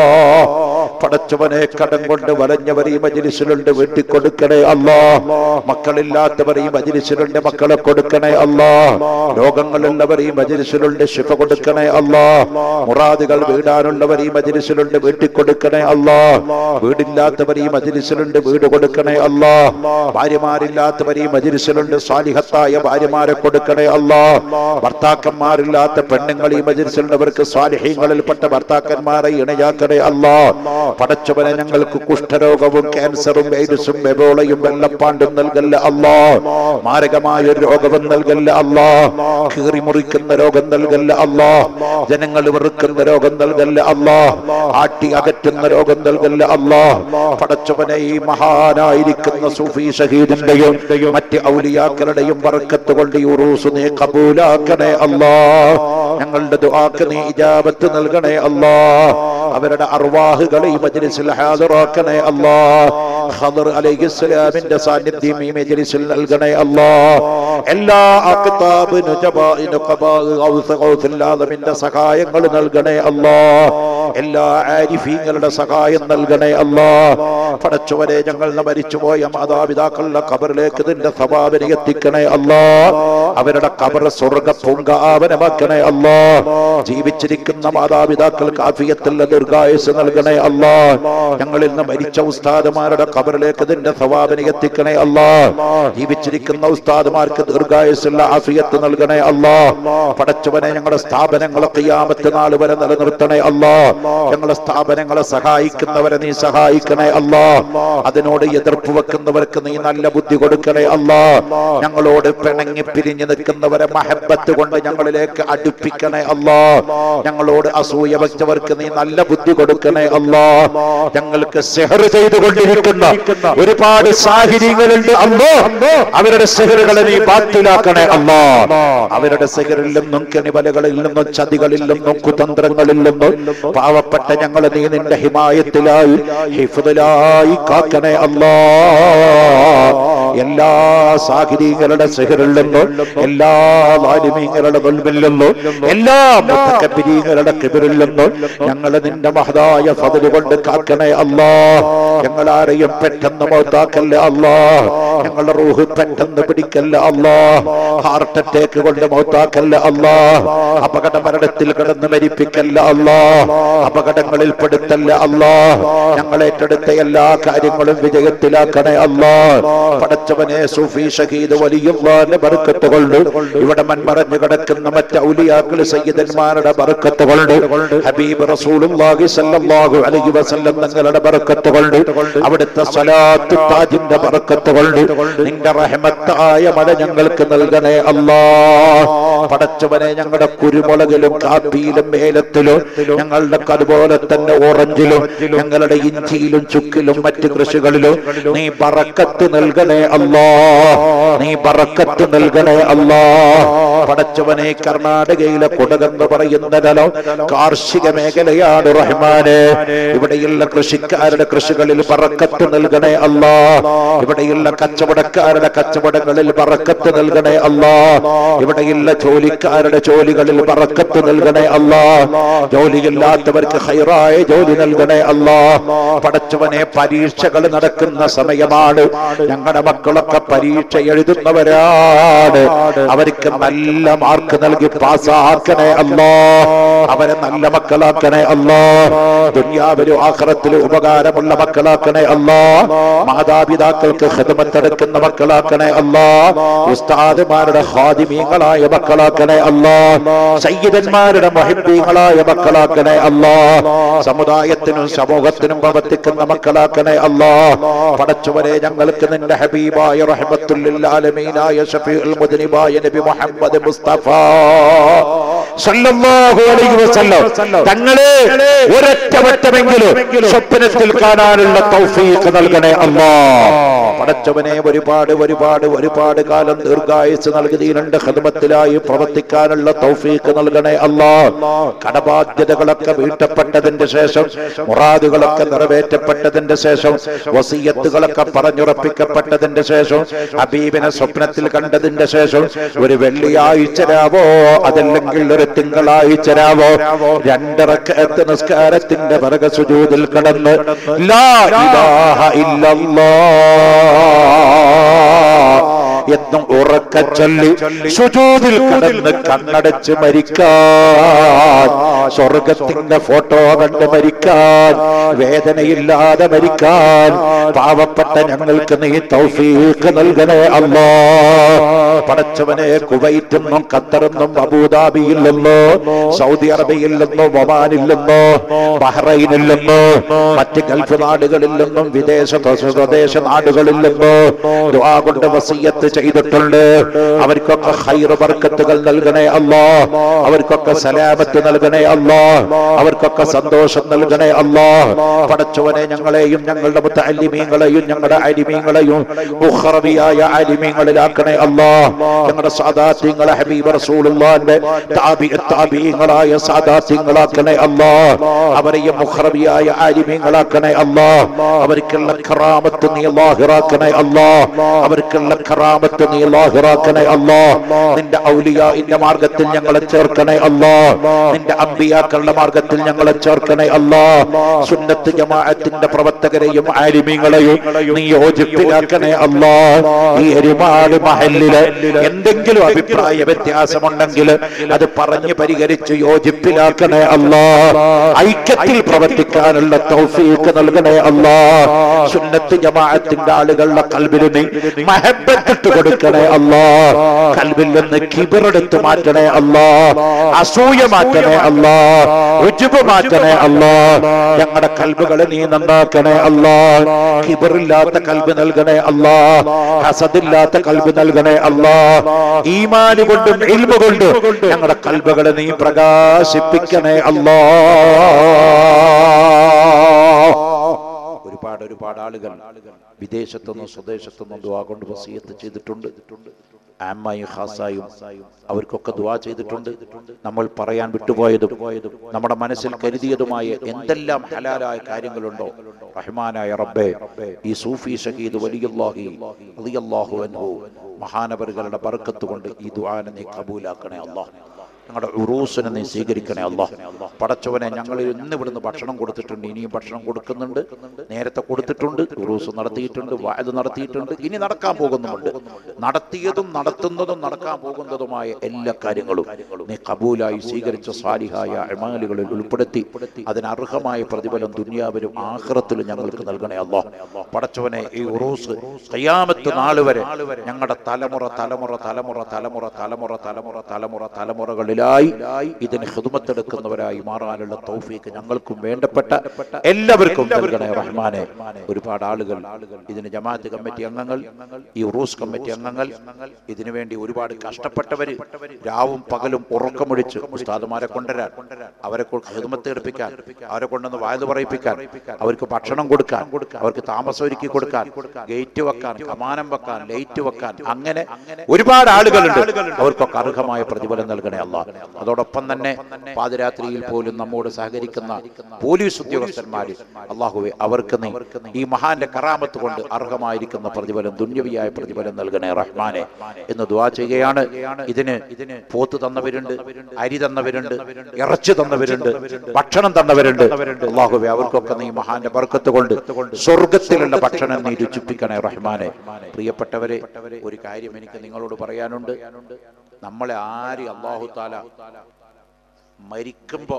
പടച്ചവനെ കടം കൊണ്ട് വലഞ്ഞവർ ഈ മജിലിസിലുണ്ട് വീട്ടിൽ കൊടുക്കണേ അല്ലാ മക്കളില്ലാത്തവർ ഈ മജിലിസിലുണ്ട് മക്കളെ കൊടുക്കണേ അല്ലാ രോഗങ്ങളുള്ളവർ ഈ മജിലിസിലുണ്ട് ശിഫ കൊടുക്കണേ അല്ലാ മുറാദുകൾ വീടാനുള്ളവർ ഈ മജിലിസിലുണ്ട് വീട്ടിൽ കൊടുക്കണേ അല്ലാ വീടില്ലാത്തവർ ഈ മജിലിസിലുണ്ട് വീട് കൊടുക്കണേ അല്ലാ ഭാര്യമാരില്ലാത്തവർ ഈ മജിലിസിലുണ്ട് സാലിഹത്തായ ഭാര്യമാരെ കൊടുക്കണേ അല്ലാ ഭർത്താക്കന്മാരില്ലാത്ത പെണ്ണുങ്ങൾ ഈ മജിലിസിലുള്ളവർക്ക് സ്വാലിഹ്യങ്ങളിൽപ്പെട്ട ഭർത്താക്കന്മാരെ ഇണയാക്കണേ അല്ലാ പടച്ചവനെ ഞങ്ങൾക്ക് കുഷ്ഠരോഗവും ക്യാൻസറും എയ്ഡ്സും എബോളയും വെള്ളപ്പാണ്ടും നൽകല്ല അല്ലാ മാരകമായ ഒരു രോഗവും നൽകല്ല അല്ലാ കീറി മുറിക്കുന്ന രോഗം നൽകല്ല അല്ലാ ജനങ്ങൾ വെറുക്കുന്ന രോഗം നൽകല്ല അല്ലാ ആട്ടി അകറ്റുന്ന രോഗം നൽകല്ല അല്ലാ പടച്ചവനെ ഈ മഹാനായിരിക്കുന്ന സൂഫി ഷഹീദിന്റെയും മറ്റ് ഔലിയാക്കളുടെയും വർക്കത്ത് കൊണ്ട് ഈ ഉറൂസ് നീ കബൂലാക്കണേ അല്ലാ ഞങ്ങളുടെ ദുആക്ക് നീ ഇജാബത്ത് നൽകണേ അല്ലാ അവരുടെ അർവാഹുകളെ ഈ മജ്ലിസിൽ ഹാജറാക്കണേ അല്ലാ ഖദർ അലൈഹിസ്സലാമിന്റെ സാന്നിധ്യം ഈ മജ്ലിസിൽ നൽകണേ അല്ലാ എല്ലാ അഖ്താബ് നുജബാഇ നുഖബാ ഗൗസ് ഗൗസുൽ ആദമിന്റെ സഹായങ്ങൾ നൽകണേ അല്ലാ എല്ലാ ആരിഫീങ്ങളുടെ സഹായം നൽകണേ അല്ലാ പടച്ചവരെ ഞങ്ങൾ മരിച്ചുപോയ മാതാപിതാക്കളുടെ ഖബറിലേക്ക് ഇതിന്റെ സഭാവന എത്തിക്കണേ അല്ലാ അവരുടെ ഖബർ സ്വർഗ പൂങ്കാവനമാക്കണേ അല്ലാ ജീവിച്ചിരിക്കുന്ന മാതാപിതാക്കൾക്ക് ആഫിയത്തുള്ള ദീർഘായുസ് നൽകണേ അല്ലാ ഞങ്ങളിൽ നിന്ന് മരിച്ച ഉസ്താദുമാരുടെ ഖബറിലേക്ക് ഇതിന്റെ സവാബന എത്തിക്കണേ അല്ലാ ജീവിച്ചിരിക്കുന്ന ഉസ്താദുമാർക്ക് ദീർഘായുസുള്ള ആഫിയത്ത് നൽകണേ അല്ലാ പടച്ചവനെ ഞങ്ങളുടെ സ്ഥാപനങ്ങളെ ഖിയാമത്ത് നാൾ വരെ നിലനിർത്തണേ അല്ലാ ഞങ്ങളുടെ സ്ഥാപനങ്ങളെ സഹായിക്കുന്നവരെ നീ സഹായിക്കണേ അല്ലാ അതിനോട് എതിർപ്പ് വെക്കുന്നവർക്ക് നീ നല്ല ബുദ്ധി കൊടുക്കണേ അല്ലാ ഞങ്ങളോട് പിണങ്ങി പിരിഞ്ഞു നിൽക്കുന്നവരെ മഹബത്ത് കൊണ്ട് ഞങ്ങളിലേക്ക് അടുപ്പിക്കണേ അല്ലാ ഞങ്ങളോട് അസൂയ വെച്ചവർക്ക് നീ നല്ല ബുദ്ധി കൊടുക്കണേ അല്ലാ ഞങ്ങൾക്ക് സെഹർ ചെയ്തുകൊണ്ടിരിക്കുന്ന ഒരുപാട് സാഹചര്യങ്ങളുണ്ട് അല്ലോ അവരുടെ സെഹറുകളെ നീ ബാത്തിലാക്കണേ അല്ലാ അവരുടെ സെഹറിൽ നിന്നും കെണിവലകളിൽ നിന്നും ചതികളിൽ നിന്നും കുതന്ത്രങ്ങളിൽ നിന്നും പാവപ്പെട്ട ഞങ്ങളെ നീ നിന്റെ ഹിമായത്തിലായി ഹിഫുദിലായി കാക്കണേ അല്ലാ എല്ലാ സാഹിര്യങ്ങളുടെ സെഹറിൽ നിന്നും എല്ലാ വാലിമീങ്ങളുടെ കൊൽമിൽ നിന്നും എല്ലാ മുത്തക്കബിരീങ്ങളുടെ കിബിറിൽ നിന്നും ഞങ്ങളെ നിന്റെ മഹതായ ഫതില് കൊണ്ട് കാക്കണേ അല്ലാ ഞങ്ങളാരെയും പെട്ടെന്ന് മൗത്താക്കല്ല അല്ലാ ഞങ്ങളുടെ റൂഹ് പെട്ടെന്ന് പിടിക്കല്ല അല്ലാ ഹാർട്ട് അറ്റാക്ക് കൊണ്ട് മൗത്താക്കല്ല അല്ലാ അപകട മരണത്തിൽ കിടന്ന് മരിപ്പിക്കല്ല അല്ലാ അപകടങ്ങളിൽ പെടുത്തല്ല അല്ലാ ഞങ്ങൾ ഏറ്റെടുത്ത എല്ലാ കാര്യങ്ങളും വിജയത്തിലാക്കണേ അല്ലാ പടച്ചവനെ സൂഫി ഷഹീദ് വലിയുള്ളാന്റെ ബർക്കത്ത് കൊണ്ട് ഇവിടെ മൺമറഞ്ഞു കിടക്കുന്ന മറ്റ് ഔലിയാക്കൾ സയ്യിദന്മാരുടെ ബർക്കത്ത് കൊണ്ട് ഹബീബ് റസൂലുള്ളാഹി സല്ലല്ലാഹു അലൈഹി വസല്ലം തങ്ങളുടെ ബർക്കത്ത് കൊണ്ട് അവിടുത്തെ സലാത്ത് താജിന്റെ ബർക്കത്ത് കൊണ്ട് നിന്റെ റഹ്മത്തായ മല ഞങ്ങൾക്ക് നൽകണേ അല്ലാ പടച്ചവനെ ഞങ്ങളുടെ കുരുമുളകിലും കാപ്പിയിലും ഏലത്തിലും ഞങ്ങളുടെ അതുപോലെ തന്നെ ഓറഞ്ചിലും ഞങ്ങളുടെ ഇഞ്ചിയിലും ചുക്കിലും മറ്റ് കൃഷികളിലും നീ ബറക്കത്ത് നൽകണേ അല്ലാ നീ ബറക്കത്ത് നൽകണേ അല്ലാ പടച്ചവനെ കർണാടകയിലെ കുടകെന്ന് പറയുന്ന നിലം കാർഷിക മേഖലയാണ് റഹ്മാനെ ഇവിടെയുള്ള കൃഷിക്കാരുടെ കൃഷികളിൽ ബറക്കത്ത് നൽകണേ അല്ലാ ഇവിടെയുള്ള കച്ച കച്ചവടക്കാരുടെ കച്ചവടങ്ങളിൽ ബറക്കത്ത് നൽകണേ അല്ലാ ഇവിടെയുള്ള ജോലിക്കാരുടെ ജോലികളിൽ ബറക്കത്ത് നൽകണേ അല്ലാ ജോലിയില്ലാത്തവർക്ക് ഹൈറായ ജോലി നൽകണേ അല്ലാ പടച്ചവനെ പരീക്ഷകൾ നടക്കുന്ന സമയമാണ് ഞങ്ങളുടെ മക്കളൊക്കെ പരീക്ഷ എഴുതുന്നവരാണ് അവർക്ക് നല്ല മാർക്ക് നൽകി പാസ്സാക്കണേ അല്ലാ അവരെ നല്ല മക്കളാക്കണേ അല്ലാ ദുനിയാവിലും ആഖിറത്തിലും ഉപകാരമുള്ള മക്കളാക്കണേ അല്ലാ മാതാപിതാക്കൾക്ക് ഹിദമത്തെടുക്കുന്ന മക്കളാക്കണേ അല്ലാ ഉസ്താദുമാരുടെ ഹാദിമീങ്ങളായ മക്കളാക്കണേ അല്ലാ സയ്യിദന്മാരുടെ മഹിബീങ്ങളായ മക്കളാക്കണേ അല്ലാ സമുദായത്തിനും സമൂഹത്തിനും പ്രവർത്തിക്കുന്ന മക്കളാക്കണേ അല്ലാ പടച്ചുവരെ ഞങ്ങൾക്ക് നിന്റെ ഹബീബായ റഹ്മത്തുല്ലിൽ ആലമീനായ ഷഫീഉൽ മുദ്നിബായ നബി മുഹമ്മദ് മുസ്തഫ സല്ലല്ലാഹു അലൈഹി വസല്ലം തങ്ങളെ ഒരൊറ്റ വട്ടമെങ്കിലും സ്വപ്നത്തിൽ കാണാനുള്ള തൗഫീഖ് നൽകണേ അല്ലാ പടച്ചവനെ ഒരുപാട് ഒരുപാട് ഒരുപാട് കാലം ദീർഘായുസ് നൽകി രണ്ട് ഖിദ്മത്തിലായി പ്രവർത്തിക്കാനുള്ള തൗഫീഖ് നൽകണേ അല്ലാ കടബാധ്യതകളൊക്കെ വീട്ടപ്പെട്ടതിന്റെ ശേഷം മുറാദുകളൊക്കെ നിറവേറ്റപ്പെട്ടതിന്റെ ശേഷം വസീയത്തുകളൊക്കെ പറഞ്ഞുറപ്പിക്കപ്പെട്ടതിന്റെ ശേഷം ഹബീബിനെ സ്വപ്നത്തിൽ കണ്ടതിന്റെ ശേഷം ഒരു വെള്ളിയാഴ്ച രാവോ അതല്ലെങ്കിൽ ഒരു തിങ്കളാഴ്ച രാവോ രണ്ടിറക്കത്ത് നിസ്കാരത്തിന്റെ പിറകെ സുജൂതിൽ കടന്ന് ലാ ഇലാഹ ഇല്ലല്ലാഹ് എന്നും ഉറക്ക ചൊല്ലി സുജൂതിൽ കിടന്ന് കണ്ണടച്ച് മരിക്കാൻ സ്വർഗത്തിന്റെ ഫോട്ടോ കണ്ട് മരിക്കാൻ വേദനയില്ലാതെ മരിക്കാൻ പാവപ്പെട്ട ഞങ്ങൾക്ക് നീ തൗഫീഖ് നൽകണേ അല്ലോ പടച്ചവനെ കുവൈറ്റെന്നും ഖത്തറെന്നും അബുദാബിയിൽ നിന്നോ സൗദി അറേബ്യയിൽ നിന്നോ ഒമാനിൽ നിന്നോ ബഹ്റൈനിൽ നിന്നോ മറ്റ് ഗൾഫ് നാടുകളിൽ നിന്നും വിദേശ സ്വദേശ നാടുകളിൽ നിന്നോ ദുആ കൊണ്ട് വസീയത്ത് ചെയ്തിട്ടുണ്ട് അവർക്കൊക്കെ ഹൈർ ബർക്കത്തുകൾ നൽകണേ അല്ലാ അവർക്കൊക്കെ സലാമത്ത് നൽകണേ അല്ലാ അവർക്കൊക്കെ സന്തോഷം നൽകണേ അല്ലാ പടച്ചവനെ ഞങ്ങളെയും ഞങ്ങളുടെ മുത്തല്ലിമീങ്ങളെയും ഞങ്ങളുടെ അലിമീങ്ങളെയും മുഖറവിയായ അലിമീങ്ങളിലാക്കണേ അല്ലാ ഞങ്ങളുടെ സാദാത്യങ്ങളെ ഹബീബ് റസൂലുള്ളാന്റെ താബി താബീങ്ങളായ സാദാത്യങ്ങളാക്കണേ അല്ലാ അവരെയും മുഖറവിയായ ആലിമീങ്ങളാക്കണേ അല്ലാ അവർക്കുള്ള ഖറാമത്ത് നീ ലാഹിറാക്കണേ അല്ലാ അവർക്കുള്ള ഖറാമത്ത് നീ ലാഹിറാക്കണേ അല്ലാ നിന്റെ ഔലിയാഇന്റെ മാർഗത്തിൽ ഞങ്ങളെ ചേർക്കണേ അല്ലാ നിന്റെ അമ്പിയാക്കളുടെ മാർഗത്തിൽ ഞങ്ങളെ ചേർക്കണേ അല്ലാ സുന്നത്ത് ജമാഅത്തിന്റെ പ്രവർത്തകരെയും ആലിമീങ്ങളെയും നീ യോജിപ്പിലാക്കണേ അല്ലാ ഈ എരുമാട് മഹലില് എന്തെങ്കിലും അഭിപ്രായ വ്യത്യാസമുണ്ടെങ്കിൽ അത് പറഞ്ഞ് പരിഹരിച്ച് യോജിപ്പിലാക്കണേ അല്ലാ ഐക്യത്തിൽ പ്രവർത്തിക്കാനുള്ള തൗഫീഖ് നൽകണേ അല്ലാ സുന്നത്ത് ജമാഅത്തിന്റെ ആളുകളുടെ കൽബിൽ നീ മഹബത്തിട്ട് കൊടുക്കണേ അല്ലാ കൽബിൽ നിന്ന് കിബറെടുത്ത് മാറ്റണേ അല്ലാ അസൂയ മാറ്റണേ അല്ലാ രുചിബ് മാറ്റണേ അല്ലാ ഞങ്ങളുടെ കൽബുകളെ നീ നന്നാക്കണേ അല്ലാ കിബറില്ലാത്ത കൽബ് നൽകണേ അല്ലാ ഹസദില്ലാത്ത കൽബ് നൽകണേ അല്ലാ ഈമാന് കൊണ്ടും ഇൽമ കൊണ്ടും ഞങ്ങളുടെ കൽബുകളെ നീ പ്രകാശിപ്പിക്കണേ അല്ലാ ഒരുപാട് ഒരുപാട് ആളുകൾ വിദേശത്തുനിന്നും സ്വദേശത്തുനിന്നും ദുവാ കൊണ്ട് വസീയത്ത് ചെയ്തിട്ടുണ്ട് ആമായും ഖാസായും അവർക്കൊക്കെ ദുവാ ചെയ്തിട്ടുണ്ട് നമ്മൾ പറയാൻ വിട്ടുപോയതും നമ്മുടെ മനസ്സിൽ കരുതിയതുമായ എന്തെല്ലാം ഹലാലായ കാര്യങ്ങളുണ്ടോ റഹ്മാനായ റബ്ബേ ഈ സൂഫി ഷഹീദ് വലിയുല്ലാഹി റളിയല്ലാഹു അൻഹു മഹാനവറുകളുടെ ബർക്കത്ത് കൊണ്ട് ഈ ദുആനെ നീ കബൂലാക്കണേ അല്ലാഹ് ഞങ്ങളുടെ ഉറൂസിനെ നീ സ്വീകരിക്കണേ അല്ലാ പടച്ചവനെ ഞങ്ങൾ ഇന്ന് ഇവിടുന്ന് ഭക്ഷണം കൊടുത്തിട്ടുണ്ട് ഇനിയും ഭക്ഷണം കൊടുക്കുന്നുണ്ട് നേരത്തെ കൊടുത്തിട്ടുണ്ട് ഉറൂസ് നടത്തിയിട്ടുണ്ട് വായത് നടത്തിയിട്ടുണ്ട് ഇനി നടക്കാൻ പോകുന്നുമുണ്ട് നടത്തിയതും നടത്തുന്നതും നടക്കാൻ പോകുന്നതുമായ എല്ലാ കാര്യങ്ങളും നീ കബൂലായി സ്വീകരിച്ച സാലിഹായ അമാലുകളിൽ ഉൾപ്പെടുത്തി അതിനർഹമായ പ്രതിഫലം ദുനിയാവിലും ആഹ്റത്തിലും ഞങ്ങൾക്ക് നൽകണേ അല്ലാ പടച്ചവനെ ഈ ഉറൂസ് കയ്യാമത്ത് നാൾ വരെ ഞങ്ങളുടെ തലമുറ തലമുറ തലമുറ തലമുറ തലമുറ തലമുറ തലമുറ തലമുറകളിലായി ഇതിന് ഹിദമത്തെടുക്കുന്നവരായി മാറാനുള്ള തൗഫീക്ക് ഞങ്ങൾക്കും വേണ്ടപ്പെട്ട എല്ലാവർക്കും നൽകണേ റഹ്മാനെ ഒരുപാട് ആളുകൾ ഇതിന് ജമാഅത്ത് കമ്മിറ്റി അംഗങ്ങൾ ഈ ഉറൂസ് കമ്മിറ്റി അംഗങ്ങൾ ഇതിനു വേണ്ടി ഒരുപാട് കഷ്ടപ്പെട്ടവര് രാവും പകലും ഉറക്കമൊഴിച്ച് ഉസ്താദുമാരെ കൊണ്ടുവരാൻ അവരെ ഹിദമത്ത് എടുപ്പിക്കാൻ അവരെ കൊണ്ടുവന്ന് വായത് പറയിപ്പിക്കാൻ അവർക്ക് ഭക്ഷണം കൊടുക്കാൻ അവർക്ക് താമസം ഒരുക്കി കൊടുക്കാൻ ഗേറ്റ് വെക്കാൻ കമാനം വെക്കാൻ ലൈറ്റ് വെക്കാൻ അങ്ങനെ ഒരുപാട് ആളുകളുണ്ട് അവർക്കൊക്കെ അർഹമായ പ്രതിഫലം നൽകണേ അല്ല അതോടൊപ്പം തന്നെ പാതിരാത്രിയിൽ പോലും നമ്മോട് സഹകരിക്കുന്ന പോലീസ് ഉദ്യോഗസ്ഥന്മാര് അള്ളാഹുവെ അവർക്ക് നീ ഈ മഹാന്റെ കറാമത്ത് കൊണ്ട് അർഹമായിരിക്കുന്ന പ്രതിഫലം ദുന്യവിയായ പ്രതിഫലം നൽകണേ റഹ്മാനെ എന്ന് ദുവാ ചെയ്യുകയാണ് ഇതിന് ഇതിന് പോത്ത് തന്നവരുണ്ട് അരി തന്നവരുണ്ട് ഇറച്ചി തന്നവരുണ്ട് ഭക്ഷണം തന്നവരുണ്ട് അള്ളാഹുവെ അവർക്കൊക്കെ നീ മഹാന്റെ ബർക്കത്ത് കൊണ്ട് സ്വർഗത്തിലുള്ള ഭക്ഷണം നീ രുചിപ്പിക്കണേ റഹ്മാനെ പ്രിയപ്പെട്ടവരെ ഒരു കാര്യം എനിക്ക് നിങ്ങളോട് പറയാനുണ്ട് നമ്മളെ ആര് അള്ളാഹു താല മരിക്കുമ്പോ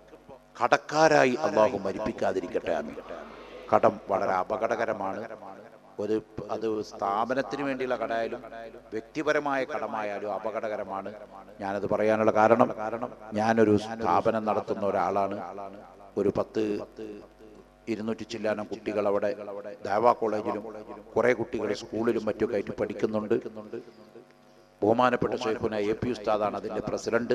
കടക്കാരായി അള്ളാഹു മരിപ്പിക്കാതിരിക്കട്ടെ ആമീൻ കടം വളരെ അപകടകരമാണ് ഒരു അത് സ്ഥാപനത്തിന് വേണ്ടിയുള്ള കടയായാലും വ്യക്തിപരമായ കടമായാലും അപകടകരമാണ് ഞാനത് പറയാനുള്ള കാരണം കാരണം ഞാനൊരു സ്ഥാപനം നടത്തുന്ന ഒരാളാണ് ഒരു പത്ത് ഇരുന്നൂറ്റി ചില്ലാനം കുട്ടികൾ അവിടെ ദേവാ കോളേജിലും കുറെ കുട്ടികൾ സ്കൂളിലും മറ്റൊക്കെ ആയിട്ട് പഠിക്കുന്നുണ്ട് ബഹുമാനപ്പെട്ട ഷെയ്ഖുന എ പി ഉസ്താദാണ് അതിന്റെ പ്രസിഡന്റ്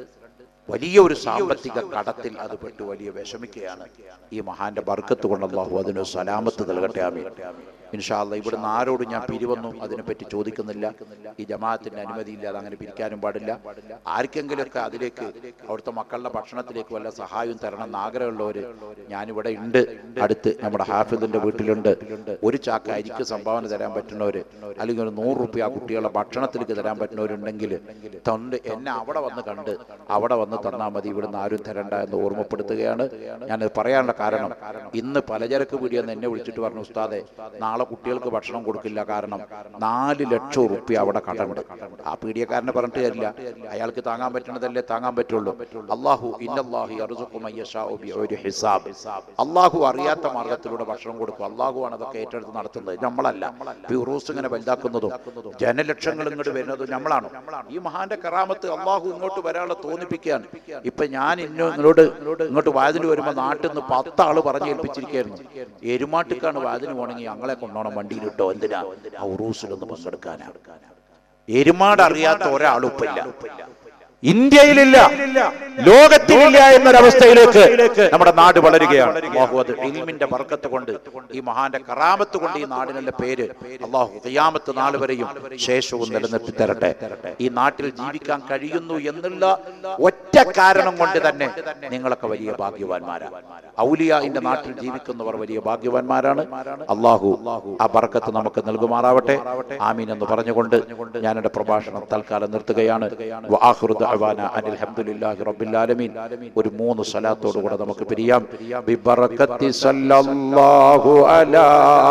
വലിയ ഒരു സാമ്പത്തിക കടത്തിൽ അത് പെട്ട് വലിയ വിഷമിക്കുകയാണ് ഈ മഹാന്റെ ബർക്കത്ത് കൊണ്ട് അള്ളാഹു അതിന് സലാമത്ത് നൽകട്ടെ ആമീൻ ഇൻഷാല്ല ഇവിടുന്ന് ആരോടും ഞാൻ പിരിവൊന്നും അതിനെപ്പറ്റി ചോദിക്കുന്നില്ല ഈ ജമാഅത്തിന്റെ അനുമതിയില്ലാതെ അങ്ങനെ പിരിക്കാനും പാടില്ല ആർക്കെങ്കിലുമൊക്കെ അതിലേക്ക് അവിടുത്തെ മക്കളുടെ ഭക്ഷണത്തിലേക്ക് വല്ല സഹായവും തരണം എന്ന് ആഗ്രഹമുള്ളവര് ഞാനിവിടെ ഉണ്ട് അടുത്ത് നമ്മുടെ ഹാഫിദിന്റെ വീട്ടിലുണ്ട് ഒരു ചാക്ക അരിക്ക് സംഭാവന തരാൻ പറ്റുന്നവര് അല്ലെങ്കിൽ ഒരു നൂറ് റുപ്യ ആ കുട്ടികളുടെ ഭക്ഷണത്തിലേക്ക് തരാൻ പറ്റുന്നവരുണ്ടെങ്കിൽ തൊണ്ട് എന്നെ അവിടെ വന്ന് കണ്ട് അവിടെ വന്ന് തന്നാൽ മതി ഇവിടുന്ന് ആരും തരണ്ട എന്ന് ഓർമ്മപ്പെടുത്തുകയാണ് ഞാനത് പറയാനുള്ള കാരണം ഇന്ന് പലചരക്ക് പീടിയെന്ന് എന്നെ വിളിച്ചിട്ട് പറഞ്ഞു ഉസ്താദെ നാളെ കുട്ടികൾക്ക് ഭക്ഷണം കൊടുക്കില്ല കാരണം നാല് ലക്ഷം റുപ്യ അവിടെ കടമുണ്ട് ആ പീഡിയക്കാരനെ പറഞ്ഞിട്ട് കാര്യമില്ല അയാൾക്ക് താങ്ങാൻ പറ്റുന്നതല്ലേ താങ്ങാൻ പറ്റുള്ളൂ അള്ളാഹു ഇന്നല്ലാഹി അർസുഖു മൻ യശാഉ ബിഗൈരി ഹിസാബ് അള്ളാഹു അറിയാത്ത മാർഗത്തിലൂടെ ഭക്ഷണം കൊടുക്കും അള്ളാഹു ആണ് അതൊക്കെ ഏറ്റെടുത്ത് നടത്തുന്നത് നമ്മളല്ല ഫിറൂസ് ഇങ്ങനെ വലുതാക്കുന്നതും ജനലക്ഷങ്ങൾ ഇങ്ങോട്ട് വരുന്നതും നമ്മളാണ് ഈ മഹാന്റെ കറാമത്ത് അള്ളാഹു ഇങ്ങോട്ട് വരാനുള്ള തോന്നിപ്പിക്കുകയാണ് ഇപ്പൊ ഞാൻ ഇന്നോ നിങ്ങളോട് ഇങ്ങോട്ട് വാതിന് വരുമ്പോ നാട്ടിൽ നിന്ന് പത്താള് പറഞ്ഞു ഏൽപ്പിച്ചിരിക്കുകയായിരുന്നു എരുമാട്ടിക്കാണ് വാതിന് പോണെങ്കിൽ ഞങ്ങളെ കൊണ്ടോണം വണ്ടിയിലിട്ടോ എന്തിനാ ഔറൂസിലൊന്ന് പങ്കെടുക്കാനാ എരുമാട് അറിയാത്ത ഒരാളും ഇപ്പൊ ഇല്ല ഇന്ത്യയിലില്ല ലോകത്തിലില്ല എന്നൊരവസ്ഥയിലേക്ക് നമ്മുടെ നാട് വളരുകയാണ് അള്ളാഹു അത് ഇൽമിന്റെ ബർക്കത്ത് കൊണ്ട് ഈ മഹാന്റെ കറാമത്ത് കൊണ്ട് ഈ നാടിനുള്ള പേര് അള്ളാഹു ഖിയാമത്ത് നാൾ വരെയും ശേഷവും നിലനിർത്തി തരട്ടെ ഈ നാട്ടിൽ ജീവിക്കാൻ കഴിയുന്നു എന്നുള്ള ഒറ്റ കാരണം കൊണ്ട് തന്നെ നിങ്ങളൊക്കെ വലിയ ഭാഗ്യവാന്മാരാണ് ഔലിയാന്റെ നാട്ടിൽ ജീവിക്കുന്നവർ വലിയ ഭാഗ്യവാന്മാരാണ് അള്ളാഹു ആ ബർക്കത്ത് നമുക്ക് നൽകുമാറാവട്ടെ ആമീൻ എന്ന് പറഞ്ഞുകൊണ്ട് ഞാൻ എന്റെ പ്രഭാഷണം തൽക്കാലം നിർത്തുകയാണ് വആഖിറു ദഅവാന അനിൽ ഹംദുലില്ലാഹി റബ്ബിൽ ആലമീൻ ഒരു മൂന്ന് സ്വലാത്തോടു കൂടെ നമുക്ക് പിരിയാം ബിബറകത്തി സല്ലല്ലാഹു അലാ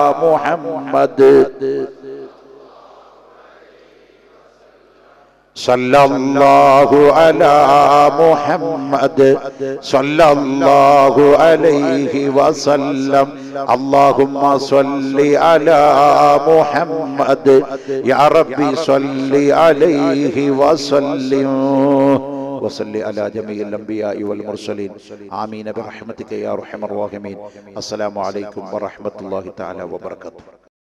മുഹമ്മദ് صلى الله على محمد صلى الله عليه وسلم اللهم صل على محمد يا ربي صل عليه وسلم وصل على جميع الأنبياء والمرسلين آمين برحمتك يا أرحم الراحمين السلام عليكم ورحمة الله تعالى وبركاته